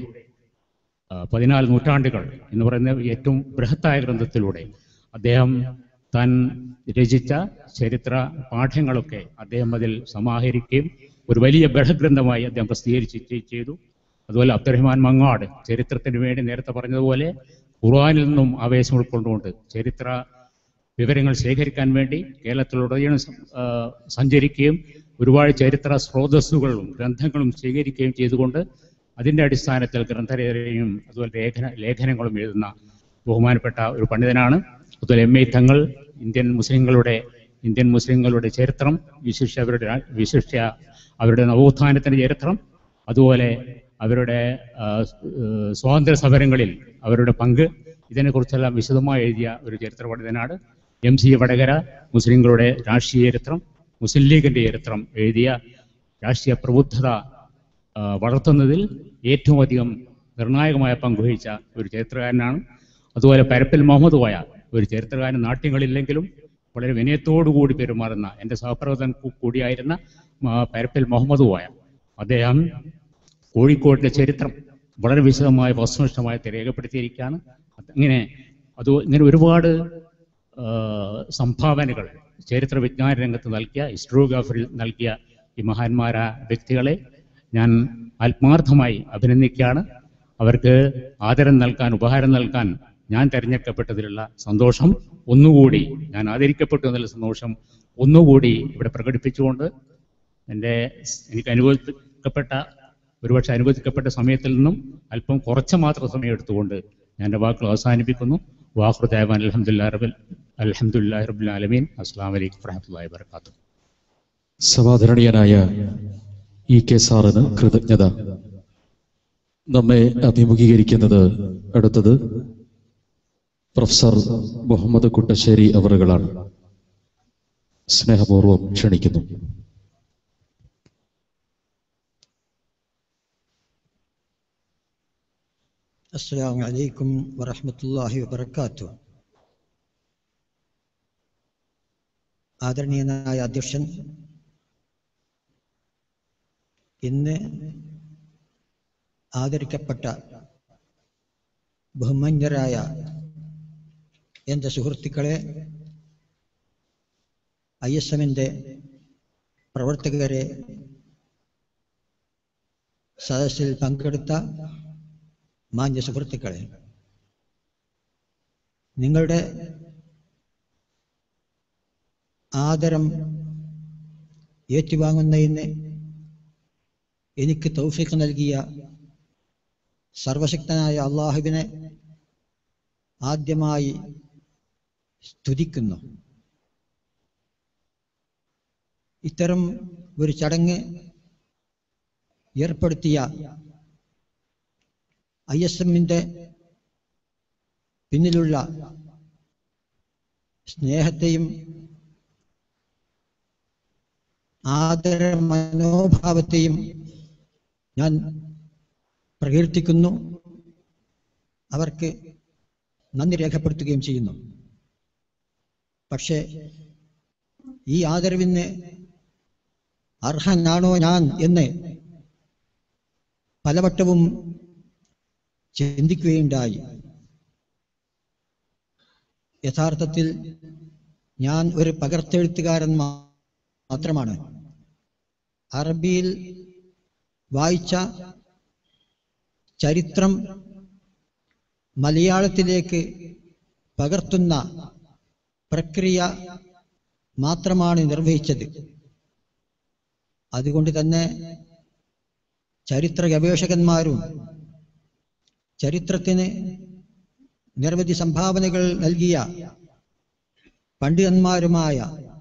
ആ, പതിനാല് നൂറ്റാണ്ടുകൾ എന്ന് പറയുന്ന ഏറ്റവും ബൃഹത്തായ ഗ്രന്ഥത്തിലൂടെ അദ്ദേഹം താൻ രചിച്ച ചരിത്ര പാഠ്യങ്ങളൊക്കെ അദ്ദേഹം അതിൽ സമാഹരിക്കുകയും ഒരു വലിയ ബൃഹഗ്രന്ഥമായി അദ്ദേഹം പ്രസിദ്ധീകരിച്ച് ചെയ്തു അതുപോലെ അബ്ദുറഹ്മാൻ മങ്ങാട് ചരിത്രത്തിന് വേണ്ടി നേരത്തെ പറഞ്ഞതുപോലെ ഖുർആനിൽ നിന്നും ആവേശം ഉൾക്കൊണ്ടുകൊണ്ട് ചരിത്ര വിവരങ്ങൾ ശേഖരിക്കാൻ വേണ്ടി കേരളത്തിലുടനീളം സം- ആ, സഞ്ചരിക്കുകയും ഒരുപാട് ചരിത്ര സ്രോതസ്സുകളും ഗ്രന്ഥങ്ങളും ശേഖരിക്കുകയും ചെയ്തുകൊണ്ട് അതിന്റെ അടിസ്ഥാനത്തിൽ ഗ്രന്ഥരചനയും അതുപോലെ ലേഖന ലേഖനങ്ങളും എഴുതുന്ന ബഹുമാനപ്പെട്ട ഒരു പണ്ഡിതനാണ് അതുപോലെ എം എ തങ്ങൾ ഇന്ത്യൻ മുസ്ലിങ്ങളുടെ ഇന്ത്യൻ മുസ്ലിങ്ങളുടെ ചരിത്രം വിശിഷ്യ അവരുടെ രാ- വിശിഷ്യ അവരുടെ നവോത്ഥാനത്തിന്റെ ചരിത്രം അതുപോലെ അവരുടെ ആ, ഏഹ്, സ്വാതന്ത്ര്യ സമരങ്ങളിൽ അവരുടെ പങ്ക് ഇതിനെക്കുറിച്ചെല്ലാം വിശദമായി എഴുതിയ ഒരു ചരിത്ര പണ്ഡിതനാണ് എം സി വടകര മുസ്ലിങ്ങളുടെ രാഷ്ട്രീയ ചരിത്രം മുസ്ലിം ലീഗിന്റെ ചരിത്രം എഴുതിയ രാഷ്ട്രീയ പ്രബുദ്ധത ആ, വളർത്തുന്നതിൽ ഏറ്റവും അധികം നിർണായകമായ പങ്കുവഹിച്ച ഒരു ചരിത്രകാരനാണ് അതുപോലെ പരപ്പിൽ മുഹമ്മദ് കോയ ഒരു ചരിത്രകാരൻ നാട്യങ്ങളില്ലെങ്കിലും വളരെ വിനയത്തോടുകൂടി പെരുമാറുന്ന എൻ്റെ സഹപ്രവർത്തകൻ കൂ- കൂടിയായിരുന്ന ആ, പരപ്പിൽ മുഹമ്മദ് കോയ അദ്ദേഹം കോഴിക്കോടിന്റെ ചരിത്രം വളരെ വിശദമായി വസ്തുനിഷ്ഠമായി രേഖപ്പെടുത്തിയിരിക്കുകയാണ് ഇങ്ങനെ അത് ഇങ്ങനെ ഒരുപാട് ആ, സംഭാവനകൾ ചരിത്ര വിജ്ഞാന രംഗത്ത് നൽകിയ ഹിസ്റ്റോഗ്രാഫറിൽ നൽകിയ ഈ മഹാന്മാരായ വ്യക്തികളെ ഞാൻ ആത്മാർത്ഥമായി അഭിനന്ദിക്കുകയാണ് അവർക്ക് ആദരം നൽകാൻ ഉപഹാരം നൽകാൻ ഞാൻ തിരഞ്ഞെടുക്കപ്പെട്ടതിലുള്ള സന്തോഷം ഒന്നുകൂടി ഞാൻ ആദരിക്കപ്പെട്ടു എന്നുള്ള സന്തോഷം ഒന്നുകൂടി ഇവിടെ പ്രകടിപ്പിച്ചുകൊണ്ട് എൻ്റെ എനിക്ക് അനുവദിക്കപ്പെട്ട ഒരുപക്ഷെ അനുവദിക്കപ്പെട്ട സമയത്തിൽ നിന്നും അല്പം കുറച്ച് മാത്രം സമയം എടുത്തുകൊണ്ട് ഞാൻ എൻ്റെ വാക്കുകൾ അവസാനിപ്പിക്കുന്നു വാഹുർ ദേവാൻ അലഹമുല്ലാ റബിൽ അലഹമുല്ലാ റബുൽ ആലമീൻ അസ്സാം വലൈക്കും വറഹമുല്ലാ വാത്തു സമാദരണീയനായ ഇ കെ സാറിന് കൃതജ്ഞത നമ്മെ അഭിമുഖീകരിക്കുന്നത് അടുത്തത് പ്രൊഫസർ മുഹമ്മദ് കുട്ടശ്ശേരി അവറുകളാണ് സ്നേഹപൂർവ്വം ക്ഷണിക്കുന്നു السلام عليكم ورحمة الله وبركاته ആദരണീയനായ അധ്യക്ഷൻ ഇന്ന് ആദരിക്കപ്പെട്ട ബഹുമാന്യരായ എൻ്റെ സുഹൃത്തുക്കളെ ഐ എസ് എമ്മിൻ്റെ പ്രവർത്തകരെ സദസ്സിൽ പങ്കെടുത്ത മാന്യ സുഹൃത്തുക്കളെ നിങ്ങളുടെ ആദരം ഏറ്റുവാങ്ങുന്നതിന് എനിക്ക് തൗഫീഖ് നൽകിയ സർവശക്തനായ അള്ളാഹുവിനെ ആദ്യമായി സ്തുതിക്കുന്നു ഇത്തരം ഒരു ചടങ്ങ് ഏർപ്പെടുത്തിയ ഐ എസ് എമ്മിൻ്റെ പിന്നിലുള്ള സ്നേഹത്തെയും ആദര മനോഭാവത്തെയും ഞാൻ പ്രകീർത്തിക്കുന്നു അവർക്ക് നന്ദി രേഖപ്പെടുത്തുകയും ചെയ്യുന്നു പക്ഷേ ഈ ആദരവിന് അർഹനാണോ ഞാൻ എന്ന് പലവട്ടവും ചിന്തിക്കുകയുണ്ടായി യഥാർത്ഥത്തിൽ ഞാൻ ഒരു പകർത്തെഴുത്തുകാരൻ മാ- മാത്രമാണ് അറബിയിൽ വായിച്ച ചരിത്രം മലയാളത്തിലേക്ക് പകർത്തുന്ന പ്രക്രിയ മാത്രമാണ് നിർവഹിച്ചത് അതുകൊണ്ട് തന്നെ ചരിത്ര ഗവേഷകന്മാരും ചരിത്രത്തിന് നിരവധി സംഭാവനകൾ നൽകിയ പണ്ഡിതന്മാരുമായ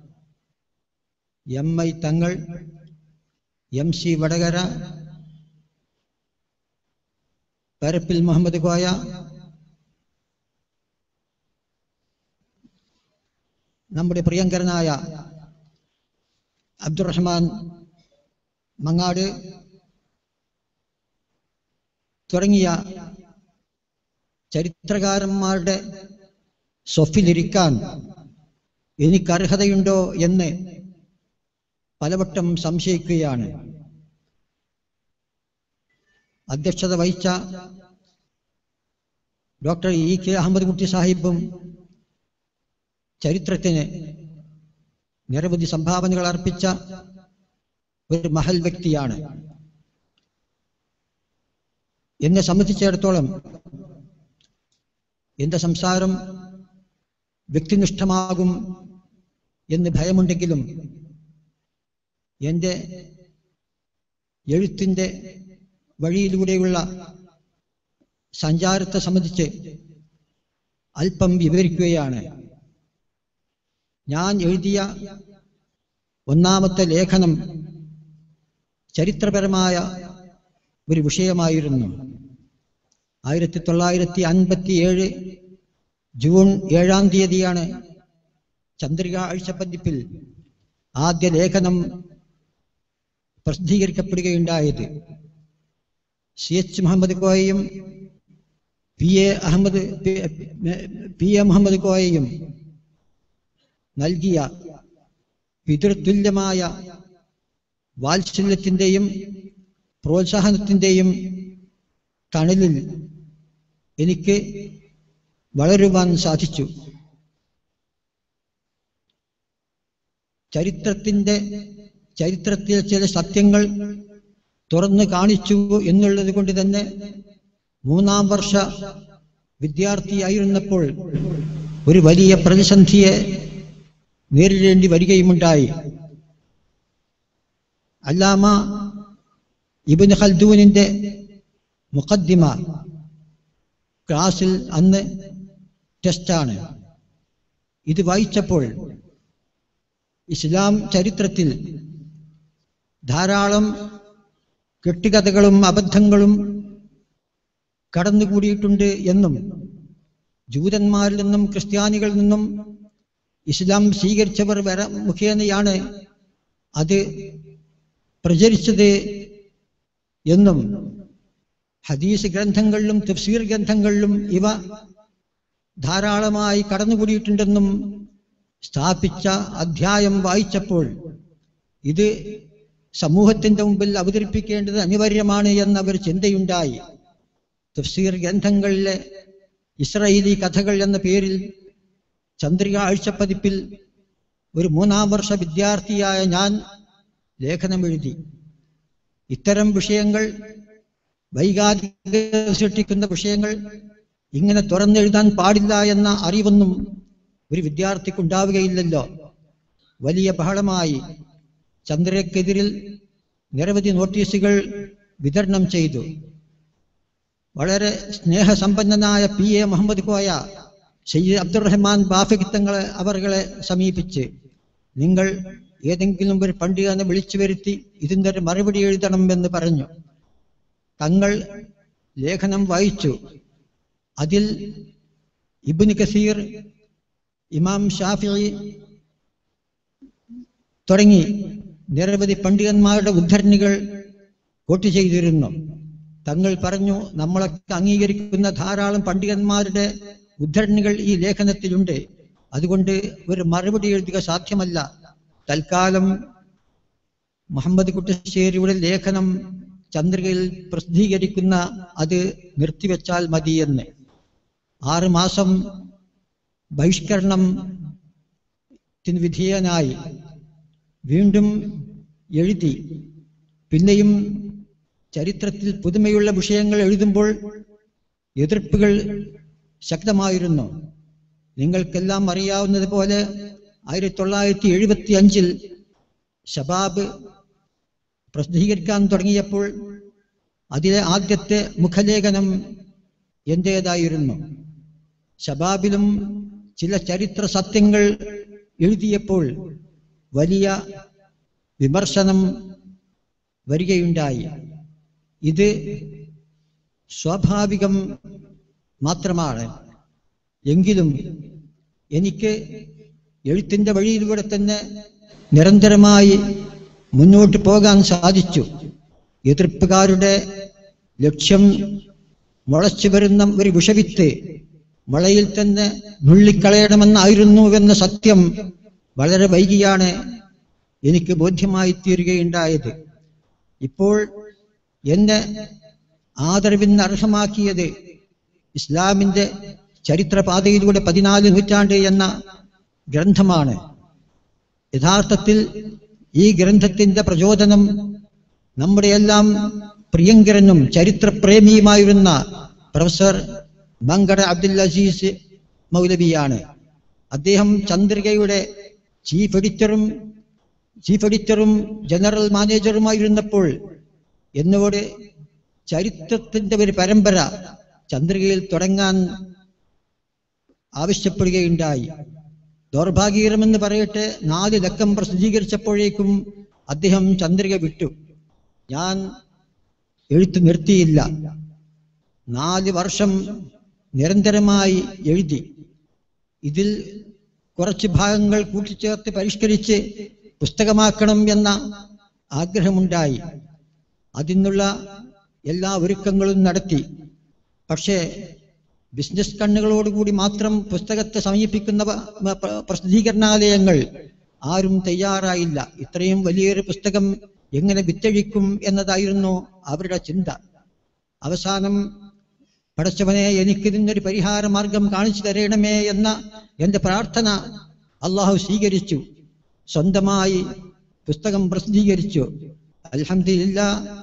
M I Thangal M C Vadakara Parappil Muhammad Koya നമ്മുടെ പ്രിയങ്കരനായ അബ്ദുറഹ്മാൻ മങ്ങാട് തുടങ്ങിയ ചരിത്രകാരന്മാരുടെ സ്വഫിലിരിക്കാൻ എനിക്ക് അർഹതയുണ്ടോ എന്ന് പലവട്ടം സംശയിക്കുകയാണ് അധ്യക്ഷത വഹിച്ച ഡോക്ടർ ഇ കെ അഹമ്മദ് കുട്ടി സാഹിബും ചരിത്രത്തിന് നിരവധി സംഭാവനകൾ അർപ്പിച്ച ഒരു മഹൽ വ്യക്തിയാണ് എന്നെ സംബന്ധിച്ചിടത്തോളം എന്റെ സംസാരം വ്യക്തിനിഷ്ഠമാകും എന്ന് ഭയമുണ്ടെങ്കിലും എൻ്റെ എഴുത്തിൻ്റെ വഴിയിലൂടെയുള്ള സഞ്ചാരത്തെ സംബന്ധിച്ച് അല്പം വിവരിക്കുകയാണ് ഞാൻ എഴുതിയ ഒന്നാമത്തെ ലേഖനം ചരിത്രപരമായ ഒരു വിഷയമായിരുന്നു ആയിരത്തി തൊള്ളായിരത്തി അൻപത്തി ഏഴ് ജൂൺ ഏഴാം തീയതിയാണ് ചന്ദ്രിക ആഴ്ചപ്പതിപ്പിൽ ആദ്യ ലേഖനം പ്രസിദ്ധീകരിക്കപ്പെടുകയുണ്ടായത് സി എച്ച് മുഹമ്മദ് കോയയും P A Ahammed P A Muhammad കോയയും നൽകിയ പിതൃതുല്യമായ വാത്സല്യത്തിൻ്റെയും പ്രോത്സാഹനത്തിൻ്റെയും തണലിൽ എനിക്ക് വളരുവാൻ സാധിച്ചു ചരിത്രത്തിൻ്റെ ചരിത്രത്തിലെ ചില സത്യങ്ങൾ തുറന്നു കാണിച്ചു എന്നുള്ളത് കൊണ്ട് തന്നെ മൂന്നാം വർഷ വിദ്യാർത്ഥിയായിരുന്നപ്പോൾ ഒരു വലിയ പ്രതിസന്ധിയെ നേരിടേണ്ടി വരികയുമുണ്ടായി അല്ലാമ ഇബിൻ ഖൽദൂനിന്റെ മുഖദ്ദിമ ക്ലാസ്സിൽ അന്ന് ടെസ്റ്റാണ് ഇത് വായിച്ചപ്പോൾ ഇസ്ലാം ചരിത്രത്തിൽ ധാരാളം കെട്ടുകഥകളും അബദ്ധങ്ങളും കടന്നുകൂടിയിട്ടുണ്ട് എന്നും ജൂതന്മാരിൽ നിന്നും ക്രിസ്ത്യാനികളിൽ നിന്നും ഇസ്ലാം സ്വീകരിച്ചവർ വര മുഖേനയാണ് അത് പ്രചരിച്ചത് എന്നും ഹദീസ് ഗ്രന്ഥങ്ങളിലും തഫ്സീർ ഗ്രന്ഥങ്ങളിലും ഇവ ധാരാളമായി കടന്നുകൂടിയിട്ടുണ്ടെന്നും സ്ഥാപിച്ച അധ്യായം വായിച്ചപ്പോൾ ഇത് സമൂഹത്തിന്റെ മുമ്പിൽ അവതരിപ്പിക്കേണ്ടത് അനിവാര്യമാണ് എന്നവർ ചിന്തയുണ്ടായി തഫ്സീർ ഗ്രന്ഥങ്ങളിലെ ഇസ്രയേലി കഥകൾ എന്ന പേരിൽ ചന്ദ്രിക ആഴ്ചപ്പതിപ്പിൽ ഒരു മൂന്നാം വർഷ വിദ്യാർത്ഥിയായ ഞാൻ ലേഖനം എഴുതി ഇത്തരം വിഷയങ്ങൾ വൈകാരിക സൃഷ്ടിക്കുന്ന വിഷയങ്ങൾ ഇങ്ങനെ തുറന്നെഴുതാൻ പാടില്ല എന്ന അറിവൊന്നും ഒരു വിദ്യാർത്ഥിക്കുണ്ടാവുകയില്ലല്ലോ വലിയ ബഹളമായി ചന്ദ്രയ്ക്കെതിരിൽ നിരവധി നോട്ടീസുകൾ വിതരണം ചെയ്തു വളരെ സ്നേഹസമ്പന്നനായ പി എ മുഹമ്മദ് കോയ സയ്യിദ് അബ്ദുറഹ്മാൻ ബാഫിക് തങ്ങളെ അവർകളെ സമീപിച്ച് നിങ്ങൾ ഏതെങ്കിലും ഒരു പണ്ഡിതനെ വിളിച്ചു വരുത്തി ഇതിൻ്റെ ഒരു മറുപടി എഴുതണം എന്ന് പറഞ്ഞു തങ്ങൾ ലേഖനം വായിച്ചു അതിൽ ഇബ്നു കസീർ ഇമാം ഷാഫി തുടങ്ങി നിരവധി പണ്ഡിതന്മാരുടെ ഉദ്ധരണികൾ കോട്ട് ചെയ്തിരുന്നു തങ്ങൾ പറഞ്ഞു നമ്മളൊക്കെ അംഗീകരിക്കുന്ന ധാരാളം പണ്ഡിതന്മാരുടെ ഉദ്ധരണികൾ ഈ ലേഖനത്തിലുണ്ട് അതുകൊണ്ട് ഒരു മറുപടി എഴുതുക സാധ്യമല്ല തൽക്കാലം മുഹമ്മദ് കുട്ടശ്ശേരിയുടെ ലേഖനം ചന്ദ്രികയിൽ പ്രസിദ്ധീകരിക്കുന്ന അത് നിർത്തിവെച്ചാൽ മതിയെന്ന് ആറ് മാസം ബഹിഷ്കരണം ത്തിന് വിധേയനായി വീണ്ടും എഴുതി പിന്നെയും ചരിത്രത്തിൽ പുതുമയുള്ള വിഷയങ്ങൾ എഴുതുമ്പോൾ എതിർപ്പുകൾ ശക്തമായിരുന്നു നിങ്ങൾക്കെല്ലാം അറിയാവുന്നത് പോലെ ആയിരത്തി തൊള്ളായിരത്തി എഴുപത്തി അഞ്ചിൽ ഷബാബ് പ്രസിദ്ധീകരിക്കാൻ തുടങ്ങിയപ്പോൾ അതിലെ ആദ്യത്തെ മുഖലേഖനം എന്റേതായിരുന്നു ഷബാബിലും ചില ചരിത്ര സത്യങ്ങൾ എഴുതിയപ്പോൾ വലിയ വിമർശനം വരികയുണ്ടായി ഇത് സ്വാഭാവികം മാത്രമാണ് എങ്കിലും എനിക്ക് എഴുത്തിൻ്റെ വഴിയിലൂടെ തന്നെ നിരന്തരമായി മുന്നോട്ട് പോകാൻ സാധിച്ചു എതിർപ്പുകാരുടെ ലക്ഷ്യം മുളച്ചു വരുന്ന ഒരു വിഷവിത്ത് മഴയിൽ തന്നെ നുള്ളിക്കളയണമെന്നായിരുന്നു എന്ന സത്യം വളരെ വൈകിയാണ് എനിക്ക് ബോധ്യമായി തീരുകയുണ്ടായത് ഇപ്പോൾ എന്നെ ആദരവിന് അർഹമാക്കിയത് ഇസ്ലാമിന്റെ ചരിത്രപാതയിലൂടെ പതിനാല് നൂറ്റാണ്ട് എന്ന ഗ്രന്ഥമാണ് യഥാർത്ഥത്തിൽ ഈ ഗ്രന്ഥത്തിന്റെ പ്രചോദനം നമ്മുടെ എല്ലാം പ്രിയങ്കരനും ചരിത്രപ്രേമിയുമായിരുന്ന പ്രൊഫസർ മങ്കട അബ്ദുൽ അസീസ് മൗലവിയാണ് അദ്ദേഹം ചന്ദ്രികയുടെ ചീഫ് എഡിറ്ററും ചീഫ് എഡിറ്ററും ജനറൽ മാനേജറുമായിരുന്നപ്പോൾ എന്നോട് ചരിത്രത്തിന്റെ ഒരു പരമ്പര ചന്ദ്രികയിൽ തുടങ്ങാൻ ആവശ്യപ്പെടുകയുണ്ടായി ദൗർഭാഗ്യകരമെന്ന് പറയട്ടെ നാല് ലക്കം പ്രസിദ്ധീകരിച്ചപ്പോഴേക്കും അദ്ദേഹം ചന്ദ്രിക വിട്ടു ഞാൻ എഴുത്ത് നിർത്തിയില്ല നാല് വർഷം നിരന്തരമായി എഴുതി ഇതിൽ കുറച്ച് ഭാഗങ്ങൾ കൂട്ടിച്ചേർത്ത് പരിഷ്കരിച്ച് പുസ്തകമാക്കണം എന്ന ആഗ്രഹമുണ്ടായി അതിനുള്ള എല്ലാ ഒരുക്കങ്ങളും നടത്തി പക്ഷേ ബിസിനസ് കണ്ണുകളോടുകൂടി മാത്രം പുസ്തകത്തെ സമീപിക്കുന്ന പ- പ- പ്രസിദ്ധീകരണാലയങ്ങൾ ആരും തയ്യാറായില്ല ഇത്രയും വലിയൊരു പുസ്തകം എങ്ങനെ വിറ്റഴിക്കും എന്നതായിരുന്നു അവരുടെ ചിന്ത അവസാനം പടച്ചവനെ എനിക്കിതിനൊരു പരിഹാര മാർഗം കാണിച്ചു തരണമേ എന്ന എന്റെ പ്രാർത്ഥന അള്ളാഹു സ്വീകരിച്ചു സ്വന്തമായി പുസ്തകം പ്രസിദ്ധീകരിച്ചു അൽഹംദുലില്ല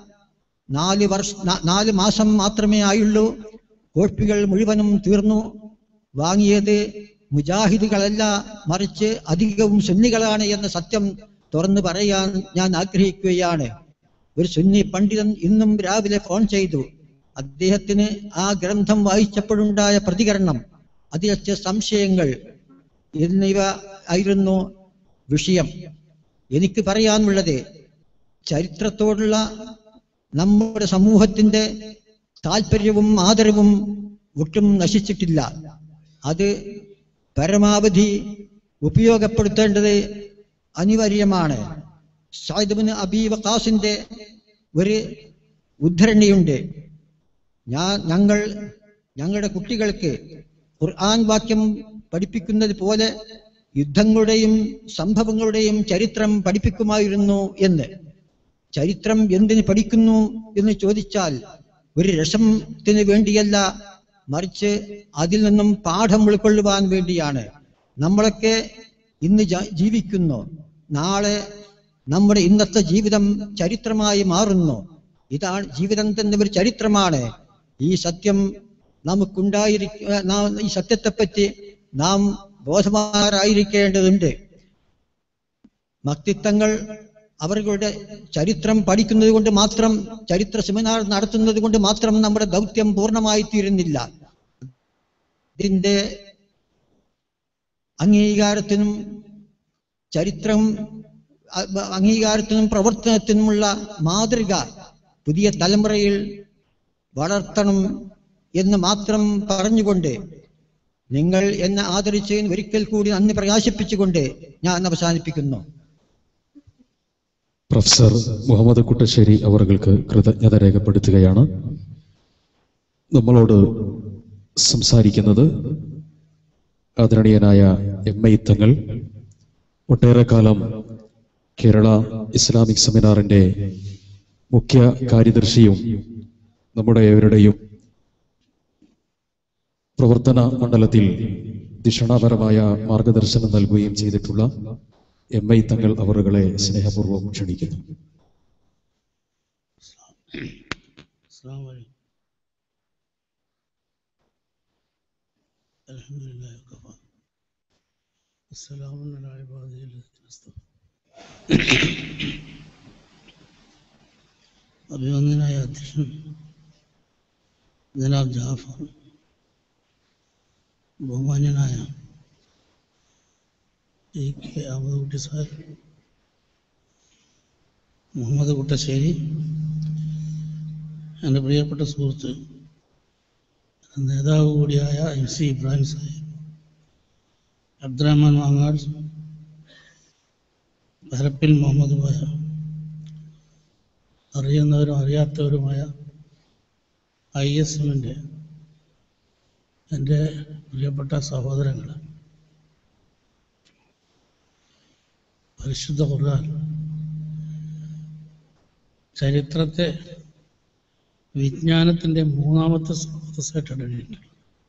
നാല് വർഷ നാ- നാല് മാസം മാത്രമേ ആയുള്ളൂ കോപ്പികൾ മുഴുവനും തീർന്നു വാങ്ങിയത് മുജാഹിദുകളല്ല മറിച്ച് അധികവും സുന്നികളാണ് എന്ന സത്യം തുറന്നു പറയാൻ ഞാൻ ആഗ്രഹിക്കുകയാണ് ഒരു സുന്നി പണ്ഡിതൻ ഇന്നും രാവിലെ ഫോൺ ചെയ്തു അദ്ദേഹത്തിന് ആ ഗ്രന്ഥം വായിച്ചപ്പോഴുണ്ടായ പ്രതികരണം അതിലച്ച സംശയങ്ങൾ എന്നിവ ആയിരുന്നു വിഷയം എനിക്ക് പറയാനുള്ളത് ചരിത്രത്തോടുള്ള നമ്മുടെ സമൂഹത്തിന്റെ താല്പര്യവും ആദരവും ഒട്ടും നശിച്ചിട്ടില്ല അത് പരമാവധി ഉപയോഗപ്പെടുത്തേണ്ടത് അനിവാര്യമാണ് സായിദ്ബിന് അബീ വക്കാസിന്റെ ഒരു ഉദ്ധരണിയുണ്ട് ഞാൻ ഞങ്ങൾ ഞങ്ങളുടെ കുട്ടികൾക്ക് ഖുർആൻ വാക്യം പഠിപ്പിക്കുന്നത് പോലെ യുദ്ധങ്ങളുടെയും സംഭവങ്ങളുടെയും ചരിത്രം പഠിപ്പിക്കുമായിരുന്നു എന്ന് ചരിത്രം എന്തിന് പഠിക്കുന്നു എന്ന് ചോദിച്ചാൽ ഒരു രസത്തിന് വേണ്ടിയല്ല മറിച്ച് അതിൽ നിന്നും പാഠം ഉൾക്കൊള്ളുവാൻ വേണ്ടിയാണ് നമ്മളൊക്കെ ഇന്ന് ജ- ജീവിക്കുന്നു നാളെ നമ്മുടെ ഇന്നത്തെ ജീവിതം ചരിത്രമായി മാറുന്നു ഇതാണ് ജീവിതം തന്നെ ഒരു ചരിത്രമാണ് ഈ സത്യം നമുക്കുണ്ടായിരിക്ക നാം ഈ സത്യത്തെപ്പറ്റി നാം ബോധവാന്മാരായിരിക്കേണ്ടതുണ്ട് മക്തിത്വങ്ങൾ അവരുടെ ചരിത്രം പഠിക്കുന്നത് കൊണ്ട് മാത്രം ചരിത്ര സെമിനാർ നടത്തുന്നത് കൊണ്ട് മാത്രം നമ്മുടെ ദൗത്യം പൂർണ്ണമായി തീരുന്നില്ല ഇതിന്റെ അംഗീകാരത്തിനും ചരിത്രം അ- അംഗീകാരത്തിനും പ്രവർത്തനത്തിനുമുള്ള മാതൃക പുതിയ തലമുറയിൽ വളർത്തണം എന്ന് മാത്രം പറഞ്ഞുകൊണ്ട് നിങ്ങൾ എന്നെ ആദരിച്ചതിന് ഒരിക്കൽ കൂടി നന്ദി പ്രകാശിപ്പിച്ചുകൊണ്ട് ഞാൻ അവസാനിപ്പിക്കുന്നു പ്രൊഫസർ മുഹമ്മദ് കുട്ടശ്ശേരി അവർക്ക് കൃതജ്ഞത രേഖപ്പെടുത്തുകയാണ് നമ്മളോട് സംസാരിക്കുന്നത് ആദരണീയനായ എം ഐ തങ്ങൾ ഒട്ടേറെ കാലം കേരള ഇസ്ലാമിക് സെമിനാറിന്റെ മുഖ്യ കാര്യദർശിയും നമ്മുടെ ഏവരുടെയും പ്രവർത്തന മണ്ഡലത്തിൽ ദിഷണാപരമായ മാർഗദർശനം നൽകുകയും ചെയ്തിട്ടുള്ള എം ഐ തങ്ങൾ അവറുകളെ സ്നേഹപൂർവ്വം ക്ഷണിക്കുന്നു السلام عليكم الحمد لله وكفى السلام على عباده الذين اصطفى അഭിവന്ദനായ അധ്യക്ഷൻ ജനാബ് ജാഫർ ബഹുമാന്യനായ എ കെ അഹമ്മദ് കുട്ടി സാഹിബ് മുഹമ്മദ് കുട്ടശ്ശേരി എൻ്റെ പ്രിയപ്പെട്ട സുഹൃത്ത് നേതാവ് കൂടിയായ എം സി ഇബ്രാഹിം സാഹിബ് അബ്ദുറഹ്മാൻ വാങ്ങാട് പരപ്പിൽ മുഹമ്മദ് ബായ അറിയുന്നവരും അറിയാത്തവരുമായ ഐ എസ് എമ്മിൻ്റെ എൻ്റെ പ്രിയപ്പെട്ട സഹോദരങ്ങൾ പരിശുദ്ധ ഖുർആൻ ചരിത്രത്തെ വിജ്ഞാനത്തിൻ്റെ മൂന്നാമത്തെ സ്രോതസ്സായിട്ട് എഴുതിയിട്ടുണ്ട്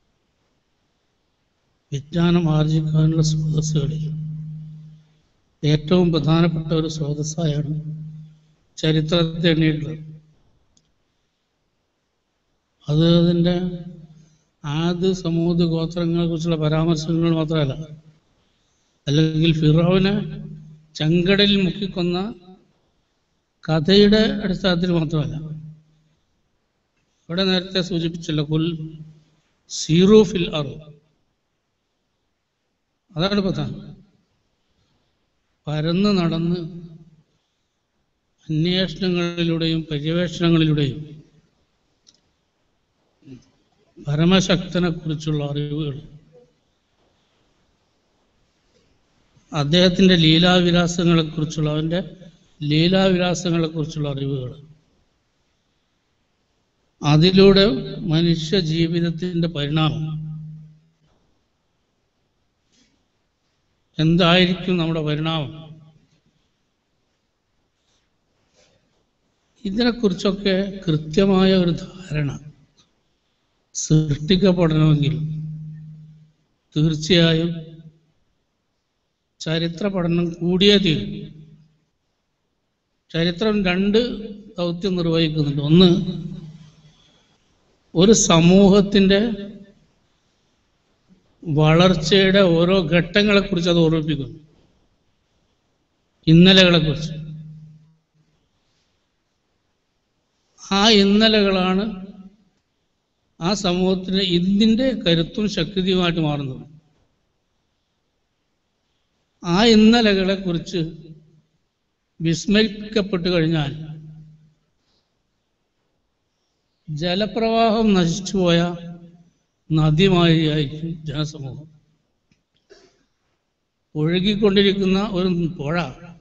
വിജ്ഞാനം ആർജിക്കാനുള്ള സ്രോതസ്സുകളിൽ ഏറ്റവും പ്രധാനപ്പെട്ട ഒരു സ്രോതസ്സായാണ് ചരിത്രത്തെ എണ്ണിയിട്ടുള്ളത് അത് അതിൻ്റെ ആദ്യ സമൂഹ ഗോത്രങ്ങളെ കുറിച്ചുള്ള പരാമർശങ്ങൾ മാത്രമല്ല അല്ലെങ്കിൽ ഫിറോവിനെ ചെങ്കടലിൽ മുക്കിക്കൊന്ന കഥയുടെ അടിസ്ഥാനത്തിൽ മാത്രമല്ല ഇവിടെ നേരത്തെ സൂചിപ്പിച്ചല്ലോ കുൽ സീറോ ഫിൽ അറു അതാണ് പ്രധാനം പരന്ന് നടന്ന് അന്വേഷണങ്ങളിലൂടെയും പര്യവേഷണങ്ങളിലൂടെയും പരമശക്തനെ കുറിച്ചുള്ള അറിവുകൾ അദ്ദേഹത്തിന്റെ ലീലാവിലാസങ്ങളെ കുറിച്ചുള്ള അവന്റെ ലീലാവിലാസങ്ങളെ കുറിച്ചുള്ള അറിവുകൾ അതിലൂടെ മനുഷ്യ ജീവിതത്തിന്റെ പരിണാമം എന്തായിരിക്കും നമ്മുടെ പരിണാമം ഇതിനെക്കുറിച്ചൊക്കെ കൃത്യമായ ഒരു ധാരണ സൃഷ്ടിക്കപ്പെടണമെങ്കിൽ തീർച്ചയായും ചരിത്ര പഠനം കൂടിയേ തീരും ചരിത്രം രണ്ട് ദൗത്യം നിർവഹിക്കുന്നുണ്ട് ഒന്ന് ഒരു സമൂഹത്തിന്റെ വളർച്ചയുടെ ഓരോ ഘട്ടങ്ങളെക്കുറിച്ച് അത് ഓർമ്മിപ്പിക്കുന്നു ഇന്നലകളെക്കുറിച്ച് ആ ഇന്നലകളാണ് ആ സമൂഹത്തിന് ഇന്നിന്റെ കരുത്തും ശക്തിയുമായിട്ട് മാറുന്നത് ആ ഇന്നലകളെ കുറിച്ച് വിസ്മരിക്കപ്പെട്ടു കഴിഞ്ഞാൽ ജലപ്രവാഹം നശിച്ചുപോയ നദിമാരിയായിരിക്കും ജനസമൂഹം ഒഴുകിക്കൊണ്ടിരിക്കുന്ന ഒരു പുഴ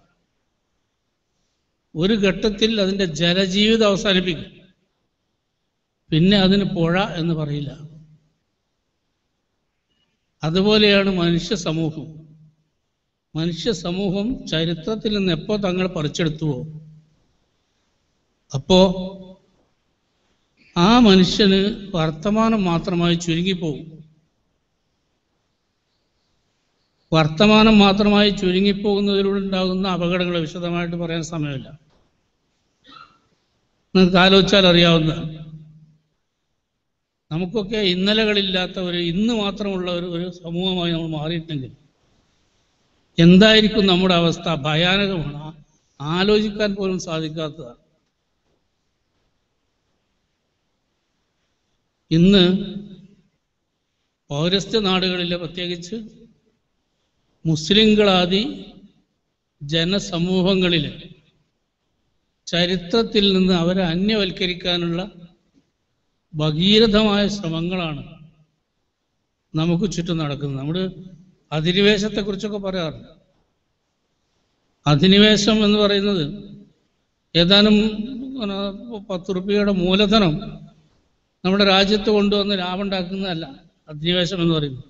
ഒരു ഘട്ടത്തിൽ അതിൻ്റെ ജലജീവിതം അവസാനിപ്പിക്കും പിന്നെ അതിന് പുഴ എന്ന് പറയില്ല അതുപോലെയാണ് മനുഷ്യ സമൂഹം മനുഷ്യ സമൂഹം ചരിത്രത്തിൽ നിന്ന് എപ്പോ തങ്ങൾ പറിച്ചെടുത്തുവോ അപ്പോ ആ മനുഷ്യന് വർത്തമാനം മാത്രമായി ചുരുങ്ങിപ്പോകും വർത്തമാനം മാത്രമായി ചുരുങ്ങിപ്പോകുന്നതിലൂടെ ഉണ്ടാകുന്ന അപകടങ്ങളെ വിശദമായിട്ട് പറയാൻ സമയമില്ല നിങ്ങൾക്ക് ആലോചിച്ചാൽ അറിയാവുന്ന നമുക്കൊക്കെ ഇന്നലകളില്ലാത്ത ഒരു ഇന്ന് മാത്രമുള്ള ഒരു ഒരു സമൂഹമായി നമ്മൾ മാറിയിട്ടുണ്ടെങ്കിൽ എന്തായിരിക്കും നമ്മുടെ അവസ്ഥ ഭയാനകമാണ് ആലോചിക്കാൻ പോലും സാധിക്കാത്തതാണ് ഇന്ന് പൗരസ്ത്യ നാടുകളിലെ പ്രത്യേകിച്ച് മുസ്ലിങ്ങളാദി ജനസമൂഹങ്ങളിൽ ചരിത്രത്തിൽ നിന്ന് അവരെ അന്യവൽക്കരിക്കാനുള്ള ഭഗീരഥമായ ശ്രമങ്ങളാണ് നമുക്ക് ചുറ്റും നടക്കുന്നത് നമ്മൾ അധിനിവേശത്തെക്കുറിച്ചൊക്കെ പറയാറുണ്ട് അധിനിവേശം എന്ന് പറയുന്നത് ഏതാനും പിന്നെ പത്ത് റുപ്യയുടെ മൂലധനം നമ്മുടെ രാജ്യത്ത് കൊണ്ടുവന്ന് ലാഭം ഉണ്ടാക്കുന്നതല്ല അധിനിവേശം എന്ന് പറയുന്നത്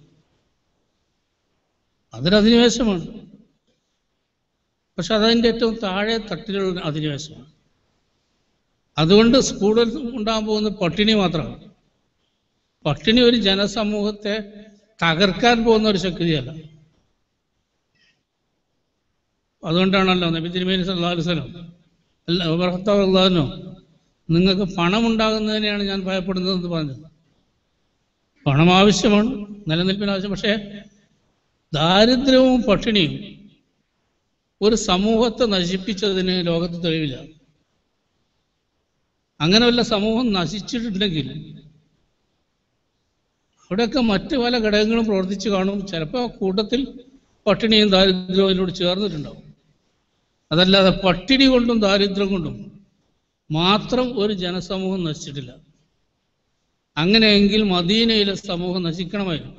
അതൊരു അധിനിവേശമാണ് പക്ഷെ അതതിൻ്റെ ഏറ്റവും താഴെ തട്ടിലുള്ള അധിനിവേശമാണ് അതുകൊണ്ട് സ്കൂളിൽ ഉണ്ടാകാൻ പോകുന്ന പട്ടിണി മാത്രമാണ് പട്ടിണി ഒരു ജനസമൂഹത്തെ തകർക്കാൻ പോകുന്ന ഒരു ശക്തിയല്ല അതുകൊണ്ടാണല്ലോ നബി തിരുമേനി സല്ലല്ലാഹു അലൈഹി വസല്ലം അല്ല ഭർത്താവ് അള്ളാഹിനോ നിങ്ങൾക്ക് പണം ഉണ്ടാകുന്നതിനെയാണ് ഞാൻ ഭയപ്പെടുന്നതെന്ന് പറഞ്ഞത് പണം ആവശ്യമാണ് നിലനിൽപ്പിന് ആവശ്യം പക്ഷേ ദാരിദ്ര്യവും പട്ടിണിയും ഒരു സമൂഹത്തെ നശിപ്പിച്ചതിന് ലോകത്ത് തെളിവില്ല അങ്ങനെ വല്ല സമൂഹം നശിച്ചിട്ടുണ്ടെങ്കിൽ അവിടെയൊക്കെ മറ്റു പല ഘടകങ്ങളും പ്രവർത്തിച്ചു കാണും ചിലപ്പോൾ കൂട്ടത്തിൽ പട്ടിണിയും ദാരിദ്ര്യവും അതിനോട് ചേർന്നിട്ടുണ്ടാവും അതല്ലാതെ പട്ടിണി കൊണ്ടും ദാരിദ്ര്യം കൊണ്ടും മാത്രം ഒരു ജനസമൂഹം നശിച്ചിട്ടില്ല അങ്ങനെയെങ്കിൽ മദീനയിലെ സമൂഹം നശിക്കണമായിരുന്നു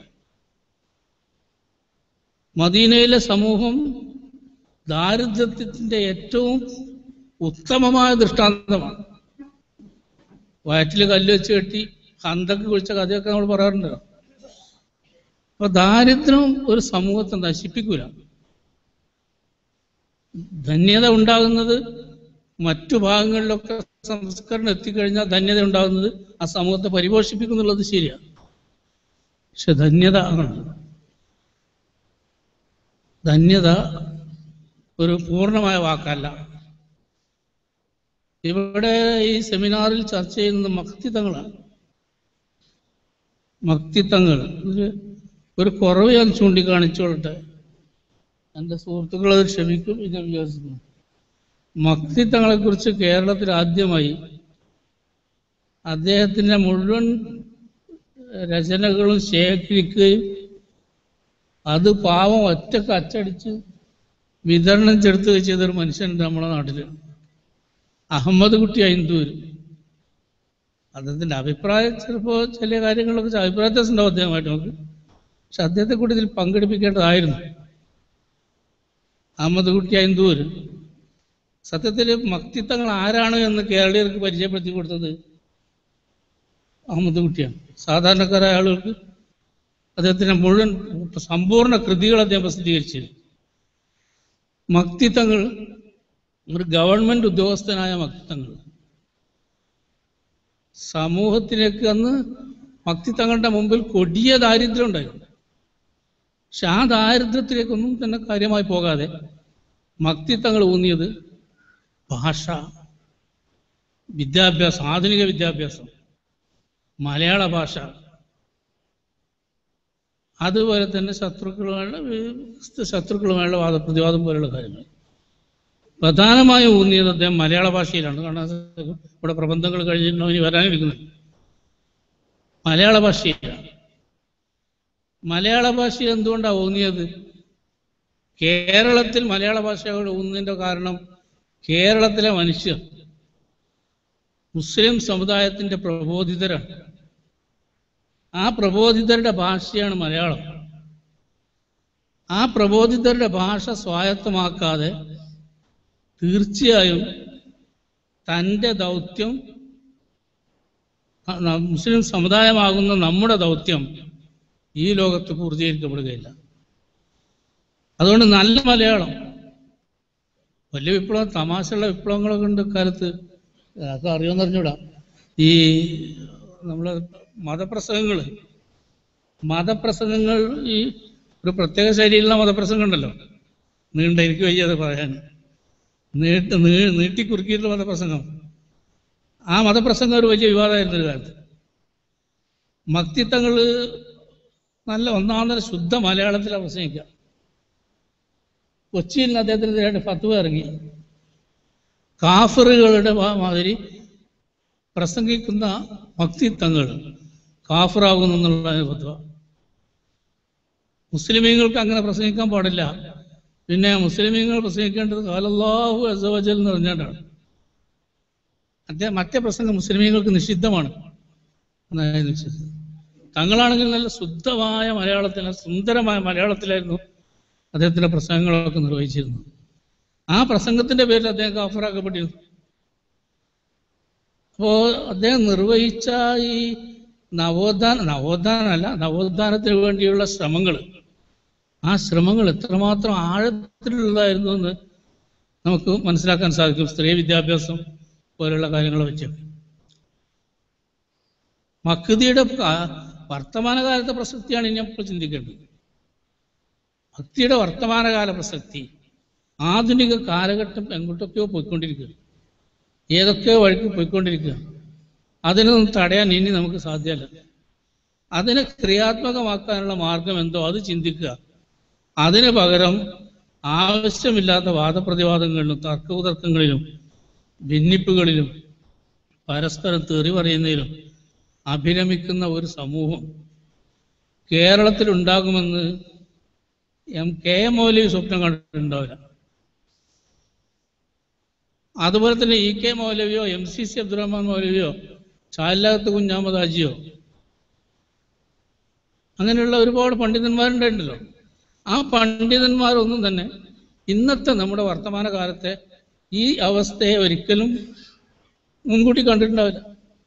മദീനയിലെ സമൂഹം ദാരിദ്ര്യത്തിന്റെ ഏറ്റവും ഉത്തമമായ ദൃഷ്ടാന്തമാണ് വയറ്റിൽ കല്ല് വെച്ച് കെട്ടി ഹന്തക്ക് കുഴിച്ച കഥയൊക്കെ നമ്മൾ പറയാറുണ്ട് അപ്പൊ ദാരിദ്ര്യം ഒരു സമൂഹത്തെ നശിപ്പിക്കൂല ധന്യത ഉണ്ടാകുന്നത് മറ്റു ഭാഗങ്ങളിലൊക്കെ സംസ്കരണം എത്തിക്കഴിഞ്ഞാൽ ധന്യത ഉണ്ടാകുന്നത് ആ സമൂഹത്തെ പരിപോഷിപ്പിക്കുന്നുള്ളത് ശരിയാണ് പക്ഷെ ധന്യത ആണ് ധന്യത ഒരു പൂർണ്ണമായ വാക്കല്ല ഇവിടെ ഈ സെമിനാറിൽ ചർച്ച ചെയ്യുന്നത് മക്തിത്വങ്ങളാണ് മക്തിത്വങ്ങൾ ഒരു ഒരു കുറവ് ഞാൻ ചൂണ്ടിക്കാണിച്ചോളട്ടെ എൻ്റെ സുഹൃത്തുക്കൾ അത് ക്ഷമിക്കും ഇത് ഞാൻ വിശ്വസിക്കുന്നു മക്തിത്വങ്ങളെ കുറിച്ച് കേരളത്തിൽ ആദ്യമായി അദ്ദേഹത്തിന്റെ മുഴുവൻ രചനകളും ശേഖരിക്കുകയും അത് പാവം ഒറ്റക്ക് അച്ചടിച്ച് വിതരണം ചെലുത്തുകയും ചെയ്തൊരു മനുഷ്യനുണ്ട് നമ്മുടെ നാട്ടിൽ അഹമ്മദ് കുട്ടി ഐന്തൂർ അദ്ദേഹത്തിന്റെ അഭിപ്രായം ചിലപ്പോൾ ചില കാര്യങ്ങളൊക്കെ അഭിപ്രായ വ്യത്യാസം ഉണ്ടാവും അദ്ദേഹമായിട്ട് നമുക്ക് പക്ഷെ അദ്ദേഹത്തെ കൂടി ഇതിൽ പങ്കെടുപ്പിക്കേണ്ടതായിരുന്നു അഹമ്മദ് കുട്ടി ഐന്തൂർ സത്യത്തിൽ മക്തിത്വങ്ങൾ ആരാണ് എന്ന് കേരളീയർക്ക് പരിചയപ്പെടുത്തി കൊടുത്തത് അഹമ്മദ് കുട്ടിയാണ് സാധാരണക്കാരായ ആളുകൾക്ക് അദ്ദേഹത്തിന്റെ മുഴുവൻ സമ്പൂർണ്ണ കൃതികൾ അദ്ദേഹം പ്രസിദ്ധീകരിച്ചു മക്തിത്വങ്ങൾ ഒരു ഗവൺമെന്റ് ഉദ്യോഗസ്ഥനായ മക്തിത്വങ്ങൾ സമൂഹത്തിലേക്ക് അന്ന് മക്തിത്വങ്ങളുടെ മുമ്പിൽ കൊടിയ ദാരിദ്ര്യം ഉണ്ടായിരുന്നു പക്ഷെ ആ ദാരിദ്ര്യത്തിലേക്കൊന്നും തന്നെ കാര്യമായി പോകാതെ മക്തിത്വങ്ങൾ ഊന്നിയത് ഭാഷ വിദ്യാഭ്യാസം ആധുനിക വിദ്യാഭ്യാസം മലയാള ഭാഷ അതുപോലെ തന്നെ ശത്രുക്കളുമായുള്ള വി- ശത്രുക്കളുമായുള്ള വാദപ്രതിവാദം പോലുള്ള കാര്യങ്ങൾ പ്രധാനമായും ഊന്നിയത് അദ്ദേഹം മലയാള ഭാഷയിലാണ് കാരണം അത് ഇവിടെ പ്രബന്ധങ്ങൾ കഴിഞ്ഞിട്ടുണ്ടോ ഇനി വരാനിരിക്കുന്നത് മലയാള ഭാഷയിലാണ് മലയാള ഭാഷ എന്തുകൊണ്ടാണ് ഊന്നിയത് കേരളത്തിൽ മലയാള ഭാഷകൾ ഊന്നിന്റെ കാരണം കേരളത്തിലെ മനുഷ്യർ മുസ്ലിം സമുദായത്തിന്റെ പ്രബോധിതരാണ് ആ പ്രബോധിതരുടെ ഭാഷയാണ് മലയാളം ആ പ്രബോധിതരുടെ ഭാഷ സ്വായത്തമാക്കാതെ തീർച്ചയായും തൻ്റെ ദൗത്യം ആ, ന- മുസ്ലിം സമുദായമാകുന്ന നമ്മുടെ ദൗത്യം ഈ ലോകത്ത് പൂർത്തീകരിക്കപ്പെടുകയില്ല അതുകൊണ്ട് നല്ല മലയാളം വലിയ വിപ്ലവം തമാശയുള്ള വിപ്ലവങ്ങളൊക്കെ ഉണ്ട് കാലത്ത് അതൊക്കെ അറിയുമെന്ന് അറിഞ്ഞൂടാ ഈ നമ്മളെ മതപ്രസംഗങ്ങൾ മതപ്രസംഗങ്ങൾ ഈ ഒരു പ്രത്യേക ശൈലിയിലുള്ള മതപ്രസംഗം ഉണ്ടല്ലോ നീണ്ട എനിക്ക് വയ്യത് പറയാൻ നീട്ട് നീ നീട്ടിക്കുറുക്കിയിട്ടുള്ള മതപ്രസംഗം ആ മതപ്രസംഗം ഒരു വലിയ വിവാദമായിരുന്നു ഒരു കാലത്ത് മക്തിത്വങ്ങൾ നല്ല ഒന്നാമതര ശുദ്ധ മലയാളത്തിലാണ് പ്രസംഗിക്കുക കൊച്ചിയിൽ നിന്ന് അദ്ദേഹത്തിനെതിരായിട്ട് ഫത്വ ഇറങ്ങി കാഫറുകളുടെ മാ- മാതിരി പ്രസംഗിക്കുന്ന ഭക്തിത്വങ്ങൾ കാഫറാകുന്നു എന്നുള്ള ഫത്വ മുസ്ലിമീങ്ങൾക്ക് അങ്ങനെ പ്രസംഗിക്കാൻ പാടില്ല പിന്നെ മുസ്ലിമീങ്ങൾ പ്രസംഗിക്കേണ്ടത് കാലല്ലാഹു അസവജൽ എന്ന് പറഞ്ഞാണ്ടാണ് അദ്ദേഹം മറ്റേ പ്രസംഗം മുസ്ലിമീങ്ങൾക്ക് നിഷിദ്ധമാണ് എന്നാണ് നിശ്ചയിച്ചത് തങ്ങളാണെങ്കിൽ നല്ല ശുദ്ധമായ മലയാളത്തിൽ സുന്ദരമായ മലയാളത്തിലായിരുന്നു അദ്ദേഹത്തിന്റെ പ്രസംഗങ്ങളൊക്കെ നിർവഹിച്ചിരുന്നത് ആ പ്രസംഗത്തിന്റെ പേരിൽ അദ്ദേഹം കാഫറാക്കപ്പെട്ടിരുന്നു അപ്പോ അദ്ദേഹം നിർവഹിച്ച ഈ നവോത്ഥാന നവോത്ഥാനമല്ല നവോത്ഥാനത്തിന് വേണ്ടിയുള്ള ശ്രമങ്ങൾ ആ ശ്രമങ്ങൾ എത്രമാത്രം ആഴത്തിലുള്ളതായിരുന്നു എന്ന് നമുക്ക് മനസ്സിലാക്കാൻ സാധിക്കും സ്ത്രീ വിദ്യാഭ്യാസം പോലുള്ള കാര്യങ്ങൾ വെച്ചൊക്കെ മക്കുതിയുടെ വർത്തമാനകാലത്തെ പ്രസക്തിയാണ് ഇനി നമ്മൾ ചിന്തിക്കേണ്ടത് ഭക്തിയുടെ വർത്തമാനകാല പ്രസക്തി ആധുനിക കാലഘട്ടം എങ്ങോട്ടൊക്കെയോ പോയിക്കൊണ്ടിരിക്കുക ഏതൊക്കെയോ വഴിക്ക് പോയിക്കൊണ്ടിരിക്കുക അതിനൊന്നും തടയാൻ ഇനി നമുക്ക് സാധ്യമല്ല അതിനെ ക്രിയാത്മകമാക്കാനുള്ള മാർഗം എന്തോ അത് ചിന്തിക്കുക അതിന് പകരം ആവശ്യമില്ലാത്ത വാദപ്രതിവാദങ്ങളിലും തർക്കവിതർക്കങ്ങളിലും ഭിന്നിപ്പുകളിലും പരസ്പരം തെറി പറയുന്നതിലും അഭിരമിക്കുന്ന ഒരു സമൂഹം കേരളത്തിൽ ഉണ്ടാകുമെന്ന് എം കെ എം മൗലവി സ്വപ്നം കണ്ടിട്ടുണ്ടാവില്ല അതുപോലെ തന്നെ ഇ കെ മൗലവിയോ എം സി സി അബ്ദുറഹ്മാൻ മൗലവിയോ ചാലാത്ത് കുഞ്ഞാമത് ഹാജിയോ അങ്ങനെയുള്ള ഒരുപാട് പണ്ഡിതന്മാരുണ്ടായിട്ടുണ്ടല്ലോ ആ പണ്ഡിതന്മാരൊന്നും തന്നെ ഇന്നത്തെ നമ്മുടെ വർത്തമാന കാലത്തെ ഈ അവസ്ഥയെ ഒരിക്കലും മുൻകൂട്ടി കണ്ടിട്ടുണ്ടാവില്ല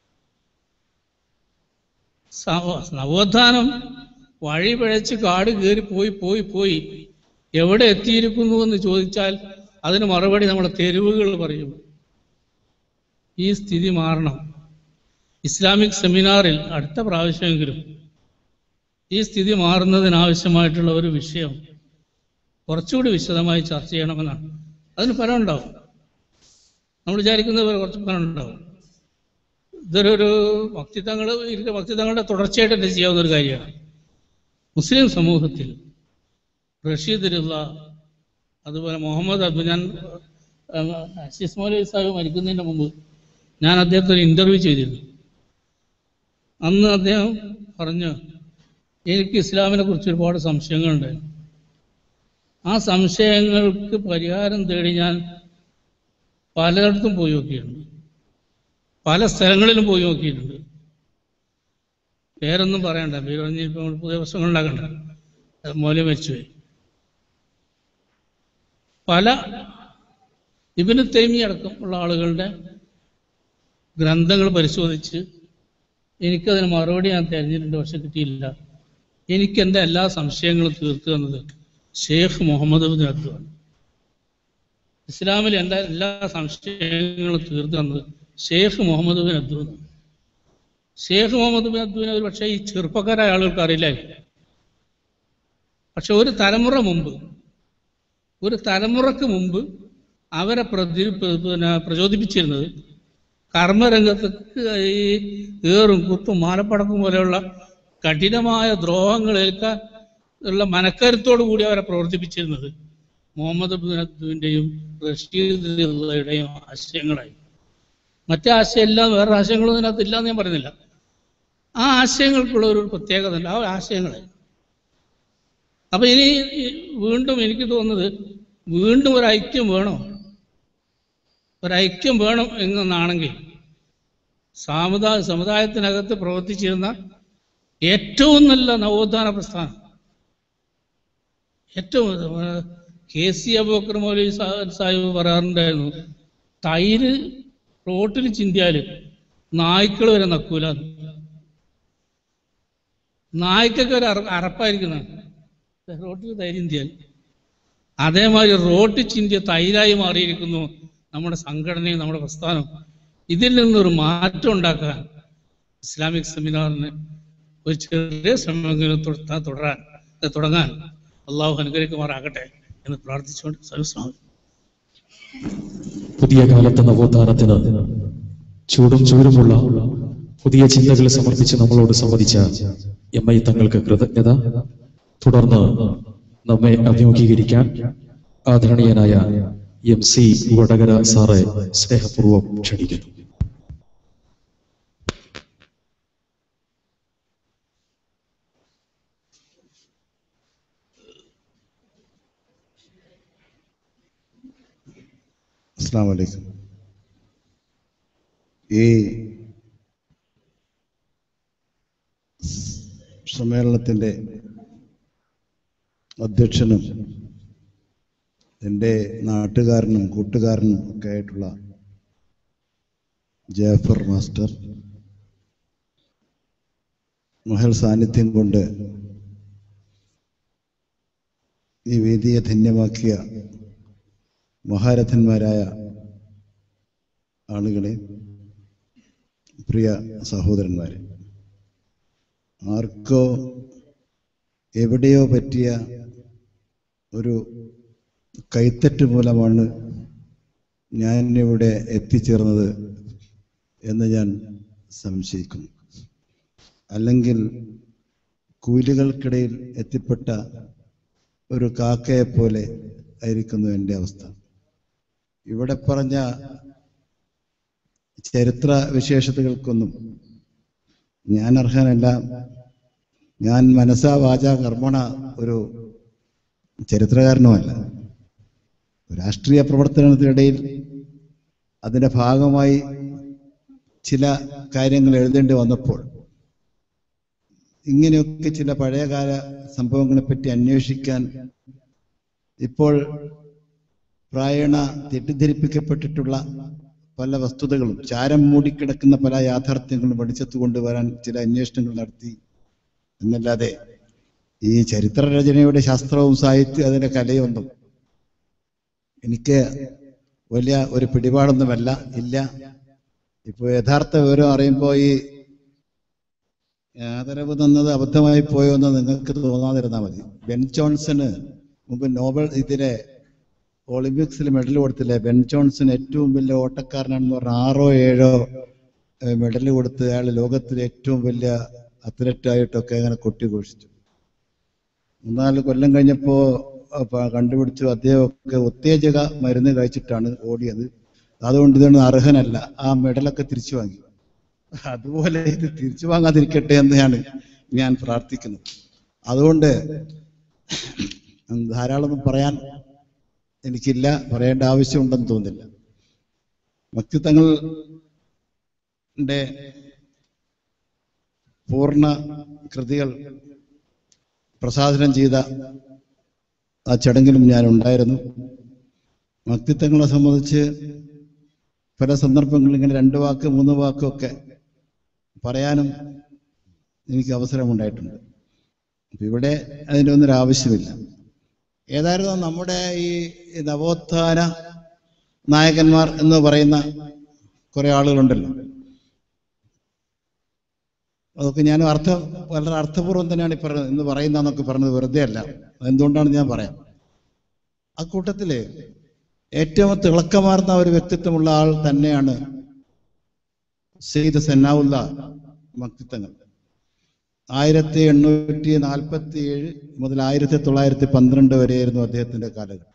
സവ- നവോത്ഥാനം വഴി പിഴച്ച് കാട് കയറി പോയി പോയി പോയി എവിടെ എത്തിയിരിക്കുന്നു എന്ന് ചോദിച്ചാൽ അതിന് മറുപടി നമ്മുടെ തെരുവുകൾ പറയും ഈ സ്ഥിതി മാറണം ഇസ്ലാമിക് സെമിനാറിൽ അടുത്ത പ്രാവശ്യമെങ്കിലും ഈ സ്ഥിതി മാറുന്നതിനാവശ്യമായിട്ടുള്ള ഒരു വിഷയം കുറച്ചുകൂടി വിശദമായി ചർച്ച ചെയ്യണമെന്നാണ് അതിന് ഫലം ഉണ്ടാവും നമ്മൾ വിചാരിക്കുന്നത് പോലെ കുറച്ച് ഫലം ഉണ്ടാവും ഇതൊരു ഭക്തിത്തങ്ങൾ ഭക്തിത്തങ്ങളുടെ തുടർച്ചയായിട്ട് തന്നെ ചെയ്യാവുന്ന ഒരു കാര്യമാണ് മുസ്ലിം സമൂഹത്തിൽ റഷീദുലുള്ള അതുപോലെ മുഹമ്മദ് അബ്ദു ഞാൻ അസീസ് മൗലവി സാഹിബ് മരിക്കുന്നതിന് മുമ്പ് ഞാൻ അദ്ദേഹത്തെ ഒരു ഇന്റർവ്യൂ ചെയ്തിരുന്നു അന്ന് അദ്ദേഹം പറഞ്ഞു എനിക്ക് ഇസ്ലാമിനെ കുറിച്ച് ഒരുപാട് സംശയങ്ങളുണ്ടായിരുന്നു ആ സംശയങ്ങൾക്ക് പരിഹാരം തേടി ഞാൻ പലയിടത്തും പോയി നോക്കിയിട്ടുണ്ട് പല സ്ഥലങ്ങളിലും പോയി നോക്കിയിട്ടുണ്ട് പേരൊന്നും പറയണ്ട പേര് പറഞ്ഞിപ്പോൾ പുതിയ പ്രശ്നങ്ങൾ ഉണ്ടാക്കണ്ട മൂല്യം മരിച്ചുപോയി പല ഇബിന് തൈമി അടക്കം ഉള്ള ആളുകളുടെ ഗ്രന്ഥങ്ങൾ പരിശോധിച്ച് എനിക്കതിന് മറുപടി ഞാൻ തിരഞ്ഞിട്ടുണ്ട് പക്ഷെ കിട്ടിയില്ല എനിക്ക് എൻ്റെ എല്ലാ സംശയങ്ങളും തീർത്തു തന്നത് ഷെയ്ഖ് മുഹമ്മദ് ബിൻ അബ്ദുവാണ് ഇസ്ലാമിൽ എൻ്റെ എല്ലാ സംശയങ്ങളും തീർത്തു തന്നത് Sheikh Muhammad bin Abdu Sheikh Muhammad bin അബ്ദുവിനെ ഒരു പക്ഷേ ഈ ചെറുപ്പക്കാരായ ആളുകൾക്ക് അറിയില്ലായിരിക്കും പക്ഷെ ഒരു തലമുറ മുമ്പ് ഒരു തലമുറക്ക് മുമ്പ് അവരെ പ്രതി പിന്നെ പ്രചോദിപ്പിച്ചിരുന്നത് കർമ്മരംഗത്ത് ഈ ഏറും കുത്തും മാലപ്പടക്കും പോലെയുള്ള കഠിനമായ ദ്രോഹങ്ങൾ ഏൽക്കാൻ ഉള്ള മനക്കരുത്തോടു കൂടി അവരെ പ്രവർത്തിപ്പിച്ചിരുന്നത് മുഹമ്മദ് ബിൻ അബ്ദുവിൻ്റെയും റഷീദുടെയും ആശയങ്ങളായി മറ്റേ ആശയം എല്ലാം വേറെ ആശയങ്ങളൊന്നും ഇതിനകത്ത് ഇല്ല എന്ന് ഞാൻ പറയുന്നില്ല ആ ആശയങ്ങൾക്കുള്ള ഒരു പ്രത്യേകത ഉണ്ട് ആ ആശയങ്ങളായി അപ്പൊ ഇനി ഈ വീണ്ടും എനിക്ക് തോന്നുന്നത് വീണ്ടും ഒരു ഐക്യം വേണോ ഒരു ഐക്യം വേണം എന്നാണെങ്കിൽ സാമുദായ സമുദായത്തിനകത്ത് പ്രവർത്തിച്ചിരുന്ന ഏറ്റവും നല്ല നവോത്ഥാന പ്രസ്ഥാനം ഏറ്റവും ഏർ, കെ സി അബൂക്കർ മൗലവി സാ- സാഹിബ് പറയാറുണ്ടായിരുന്നു തൈര് റോട്ടിൽ ചിന്തിയാല് നായ്ക്കൾ വരെ നക്കൂല നായ്ക്കൊക്കെ ഒരു അറ- അറപ്പായിരിക്കുന്നതാണ് റോട്ടിൽ തൈര് ചിന്തിയാൽ അതേമാതിരി റോട്ടിൽ ചിന്തിയ തൈരായി മാറിയിരിക്കുന്നു നമ്മുടെ സംഘടനയും നമ്മുടെ പ്രസ്ഥാനവും ഇതിൽ നിന്നൊരു മാറ്റം ഉണ്ടാക്കാൻ ഇസ്ലാമിക് സെമിനാറിന് ഒരു ചെറിയ ശ്രമമെങ്കിലും തുട- തുടരാൻ തുടങ്ങാൻ അള്ളാഹു അനുഗ്രഹിക്കുമാറാകട്ടെ എന്ന് പ്രാർത്ഥിച്ചുകൊണ്ട് സൽസ്ലാം പുതിയ കാലത്തെ നവോത്ഥാനത്തിന് ചൂടും ചൂടുമുള്ള പുതിയ ചിന്തകൾ സമർപ്പിച്ച് നമ്മളോട് സംവദിച്ച എം ഐ തങ്ങൾക്ക് കൃതജ്ഞത തുടർന്ന് നമ്മെ അഭിമുഖീകരിക്കാൻ ആദരണീയനായ എം സി വടകര സാറെ സ്നേഹപൂർവ്വം ക്ഷണിക്കുന്നു അസ്സാം വലൈക്കും ഈ സമ്മേളനത്തിൻ്റെ അധ്യക്ഷനും എൻ്റെ നാട്ടുകാരനും കൂട്ടുകാരനും ഒക്കെ ആയിട്ടുള്ള ജാഫർ മാസ്റ്റർ മഹൽ സാന്നിധ്യം കൊണ്ട് ഈ വേദിയെ ധന്യമാക്കിയ മഹാരഥന്മാരായ ആളുകളെ പ്രിയ സഹോദരന്മാരെ ആർക്കോ എവിടെയോ പറ്റിയ ഒരു കൈത്തറ്റ് മൂലമാണ് ഞാൻ ഇവിടെ എത്തിച്ചേർന്നത് എന്ന് ഞാൻ സംശയിക്കുന്നു അല്ലെങ്കിൽ കൂലികൾക്കിടയിൽ എത്തിപ്പെട്ട ഒരു കാക്കയെ പോലെ ആയിരിക്കുന്നു എൻ്റെ അവസ്ഥ ഇവിടെ പറഞ്ഞ ചരിത്ര വിശേഷതകൾക്കൊന്നും ഞാൻ അർഹനല്ല ഞാൻ മനസ്സാ വാച കർമ്മണ ഒരു ചരിത്രകാരനുമല്ല രാഷ്ട്രീയ പ്രവർത്തനത്തിനിടയിൽ അതിൻ്റെ ഭാഗമായി ചില കാര്യങ്ങൾ എഴുതേണ്ടി വന്നപ്പോൾ ഇങ്ങനെയൊക്കെ ചില പഴയകാല സംഭവങ്ങളെപ്പറ്റി അന്വേഷിക്കാൻ ഇപ്പോൾ പ്രായണ തെറ്റിദ്ധരിപ്പിക്കപ്പെട്ടിട്ടുള്ള പല വസ്തുതകളും ചാരം മൂടിക്കിടക്കുന്ന പല യാഥാർത്ഥ്യങ്ങളും വെളിച്ചത്ത് കൊണ്ടുവരാൻ ചില അന്വേഷണങ്ങൾ നടത്തി എന്നല്ലാതെ ഈ ചരിത്രരചനയുടെ ശാസ്ത്രവും സാഹിത്യവും അതിൻ്റെ കലയൊന്നും എനിക്ക് വലിയ ഒരു പിടിപാടൊന്നുമല്ല ഇല്ല ഇപ്പോൾ യഥാർത്ഥ വിവരം അറിയുമ്പോൾ ഈ ആദരവ് തന്നത് അബദ്ധമായി പോയോ എന്ന് നിങ്ങൾക്ക് തോന്നാതിരുന്നാൽ മതി ബെൻ ജോൺസണ് മുമ്പ് നോബൽ ഇതിലെ ഒളിമ്പിക്സിൽ മെഡൽ കൊടുത്തില്ലേ ബെൻ ജോൺസൺ ഏറ്റവും വലിയ ഓട്ടക്കാരനാണെന്ന് പറഞ്ഞ ആറോ ഏഴോ മെഡൽ കൊടുത്ത് അയാൾ ലോകത്തിലെ ഏറ്റവും വലിയ അത്ലറ്റ് ആയിട്ടൊക്കെ അങ്ങനെ കൊട്ടിഘോഷിച്ചു മൂന്നാല് കൊല്ലം കഴിഞ്ഞപ്പോ പ- കണ്ടുപിടിച്ചു അദ്ദേഹമൊക്കെ ഉത്തേജക മരുന്ന് കഴിച്ചിട്ടാണ് ഓടിയത് അതുകൊണ്ട് ഇതൊന്നും അർഹനല്ല ആ മെഡലൊക്കെ തിരിച്ചു വാങ്ങി അതുപോലെ ഇത് തിരിച്ചു വാങ്ങാതിരിക്കട്ടെ എന്നാണ് ഞാൻ പ്രാർത്ഥിക്കുന്നത് അതുകൊണ്ട് ധാരാളമൊന്നും പറയാൻ എനിക്കില്ല പറയേണ്ട ആവശ്യമുണ്ടെന്ന് തോന്നുന്നില്ല വ്യക്തിത്വങ്ങളുടെ പൂർണ്ണ കൃതികൾ പ്രസാദനം ചെയ്ത ആ ചടങ്ങിലും ഞാൻ ഉണ്ടായിരുന്നു വ്യക്തിത്വങ്ങളെ സംബന്ധിച്ച് പല സന്ദർഭങ്ങളിൽ ഇങ്ങനെ രണ്ട് വാക്ക് മൂന്ന് വാക്കൊക്കെ പറയാനും എനിക്ക് അവസരമുണ്ടായിട്ടുണ്ട് അപ്പൊ ഇവിടെ അതിൻ്റെ ഒന്നും ഒരു ആവശ്യമില്ല ഏതായിരുന്നു നമ്മുടെ ഈ നവോത്ഥാന നായകന്മാർ എന്ന് പറയുന്ന കുറെ ആളുകളുണ്ടല്ലോ അതൊക്കെ ഞാൻ അർത്ഥം വളരെ അർത്ഥപൂർവ്വം തന്നെയാണ് ഈ പറഞ്ഞത് എന്ന് പറയുന്നതെന്നൊക്കെ പറഞ്ഞത് വെറുതെ അല്ല എന്തുകൊണ്ടാണെന്ന് ഞാൻ പറയാം ആ കൂട്ടത്തില് ഏറ്റവും തിളക്കമാർന്ന ഒരു വ്യക്തിത്വമുള്ള ആൾ തന്നെയാണ് സെയ്ദ് സന്നാവുല്ല വ്യക്തിത്വങ്ങൾ ആയിരത്തി എണ്ണൂറ്റി നാൽപ്പത്തി ഏഴ് മുതൽ ആയിരത്തി തൊള്ളായിരത്തി പന്ത്രണ്ട് വരെയായിരുന്നു അദ്ദേഹത്തിന്റെ കാലഘട്ടം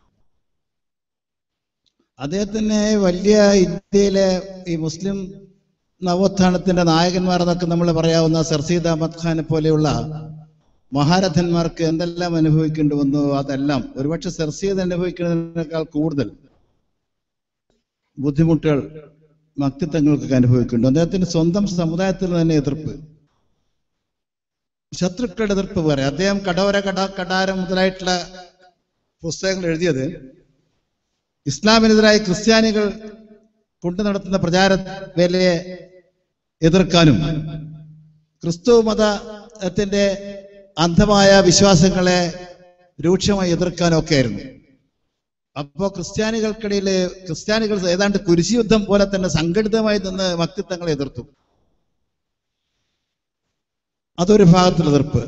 അദ്ദേഹത്തിന് വലിയ ഇന്ത്യയിലെ ഈ മുസ്ലിം നവോത്ഥാനത്തിന്റെ നായകന്മാർ എന്നൊക്കെ നമ്മൾ പറയാവുന്ന സർസീദ് അഹമ്മദ് ഖാനെ പോലെയുള്ള മഹാരഥന്മാർക്ക് എന്തെല്ലാം അനുഭവിക്കേണ്ടി വന്നു അതെല്ലാം ഒരുപക്ഷെ സർസീദ് അനുഭവിക്കുന്നതിനേക്കാൾ കൂടുതൽ ബുദ്ധിമുട്ടുകൾ വ്യക്തിത്വങ്ങൾക്കൊക്കെ അനുഭവിക്കുന്നുണ്ട് അദ്ദേഹത്തിന് സ്വന്തം സമുദായത്തിൽ തന്നെ എതിർപ്പ് ശത്രുക്കളുടെ എതിർപ്പ് പറയാം അദ്ദേഹം കടോര കട കടാരം മുതലായിട്ടുള്ള പുസ്തകങ്ങൾ എഴുതിയത് ഇസ്ലാമിനെതിരായി ക്രിസ്ത്യാനികൾ കൊണ്ടു നടത്തുന്ന പ്രചാര വേലയെ എതിർക്കാനും ക്രിസ്തു മതത്തിന്റെ അന്ധമായ വിശ്വാസങ്ങളെ രൂക്ഷമായി എതിർക്കാനും ഒക്കെ ആയിരുന്നു അപ്പോ ക്രിസ്ത്യാനികൾക്കിടയിൽ ക്രിസ്ത്യാനികൾ ഏതാണ്ട് കുരിശി യുദ്ധം പോലെ തന്നെ സംഘടിതമായി നിന്ന് വ്യക്തിത്വങ്ങളെ എതിർത്തു അതൊരു ഭാഗത്തിൽ എതിർപ്പ്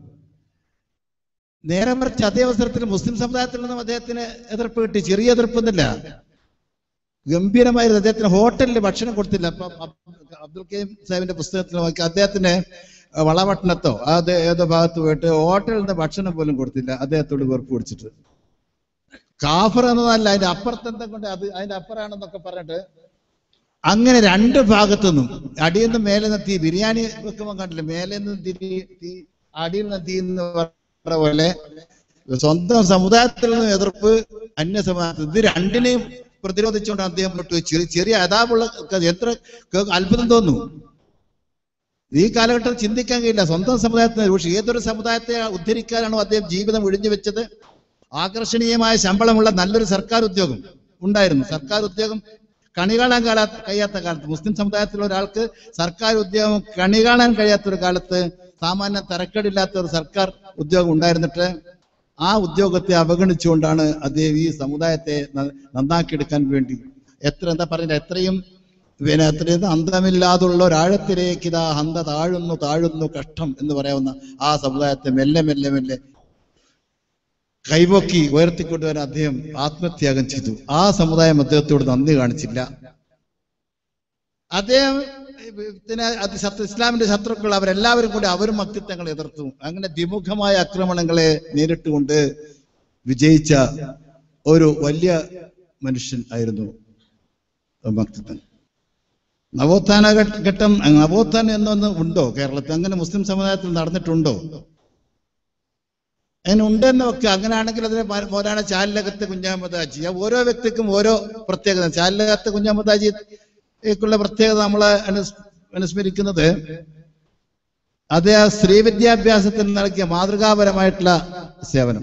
നേരെ മറിച്ച് അതേ അവസരത്തിൽ മുസ്ലിം സമുദായത്തിൽ നിന്നും അദ്ദേഹത്തിന് എതിർപ്പ് കിട്ടി ചെറിയ എതിർപ്പൊന്നുമില്ല ഗംഭീരമായിരുന്നു അദ്ദേഹത്തിന് ഹോട്ടലിൽ ഭക്ഷണം കൊടുത്തില്ല അപ്പൊ അബ് അബ്ദുൽ കരീം സാഹിബിന്റെ പുസ്തകത്തിൽ നോക്കി അദ്ദേഹത്തിന് വളപട്ടണത്തോ അത് ഏതോ ഭാഗത്ത് പോയിട്ട് ഹോട്ടലിൽ നിന്ന് ഭക്ഷണം പോലും കൊടുത്തില്ല അദ്ദേഹത്തോട് വെറുപ്പ് പിടിച്ചിട്ട് കാഫർ എന്നതല്ല അതിന്റെ അപ്പുറത്തെന്താ കൊണ്ട് അത് അതിന്റെ അപ്പുറാണെന്നൊക്കെ പറഞ്ഞിട്ട് അങ്ങനെ രണ്ട് ഭാഗത്തുനിന്നും അടിയിൽ നിന്ന് മേലെ നിന്ന് തീ ബിരിയാണി വെക്കുമ്പോൾ കണ്ടില്ല മേലെ നിന്ന് തിരി തീ അടിയിൽ നിന്ന് തീ എന്ന് പറഞ്ഞ പോലെ സ്വന്തം സമുദായത്തിൽ നിന്നും എതിർപ്പ് അന്യ സമുദായത്തിൽ ഇത് രണ്ടിനെയും പ്രതിരോധിച്ചുകൊണ്ട് അദ്ദേഹം മുന്നോട്ട് വെച്ചു ചെറിയ ചെറിയ അതാപുള്ള എത്ര കേ- അത്ഭുതം തോന്നുന്നു ഈ കാലഘട്ടത്തിൽ ചിന്തിക്കാൻ കഴിയില്ല സ്വന്തം സമുദായത്തിന് പക്ഷേ ഏതൊരു സമുദായത്തെ ഉദ്ധരിക്കാനാണോ അദ്ദേഹം ജീവിതം ഒഴിഞ്ഞു വെച്ചത് ആകർഷണീയമായ ശമ്പളമുള്ള നല്ലൊരു സർക്കാർ ഉദ്യോഗം ഉണ്ടായിരുന്നു സർക്കാർ ഉദ്യോഗം കണി കാണാൻ കാലാ കഴിയാത്ത കാലത്ത് മുസ്ലിം സമുദായത്തിലുള്ള ഒരാൾക്ക് സർക്കാർ ഉദ്യോഗം കണി കാണാൻ കഴിയാത്ത ഒരു കാലത്ത് സാമാന്യ തരക്കേടില്ലാത്ത ഒരു സർക്കാർ ഉദ്യോഗം ഉണ്ടായിരുന്നിട്ട് ആ ഉദ്യോഗത്തെ അവഗണിച്ചുകൊണ്ടാണ് അദ്ദേഹം ഈ സമുദായത്തെ ന- നന്നാക്കിയെടുക്കാൻ വേണ്ടി എത്ര എന്താ പറയുന്നത് എത്രയും പിന്നെ എത്രയും അന്തമില്ലാതുള്ള ഒരാഴത്തിലേക്ക് ഇതാ ഹന്ത താഴുന്നു താഴുന്നു കഷ്ടം എന്ന് പറയാവുന്ന ആ സമുദായത്തെ മെല്ലെ മെല്ലെ മെല്ലെ കൈപൊക്കി ഉയർത്തിക്കൊണ്ടുവരാൻ അദ്ദേഹം ആത്മത്യാഗം ചെയ്തു ആ സമുദായം അദ്ദേഹത്തോട് നന്ദി കാണിച്ചില്ല അദ്ദേഹം പിന്നെ അത് ശത്രു ഇസ്ലാമിന്റെ ശത്രുക്കൾ അവരെല്ലാവരും കൂടി അവരും മക്തിത്വങ്ങളെ എതിർത്തു അങ്ങനെ ദ്വിമുഖമായ ആക്രമണങ്ങളെ നേരിട്ടുകൊണ്ട് വിജയിച്ച ഒരു വലിയ മനുഷ്യൻ ആയിരുന്നു മക്തിത്വൻ നവോത്ഥാന ഘട്ട- ഘട്ടം നവോത്ഥാനം എന്നൊന്ന് ഉണ്ടോ കേരളത്തിൽ അങ്ങനെ മുസ്ലിം സമുദായത്തിൽ നടന്നിട്ടുണ്ടോ അങ്ങനെ ഉണ്ടെന്നൊക്കെ അങ്ങനെയാണെങ്കിൽ അതിനെ മ- മൗലാന ചാലിലകത്ത് കുഞ്ഞാമദാജി ആ ഓരോ വ്യക്തിക്കും ഓരോ പ്രത്യേകത ചാലിലകത്ത് കുഞ്ഞാമദാജിക്കുള്ള പ്രത്യേകത നമ്മളെ അനുസ് അനുസ്മരിക്കുന്നത് അത് ആ സ്ത്രീ വിദ്യാഭ്യാസത്തിന് നൽകിയ മാതൃകാപരമായിട്ടുള്ള സേവനം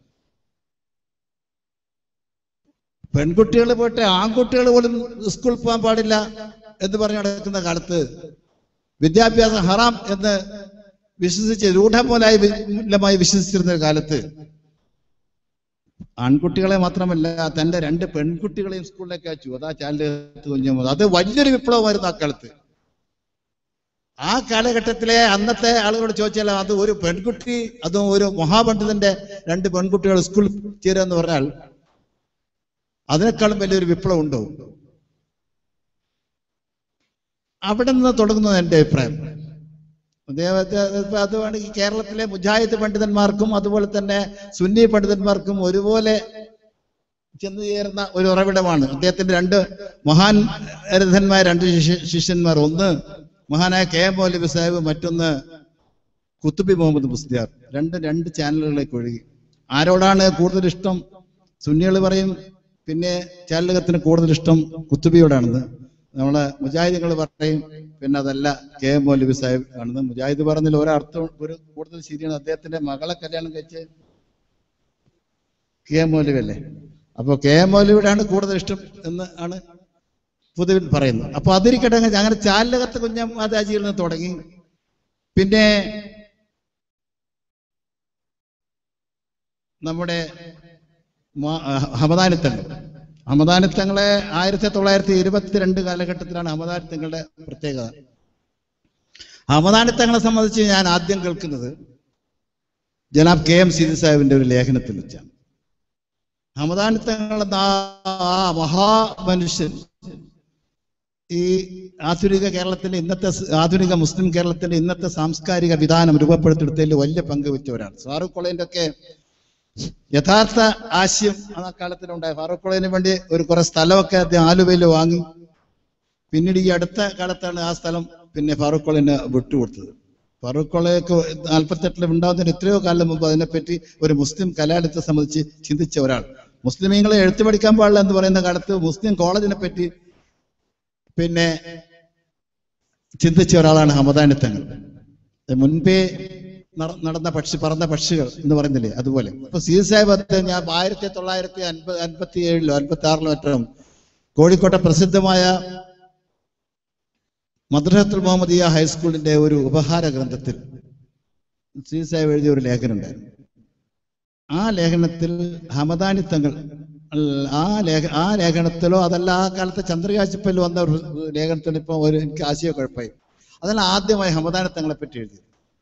പെൺകുട്ടികൾ പോയിട്ട് ആൺകുട്ടികൾ പോലും സ്കൂളിൽ പോകാൻ പാടില്ല എന്ന് പറഞ്ഞ് നടക്കുന്ന കാലത്ത് വിദ്യാഭ്യാസം ഹറാം എന്ന് വിശ്വസിച്ച് രൂഢമൂലമായി മൂലമായി വിശ്വസിച്ചിരുന്ന കാലത്ത് ആൺകുട്ടികളെ മാത്രമല്ല തന്റെ രണ്ട് പെൺകുട്ടികളെയും സ്കൂളിലേക്ക് അയച്ചു അതാ ചാലിലകത്ത് കുഞ്ഞമ്മദ് അത് വലിയൊരു വിപ്ലവമായിരുന്നു ആ കാലത്ത് ആ കാലഘട്ടത്തിലെ അന്നത്തെ ആളുകളോട് ചോദിച്ചാൽ അത് ഒരു പെൺകുട്ടി അതും ഒരു മഹാപണ്ഡിതന്റെ രണ്ട് പെൺകുട്ടികൾ സ്കൂളിൽ ചേരുക എന്ന് പറഞ്ഞാൽ അതിനേക്കാളും വലിയൊരു വിപ്ലവം ഉണ്ടോ അവിടെ നിന്ന് തുടങ്ങുന്നത് എൻ്റെ അഭിപ്രായം അദ്ദേഹത്തെ ഇപ്പൊ അത് വേണമെങ്കിൽ കേരളത്തിലെ മുജാഹിദ് പണ്ഡിതന്മാർക്കും അതുപോലെ തന്നെ സുന്നി പണ്ഡിതന്മാർക്കും ഒരുപോലെ ചെന്ന് ചേർന്ന ഒരു ഉറവിടമാണ് അദ്ദേഹത്തിന്റെ രണ്ട് മഹാൻ രഥന്മാർ രണ്ട് ശിഷ്യ- ശിഷ്യന്മാർ ഒന്ന് മഹാനായ കെ എം മൗലവി സാഹിബ് മറ്റൊന്ന് കുത്തുബി മുഹമ്മദ് മുസ്ലിയാർ രണ്ട് രണ്ട് ചാനലുകളിലേക്ക് ഒഴുകി ആരോടാണ് കൂടുതൽ ഇഷ്ടം സുന്നികൾ പറയും പിന്നെ ചാനലകത്തിന് കൂടുതൽ ഇഷ്ടം കുത്തുബിയോടാണെന്ന് നമ്മളെ മുജാഹിദുകൾ പറയും പിന്നെ അതല്ല കെ എം മൗലവി സാഹിബ് ആണെന്ന് മുജാഹിദ് പറഞ്ഞതിൽ ഒരർത്ഥം ഒരു കൂടുതൽ ശരിയാണ് അദ്ദേഹത്തിന്റെ മകളെ കല്യാണം കഴിച്ച് കെ എം മൗലവി അല്ലേ അപ്പൊ കെ എം മൗലവിയോടാണ് കൂടുതൽ ഇഷ്ടം എന്ന് ആണ് പൊതുവിൽ പറയുന്നത് അപ്പൊ അതിരിക്കട്ടെ അങ്ങനെ അങ്ങനെ ചാലകത്ത് കുഞ്ഞമാതാജിയിൽ നിന്ന് തുടങ്ങി പിന്നെ നമ്മുടെ മാ- ഹമദാനിത്തങ്ങൾ ഹമദാനിത്തങ്ങളെ ആയിരത്തി തൊള്ളായിരത്തി ഇരുപത്തിരണ്ട് കാലഘട്ടത്തിലാണ് ഹമദാനിത്തങ്ങളുടെ പ്രത്യേകത ഹമദാനിത്തങ്ങളെ സംബന്ധിച്ച് ഞാൻ ആദ്യം കേൾക്കുന്നത് ജനാബ് കെ എം സീതി സാഹിബിന്റെ ഒരു ലേഖനത്തിൽ വെച്ചാണ് ഹമദാനിത്തങ്ങൾ എന്ന ആ ആ മഹാമനുഷ്യൻ ഈ ആധുനിക കേരളത്തിന്റെ ഇന്നത്തെ സ് ആധുനിക മുസ്ലിം കേരളത്തിന്റെ ഇന്നത്തെ സാംസ്കാരിക വിധാനം രൂപപ്പെടുത്തിയെടുത്തതിൽ വലിയ പങ്ക് വെച്ചവരാണ് ഫാറൂഖ് കോളേജിന്റെ ഒക്കെ യഥാർത്ഥ ആശയം ആ കാലത്തിലുണ്ടായ ഫാറൂഖ് കോളേജിന് വേണ്ടി ഒരു കുറെ സ്ഥലമൊക്കെ അദ്ദേഹം ആലുവയിൽ വാങ്ങി പിന്നീട് ഈ അടുത്ത കാലത്താണ് ആ സ്ഥലം പിന്നെ ഫാറൂഖ് കോളേജിന് വിട്ടുകൊടുത്തത് ഫാറൂഖ് കോളേജ് നാൽപ്പത്തെട്ടിൽ ഉണ്ടാകുന്നതിന് എത്രയോ കാലം മുമ്പ് അതിനെപ്പറ്റി ഒരു മുസ്ലിം കലാലയത്തെ സംബന്ധിച്ച് ചിന്തിച്ച ഒരാൾ മുസ്ലിമീങ്ങളെ എഴുത്തു പഠിക്കാൻ പാടില്ല എന്ന് പറയുന്ന കാലത്ത് മുസ്ലിം കോളേജിനെ പറ്റി പിന്നെ ചിന്തിച്ച ഒരാളാണ് ഹമദാനി തങ്ങൾ മുൻപേ നട- നടന്ന പക്ഷി പറന്ന പക്ഷികൾ എന്ന് പറയുന്നില്ലേ അതുപോലെ അപ്പൊ സി സാഹിബ് അദ്ദേഹം ഞാൻ ആയിരത്തി തൊള്ളായിരത്തി അൻപത് അൻപത്തി ഏഴിലോ അൻപത്തി ആറിലോ മറ്റോ കോഴിക്കോട്ടെ പ്രസിദ്ധമായ മദ്രസത്തുൽ മുഹമ്മദിയ ഹൈസ്കൂളിന്റെ ഒരു ഉപഹാര ഗ്രന്ഥത്തിൽ സി സാഹിബ് എഴുതിയ ഒരു ലേഖനമുണ്ടായിരുന്നു ആ ലേഖനത്തിൽ ഹമദാനി തങ്ങൾ അല്ല, ആ ലേഖ ആ ലേഖനത്തിലോ അതല്ല ആ കാലത്തെ ചന്ദ്രകാശിപ്പയിൽ വന്ന ഒരു ലേഖനത്തിൽ ഇപ്പൊ ഒരു എനിക്ക് ആശയക്കുഴപ്പമായി അതിൽ ആദ്യമായി ഹമദാനി തങ്ങളെ പറ്റി എഴുതി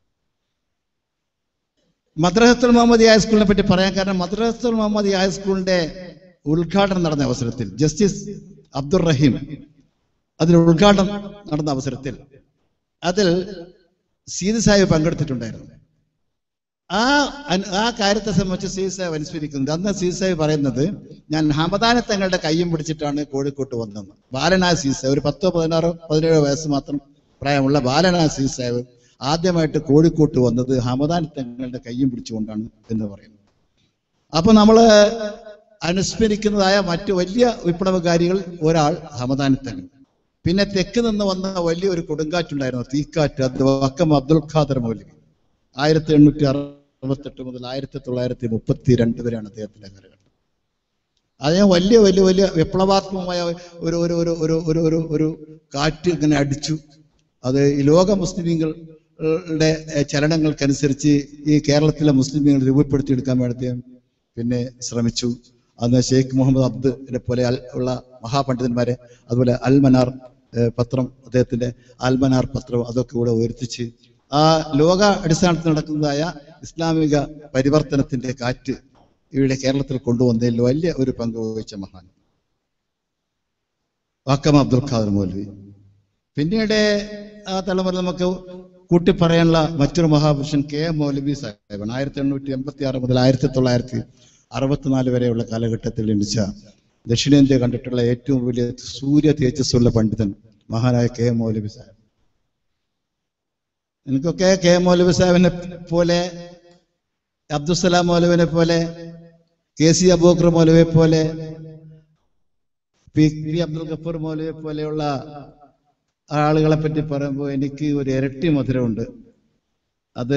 മദ്രസത്തുൽ മുഹമ്മദ് ഹൈസ്കൂളിനെ പറ്റി പറയാൻ കാരണം മദ്രസത്തുൽ മുഹമ്മദ് ഹൈസ്കൂളിന്റെ ഉദ്ഘാടനം നടന്ന അവസരത്തിൽ ജസ്റ്റിസ് അബ്ദുൾ റഹീം അതിൽ ഉദ്ഘാടനം നടന്ന അവസരത്തിൽ അതിൽ സീതി സാഹിബ് പങ്കെടുത്തിട്ടുണ്ടായിരുന്നു ആ അൻ- ആ കാര്യത്തെ സംബന്ധിച്ച് സി സാഹിബ് അനുസ്മരിക്കുന്നത് അന്ന് സി സാഹിബ് പറയുന്നത് ഞാൻ ഹമദാന തങ്ങളുടെ കയ്യും പിടിച്ചിട്ടാണ് കോഴിക്കോട്ട് വന്നതെന്ന് ബാലനാ സി സാഹിബ് ഒരു പത്തോ പതിനാറോ പതിനേഴോ വയസ്സ് മാത്രം പ്രായമുള്ള ബാലനാ സി സാഹിബ് ആദ്യമായിട്ട് കോഴിക്കോട്ട് വന്നത് ഹമദാൻ തങ്ങളുടെ കയ്യും പിടിച്ചുകൊണ്ടാണ് എന്ന് പറയുന്നു അപ്പൊ നമ്മള് അനുസ്മരിക്കുന്നതായ മറ്റു വലിയ വിപ്ലവകാരികൾ ഒരാൾ ഹമദാൻ തങ്ങൾ പിന്നെ തെക്ക് നിന്ന് വന്ന വലിയൊരു കൊടുങ്കാറ്റുണ്ടായിരുന്നു തീക്കാറ്റ് അത് വക്കം അബ്ദുൽ ഖാദർ മൗലവി ആയിരത്തി എണ്ണൂറ്റി അറുപത്തെട്ട് മുതൽ ആയിരത്തി തൊള്ളായിരത്തി മുപ്പത്തി രണ്ട് വരെയാണ് അദ്ദേഹത്തിന്റെ കാലഘട്ടം അതിനെ വലിയ വലിയ വലിയ വിപ്ലവാത്മകമായ ഒരു ഒരു ഒരു ഒരു ഒരു ഒരു ഒരു കാറ്റ് ഇങ്ങനെ അടിച്ചു അത് ഈ ലോക മുസ്ലിമീങ്ങളുടെ ചലനങ്ങൾക്കനുസരിച്ച് ഈ കേരളത്തിലെ മുസ്ലിമീങ്ങൾ രൂപപ്പെടുത്തിയെടുക്കാൻ വേണ്ടി അദ്ദേഹം പിന്നെ ശ്രമിച്ചു അന്ന് ഷെയ്ഖ് മുഹമ്മദ് അബ്ദിനെ പോലെ അൽ- ഉള്ള മഹാപണ്ഡിതന്മാരെ അതുപോലെ അൽമനാർ ഏഹ്, പത്രം അദ്ദേഹത്തിന്റെ അൽമനാർ പത്രം അതൊക്കെ കൂടെ ഉയർത്തിച്ച് ആ ലോക അടിസ്ഥാനത്തിൽ നടക്കുന്നതായ ഇസ്ലാമിക പരിവർത്തനത്തിന്റെ കാറ്റ് ഇവിടെ കേരളത്തിൽ കൊണ്ടുവന്നതിൽ വലിയ ഒരു പങ്ക് വഹിച്ച മഹാൻ വാക്കം അബ്ദുൽ ഖാദർ മൗലവി പിന്നീട് ആ തലമുറ നമുക്ക് കൂട്ടി പറയാനുള്ള മറ്റൊരു മഹാപുരുഷൻ കെ എം മൗലവി സാഹിബാണ് ആയിരത്തി എണ്ണൂറ്റി എൺപത്തി ആറ് മുതൽ ആയിരത്തി തൊള്ളായിരത്തി അറുപത്തിനാല് വരെയുള്ള കാലഘട്ടത്തിൽ ജനിച്ച ദക്ഷിണേന്ത്യ കണ്ടിട്ടുള്ള ഏറ്റവും വലിയ സൂര്യ തേജസ്സുള്ള പണ്ഡിതൻ മഹാനായ കെ എം മൗലവി സാഹിബ് എനിക്കൊക്കെ കെ എം മൗലവി സാഹിബിനെ പോലെ അബ്ദുസലാം മൗലവിനെ പോലെ കെ സി അബൂക്കർ മൗലവിയെ പോലെ പി പി അബ്ദുൽ ഗഫൂർ മൗലവിയെ പോലെയുള്ള ആളുകളെ പറ്റി പറയുമ്പോൾ എനിക്ക് ഒരു ഇരട്ടി മധുരമുണ്ട് അത്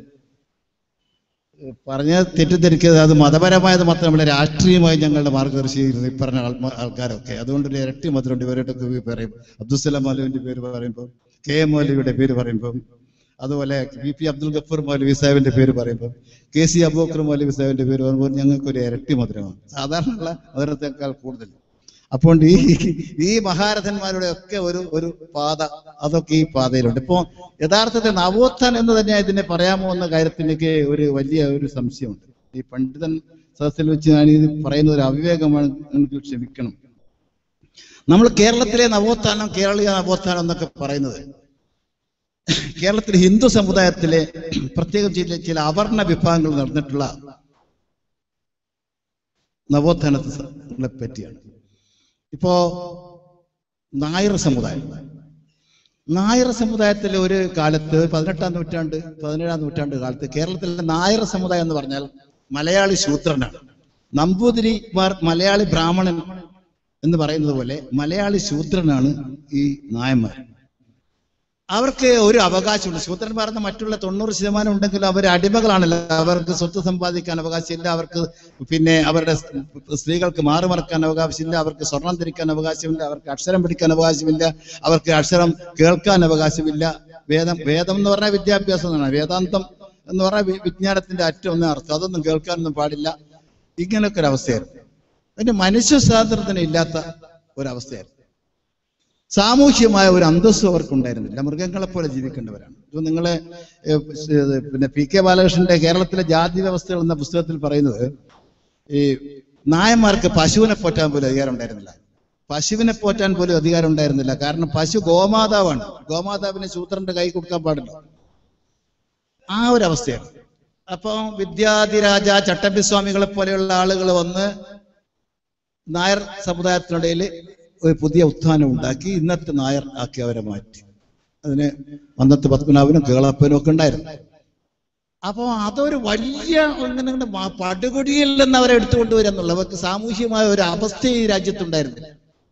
പറഞ്ഞ തെറ്റിദ്ധരിക്കരുത് അത് മതപരമായത് മാത്രമല്ല രാഷ്ട്രീയമായി ഞങ്ങളുടെ മാർഗദർശി ഈ പറഞ്ഞ ആൾ- ആൾക്കാരൊക്കെ അതുകൊണ്ട് ഒരു ഇരട്ടി മധുരമുണ്ട് ഇവരുടെയൊക്കെ പറയും അബ്ദുസലാം മൗലവിന്റെ പേര് പറയുമ്പോൾ കെ എം മൗലവിയുടെ പേര് പറയുമ്പോൾ അതുപോലെ വി പി അബ്ദുൽ ഗഫൂർ മൗലവി സാഹിബിന്റെ പേര് പറയുമ്പോൾ കെ സി അബൂക്കർ മൗലവി സാഹിബിന്റെ പേര് പറയുമ്പോൾ ഞങ്ങൾക്ക് ഒരു ഇരട്ടി മധുരമാണ് സാധാരണയുള്ള മധുരത്തെക്കാൾ കൂടുതൽ അപ്പോൾ ഈ ഈ മഹാരഥന്മാരുടെ ഒക്കെ ഒരു ഒരു പാത അതൊക്കെ ഈ പാതയിലുണ്ട് ഇപ്പോ യഥാർത്ഥത്തിൽ നവോത്ഥാനം എന്ന് തന്നെ ഇതിനെ പറയാമോ എന്ന കാര്യത്തിൽ എനിക്ക് ഒരു വലിയ ഒരു സംശയമുണ്ട് ഈ പണ്ഡിതൻ സദസ്സിൽ വെച്ച് ഞാൻ ഇത് പറയുന്ന ഒരു അവിവേകമാണ് എനിക്ക് ക്ഷമിക്കണം നമ്മൾ കേരളത്തിലെ നവോത്ഥാനം കേരളീയ നവോത്ഥാനം എന്നൊക്കെ പറയുന്നത് കേരളത്തിലെ ഹിന്ദു സമുദായത്തിലെ പ്രത്യേകം ചില ചില അവർണ വിഭാഗങ്ങൾ നടന്നിട്ടുള്ള നവോത്ഥാനത്തെ പറ്റിയാണ് ഇപ്പോ നായർ സമുദായം നായർ സമുദായത്തിലെ ഒരു കാലത്ത് പതിനെട്ടാം നൂറ്റാണ്ട് പതിനേഴാം നൂറ്റാണ്ട് കാലത്ത് കേരളത്തിലെ നായർ സമുദായം എന്ന് പറഞ്ഞാൽ മലയാളി ശൂദ്രനാണ് നമ്പൂതിരിമാർ മലയാളി ബ്രാഹ്മണൻ എന്ന് പറയുന്നത് പോലെ മലയാളി ശൂദ്രനാണ് ഈ നായന്മാർ അവർക്ക് ഒരു അവകാശമുണ്ട് ശൂദ്രന്മാർ എന്ന മറ്റുള്ള തൊണ്ണൂറ് ശതമാനം ഉണ്ടെങ്കിലും അവർ അടിമകളാണല്ലോ അവർക്ക് സ്വത്ത് സമ്പാദിക്കാൻ അവകാശമില്ല അവർക്ക് പിന്നെ അവരുടെ സ്ത്രീകൾക്ക് മാറുമറക്കാൻ അവകാശമില്ല അവർക്ക് സ്വർണം ധരിക്കാൻ അവകാശമില്ല അവർക്ക് അക്ഷരം പഠിക്കാൻ അവകാശമില്ല അവർക്ക് അക്ഷരം കേൾക്കാൻ അവകാശമില്ല വേദം വേദം എന്ന് പറഞ്ഞാൽ വിദ്യാഭ്യാസം എന്നാണ് വേദാന്തം എന്ന് പറഞ്ഞാൽ വി- വിജ്ഞാനത്തിന്റെ അറ്റം ഒന്നും അർത്ഥം അതൊന്നും കേൾക്കാനൊന്നും പാടില്ല ഇങ്ങനൊക്കെ ഒരു അവസ്ഥയായിരുന്നു അതിന്റെ മനുഷ്യ സ്വാതന്ത്ര്യത്തിന് ഇല്ലാത്ത ഒരവസ്ഥയായിരുന്നു സാമൂഹ്യമായ ഒരു അന്തസ്സും അവർക്കുണ്ടായിരുന്നില്ല മൃഗങ്ങളെ പോലെ ജീവിക്കേണ്ടവരാണ് ഇപ്പൊ നിങ്ങളെ ഏഹ്, ഏഹ്, പിന്നെ പി കെ ബാലകൃഷ്ണന്റെ കേരളത്തിലെ ജാതി വ്യവസ്ഥകൾ എന്ന പുസ്തകത്തിൽ പറയുന്നത് ഈ നായന്മാർക്ക് പശുവിനെ പോറ്റാൻ പോലും അധികാരം ഉണ്ടായിരുന്നില്ല പശുവിനെ പോറ്റാൻ പോലും അധികാരം ഉണ്ടായിരുന്നില്ല കാരണം പശു ഗോമാതാവാണ് ഗോമാതാവിനെ ശൂദ്രന്റെ കൈ കൊടുക്കാൻ പാടില്ല ആ ഒരു അവസ്ഥയാണ് അപ്പൊ വിദ്യാധിരാജ ചട്ടമ്പിസ്വാമികളെ പോലെയുള്ള ആളുകൾ വന്ന് നായർ സമുദായത്തിനിടയിൽ ഒരു പുതിയ ഉത്ഥാനം ഉണ്ടാക്കി ഇന്നത്തെ നായർ ആക്കി അവരെ മാറ്റി അതിന് അന്നത്തെ പത്മനാഭനും കേളപ്പനും ഒക്കെ ഉണ്ടായിരുന്നു അപ്പൊ അതൊരു വലിയ ഇങ്ങനെ ഇങ്ങനെ മ- പടുകുടിയിൽ നിന്ന് അവരെ എടുത്തുകൊണ്ടുവരിക എന്നുള്ള അവർക്ക് സാമൂഹ്യമായ ഒരു അവസ്ഥ ഈ രാജ്യത്തുണ്ടായിരുന്നു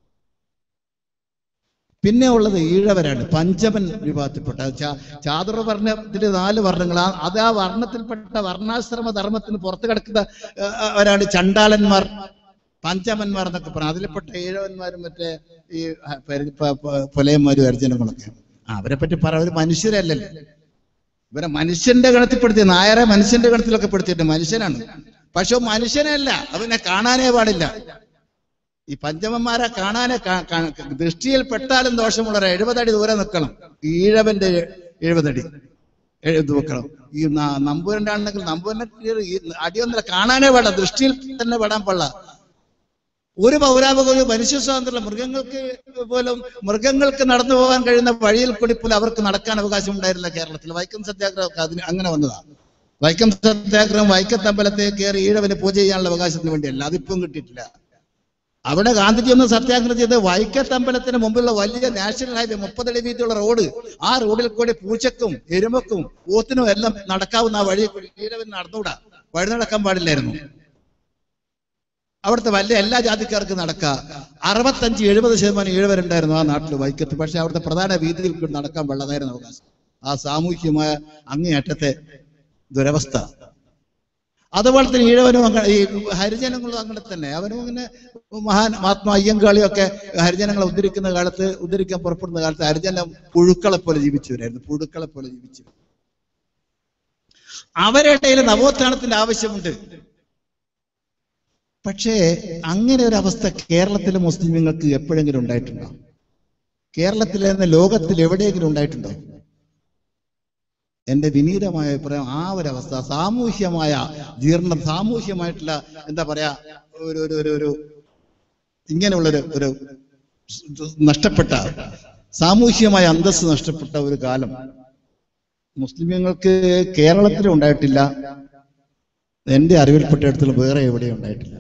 പിന്നെ ഉള്ളത് ഈഴവരാണ് പഞ്ചമൻ വിഭാഗത്തിൽപ്പെട്ട ചാ- ചാതുർ വർണ്ണത്തില് നാല് വർണ്ണങ്ങൾ ആ- അത് ആ വർണ്ണത്തിൽപ്പെട്ട വർണ്ണാശ്രമ ധർമ്മത്തിന് പുറത്ത് കിടക്കുന്ന ആ, ആ, അവരാണ് ചണ്ടാളന്മാർ പഞ്ചമന്മാർ എന്നൊക്കെ പറഞ്ഞു അതിൽപ്പെട്ട ഈഴവന്മാരും മറ്റേ ഈ ആ, പരി- പ- പ- പുലയന്മാരും അർജനങ്ങളൊക്കെ അവരെ പറ്റി പറ അവർ മനുഷ്യരല്ലല്ലോ ഇവരെ മനുഷ്യന്റെ ഗണത്തിൽപ്പെടുത്തി നായരെ മനുഷ്യന്റെ ഗണത്തിലൊക്കെ പെടുത്തിയിട്ട് മനുഷ്യനാണ് പക്ഷെ മനുഷ്യനല്ല അവനെ കാണാനേ പാടില്ല ഈ പഞ്ചമന്മാരെ കാണാനെ കാ- കാ- ദൃഷ്ടിയിൽ പെട്ടാലും ദോഷമുള്ളവരെ എഴുപതടി ദൂരെ നിൽക്കണം ഈഴവന്റെ എഴുപതടി എഴുതി വെക്കണം ഈ ന- നമ്പൂരന്റെ ആണെങ്കിൽ നമ്പൂരിനെ ഈ അടിയൊന്നര കാണാനേ പാടില്ല ദൃഷ്ടിയിൽ തന്നെ പെടാൻ പാടില്ല ഒരു പൗരാവക ഒരു മനുഷ്യ സ്വാതന്ത്ര്യം മൃഗങ്ങൾക്ക് പോലും മൃഗങ്ങൾക്ക് നടന്നു പോകാൻ കഴിയുന്ന വഴിയിൽ കൂടി പോലും അവർക്ക് നടക്കാൻ അവകാശം ഉണ്ടായിരുന്നില്ല കേരളത്തിൽ വൈക്കം സത്യാഗ്രഹമൊക്കെ അതിന് അങ്ങനെ വന്നതാണ് വൈക്കം സത്യാഗ്രഹം വൈക്കത്തമ്പലത്തെ കയറി ഈഴവന് പൂജ ചെയ്യാനുള്ള അവകാശത്തിന് വേണ്ടിയല്ല അതിപ്പം കിട്ടിയിട്ടില്ല അവിടെ ഗാന്ധിജി ഒന്ന് സത്യാഗ്രഹം ചെയ്ത് വൈക്കത്തമ്പലത്തിന് മുമ്പിലുള്ള വലിയ നാഷണൽ ഹൈവേ മുപ്പതടി വീതിയുള്ള റോഡ് ആ റോഡിൽ കൂടി പൂച്ചക്കും എരുമക്കും പോത്തിനും എല്ലാം നടക്കാവുന്ന ആ വഴി കൂടി ഈഴവൻ നടന്നുകൂടാ വഴി നടക്കാൻ പാടില്ലായിരുന്നു അവിടുത്തെ വലിയ എല്ലാ ജാതിക്കാർക്കും നടക്കാം അറുപത്തഞ്ച് എഴുപത് ശതമാനം ഈഴവരുണ്ടായിരുന്നു ആ നാട്ടിൽ വൈക്കത്ത് പക്ഷെ അവിടുത്തെ പ്രധാന വീതിയിൽ കൂടി നടക്കാൻ വെള്ളതായിരുന്നു അവകാശം ആ സാമൂഹ്യമായ അങ്ങേയറ്റത്തെ ദുരവസ്ഥ അതുപോലെ തന്നെ ഈഴവനും അങ്ങ ഈ ഹരിജനങ്ങളും അങ്ങനെ തന്നെ അവനും അങ്ങനെ മഹാൻ മഹാത്മാ അയ്യങ്കാളിയൊക്കെ ഹരിജനങ്ങളെ ഉദ്ധരിക്കുന്ന കാലത്ത് ഉദ്ധരിക്കാൻ പുറപ്പെടുന്ന കാലത്ത് ഹരിജനം പുഴുക്കളെ പോലെ ജീവിച്ചവരായിരുന്നു പുഴുക്കളെ പോലെ ജീവിച്ചു അവരുടെ ഇടയിൽ നവോത്ഥാനത്തിന്റെ ആവശ്യമുണ്ട് പക്ഷേ അങ്ങനെ ഒരു അവസ്ഥ കേരളത്തിലെ മുസ്ലിങ്ങൾക്ക് എപ്പോഴെങ്കിലും ഉണ്ടായിട്ടുണ്ടോ കേരളത്തിലെ തന്നെ ലോകത്തിൽ എവിടെയെങ്കിലും ഉണ്ടായിട്ടുണ്ടോ എന്റെ വിനീതമായ അഭിപ്രായം ആ ഒരു അവസ്ഥ സാമൂഹ്യമായ ജീർണ സാമൂഹ്യമായിട്ടുള്ള എന്താ പറയാ ഒരു ഒരു ഒരു ഒരു ഇങ്ങനെയുള്ളൊരു ഒരു നഷ്ടപ്പെട്ട സാമൂഹ്യമായ അന്തസ്സ് നഷ്ടപ്പെട്ട ഒരു കാലം മുസ്ലിങ്ങൾക്ക് കേരളത്തിൽ ഉണ്ടായിട്ടില്ല എന്റെ അറിവിൽപ്പെട്ടിടത്തിൽ വേറെ എവിടെയും ഉണ്ടായിട്ടില്ല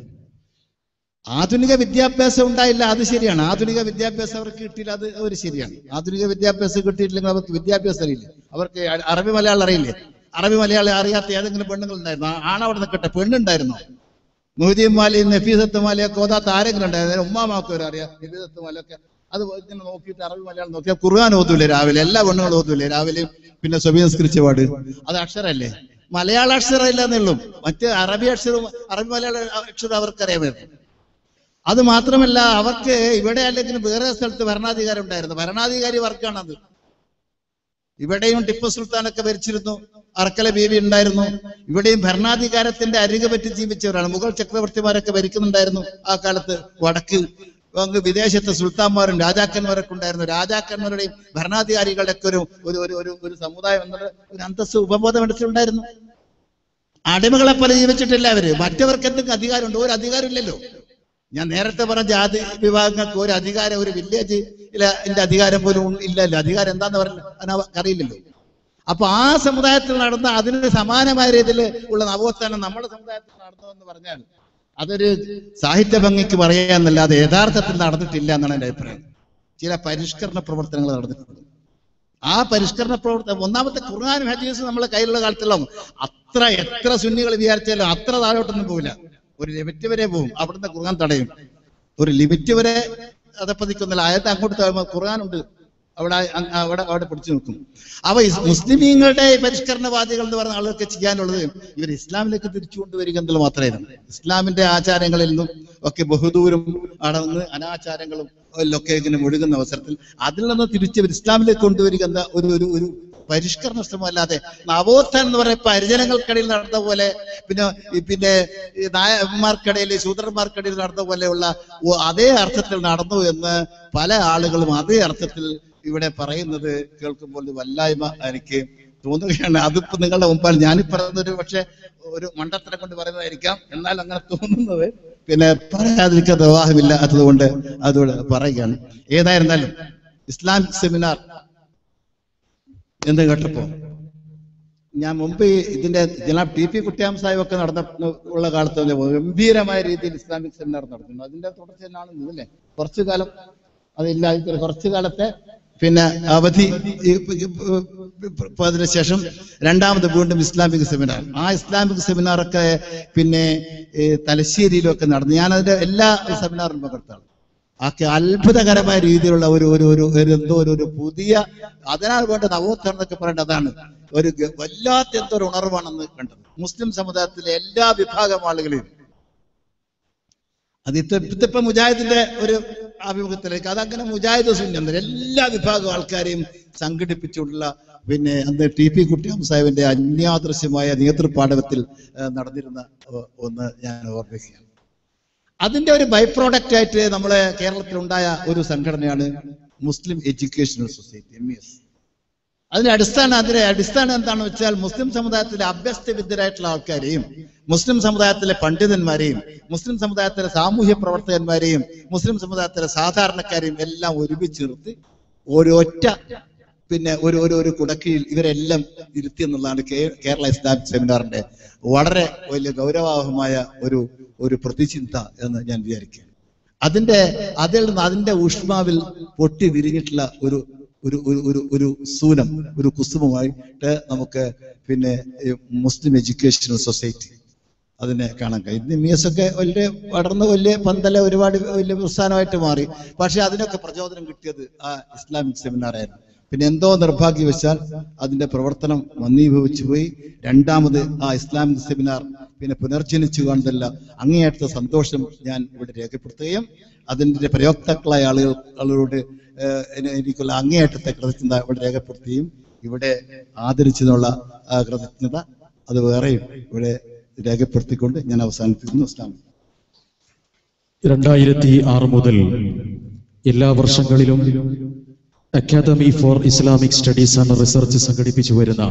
ആധുനിക വിദ്യാഭ്യാസം ഉണ്ടായില്ല അത് ശരിയാണ് ആധുനിക വിദ്യാഭ്യാസം അവർക്ക് കിട്ടിയില്ല അത് ഒരു ശരിയാണ് ആധുനിക വിദ്യാഭ്യാസം കിട്ടിയിട്ടില്ലെങ്കിൽ അവർക്ക് വിദ്യാഭ്യാസം അറിയില്ല അവർക്ക് അ- അറബി മലയാളം അറിയില്ലേ അറബി മലയാളം അറിയാത്ത ഏതെങ്കിലും പെണ്ണുങ്ങൾ ഉണ്ടായിരുന്നു ആണവിടെ നിൽക്കട്ടെ പെണ്ണുണ്ടായിരുന്നോ മുഹദീൻ മാലി നഫീസത്ത് മാലിയൊക്കെ ഓതാത്ത ആരെങ്കിലും ഉണ്ടായിരുന്നു ഉമ്മാമാക്കും ഒരു അറിയാം നഫീസത്ത് മാലൊക്കെ അത് ഇങ്ങനെ നോക്കിയിട്ട് അറബി മലയാളം നോക്കിയാൽ ഖുർആൻ ഓതൂലേ രാവിലെ എല്ലാ പെണ്ണുങ്ങളും ഓതൂലേ രാവിലെയും പിന്നെ സ്വബീനസ്കരിച്ച പാട് അത് അക്ഷരല്ലേ മലയാള അക്ഷരം ഇല്ലെന്നുള്ളൂ മറ്റ് അറബി അക്ഷരവും അറബി മലയാള അക്ഷരം അവർക്കറിയാമായിരുന്നു അത് മാത്രമല്ല അവർക്ക് ഇവിടെ അല്ലെങ്കിൽ വേറെ സ്ഥലത്ത് ഭരണാധികാരി ഉണ്ടായിരുന്നു ഭരണാധികാരി വർക്കാണത് ഇവിടെയും ടിപ്പു സുൽത്താനൊക്കെ ഭരിച്ചിരുന്നു അറക്കല ബീവി ഉണ്ടായിരുന്നു ഇവിടെയും ഭരണാധികാരത്തിന്റെ അരികെ പറ്റി ജീവിച്ചവരാണ് മുഗൾ ചക്രവർത്തിമാരൊക്കെ ഭരിക്കുന്നുണ്ടായിരുന്നു ആ കാലത്ത് വടക്ക് അങ്ങ് വിദേശത്തെ സുൽത്താന്മാരും രാജാക്കന്മാരൊക്കെ ഉണ്ടായിരുന്നു രാജാക്കന്മാരുടെയും ഭരണാധികാരികളുടെ ഒക്കെ ഒരു ഒരു ഒരു ഒരു ഒരു സമുദായം എന്നുള്ള ഒരു അന്തസ് ഉപബോധം എടുത്തിട്ടുണ്ടായിരുന്നു അടിമകളെ പോലെ ജീവിച്ചിട്ടില്ല അവര് മറ്റവർക്ക് എന്തെങ്കിലും അധികാരമുണ്ടോ ഒരു അധികാരമില്ലല്ലോ ഞാൻ നേരത്തെ പറഞ്ഞ ജാതി വിഭാഗങ്ങൾക്ക് ഒരു അധികാരം ഒരു വില്ലേജ് ഇതിന്റെ അധികാരം പോലും ഉ- ഇല്ലല്ലോ അധികാരം എന്താന്ന് പറഞ്ഞ അറിയില്ലല്ലോ അപ്പൊ ആ സമുദായത്തിൽ നടന്ന അതിന് സമാനമായ രീതിയിൽ ഉള്ള നവോത്ഥാനം നമ്മുടെ സമുദായത്തിൽ നടന്നതെന്ന് പറഞ്ഞാൽ അതൊരു സാഹിത്യ ഭംഗിക്ക് പറയാന്നല്ലാതെ യഥാർത്ഥത്തിൽ നടന്നിട്ടില്ല എന്നാണ് എന്റെ അഭിപ്രായം ചില പരിഷ്കരണ പ്രവർത്തനങ്ങൾ നടന്നിട്ടുണ്ട് ആ പരിഷ്കരണ പ്രവർത്തനം ഒന്നാമത്തെ ഖുർആാനും ഹദീസും നമ്മളെ കയ്യിലുള്ള കാലത്തുള്ള അത്ര എത്ര സുന്നികൾ വിചാരിച്ചാലും അത്ര താഴോട്ടൊന്നും പോവില്ല ഒരു ലിമിറ്റ് വരെ പോകും അവിടുന്ന് ഖുർആൻ തടയും ഒരു ലിമിറ്റ് വരെ അതപ്പതിക്കുന്നില്ല ആയത്ത് അങ്ങോട്ട് താഴുമ്പോൾ ഖുർആാനുണ്ട് അവിടെ അ- അവിടെ അവിടെ പിടിച്ചു നിൽക്കും അവ ഇസ് മുസ്ലിമീങ്ങളുടെ പരിഷ്കരണവാദികൾ എന്ന് പറഞ്ഞ ആളുകൾക്ക് ചെയ്യാനുള്ളത് ഇവർ ഇസ്ലാമിലേക്ക് തിരിച്ചു കൊണ്ടുവരിക എന്നുള്ളത് മാത്രമായിരുന്നു ഇസ്ലാമിന്റെ ആചാരങ്ങളിൽ നിന്നും ഒക്കെ ബഹുദൂരം അടന്ന് അനാചാരങ്ങളും ഒക്കെ ഇങ്ങനെ ഒഴുകുന്ന അവസരത്തിൽ അതിൽ നിന്ന് തിരിച്ച് ഇവർ ഇസ്ലാമിലേക്ക് കൊണ്ടുവരിക എന്ന ഒരു ഒരു ഒരു പരിഷ്കരണ ശ്രമമല്ലാതെ നവോത്ഥാനം എന്ന് പറയുന്ന പരിജനങ്ങൾക്കിടയിൽ നടന്ന പോലെ പിന്നെ ഈ പിന്നെ ഈ നായന്മാർക്കിടയിൽ ശൂദ്രന്മാർക്കിടയിൽ നടന്ന പോലെയുള്ള ഓ- അതേ അർത്ഥത്തിൽ നടന്നു എന്ന് പല ആളുകളും അതേ അർത്ഥത്തിൽ ഇവിടെ പറയുന്നത് കേൾക്കുമ്പോൾ ഒരു വല്ലായ്മ എനിക്ക് തോന്നുകയാണ് അതിപ്പോ നിങ്ങളുടെ മുമ്പാൽ ഞാനീ പറയുന്നൊരു പക്ഷെ ഒരു മണ്ടത്തരം കൊണ്ട് പറയുന്നതായിരിക്കാം എന്നാൽ അങ്ങനെ തോന്നുന്നത് പിന്നെ പറയാതിരിക്കാൻ നിർവാഹമില്ലാത്തത് കൊണ്ട് അതുകൊണ്ട് പറയുകയാണ് ഏതായിരുന്നാലും ഇസ്ലാമിക് സെമിനാർ എന്ന് കേട്ടപ്പോ ഞാൻ മുമ്പ് ഈ ഇതിന്റെ ജനാബ് ടി പി കുട്ടിയാം സാഹിബ് ഒക്കെ നടന്ന ഉള്ള കാലത്ത് തന്നെ ഗംഭീരമായ രീതിയിൽ ഇസ്ലാമിക് സെമിനാർ നടത്തുന്നു അതിന്റെ തുടർച്ച തന്നെയാണ് ഇതല്ലേ കുറച്ചു കാലം അതില്ല ഇത് കുറച്ചു കാലത്തെ പിന്നെ അവധി ഈ- ഈ- ഇപ്പൊ അതിനുശേഷം രണ്ടാമത് വീണ്ടും ഇസ്ലാമിക് സെമിനാർ ആ ഇസ്ലാമിക് സെമിനാറൊക്കെ പിന്നെ ഈ തലശ്ശേരിയിലൊക്കെ നടന്നു ഞാൻ അതിന്റെ എല്ലാ സെമിനാറിലും പങ്കെടുത്താണ് ആക്കെ അത്ഭുതകരമായ രീതിയിലുള്ള ഒരു ഒരു ഒരു ഒരു എന്തോ ഒരു ഒരു പുതിയ അതിനാൽ വേണ്ട നവോത്ഥാനം എന്നൊക്കെ പറയേണ്ടത് അതാണ് ഒരു ഗ- വല്ലാത്ത എന്തോ ഒരു ഉണർവാണെന്ന് കണ്ടത് മുസ്ലിം സമുദായത്തിലെ എല്ലാ വിഭാഗം ആളുകളെയും അത് ഇത്ത ഇപ്പൊ മുജാഹിദിന്റെ ഒരു ആഭിമുഖ്യത്തിലേക്ക് അതങ്ങനെ മുജാഹിദ് സുന്നം എല്ലാ വിഭാഗം ആൾക്കാരെയും സംഘടിപ്പിച്ചുള്ള പിന്നെ അന്ന് ടി പി കുട്ടിയാം സാഹിബിന്റെ അന്യാദൃശ്യമായ നേതൃപാടവത്തിൽ ഏഹ്, നടന്നിരുന്ന ഏഹ്, ഒന്ന് ഞാൻ ഓർമ്മിക്കുകയാണ് അതിന്റെ ഒരു ബൈ പ്രോഡക്റ്റ് ആയിട്ട് നമ്മളെ കേരളത്തിൽ ഉണ്ടായ ഒരു സംഘടനയാണ് Muslim educational society M S അതിന്റെ അടിസ്ഥാനം അതിന്റെ അടിസ്ഥാനം എന്താണെന്ന് വെച്ചാൽ മുസ്ലിം സമുദായത്തിലെ അഭ്യസ്ത വിദ്യരായിട്ടുള്ള ആൾക്കാരെയും മുസ്ലിം സമുദായത്തിലെ പണ്ഡിതന്മാരെയും മുസ്ലിം സമുദായത്തിലെ സാമൂഹ്യ പ്രവർത്തകന്മാരെയും മുസ്ലിം സമുദായത്തിലെ സാധാരണക്കാരെയും എല്ലാം ഒരുമിച്ച് നിർത്തി ഒരൊറ്റ പിന്നെ ഒരു ഒരു ഒരു കുടക്കീഴിൽ ഇവരെല്ലാം ഇരുത്തി എന്നുള്ളതാണ് കേ- കേരള ഇസ്ലാമിക് സെമിനാറിന്റെ വളരെ വലിയ ഗൗരവാഹമായ ഒരു ഒരു പ്രതിചിന്ത എന്ന് ഞാൻ വിചാരിക്കുക അതിന്റെ അതിൽ നിന്ന് അതിന്റെ ഊഷ്മാവിൽ പൊട്ടി വിരിഞ്ഞിട്ടുള്ള ഒരു ഒരു ഒരു ഒരു ഒരു സൂനം ഒരു കുസുമമായിട്ട് നമുക്ക് പിന്നെ ഈ മുസ്ലിം എഡ്യൂക്കേഷണൽ സൊസൈറ്റി അതിനെ കാണാൻ കഴിയും ഇന്ന് MES ഒക്കെ വലിയ വളർന്ന് വലിയ പന്തല ഒരുപാട് വലിയ പ്രസ്ഥാനമായിട്ട് മാറി പക്ഷെ അതിനൊക്കെ പ്രചോദനം കിട്ടിയത് ആ ഇസ്ലാമിക് സെമിനാറായിരുന്നു പിന്നെ എന്തോ നിർഭാഗ്യവശാൽ അതിന്റെ പ്രവർത്തനം മന്ദീഭവിച്ചു പോയി രണ്ടാമത് ആ ഇസ്ലാമിക് സെമിനാർ പിന്നെ പുനർജനിച്ചു കാണുന്നില്ല അങ്ങേയറ്റത്തെ സന്തോഷം ഞാൻ ഇവിടെ രേഖപ്പെടുത്തുകയും അതിന്റെ പ്രയോക്താക്കളായ ആളുകൾ ആളുകളോട് ഏഹ്, എനി- എനിക്കുള്ള അങ്ങേയറ്റത്തെ കൃതജ്ഞത ഇവിടെ രേഖപ്പെടുത്തുകയും ഇവിടെ ആദരിച്ചതിനുള്ള ആ കൃതജ്ഞത അത് വേറെയും ഇവിടെ രേഖപ്പെടുത്തിക്കൊണ്ട് ഞാൻ അവസാനിപ്പിക്കുന്നു അസ്ലാം രണ്ടായിരത്തി ആറ് മുതൽ എല്ലാ വർഷങ്ങളിലും academy for Islamic studies and research സംഘടിപ്പിച്ചു വരുന്ന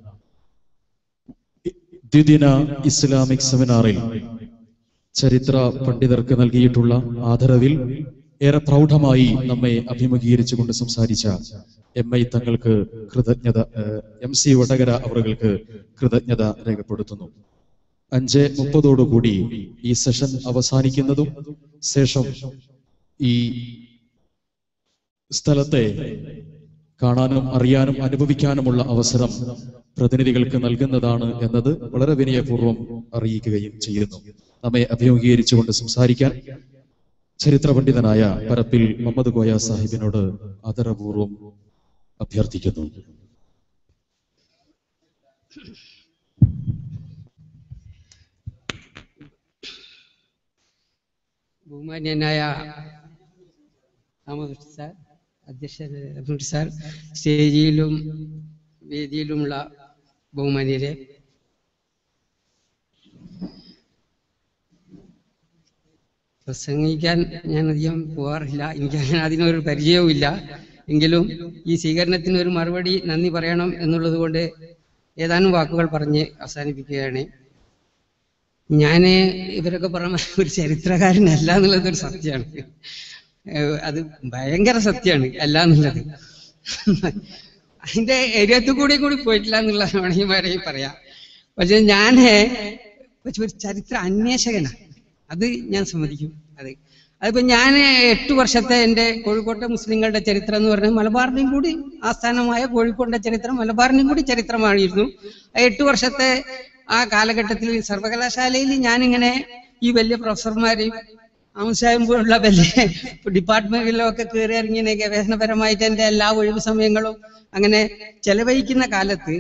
ദ്വിദിന ഇസ്ലാമിക് സെമിനാറിൽ ചരിത്ര പണ്ഡിതർക്ക് നൽകിയിട്ടുള്ള ആദരവിൽ ഏറെ പ്രൗഢമായി നമ്മെ അഭിമുഖീകരിച്ചുകൊണ്ട് സംസാരിച്ച എം ഐ തങ്ങൾക്ക് കൃതജ്ഞത ഏഹ്, എം സി വടകര അവറുകൾക്ക് കൃതജ്ഞത രേഖപ്പെടുത്തുന്നു അഞ്ച് മുപ്പതോടുകൂടി ഈ സെഷൻ അവസാനിക്കുന്നതും ശേഷം ഈ സ്ഥലത്തെ കാണാനും അറിയാനും അനുഭവിക്കാനുമുള്ള അവസരം പ്രതിനിധികൾക്ക് നൽകുന്നതാണ് എന്നത് വളരെ വിനയപൂർവ്വം അറിയിക്കുകയും ചെയ്യുന്നു നമ്മെ അഭിമുഖീകരിച്ചുകൊണ്ട് സംസാരിക്കാൻ ചരിത്ര പണ്ഡിതനായ പരപ്പിൽ മുഹമ്മദ് കോയ സാഹിബിനോട് ആദരപൂർവ്വം അഭ്യർത്ഥിക്കുന്നു ബഹുമാന്യനായ രാമകൃഷ്ണ സാർ അധ്യക്ഷൻ രാമകൃഷ്ണ സാർ സ്റ്റേജിലും വേദിയിലുമുള്ള ബഹുമാന്യരെ പ്രസംഗിക്കാൻ ഞാൻ അധികം പോകാറില്ല എനിക്ക് അങ്ങനെ അതിനൊരു പരിചയവുമില്ല എങ്കിലും ഈ സ്വീകരണത്തിന് ഒരു മറുപടി നന്ദി പറയണം എന്നുള്ളത് കൊണ്ട് ഏതാനും വാക്കുകൾ പറഞ്ഞ് അവസാനിപ്പിക്കുകയാണ് ഞാൻ ഇവരൊക്കെ പറഞ്ഞ ഒരു ചരിത്രകാരനല്ല എന്നുള്ളത് ഒരു സത്യമാണ് ഏഹ് അത് ഭയങ്കര സത്യമാണ് അല്ല എന്നുള്ളത് അതിന്റെ ഏരിയത്തിൽ കൂടി കൂടി പോയിട്ടില്ല എന്നുള്ള വേണമെങ്കിൽ വേണമെങ്കിൽ പറയാം പക്ഷെ ഞാൻ പക്ഷെ ഒരു ചരിത്ര അന്വേഷകനാണ് അത് ഞാൻ സമ്മതിക്കും അത് അതിപ്പോ ഞാൻ എട്ട് വർഷത്തെ എൻ്റെ കോഴിക്കോട്ടെ മുസ്ലിങ്ങളുടെ ചരിത്രം എന്ന് പറഞ്ഞാൽ മലബാറിന്റെയും കൂടി ആസ്ഥാനമായ കോഴിക്കോടിന്റെ ചരിത്രം മലബാറിന്റെയും കൂടി ചരിത്രമായിരുന്നു ആ എട്ട് വർഷത്തെ ആ കാലഘട്ടത്തിൽ സർവകലാശാലയിൽ ഞാനിങ്ങനെ ഈ വലിയ പ്രൊഫസർമാരെയും ആമസായം പോലുള്ള വലിയ ഡിപ്പാർട്ട്മെന്റിലൊക്കെ കയറി ഇറങ്ങി ഇങ്ങനെ ഗവേഷണപരമായിട്ട് എൻ്റെ എല്ലാ ഒഴിവ് സമയങ്ങളും അങ്ങനെ ചെലവഴിക്കുന്ന കാലത്ത്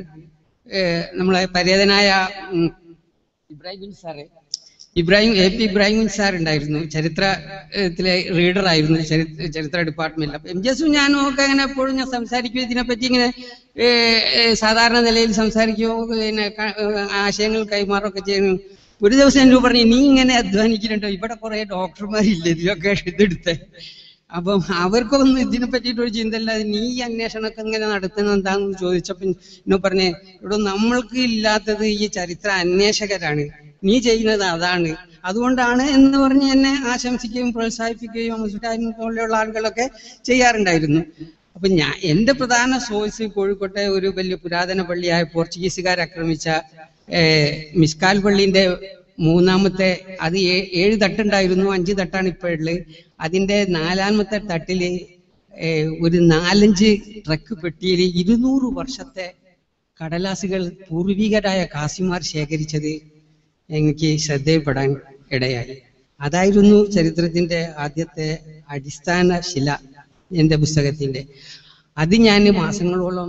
ഏഹ് നമ്മളെ പരേതനായ ഉം, Ibrahim sir Ibrahim A P Ibrahim sir ഉണ്ടായിരുന്നു ചരിത്രത്തിലെ റീഡർ ആയിരുന്നു ചരി- ചരിത്ര ഡിപ്പാർട്ട്മെന്റിൽ അപ്പൊ എം ജി എസും ഞാനും ഒക്കെ അങ്ങനെ എപ്പോഴും ഞാൻ സംസാരിക്കും ഇതിനെപ്പറ്റി ഇങ്ങനെ ഏ, ഏ, സാധാരണ നിലയിൽ സംസാരിക്കുകയോ പിന്നെ ക- ഏ, ആശയങ്ങൾ കൈമാറുകയൊക്കെ ചെയ്യുന്നു ഒരു ദിവസം എന്നോട് പറഞ്ഞു നീ ഇങ്ങനെ അധ്വാനിക്കുന്നുണ്ടോ ഇവിടെ കുറെ ഡോക്ടർമാരില്ലേ ഇതിലൊക്കെ ഇതെടുത്ത് അപ്പം അവർക്കൊന്നും ഇതിനെ പറ്റിയിട്ട് ഒരു ചിന്തയില്ലാതെ നീ ഈ അന്വേഷണമൊക്കെ ഇങ്ങനെ നടത്തുന്നത് എന്താണെന്ന് ചോദിച്ചപ്പോൾ എന്നോട് പറഞ്ഞേ ഇവിടെ നമ്മൾക്ക് ഇല്ലാത്തത് ഈ ചരിത്ര അന്വേഷകരാണ് നീ ചെയ്യുന്നത് അതാണ് അതുകൊണ്ടാണ് എന്ന് പറഞ്ഞ് എന്നെ ആശംസിക്കുകയും പ്രോത്സാഹിപ്പിക്കുകയും മുസ്ലിം പോലെയുള്ള ആളുകളൊക്കെ ചെയ്യാറുണ്ടായിരുന്നു അപ്പൊ ഞാൻ എന്റെ പ്രധാന സോഴ്സ് കോഴിക്കോട്ടെ ഒരു വലിയ പുരാതന പള്ളിയായ പോർച്ചുഗീസുകാർ ആക്രമിച്ച ഏർ, മിസ്കാൽ പള്ളിന്റെ മൂന്നാമത്തെ അത് ഏ- ഏഴ് തട്ടുണ്ടായിരുന്നു അഞ്ച് തട്ടാണ് ഇപ്പോഴുള്ളത് അതിന്റെ നാലാമത്തെ തട്ടില് ഏർ, ഒരു നാലഞ്ച് ട്രക്ക് പെട്ടിയിൽ ഇരുന്നൂറ് വർഷത്തെ കടലാസുകൾ പൂർവികരായ കാസിമാർ ശേഖരിച്ചത് എനിക്ക് ശ്രദ്ധയിൽപ്പെടാൻ ഇടയായി അതായിരുന്നു ചരിത്രത്തിന്റെ ആദ്യത്തെ അടിസ്ഥാന ശില എൻ്റെ പുസ്തകത്തിന്റെ അത് ഞാൻ മാസങ്ങളോളം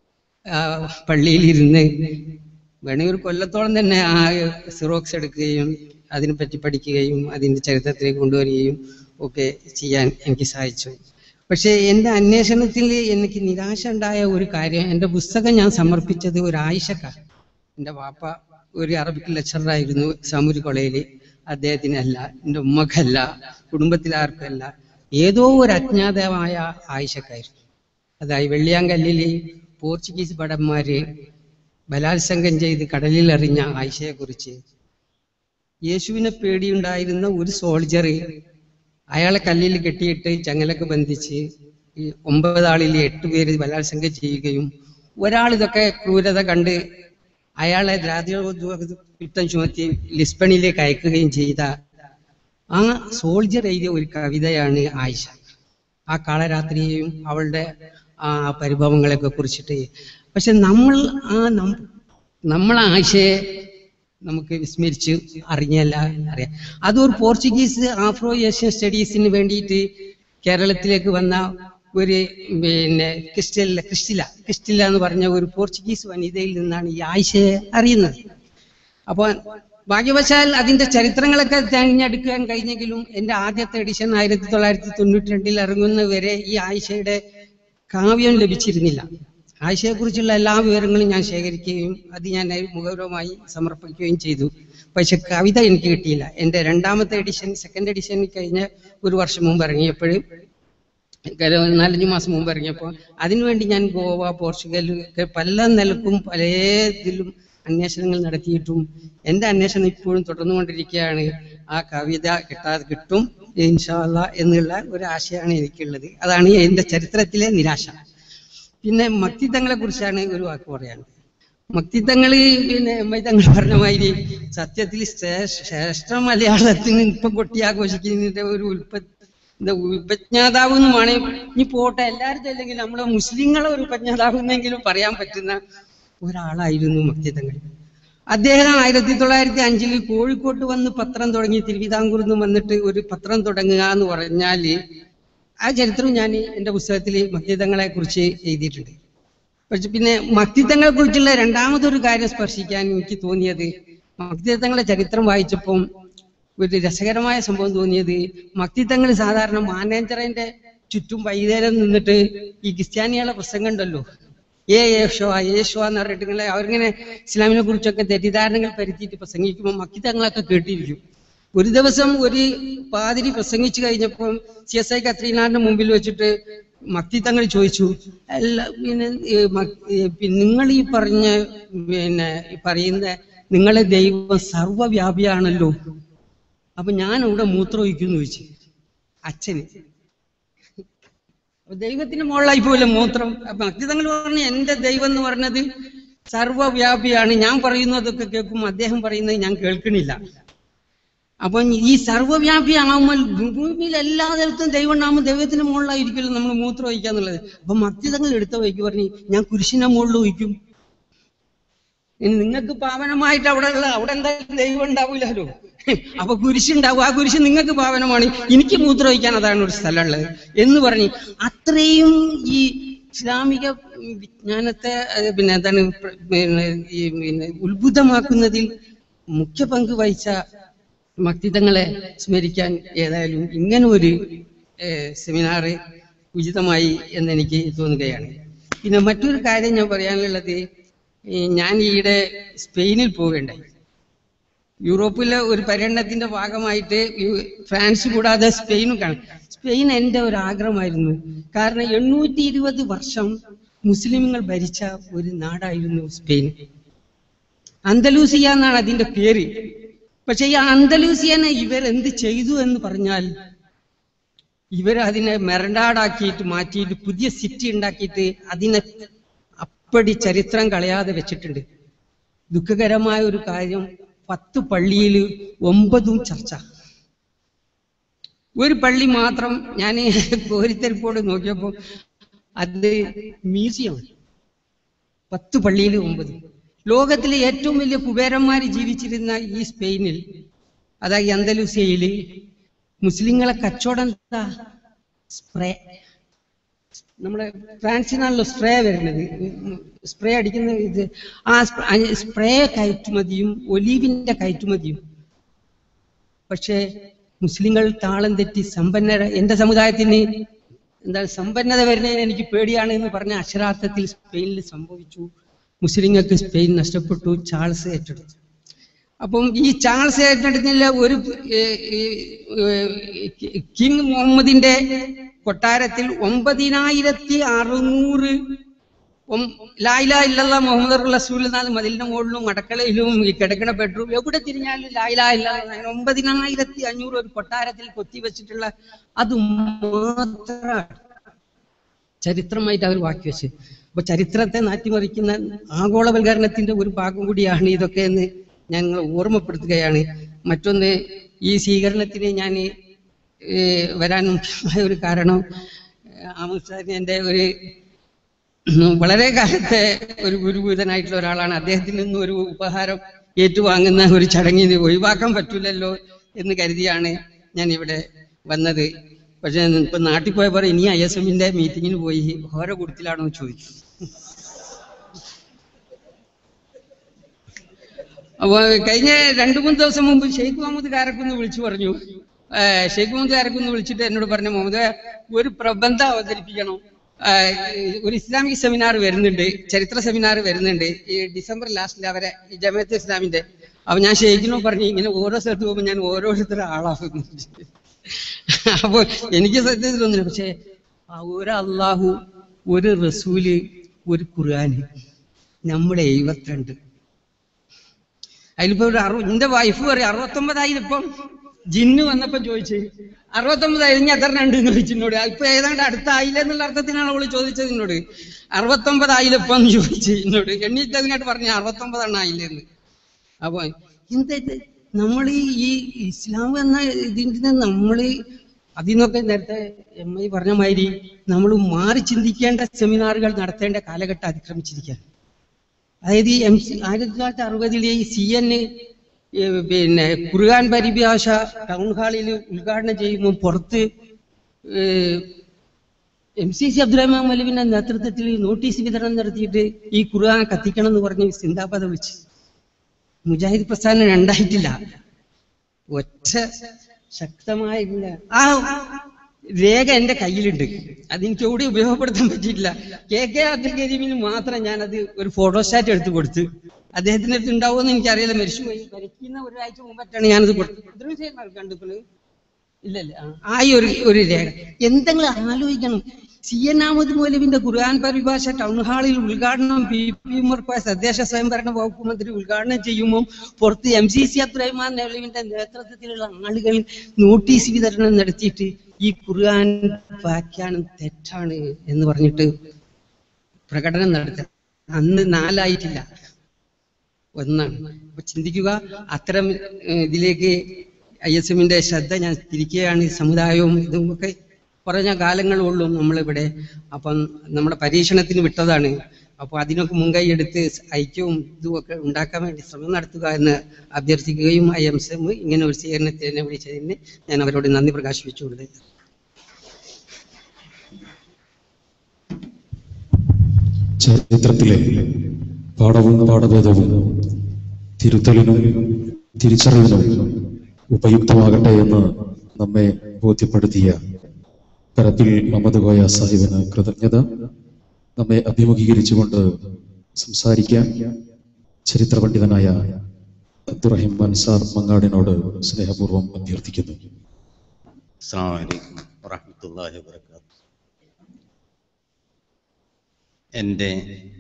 ആ, പള്ളിയിലിരുന്ന് വേണമെങ്കിൽ ഒരു കൊല്ലത്തോളം തന്നെ ആ സിറോക്സ് എടുക്കുകയും അതിനെപ്പറ്റി പഠിക്കുകയും അതിന്റെ ചരിത്രത്തിലേക്ക് കൊണ്ടുവരികയും ഒക്കെ ചെയ്യാൻ എനിക്ക് സാധിച്ചു പക്ഷേ എൻ്റെ അന്വേഷണത്തിൽ എനിക്ക് നിരാശ ഉണ്ടായ ഒരു കാര്യം എൻ്റെ പുസ്തകം ഞാൻ സമർപ്പിച്ചത് ഒരു ആയിഷക്കാണ് എൻ്റെ വാപ്പ ഒരു അറബിക് ലെക്ചറായിരുന്നു സാമൂരി കോളേജിൽ അദ്ദേഹത്തിനല്ല എൻ്റെ ഉമ്മക്കല്ല കുടുംബത്തിലെ ആർക്കല്ല ഏതോ ഒരു അജ്ഞാതമായ ആയിഷക്കായിരുന്നു അതായത് വെള്ളിയാങ്കല്ലിൽ പോർച്ചുഗീസ് ഭടന്മാര് ബലാത്സംഗം ചെയ്ത് കടലിൽ എറിഞ്ഞ ആയിഷയെ കുറിച്ച് യേശുവിനെ പേടിയുണ്ടായിരുന്ന ഒരു സോൾജർ അയാളെ കല്ലിൽ കെട്ടിയിട്ട് ചങ്ങലൊക്കെ ബന്ധിച്ച് ഈ ഒമ്പതാളിൽ എട്ട് പേര് ബലാത്സംഗം ചെയ്യുകയും ഒരാൾ ഇതൊക്കെ ക്രൂരത കണ്ട് അയാളെ കുറ്റം ചുമത്തി ലിസ്ബണിലേക്ക് അയക്കുകയും ചെയ്ത ആ സോൾജർ എഴുതിയ ഒരു കവിതയാണ് ആയിഷ ആ കാളരാത്രിയെയും അവളുടെ ആ പരിഭവങ്ങളെയൊക്കെ കുറിച്ചിട്ട് പക്ഷെ നമ്മൾ ആ നം- നമ്മൾ ആയിഷയെ നമുക്ക് വിസ്മരിച്ച് അറിഞ്ഞല്ല അറിയാം അതൊരു പോർച്ചുഗീസ് ആഫ്രോ ഏഷ്യൻ സ്റ്റഡീസിന് വേണ്ടിയിട്ട് കേരളത്തിലേക്ക് വന്ന ഒരു പിന്നെ ക്രിസ്റ്റല ക്രിസ്റ്റില ക്രിസ്റ്റില എന്ന് പറഞ്ഞ ഒരു പോർച്ചുഗീസ് വനിതയിൽ നിന്നാണ് ഈ ആയിഷയെ അറിയുന്നത് അപ്പോൾ ഭാഗ്യവശാൽ അതിന്റെ ചരിത്രങ്ങളൊക്കെ തിരഞ്ഞെടുക്കാൻ കഴിഞ്ഞെങ്കിലും എൻ്റെ ആദ്യത്തെ എഡിഷൻ ആയിരത്തി തൊള്ളായിരത്തി തൊണ്ണൂറ്റി രണ്ടിൽ ഇറങ്ങുന്ന വരെ ഈ ആയിഷയുടെ കാവ്യം ലഭിച്ചിരുന്നില്ല ആയിഷയെക്കുറിച്ചുള്ള എല്ലാ വിവരങ്ങളും ഞാൻ ശേഖരിക്കുകയും അത് ഞാൻ മുഖപരമായി സമർപ്പിക്കുകയും ചെയ്തു പക്ഷെ കവിത എനിക്ക് കിട്ടിയില്ല എൻ്റെ രണ്ടാമത്തെ എഡിഷൻ സെക്കൻഡ് എഡിഷൻ കഴിഞ്ഞ ഒരു വർഷം മുമ്പ് ഇറങ്ങിയപ്പോൾ നാലഞ്ച് മാസം മുമ്പ് ഇറങ്ങിയപ്പോൾ അതിനുവേണ്ടി ഞാൻ ഗോവ പോർച്ചുഗൽ ഒക്കെ പല നിലക്കും പല ഇതിലും അന്വേഷണങ്ങൾ നടത്തിയിട്ടും എൻ്റെ അന്വേഷണം ഇപ്പോഴും തുടർന്നുകൊണ്ടിരിക്കുകയാണ് ആ കവിത കിട്ടാതെ കിട്ടും ഇൻഷാല്ല എന്നുള്ള ഒരു ആശയമാണ് എനിക്കുള്ളത് അതാണ് എൻ്റെ ചരിത്രത്തിലെ നിരാശ പിന്നെ മക്തിത്തങ്ങളെ കുറിച്ചാണ് ഒരു വാക്ക് പറയാനുള്ളത് മക്തിത്തങ്ങൾ പിന്നെ എമ്മൈത്തങ്ങൾ പറഞ്ഞ മാതിരി സത്യത്തിൽ ശ്രേഷ്ഠ ശ്രേഷ്ഠ മലയാളത്തിന് ഇപ്പൊ കൊട്ടി ആഘോഷിക്കുന്നതിന്റെ ഒരു ഉൽപ്പ എന്താ ഉപജ്ഞാതാവ് എന്ന് വേണമെങ്കിൽ ഇനി പോട്ടെ എല്ലാവരും അല്ലെങ്കിൽ നമ്മളെ മുസ്ലിങ്ങളെ ഒരു ഉപജ്ഞാതാവ് എന്നെങ്കിലും പറയാൻ പറ്റുന്ന ഒരാളായിരുന്നു മക്തിത്തങ്ങൾ അദ്ദേഹം ആയിരത്തി തൊള്ളായിരത്തി അഞ്ചിൽ കോഴിക്കോട്ട് വന്ന് പത്രം തുടങ്ങി തിരുവിതാംകൂറിൽ നിന്ന് വന്നിട്ട് ഒരു പത്രം തുടങ്ങുക എന്ന് പറഞ്ഞാല് ആ ചരിത്രം ഞാൻ എൻ്റെ പുസ്തകത്തിൽ മക്തിത്തങ്ങളെ കുറിച്ച് എഴുതിയിട്ടുണ്ട് പക്ഷെ പിന്നെ മക്തിത്തങ്ങളെ കുറിച്ചുള്ള രണ്ടാമതൊരു കാര്യം സ്പർശിക്കാൻ എനിക്ക് തോന്നിയത് മക്തിത്തങ്ങളെ ചരിത്രം വായിച്ചപ്പം ഒരു രസകരമായ സംഭവം തോന്നിയത് മക്തിത്തങ്ങൾ സാധാരണ മാനേജറിന്റെ ചുറ്റും വൈകുന്നേരം നിന്നിട്ട് ഈ ക്രിസ്ത്യാനികളെ പ്രസംഗം ഉണ്ടല്ലോ ഏ യേശോ യേശോ എന്ന് പറഞ്ഞിട്ട് ഇങ്ങനെ അവരിങ്ങനെ ഇസ്ലാമിനെ കുറിച്ചൊക്കെ തെറ്റിദ്ധാരണകൾ പരത്തിയിട്ട് പ്രസംഗിക്കുമ്പോൾ മക്കിത്തങ്ങളൊക്കെ കേട്ടിരിക്കും ഒരു ദിവസം ഒരു പാതിരി പ്രസംഗിച്ചു കഴിഞ്ഞപ്പോൾ സി എസ് ഐ കത്രീനാറിന്റെ മുമ്പിൽ വെച്ചിട്ട് മക്തിത്തങ്ങൾ ചോദിച്ചു അല്ല പിന്നെ ഈ മക്- ഈ പിന്നെ നിങ്ങൾ ഈ പറഞ്ഞ പിന്നെ ഈ പറയുന്ന നിങ്ങളെ ദൈവം സർവവ്യാപിയാണല്ലോ അപ്പൊ ഞാൻ ഇവിടെ മൂത്രം ഒഴിക്കുന്നു ചോദിച്ചു അച്ഛന് അപ്പൊ ദൈവത്തിന്റെ മുകളിലായി പോയില്ല മൂത്രം അപ്പൊ അക്തിതങ്ങൾ പറഞ്ഞു എന്റെ ദൈവം എന്ന് പറഞ്ഞത് സർവവ്യാപിയാണ് ഞാൻ പറയുന്നതൊക്കെ കേൾക്കും അദ്ദേഹം പറയുന്നത് ഞാൻ കേൾക്കണില്ല അപ്പൊ ഈ സർവ്വവ്യാപി ആവുമ്പോൾ ഭൂമിയിൽ എല്ലാ തരത്തും ദൈവം ഉണ്ടാകുമ്പോൾ ദൈവത്തിന്റെ മുകളിലായിരിക്കുമല്ലോ നമ്മൾ മൂത്രം ഒഴിക്കാന്നുള്ളത് അപ്പൊ മക്തിതങ്ങൾ എടുത്ത വഴിക്ക് പറഞ്ഞു ഞാൻ കുരിശിന്റെ മുകളിൽ ഒഴിക്കും ഇനി നിങ്ങൾക്ക് പാവനമായിട്ട് അവിടെ ഉള്ള അവിടെ എന്തായാലും ദൈവം ഉണ്ടാവില്ലല്ലോ അപ്പൊ കുരിശുണ്ടാവും ആ കുരിശ് നിങ്ങൾക്ക് പാവനമാണ് എനിക്ക് മൂത്രം ഒഴിക്കാൻ അതാണ് ഒരു സ്ഥലമുള്ളത് എന്ന് പറഞ്ഞ് അത്രയും ഈ ഇസ്ലാമിക വിജ്ഞാനത്തെ ഏഹ്, പിന്നെ എന്താണ് പ്ര- പിന്നെ ഈ പിന്നെ ഉത്ഭുതമാക്കുന്നതിൽ മുഖ്യ പങ്ക് വഹിച്ച മക്തിതങ്ങളെ സ്മരിക്കാൻ ഏതായാലും ഇങ്ങനെ ഒരു സെമിനാർ ഉചിതമായി എന്നെനിക്ക് തോന്നുകയാണ് പിന്നെ മറ്റൊരു കാര്യം ഞാൻ പറയാനുള്ളത് ഈ ഞാൻ ഈയിടെ സ്പെയിനിൽ പോവുകയുണ്ടായി യൂറോപ്പിലെ ഒരു പര്യടനത്തിന്റെ ഭാഗമായിട്ട് യു- ഫ്രാൻസ് കൂടാതെ സ്പെയിനും കാണും സ്പെയിൻ എൻ്റെ ഒരു ആഗ്രഹമായിരുന്നു കാരണം എണ്ണൂറ്റി ഇരുപത് വർഷം മുസ്ലിങ്ങൾ ഭരിച്ച ഒരു നാടായിരുന്നു സ്പെയിൻ അന്തലൂസിയ എന്നാണ് അതിന്റെ പേര് പക്ഷെ ഈ അന്തലൂസിയനെ ഇവരെന്ത് ചെയ്തു എന്ന് പറഞ്ഞാൽ ഇവർ അതിനെ മെറണ്ടാടാക്കിയിട്ട് മാറ്റിയിട്ട് പുതിയ സിറ്റി ഉണ്ടാക്കിയിട്ട് അതിനെ അപ്പടി ചരിത്രം കളയാതെ വെച്ചിട്ടുണ്ട് ദുഃഖകരമായ ഒരു കാര്യം പത്ത് പള്ളിയിൽ ഒമ്പതും ചർച്ച ഒരു പള്ളി മാത്രം ഞാൻ കോരിത്തെരിപ്പോട് നോക്കിയപ്പോൾ അത് മ്യൂസിയമാണ് പത്ത് പള്ളിയിൽ ഒമ്പത് ലോകത്തിലെ ഏറ്റവും വലിയ കുബേരന്മാർ ജീവിച്ചിരുന്ന ഈ സ്പെയിനിൽ അതായത് അന്തലൂസിയയിൽ മുസ്ലിങ്ങളെ കച്ചവടം എന്താ സ്പ്രേ നമ്മുടെ ഫ്രാൻസിനാണല്ലോ സ്പ്രേ വരുന്നത് സ്പ്രേ അടിക്കുന്ന ഇത് ആ സ്പ്ര- ആ സ്പ്രേ കയറ്റുമതിയും ഒലീവിന്റെ കയറ്റുമതിയും പക്ഷേ മുസ്ലിങ്ങൾ താളം തെറ്റി സമ്പന്നര എന്റെ സമുദായത്തിന് എന്താ സമ്പന്നത വരുന്നതിന് എനിക്ക് പേടിയാണ് എന്ന് പറഞ്ഞ അക്ഷരാർത്ഥത്തിൽ സ്പെയിനിൽ സംഭവിച്ചു മുസ്ലിങ്ങൾക്ക് സ്പെയിൻ നഷ്ടപ്പെട്ടു ചാൾസ് ഏറ്റെടുത്തു അപ്പം ഈ ചാൾസ് ഏറ്റെടുത്തില്ല ഒരു ഏർ, ഏർ, കിങ് മുഹമ്മദിന്റെ കൊട്ടാരത്തിൽ ഒമ്പതിനായിരത്തി അറുന്നൂറ് ഒം- ലാ ഇലാഹ ഇല്ലല്ലാ മുഹമ്മദ് റസൂൽ എന്നാണ് മതിലിന്റെ മുകളിലും അടക്കളയിലും ഈ കിടക്കണ ബെഡ്റൂം എവിടെ തിരിഞ്ഞാലും ലായിലാ ഇല്ല ഒമ്പതിനായിരത്തി അഞ്ഞൂറ് ഒരു കൊട്ടാരത്തിൽ കൊത്തിവെച്ചിട്ടുള്ള അത് മാത്രമാണ് ചരിത്രമായിട്ട് അവർ വാക്കി വെച്ച് അപ്പൊ ചരിത്രത്തെ മാറ്റിമറിക്കുന്ന ആഗോളവൽക്കരണത്തിന്റെ ഒരു ഭാഗം കൂടിയാണ് ഇതൊക്കെ എന്ന് ഞങ്ങൾ ഓർമ്മപ്പെടുത്തുകയാണ് മറ്റൊന്ന് ഈ സ്വീകരണത്തിന് ഞാൻ വരാൻ മുഖ്യമായ ഒരു കാരണം ആമസാരി എൻ്റെ ഒരു വളരെ കാലത്തെ ഒരു ഗുരുഭൂതനായിട്ടുള്ള ഒരാളാണ് അദ്ദേഹത്തിൽ നിന്നും ഒരു ഉപഹാരം ഏറ്റുവാങ്ങുന്ന ഒരു ചടങ്ങിന് ഒഴിവാക്കാൻ പറ്റൂലല്ലോ എന്ന് കരുതിയാണ് ഞാൻ ഇവിടെ വന്നത് പക്ഷെ ഇപ്പൊ നാട്ടിൽ പോയപ്പോൾ ഇനി ഐ എസ് എമ്മിന്റെ മീറ്റിങ്ങിന് പോയി ഓരോ കൂട്ടത്തിലാണോ എന്ന് ചോദിച്ചു അപ്പൊ കഴിഞ്ഞ രണ്ടു മൂന്ന് ദിവസം മുമ്പ് ഷെയ്ഖ് മുഹമ്മദ് കാരക്കുന്ന് വിളിച്ചു പറഞ്ഞു ആ, ഷെയ്ഖ് മുഹമ്മദ് കാരക്കുന്ന് വിളിച്ചിട്ട് എന്നോട് പറഞ്ഞു മുഹമ്മദ് ഒരു പ്രബന്ധം അവതരിപ്പിക്കണം ആ, ഒരു ഇസ്ലാമിക് സെമിനാർ വരുന്നുണ്ട് ചരിത്ര സെമിനാർ വരുന്നുണ്ട് ഈ ഡിസംബർ ലാസ്റ്റിൽ അവരെ ഈ ജമാഅത്ത് ഇസ്ലാമിന്റെ അപ്പൊ ഞാൻ ഷെയ്ഖിനോട് പറഞ്ഞു ഇങ്ങനെ ഓരോ സ്ഥലത്ത് പോകുമ്പോൾ ഞാൻ ഓരോരുത്തരും ആളാകുന്നു അപ്പൊ എനിക്ക് സത്യത്തിൽ തോന്നില്ല പക്ഷേ ആ ഒരു അള്ളാഹു ഒരു റസൂല് ഒരു ഖുർആന് നമ്മുടെ എഴുപത്തിരണ്ട് അതിലിപ്പോ ഒരു അറു എന്റെ വൈഫ് പറയും അറുപത്തൊമ്പതായിരം ഇപ്പം ജിന്ന് വന്നപ്പോ ചോദിച്ചു അറുപത്തൊമ്പതായിരം ഇനി എത്ര ഉണ്ട് എന്ന് ചോദിച്ചു എന്നോട് ഇപ്പൊ ഏതാണ്ട് അടുത്ത ആയില്ല എന്നുള്ള അർത്ഥത്തിനാണ് അവള് ചോദിച്ചത് എന്നോട് അറുപത്തൊമ്പതായിരം ഇപ്പം എന്ന് ചോദിച്ചു എന്നോട് എണ്ണീറ്റ് അതിനായിട്ട് പറഞ്ഞു അറുപത്തൊമ്പതാണ് ആയില്ലെന്ന് അപ്പൊ എന്താ ഇത് നമ്മൾ ഈ ഇസ്ലാം എന്ന ഇതിന്റെ നമ്മള് അതിൽ നിന്നൊക്കെ നേരത്തെ എം ഐ പറഞ്ഞ മാതിരി നമ്മൾ മാറി ചിന്തിക്കേണ്ട സെമിനാറുകൾ നടത്തേണ്ട കാലഘട്ടം അതിക്രമിച്ചിരിക്കുകയാണ് അതായത് ഈ എം സി ആയിരത്തി തൊള്ളായിരത്തി അറുപതിലെ ഈ സി എൻ പിന്നെ ഖുർആൻ പരിഭാഷ ടൗൺ ഹാളിൽ ഉദ്ഘാടനം ചെയ്യുമ്പോൾ പുറത്ത് എം സി സി അബ്ദുറഹ്മാൻ മലുവിന്റെ നേതൃത്വത്തിൽ നോട്ടീസ് വിതരണം നടത്തിയിട്ട് ഈ ഖുർആൻ കത്തിക്കണം എന്ന് പറഞ്ഞ് സിന്ദാബാദ വിളിച്ചു മുജാഹിദ് പ്രസ്ഥാനം രണ്ടായിട്ടില്ല ഒറ്റ ശക്തമായ ഇല്ല. ആ രേഖ എന്റെ കയ്യിലുണ്ട് അതെനിക്ക് എവിടെ ഉപയോഗപ്പെടുത്താൻ പറ്റിയിട്ടില്ല കെ കെ അബ്ദുൽ കരീമിന് മാത്രം ഞാനത് ഒരു ഫോട്ടോസ്റ്റാറ്റ് എടുത്ത് കൊടുത്ത് അദ്ദേഹത്തിന്റെ അടുത്ത് ഉണ്ടാവുമെന്ന് എനിക്കറിയില്ല മരിച്ചുപോയി മരിക്കുന്ന ഒരാഴ്ച മുമ്പായിട്ടാണ് ഞാനത് കൊടുത്തത് കണ്ടുപ്പോൾ ഇല്ലല്ല ആ. ആ ഈ ഒരു ഒരു രേഖ എന്തെങ്കിലും ആലോചിക്കണം സി എൻ അഹമ്മദ് മൗലവിന്റെ ഖുർആൻ പരിഭാഷ ടൗൺ ഹാളിൽ ഉദ്ഘാടനം പി പി ഉമർ കോയ തദ്ദേശ സ്വയംഭരണ വകുപ്പ് മന്ത്രി ഉദ്ഘാടനം ചെയ്യുമ്പോൾ പുറത്ത് എം സി സി അബ്ദുറഹ്മാൻ മൗലവിന്റെ നേതൃത്വത്തിലുള്ള ആളുകൾ നോട്ടീസ് വിതരണം നടത്തിയിട്ട് ഈ ഖുർആൻ വ്യാഖ്യാനം തെറ്റാണ് എന്ന് പറഞ്ഞിട്ട് പ്രകടനം നടത്തി അന്ന് നാലായിട്ടില്ല ഒന്നാണ് അപ്പൊ ചിന്തിക്കുക അത്തരം ഏഹ്, ഇതിലേക്ക് ഐ എസ് എമ്മിന്റെ ശ്രദ്ധ ഞാൻ തിരിക്കുകയാണ് ഈ സമുദായവും ഇതും ഒക്കെ കുറഞ്ഞ കാലങ്ങളുള്ളൂ നമ്മളിവിടെ അപ്പം നമ്മുടെ പരീക്ഷണത്തിന് വിട്ടതാണ് അപ്പോൾ അതിനൊക്കെ മുൻകൈ എടുത്ത് ഐക്യവും ഇതും ഒക്കെ ഉണ്ടാക്കാൻ വേണ്ടി ശ്രമം നടത്തുക എന്ന് അഭ്യർത്ഥിക്കുകയും ഐ എം എസ് എം ഇങ്ങനെ ഒരു സ്വീകരണത്തിന് വിളിച്ചതിന് ഞാൻ അവരോട് നന്ദി പ്രകാശിപ്പിച്ചുകൊണ്ട് ചരിത്രത്തിലെ പാഠവും പാഠഭേദവും തിരുത്തലിനും തിരിച്ചറിവിനും ഉപയുക്തമാകട്ടെ എന്ന് നമ്മെ ബോധ്യപ്പെടുത്തിയ കരത്തിൽ മുഹമ്മദ് കോയ സാഹിബിന് കൃതജ്ഞത നമ്മെ അഭിമുഖീകരിച്ചുകൊണ്ട് സംസാരിക്കാൻ ചരിത്ര പണ്ഡിതനായ അബ്ദുറഹിം മൻസാർ മങ്ങാടിനോട് സ്നേഹപൂർവ്വം അഭ്യർത്ഥിക്കുന്നു അസ്സാം വലൈക്കും വറഹമത്തല്ലാഹി വബർക്കാത്തു എൻ്റെ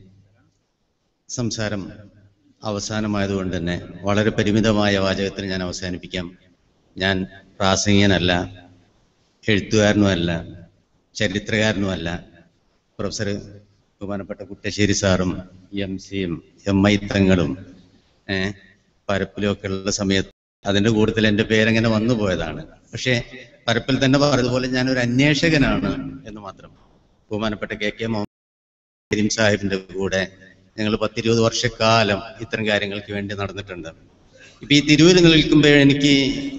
സംസാരം അവസാനമായതുകൊണ്ട് തന്നെ വളരെ പരിമിതമായ വാചകത്തിൽ ഞാൻ അവസാനിപ്പിക്കാം ഞാൻ പ്രാസംഗികനല്ല എഴുത്തുകാരനുമല്ല ചരിത്രകാരനുമല്ല പ്രൊഫസർ ബഹുമാനപ്പെട്ട കുട്ടശ്ശേരി സാറും എം സിയും എം ഐ തങ്ങളും ഏഹ് പരപ്പിലും ഒക്കെ ഉള്ള സമയത്ത് അതിന്റെ കൂട്ടത്തിൽ എൻ്റെ പേരങ്ങനെ വന്നു പോയതാണ് പക്ഷേ പരപ്പിൽ തന്നെ പറഞ്ഞതുപോലെ ഞാൻ ഒരു അന്വേഷകനാണ് എന്ന് മാത്രം ബഹുമാനപ്പെട്ട കെ കെ മുഹമ്മദ് കരീം സാഹിബിന്റെ കൂടെ ഞങ്ങൾ പത്തിരുപത് വർഷക്കാലം ഇത്തരം കാര്യങ്ങൾക്ക് വേണ്ടി നടന്നിട്ടുണ്ട് ഇപ്പൊ ഈ തിരൂരിൽ നിൽക്കുമ്പോൾ എനിക്ക്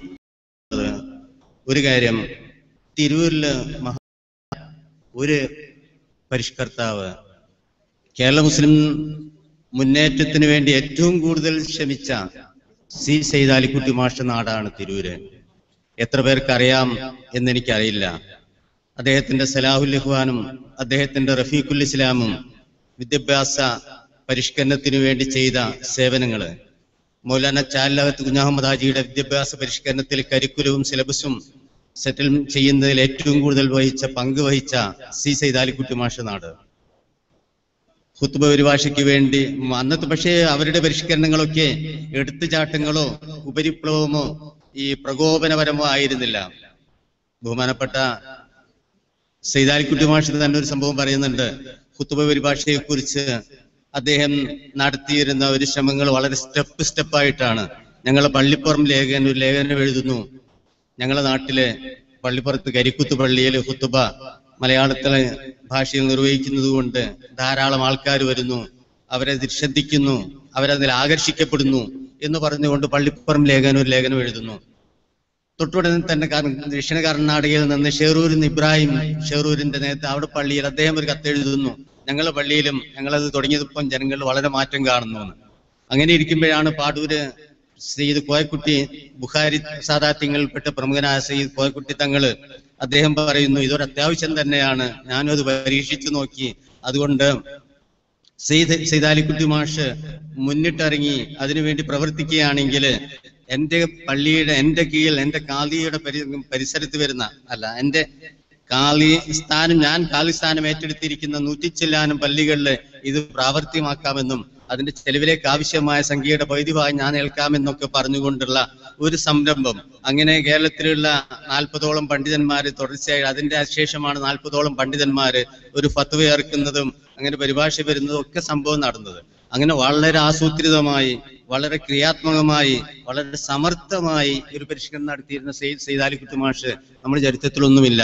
ഒരു കാര്യം തിരൂരില് മഹാ ഒരു പരിഷ്കർത്താവ് കേരള മുസ്ലിം മുന്നേറ്റത്തിന് വേണ്ടി ഏറ്റവും കൂടുതൽ ശ്രമിച്ച സി സൈതാലിക്കുട്ടി മാഷ നാടാണ് തിരൂര് എത്ര പേർക്ക് അറിയാം എന്നെനിക്കറിയില്ല അദ്ദേഹത്തിന്റെ സലാഹുൽ ഇഹ്വാനും അദ്ദേഹത്തിന്റെ റഫീഖുൽ ഇസ്ലാമും വിദ്യാഭ്യാസ പരിഷ്കരണത്തിനു വേണ്ടി ചെയ്ത സേവനങ്ങള് മൗലാന ചാലത്ത് കുഞ്ഞാഹമ്മദ് ഹാജിയുടെ വിദ്യാഭ്യാസ പരിഷ്കരണത്തിൽ കരിക്കുലവും സിലബസും സെറ്റിൽ ചെയ്യുന്നതിൽ ഏറ്റവും കൂടുതൽ വഹിച്ച പങ്ക് വഹിച്ച സി സൈതാലിക്കുട്ടി മാഷ നാട് ഹുത്തുബ പരിഭാഷയ്ക്ക് വേണ്ടി അന്നത്തെ പക്ഷേ അവരുടെ പരിഷ്കരണങ്ങളൊക്കെ എടുത്തുചാട്ടങ്ങളോ ഉപരിപ്ലവമോ ഈ പ്രകോപനപരമോ ആയിരുന്നില്ല ബഹുമാനപ്പെട്ട സൈതാലിക്കുട്ടി മാഷ് തന്നെ ഒരു സംഭവം പറയുന്നുണ്ട് ഹുത്തുബ പരിഭാഷയെ കുറിച്ച് അദ്ദേഹം നടത്തിയിരുന്ന ഒരു ശ്രമങ്ങൾ വളരെ സ്റ്റെപ്പ് സ്റ്റെപ്പായിട്ടാണ് ഞങ്ങളെ പള്ളിപ്പുറം ലേഖകൻ ഒരു ലേഖനം എഴുതുന്നു ഞങ്ങളുടെ നാട്ടിലെ പള്ളിപ്പുറത്ത് കരിക്കുത്ത് പള്ളിയിൽ ഹുത്തുബ മലയാളത്തിലെ ഭാഷയിൽ നിർവഹിക്കുന്നത് കൊണ്ട് ധാരാളം ആൾക്കാർ വരുന്നു അവരെ ശ്രദ്ധിക്കുന്നു അവരതിൽ ആകർഷിക്കപ്പെടുന്നു എന്ന് പറഞ്ഞുകൊണ്ട് പള്ളിപ്പുറം ലേഖനം ഒരു ലേഖനം എഴുതുന്നു തൊട്ടുടനെ തന്നെ കർ- ദക്ഷിണ കർണാടകയിൽ നിന്ന് ഷെറൂരിൽ നിന്ന് ഇബ്രാഹിം ഷെറൂരിന്റെ നേരത്തെ അവിടെ പള്ളിയിൽ അദ്ദേഹം ഒരു കത്തെഴുതുന്നു ഞങ്ങളുടെ പള്ളിയിലും ഞങ്ങളത് തുടങ്ങിയതിപ്പം ജനങ്ങൾ വളരെ മാറ്റം കാണുന്നു എന്ന്. അങ്ങനെ ഇരിക്കുമ്പോഴാണ് പാടൂര് സയ്യിദ് കോയക്കുട്ടി ബുഖാരി സാദാത്യങ്ങളിൽപ്പെട്ട പ്രമുഖനായ സയ്യിദ് കോയക്കുട്ടി തങ്ങള് അദ്ദേഹം പറയുന്നു ഇതൊരു അത്യാവശ്യം തന്നെയാണ് ഞാനും അത് പരീക്ഷിച്ചു നോക്കി അതുകൊണ്ട് സെയ്ദ് സെയ്താലിക്കുട്ടി മാഷ് മുന്നിട്ടിറങ്ങി അതിനുവേണ്ടി പ്രവർത്തിക്കുകയാണെങ്കിൽ എന്റെ പള്ളിയുടെ എന്റെ കീഴിൽ എന്റെ കാലിയുടെ പരി പരിസരത്ത് വരുന്ന അല്ല എന്റെ കാലി സ്ഥാനം ഞാൻ കാലി സ്ഥാനം ഏറ്റെടുത്തിരിക്കുന്ന നൂറ്റിച്ചില്ലാനും പള്ളികളിൽ ഇത് പ്രാവർത്തികമാക്കാമെന്നും അതിന്റെ ചെലവിലേക്ക് ആവശ്യമായ സംഖ്യയുടെ പകുതി ഭാഗം ഞാൻ ഏൽക്കാമെന്നൊക്കെ പറഞ്ഞുകൊണ്ടുള്ള ഒരു സംരംഭം അങ്ങനെ കേരളത്തിലുള്ള നാൽപ്പതോളം പണ്ഡിതന്മാര് തുടർച്ചയായി അതിന്റെ ശേഷമാണ് നാൽപ്പതോളം പണ്ഡിതന്മാര് ഒരു ഫത്വ ഇറക്കുന്നതും അങ്ങനെ പരിഭാഷ വരുന്നതും ഒക്കെ സംഭവം നടന്നത് അങ്ങനെ വളരെ ആസൂത്രിതമായി വളരെ ക്രിയാത്മകമായി വളരെ സമർത്ഥമായി ഒരു പരിഷ്കരണം നടത്തിയിരുന്ന സെയ്ദ് സെയ്താലിക്കുട്ടി മാഷ് നമ്മുടെ ചരിത്രത്തിലൊന്നുമില്ല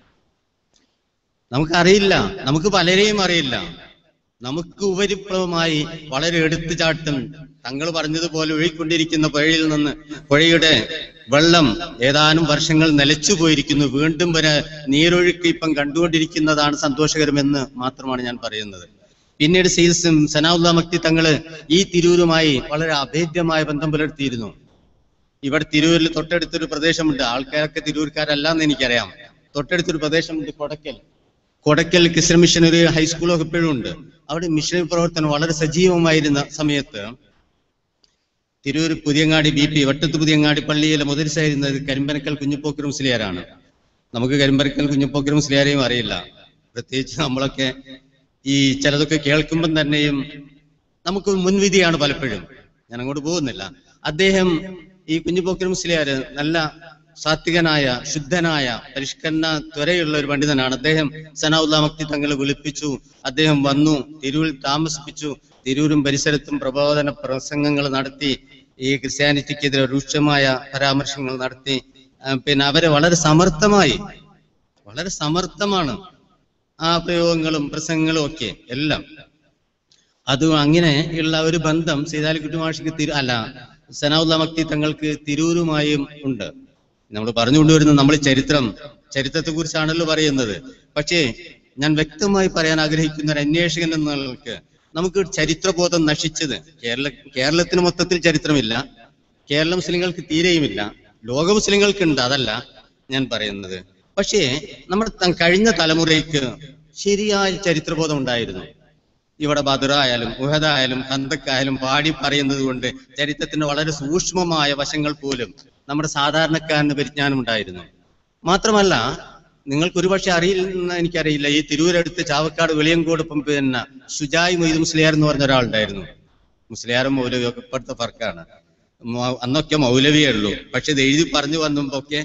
നമുക്കറിയില്ല നമുക്ക് പലരെയും അറിയില്ല നമുക്ക് ഉപരിപ്ലവമായി വളരെ എടുത്തുചാട്ടം തങ്ങൾ പറഞ്ഞതുപോലെ ഒഴുകിക്കൊണ്ടിരിക്കുന്ന പുഴയിൽ നിന്ന് പുഴയുടെ വെള്ളം ഏതാനും വർഷങ്ങൾ നിലച്ചു പോയിരിക്കുന്നു വീണ്ടും വരെ നീരൊഴുക്ക് ഇപ്പം കണ്ടുകൊണ്ടിരിക്കുന്നതാണ് സന്തോഷകരമെന്ന് മാത്രമാണ് ഞാൻ പറയുന്നത് പിന്നീട് സെയിൽസും സനാഉല്ല മക്തി തങ്ങള് ഈ തിരൂരുമായി വളരെ അഭേദ്യമായ ബന്ധം പുലർത്തിയിരുന്നു ഇവിടെ തിരൂരിൽ തൊട്ടടുത്തൊരു പ്രദേശമുണ്ട് ആൾക്കാരൊക്കെ തിരൂർക്കാരല്ല എന്ന് എനിക്കറിയാം തൊട്ടടുത്തൊരു പ്രദേശമുണ്ട് കൊടക്കൽ കൊടക്കൽ ക്രിസ്ത്യൻ മിഷൻ ഒരു ഹൈസ്കൂളൊക്കെ ഇപ്പോഴും ഉണ്ട് അവിടെ മിഷൻ പ്രവർത്തനം വളരെ സജീവമായിരുന്ന സമയത്ത് തിരൂർ പുതിയങ്ങാടി ബി പി വട്ടത്ത് പുതിയങ്ങാടി പള്ളിയിലെ മുതലിസായിരുന്നത് കരിമ്പനക്കൽ കുഞ്ഞിപ്പോക്കർ മുസ്ലിയാരാണ് നമുക്ക് കരിമ്പനക്കൽ കുഞ്ഞിപ്പോക്കർ മുസ്ലിയാരെയും അറിയില്ല പ്രത്യേകിച്ച് നമ്മളൊക്കെ ഈ ചിലതൊക്കെ കേൾക്കുമ്പം തന്നെയും നമുക്ക് മുൻവിധിയാണ് പലപ്പോഴും ഞാൻ അങ്ങോട്ട് പോകുന്നില്ല അദ്ദേഹം ഈ കുഞ്ഞിപ്പോക്കർ മുസ്ലിയാര് നല്ല സാത്വികനായ ശുദ്ധനായ പരിഷ്കരണ ത്വരയുള്ള ഒരു പണ്ഡിതനാണ് അദ്ദേഹം സനാഉല്ല മക്തി തങ്ങളെ വിളിപ്പിച്ചു അദ്ദേഹം വന്നു തിരൂരിൽ താമസിപ്പിച്ചു തിരൂരും പരിസരത്തും പ്രബോധന പ്രസംഗങ്ങൾ നടത്തി ഈ ക്രിസ്ത്യാനിറ്റിക്കെതിരെ രൂക്ഷമായ പരാമർശങ്ങൾ നടത്തി ആ, പിന്നെ അവരെ വളരെ സമർത്ഥമായി വളരെ സമർത്ഥമാണ് ആ പ്രയോഗങ്ങളും പ്രസംഗങ്ങളും ഒക്കെ എല്ലാം അത് അങ്ങനെ ഉള്ള ഒരു ബന്ധം സീതാലിക്കുട്ടി മാഷിക്ക് തിരു അല്ല സനാഉല്ല മക്തി തങ്ങൾക്ക് തിരൂരുമായും ഉണ്ട് നമ്മൾ പറഞ്ഞുകൊണ്ടുവരുന്നത് നമ്മൾ ചരിത്രം ചരിത്രത്തെ കുറിച്ചാണല്ലോ പറയുന്നത് പക്ഷേ ഞാൻ വ്യക്തമായി പറയാൻ ആഗ്രഹിക്കുന്ന ഒരു അന്വേഷകൻ എന്ന നിലക്ക് നമുക്ക് ചരിത്രബോധം നശിച്ചത് കേരള കേരളത്തിന് മൊത്തത്തിൽ ചരിത്രമില്ല കേരള മുസ്ലിങ്ങൾക്ക് തീരെയുമില്ല ലോക മുസ്ലിങ്ങൾക്കുണ്ട് അതല്ല ഞാൻ പറയുന്നത് പക്ഷേ നമ്മുടെ ത- കഴിഞ്ഞ തലമുറയ്ക്ക് ശരിയായ ചരിത്രബോധം ഉണ്ടായിരുന്നു ഇവിടെ ബദറായാലും ഉഹദായാലും ഹന്തക്കായാലും പാടി പറയുന്നത് കൊണ്ട് ചരിത്രത്തിന്റെ വളരെ സൂക്ഷ്മമായ വശങ്ങൾ പോലും നമ്മുടെ സാധാരണക്കാരന് പരിജ്ഞാനം ഉണ്ടായിരുന്നു മാത്രമല്ല നിങ്ങൾക്ക് ഒരുപക്ഷെ അറിയില്ലെന്ന് എനിക്കറിയില്ല ഈ തിരൂരടുത്ത് ചാവക്കാട് വെളിയങ്കോടൊപ്പം പിന്നെ ഷുജായ് മൊയ്ത് മുസ്ലിയാർ എന്ന് പറഞ്ഞ ഒരാളുണ്ടായിരുന്നു മുസ്ലിയാറും മൗലവിയും ഒക്കെ ഇപ്പോഴത്തെ ഫർക്കാണ് മൗ- അന്നൊക്കെ മൗലവിയേ ഉള്ളൂ പക്ഷെ ഇത് എഴുതി പറഞ്ഞു വന്നപ്പോക്കെ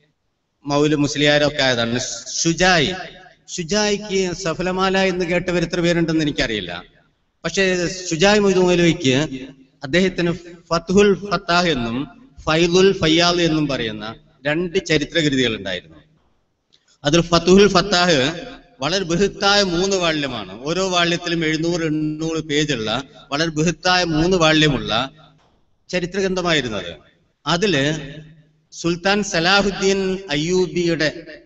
മൗല മുസ്ലിയാരൊക്കെ ആയതാണ് ഷുജായ് ഷുജായിക്ക് സഫലമാല എന്ന് കേട്ടവർ എത്ര പേരുണ്ടെന്ന് എനിക്കറിയില്ല പക്ഷേ ഷുജായ് മൊയ്ത് മൗലവിക്ക് അദ്ദേഹത്തിന് ഫത്തുൽ ഫത്താഹ് എന്നും ഫൈലുൽ ഫയ്യാൽ എന്നും പറയുന്ന രണ്ട് ചരിത്രകൃതികൾ ഉണ്ടായിരുന്നു അതിൽ ഫത്തുൽ ഫത്താഹ് വളരെ ബൃഹത്തായ മൂന്ന് വാള്യമാണ് ഓരോ വാള്യത്തിലും എഴുന്നൂറ് എണ്ണൂറ് പേജുള്ള വളരെ ബൃഹത്തായ മൂന്ന് വാള്യമുള്ള ചരിത്രഗ്രന്ഥമായിരുന്നത് അതില് സുൽത്താൻ സലാഹുദ്ദീൻ അയ്യൂബിയുടെ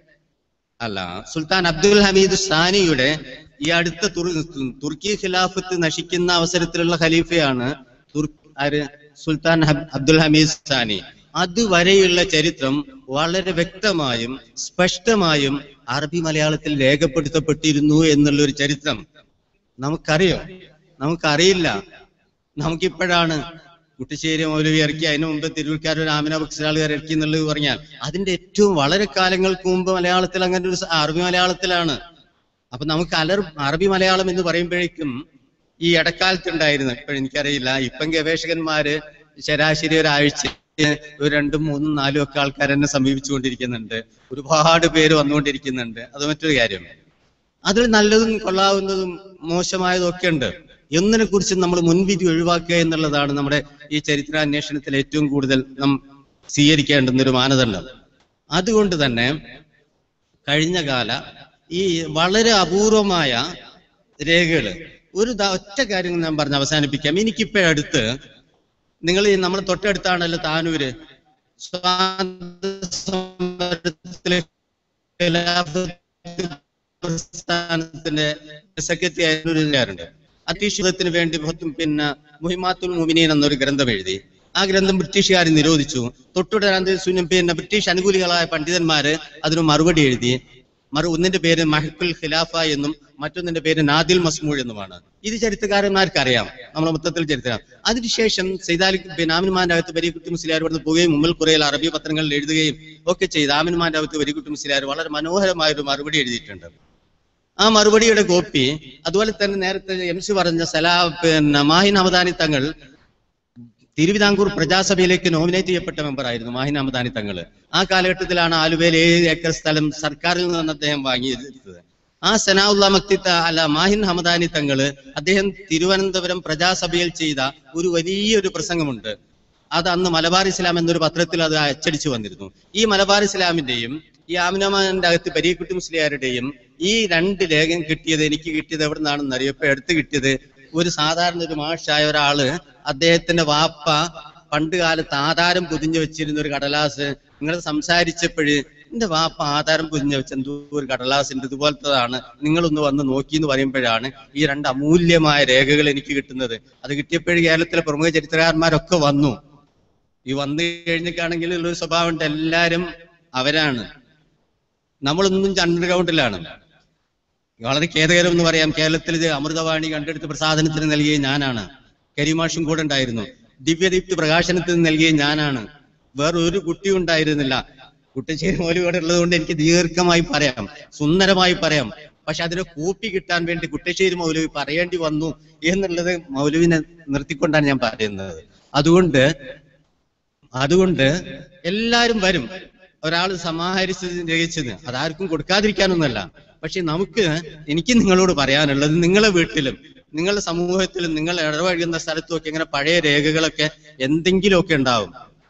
അല്ല സുൽത്താൻ അബ്ദുൽ ഹമീദ് സാനിയുടെ ഈ അടുത്ത തുർ- തുർക്കി ഖിലാഫത്ത് നശിക്കുന്ന അവസരത്തിലുള്ള ഖലീഫയാണ് തുർ- ആര് സുൽത്താൻ ഹബ്- അബ്ദുൽ ഹമീദ് സാനി അതുവരെയുള്ള ചരിത്രം വളരെ വ്യക്തമായും സ്പഷ്ടമായും അറബി മലയാളത്തിൽ രേഖപ്പെടുത്തപ്പെട്ടിരുന്നു എന്നുള്ള ഒരു ചരിത്രം നമുക്കറിയോ നമുക്കറിയില്ല നമുക്കിപ്പോഴാണ് കുട്ടിശ്ശേരി മൗലവി ഇറക്കി അതിനു മുമ്പ് തിരുവിൽക്കാർ ഒരു ആമിന ബക്സലാളുകാർ ഇറക്കി എന്നുള്ളത് പറഞ്ഞാൽ അതിന്റെ ഏറ്റവും വളരെ കാലങ്ങൾക്ക് മുമ്പ് മലയാളത്തിൽ അങ്ങനെ ഒരു സ- അറബി മലയാളത്തിലാണ് അപ്പൊ നമുക്ക് അലർ അറബി മലയാളം എന്ന് പറയുമ്പോഴേക്കും ഈ ഇടക്കാലത്തുണ്ടായിരുന്നു ഇപ്പൊ എനിക്കറിയില്ല ഇപ്പം ഗവേഷകന്മാര് ശരാശരി ഒരാഴ്ച ഒരു രണ്ടും മൂന്നും നാലും ഒക്കെ ആൾക്കാർ എന്നെ സമീപിച്ചുകൊണ്ടിരിക്കുന്നുണ്ട് ഒരുപാട് പേര് വന്നുകൊണ്ടിരിക്കുന്നുണ്ട് അത് മറ്റൊരു കാര്യം അതിൽ നല്ലതും കൊള്ളാവുന്നതും മോശമായതും ഒക്കെ ഉണ്ട് എന്നതിനെ കുറിച്ച് നമ്മൾ മുൻവിധി ഒഴിവാക്കുക എന്നുള്ളതാണ് നമ്മുടെ ഈ ചരിത്രാന്വേഷണത്തിൽ ഏറ്റവും കൂടുതൽ നാം സ്വീകരിക്കേണ്ടുന്ന ഒരു മാനദണ്ഡം അതുകൊണ്ട് തന്നെ കഴിഞ്ഞ കാല ഈ വളരെ അപൂർവമായ രേഖകൾ ഒരു ദാ- ഒറ്റ കാര്യം ഞാൻ പറഞ്ഞ് അവസാനിപ്പിക്കാം എനിക്കിപ്പോഴടുത്ത് നിങ്ങൾ ഈ നമ്മുടെ തൊട്ടടുത്താണല്ലോ താനൂര് സ്വാതന്ത്ര്യസമരത്തിലെ ഖിലാഫത്ത് പ്രസ്ഥാനത്തിന്റെ സെക്രട്ടറി ആയിരുന്നുണ്ട് അതീശ്വരത്തിന് വേണ്ടി ബഹുത്തും പിന്നെ മുഹിമാത്തുൽ മുമിനീൻ എന്നൊരു ഗ്രന്ഥം എഴുതി ആ ഗ്രന്ഥം ബ്രിട്ടീഷുകാർ നിരോധിച്ചു തൊട്ടുടരാന്ത് സുന്നം പിന്നെ ബ്രിട്ടീഷ് അനുകൂലികളായ പണ്ഡിതന്മാര് അതിന് മറുപടി എഴുതി മറു ഒന്നിന്റെ പേര് മഹക്കുൽ ഖിലാഫ എന്നും മറ്റൊന്നിന്റെ പേര് നാദിൽ മസ്മൂൾ എന്നുമാണ് ഇത് ചരിത്രകാരന്മാർക്ക് അറിയാം നമ്മളെ മൊത്തത്തിൽ ചരിത്രം അതിനുശേഷം സൈതാലി പിന്നെ ആമിൻമാന്റെ അകത്ത് വരികുട്ടി മുസ്ലിയാർ ഇവിടുന്ന് പോവുകയും മുമ്പിൽ കുറേ അറബി പത്രങ്ങളിൽ എഴുതുകയും ഒക്കെ ചെയ്ത് ആമിൻമാന്റെ അകത്ത് വരികുട്ടി മുസ്ലിയാർ വളരെ മനോഹരമായ ഒരു മറുപടി എഴുതിയിട്ടുണ്ട് ആ മറുപടിയുടെ കോപ്പി അതുപോലെ തന്നെ നേരത്തെ എം സി പറഞ്ഞ സലാ പിന്നെ മാഹിൻ ഹമദാനി തങ്ങൾ തിരുവിതാംകൂർ പ്രജാസഭയിലേക്ക് നോമിനേറ്റ് ചെയ്യപ്പെട്ട മെമ്പർ ആയിരുന്നു മാഹിൻ ഹമദാനി തങ്ങൾ ആ കാലഘട്ടത്തിലാണ് ആലുവയിൽ ഏഴ് ഏക്കർ സ്ഥലം സർക്കാരിൽ നിന്ന് അദ്ദേഹം വാങ്ങിയെടുത്തത് ആ സനാഉല്ല മക്തിത്ത അല്ല മാഹിൻ ഹമദാനി തങ്ങള് അദ്ദേഹം തിരുവനന്തപുരം പ്രജാസഭയിൽ ചെയ്ത ഒരു വലിയൊരു പ്രസംഗമുണ്ട് അത് അന്ന് മലബാർ ഇസ്ലാം എന്നൊരു പത്രത്തിൽ അത് അച്ചടിച്ചു വന്നിരുന്നു ഈ മലബാർ ഇസ്ലാമിന്റെയും ഈ ആമിനമാന്റെ അകത്ത് പരീക്കുട്ടി മുസ്ലിയാരുടെയും ഈ രണ്ട് ലേഖനം കിട്ടിയത് എനിക്ക് കിട്ടിയത് എവിടെ നിന്നാണെന്ന് അറിയാം ഇപ്പൊ എടുത്ത് കിട്ടിയത് ഒരു സാധാരണ ഒരു മാഷായ ഒരാള് അദ്ദേഹത്തിന്റെ വാപ്പ പണ്ട് കാലത്ത് ആധാരം പൊതിഞ്ഞു വെച്ചിരുന്ന ഒരു കടലാസ് നിങ്ങൾ സംസാരിച്ചപ്പോഴ് എന്റെ വാപ്പ ആധാരം പൊതിഞ്ഞു വെച്ച എന്തോ ഒരു കടലാസ് ഉണ്ട് ഇതുപോലത്തതാണ് നിങ്ങളൊന്ന് വന്ന് നോക്കി എന്ന് പറയുമ്പോഴാണ് ഈ രണ്ട് അമൂല്യമായ രേഖകൾ എനിക്ക് കിട്ടുന്നത് അത് കിട്ടിയപ്പോഴും കേരളത്തിലെ പ്രമുഖ ചരിത്രകാരന്മാരൊക്കെ വന്നു ഈ വന്നു കഴിഞ്ഞിട്ടാണെങ്കിൽ ഉള്ളൊരു സ്വഭാവം ഉണ്ട് എല്ലാരും അവരാണ് നമ്മളൊന്നും അണ്ടർഗ്രൗണ്ടിലാണ് വളരെ ഖേദകരം എന്ന് പറയാം കേരളത്തിൽ ഇത് അമൃതവാണി കണ്ടെടുത്ത് പ്രസാദനത്തിന് നൽകിയ ഞാനാണ് കരിമാഷും കൂടെ ഉണ്ടായിരുന്നു ദിവ്യദീപ്തി പ്രകാശനത്തിന് നൽകിയ ഞാനാണ് വേറെ ഒരു കുട്ടിയും ഉണ്ടായിരുന്നില്ല കുട്ടശ്ശേരി മൗലവി ഇവിടെ ഉള്ളത് കൊണ്ട് എനിക്ക് ദീർഘമായി പറയാം സുന്ദരമായി പറയാം പക്ഷെ അതിന് കോപ്പി കിട്ടാൻ വേണ്ടി കുട്ടശ്ശേരി മൗലവി പറയേണ്ടി വന്നു എന്നുള്ളത് മൗലവിനെ നിർത്തിക്കൊണ്ടാണ് ഞാൻ പറയുന്നത് അതുകൊണ്ട് അതുകൊണ്ട് എല്ലാരും വരും ഒരാൾ സമാഹരിച്ചത് രചിച്ചത് അതാർക്കും കൊടുക്കാതിരിക്കാനൊന്നല്ല പക്ഷെ നമുക്ക് എനിക്ക് നിങ്ങളോട് പറയാനുള്ളത് നിങ്ങളെ വീട്ടിലും നിങ്ങളുടെ സമൂഹത്തിലും നിങ്ങൾ ഇടപഴകുന്ന സ്ഥലത്തും ഒക്കെ ഇങ്ങനെ പഴയ രേഖകളൊക്കെ എന്തെങ്കിലുമൊക്കെ ഉണ്ടാവും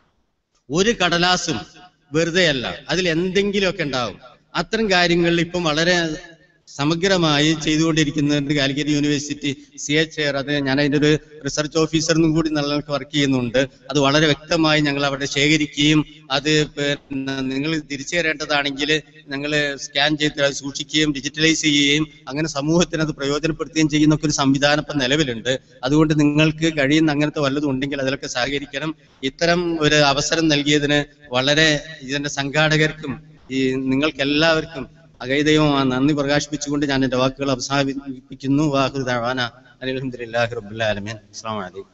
ഒരു കടലാസും വെറുതെ അല്ല അതിൽ എന്തെങ്കിലുമൊക്കെ ഉണ്ടാവും അത്തരം കാര്യങ്ങളിൽ ഇപ്പം വളരെ സമഗ്രമായി ചെയ്തുകൊണ്ടിരിക്കുന്നുണ്ട് Calicut university C H air അത് ഞാൻ അതിന്റെ ഒരു റിസർച്ച് ഓഫീസറിനും കൂടി നല്ല വർക്ക് ചെയ്യുന്നുണ്ട് അത് വളരെ വ്യക്തമായി ഞങ്ങൾ അവിടെ ശേഖരിക്കുകയും അത് പിന്നെ നിങ്ങൾ തിരിച്ചു തരേണ്ടതാണെങ്കിൽ ഞങ്ങൾ സ്കാൻ ചെയ്ത് അത് സൂക്ഷിക്കുകയും ഡിജിറ്റലൈസ് ചെയ്യുകയും അങ്ങനെ സമൂഹത്തിന് അത് പ്രയോജനപ്പെടുത്തുകയും ചെയ്യുന്നൊക്കെ ഒരു സംവിധാനം ഇപ്പം നിലവിലുണ്ട് അതുകൊണ്ട് നിങ്ങൾക്ക് കഴിയുന്ന അങ്ങനത്തെ വല്ലതും ഉണ്ടെങ്കിൽ അതിലൊക്കെ സഹകരിക്കണം ഇത്തരം ഒരു അവസരം നൽകിയതിന് വളരെ ഇതിന്റെ സംഘാടകർക്കും ഈ നിങ്ങൾക്ക് എല്ലാവർക്കും അകൈദൈവം നന്ദി പ്രകാശിപ്പിച്ചുകൊണ്ട് ഞാൻ എന്റെ വാക്കുകൾ അവസാനിപ്പിക്കുന്നു വാഹുദാന അലഹമുല്ലാഹി റബുല്ലാലമീൻ അസ്സാം വലൈക്കും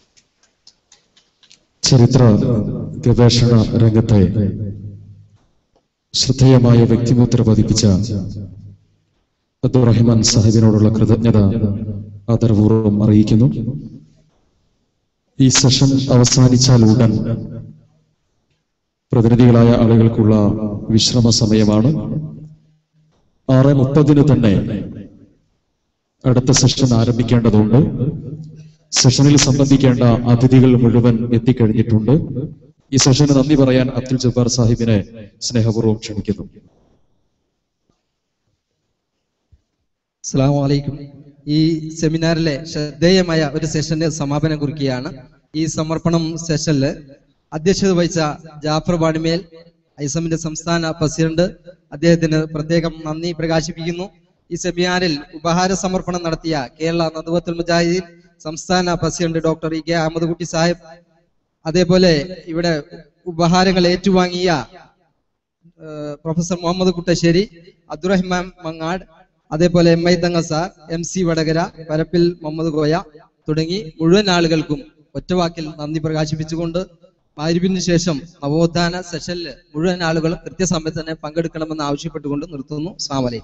ചരിത്ര ഗവേഷണ രംഗത്തെ ശ്രദ്ധേയമായ വ്യക്തിമുദ്ര പതിപ്പിച്ച അബ്ദുറഹിമാൻ സാഹിബിനോടുള്ള കൃതജ്ഞത ആദരപൂർവ്വം അറിയിക്കുന്നു ഈ സെഷൻ അവസാനിച്ചാൽ ഉടൻ പ്രതിനിധികളായ ആളുകൾക്കുള്ള വിശ്രമ സമയമാണ് ആറ് മുപ്പതിന് തന്നെ അടുത്ത സെഷൻ ആരംഭിക്കേണ്ടതുണ്ട് സെഷനിൽ സംബന്ധിക്കേണ്ട അതിഥികൾ മുഴുവൻ എത്തിക്കഴിഞ്ഞിട്ടുണ്ട് ഈ സെഷന് നന്ദി പറയാൻ അബ്ദുൽ ജബ്ബാർ സാഹിബിനെ സ്നേഹപൂർവ്വം ക്ഷണിക്കുന്നു അസ്സാം വലൈക്കും ഈ സെമിനാറിലെ ശ്രദ്ധേയമായ ഒരു സെഷന്റെ സമാപനം കുറിക്കുകയാണ് ഈ സമർപ്പണം സെഷനിൽ അധ്യക്ഷത വഹിച്ച ജാഫർ ബാണിമേൽ ഐസമിന്റെ സംസ്ഥാന പ്രസിഡന്റ് അദ്ദേഹത്തിന് പ്രത്യേകം നന്ദി പ്രകാശിപ്പിക്കുന്നു ഈ സെമിനാറിൽ ഉപഹാര സമർപ്പണം നടത്തിയ കേരള നദുവത്തുൽ മുജാഹിദീൻ സംസ്ഥാന president doctor E K Ahmad Kutty Sahib അതേപോലെ ഇവിടെ ഉപഹാരങ്ങൾ ഏറ്റുവാങ്ങിയ ഏഹ്, പ്രൊഫസർ മുഹമ്മദ് കുട്ടശ്ശേരി അബ്ദുറഹ്മാൻ മങ്ങാട് അതേപോലെ എം ഐ തങ്ങ sir M C Vadakara Parappil Muhammad Koya തുടങ്ങി മുഴുവൻ ആളുകൾക്കും ഒറ്റവാക്കിൽ നന്ദി പ്രകാശിപ്പിച്ചുകൊണ്ട് മാരിബിന് ശേഷം നവോത്ഥാന സെഷനിൽ മുഴുവൻ ആളുകളും കൃത്യസമയത്ത് തന്നെ പങ്കെടുക്കണമെന്ന് ആവശ്യപ്പെട്ടുകൊണ്ട് നിർത്തുന്നു സാമലേ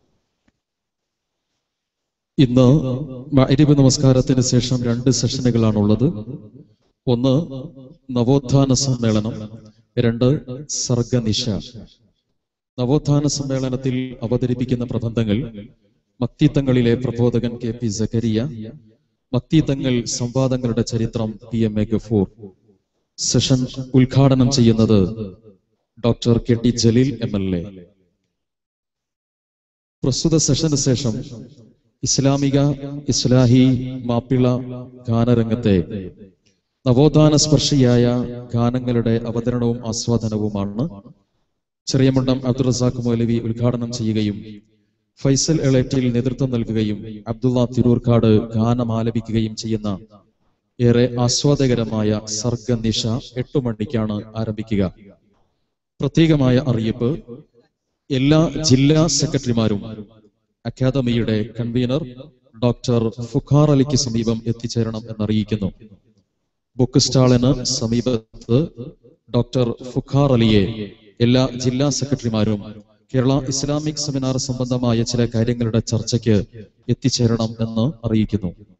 ഇന്ന് മഅരിബ് നമസ്കാരത്തിന് ശേഷം രണ്ട് സെഷനുകളാണുള്ളത് ഒന്ന് നവോത്ഥാന സമ്മേളനം രണ്ട് സർഗനിശ നവോത്ഥാന സമ്മേളനത്തിൽ അവതരിപ്പിക്കുന്ന പ്രബന്ധങ്ങൾ മക്തിത്തങ്ങളിലെ പ്രബോധകൻ കെ പി സക്കരിയ മക്തിത്തങ്ങൾ സംവാദങ്ങളുടെ ചരിത്രം P M A Gafoor session ഉദ്ഘാടനം ചെയ്യുന്നത് doctor K T Jaleel M L A പ്രസ്തുത സെഷന് ശേഷം ഇസ്ലാമിക ഇസ്ലാഹി മാപ്പിള ഗാനരംഗത്തെ നവോത്ഥാന സ്പർശിയായ ഗാനങ്ങളുടെ അവതരണവും ആസ്വാദനവുമാണ് ചെറിയമുണ്ടം അബ്ദുൾ റസാഖ് മൗലവി ഉദ്ഘാടനം ചെയ്യുകയും ഫൈസൽ എളേറ്റിൽ നേതൃത്വം നൽകുകയും അബ്ദുള്ള തിരൂർക്കാട് ഗാനം ആലപിക്കുകയും ചെയ്യുന്ന ഏറെ ആസ്വാദകരമായ സർഗനിശ എട്ടു മണിക്കാണ് ആരംഭിക്കുക പ്രത്യേകമായ അറിയിപ്പ് എല്ലാ ജില്ലാ സെക്രട്ടറിമാരും അക്കാദമിയുടെ കൺവീനർ ഡോക്ടർ ഫുഖാർ അലിക്ക് സമീപം എത്തിച്ചേരണം എന്നറിയിക്കുന്നു ബുക്ക് സ്റ്റാളിന് സമീപത്ത് ഡോക്ടർ ഫുഖാർ അലിയെ എല്ലാ ജില്ലാ സെക്രട്ടറിമാരും കേരള ഇസ്ലാമിക് സെമിനാർ സംബന്ധമായ ചില കാര്യങ്ങളുടെ ചർച്ചയ്ക്ക് എത്തിച്ചേരണം എന്ന് അറിയിക്കുന്നു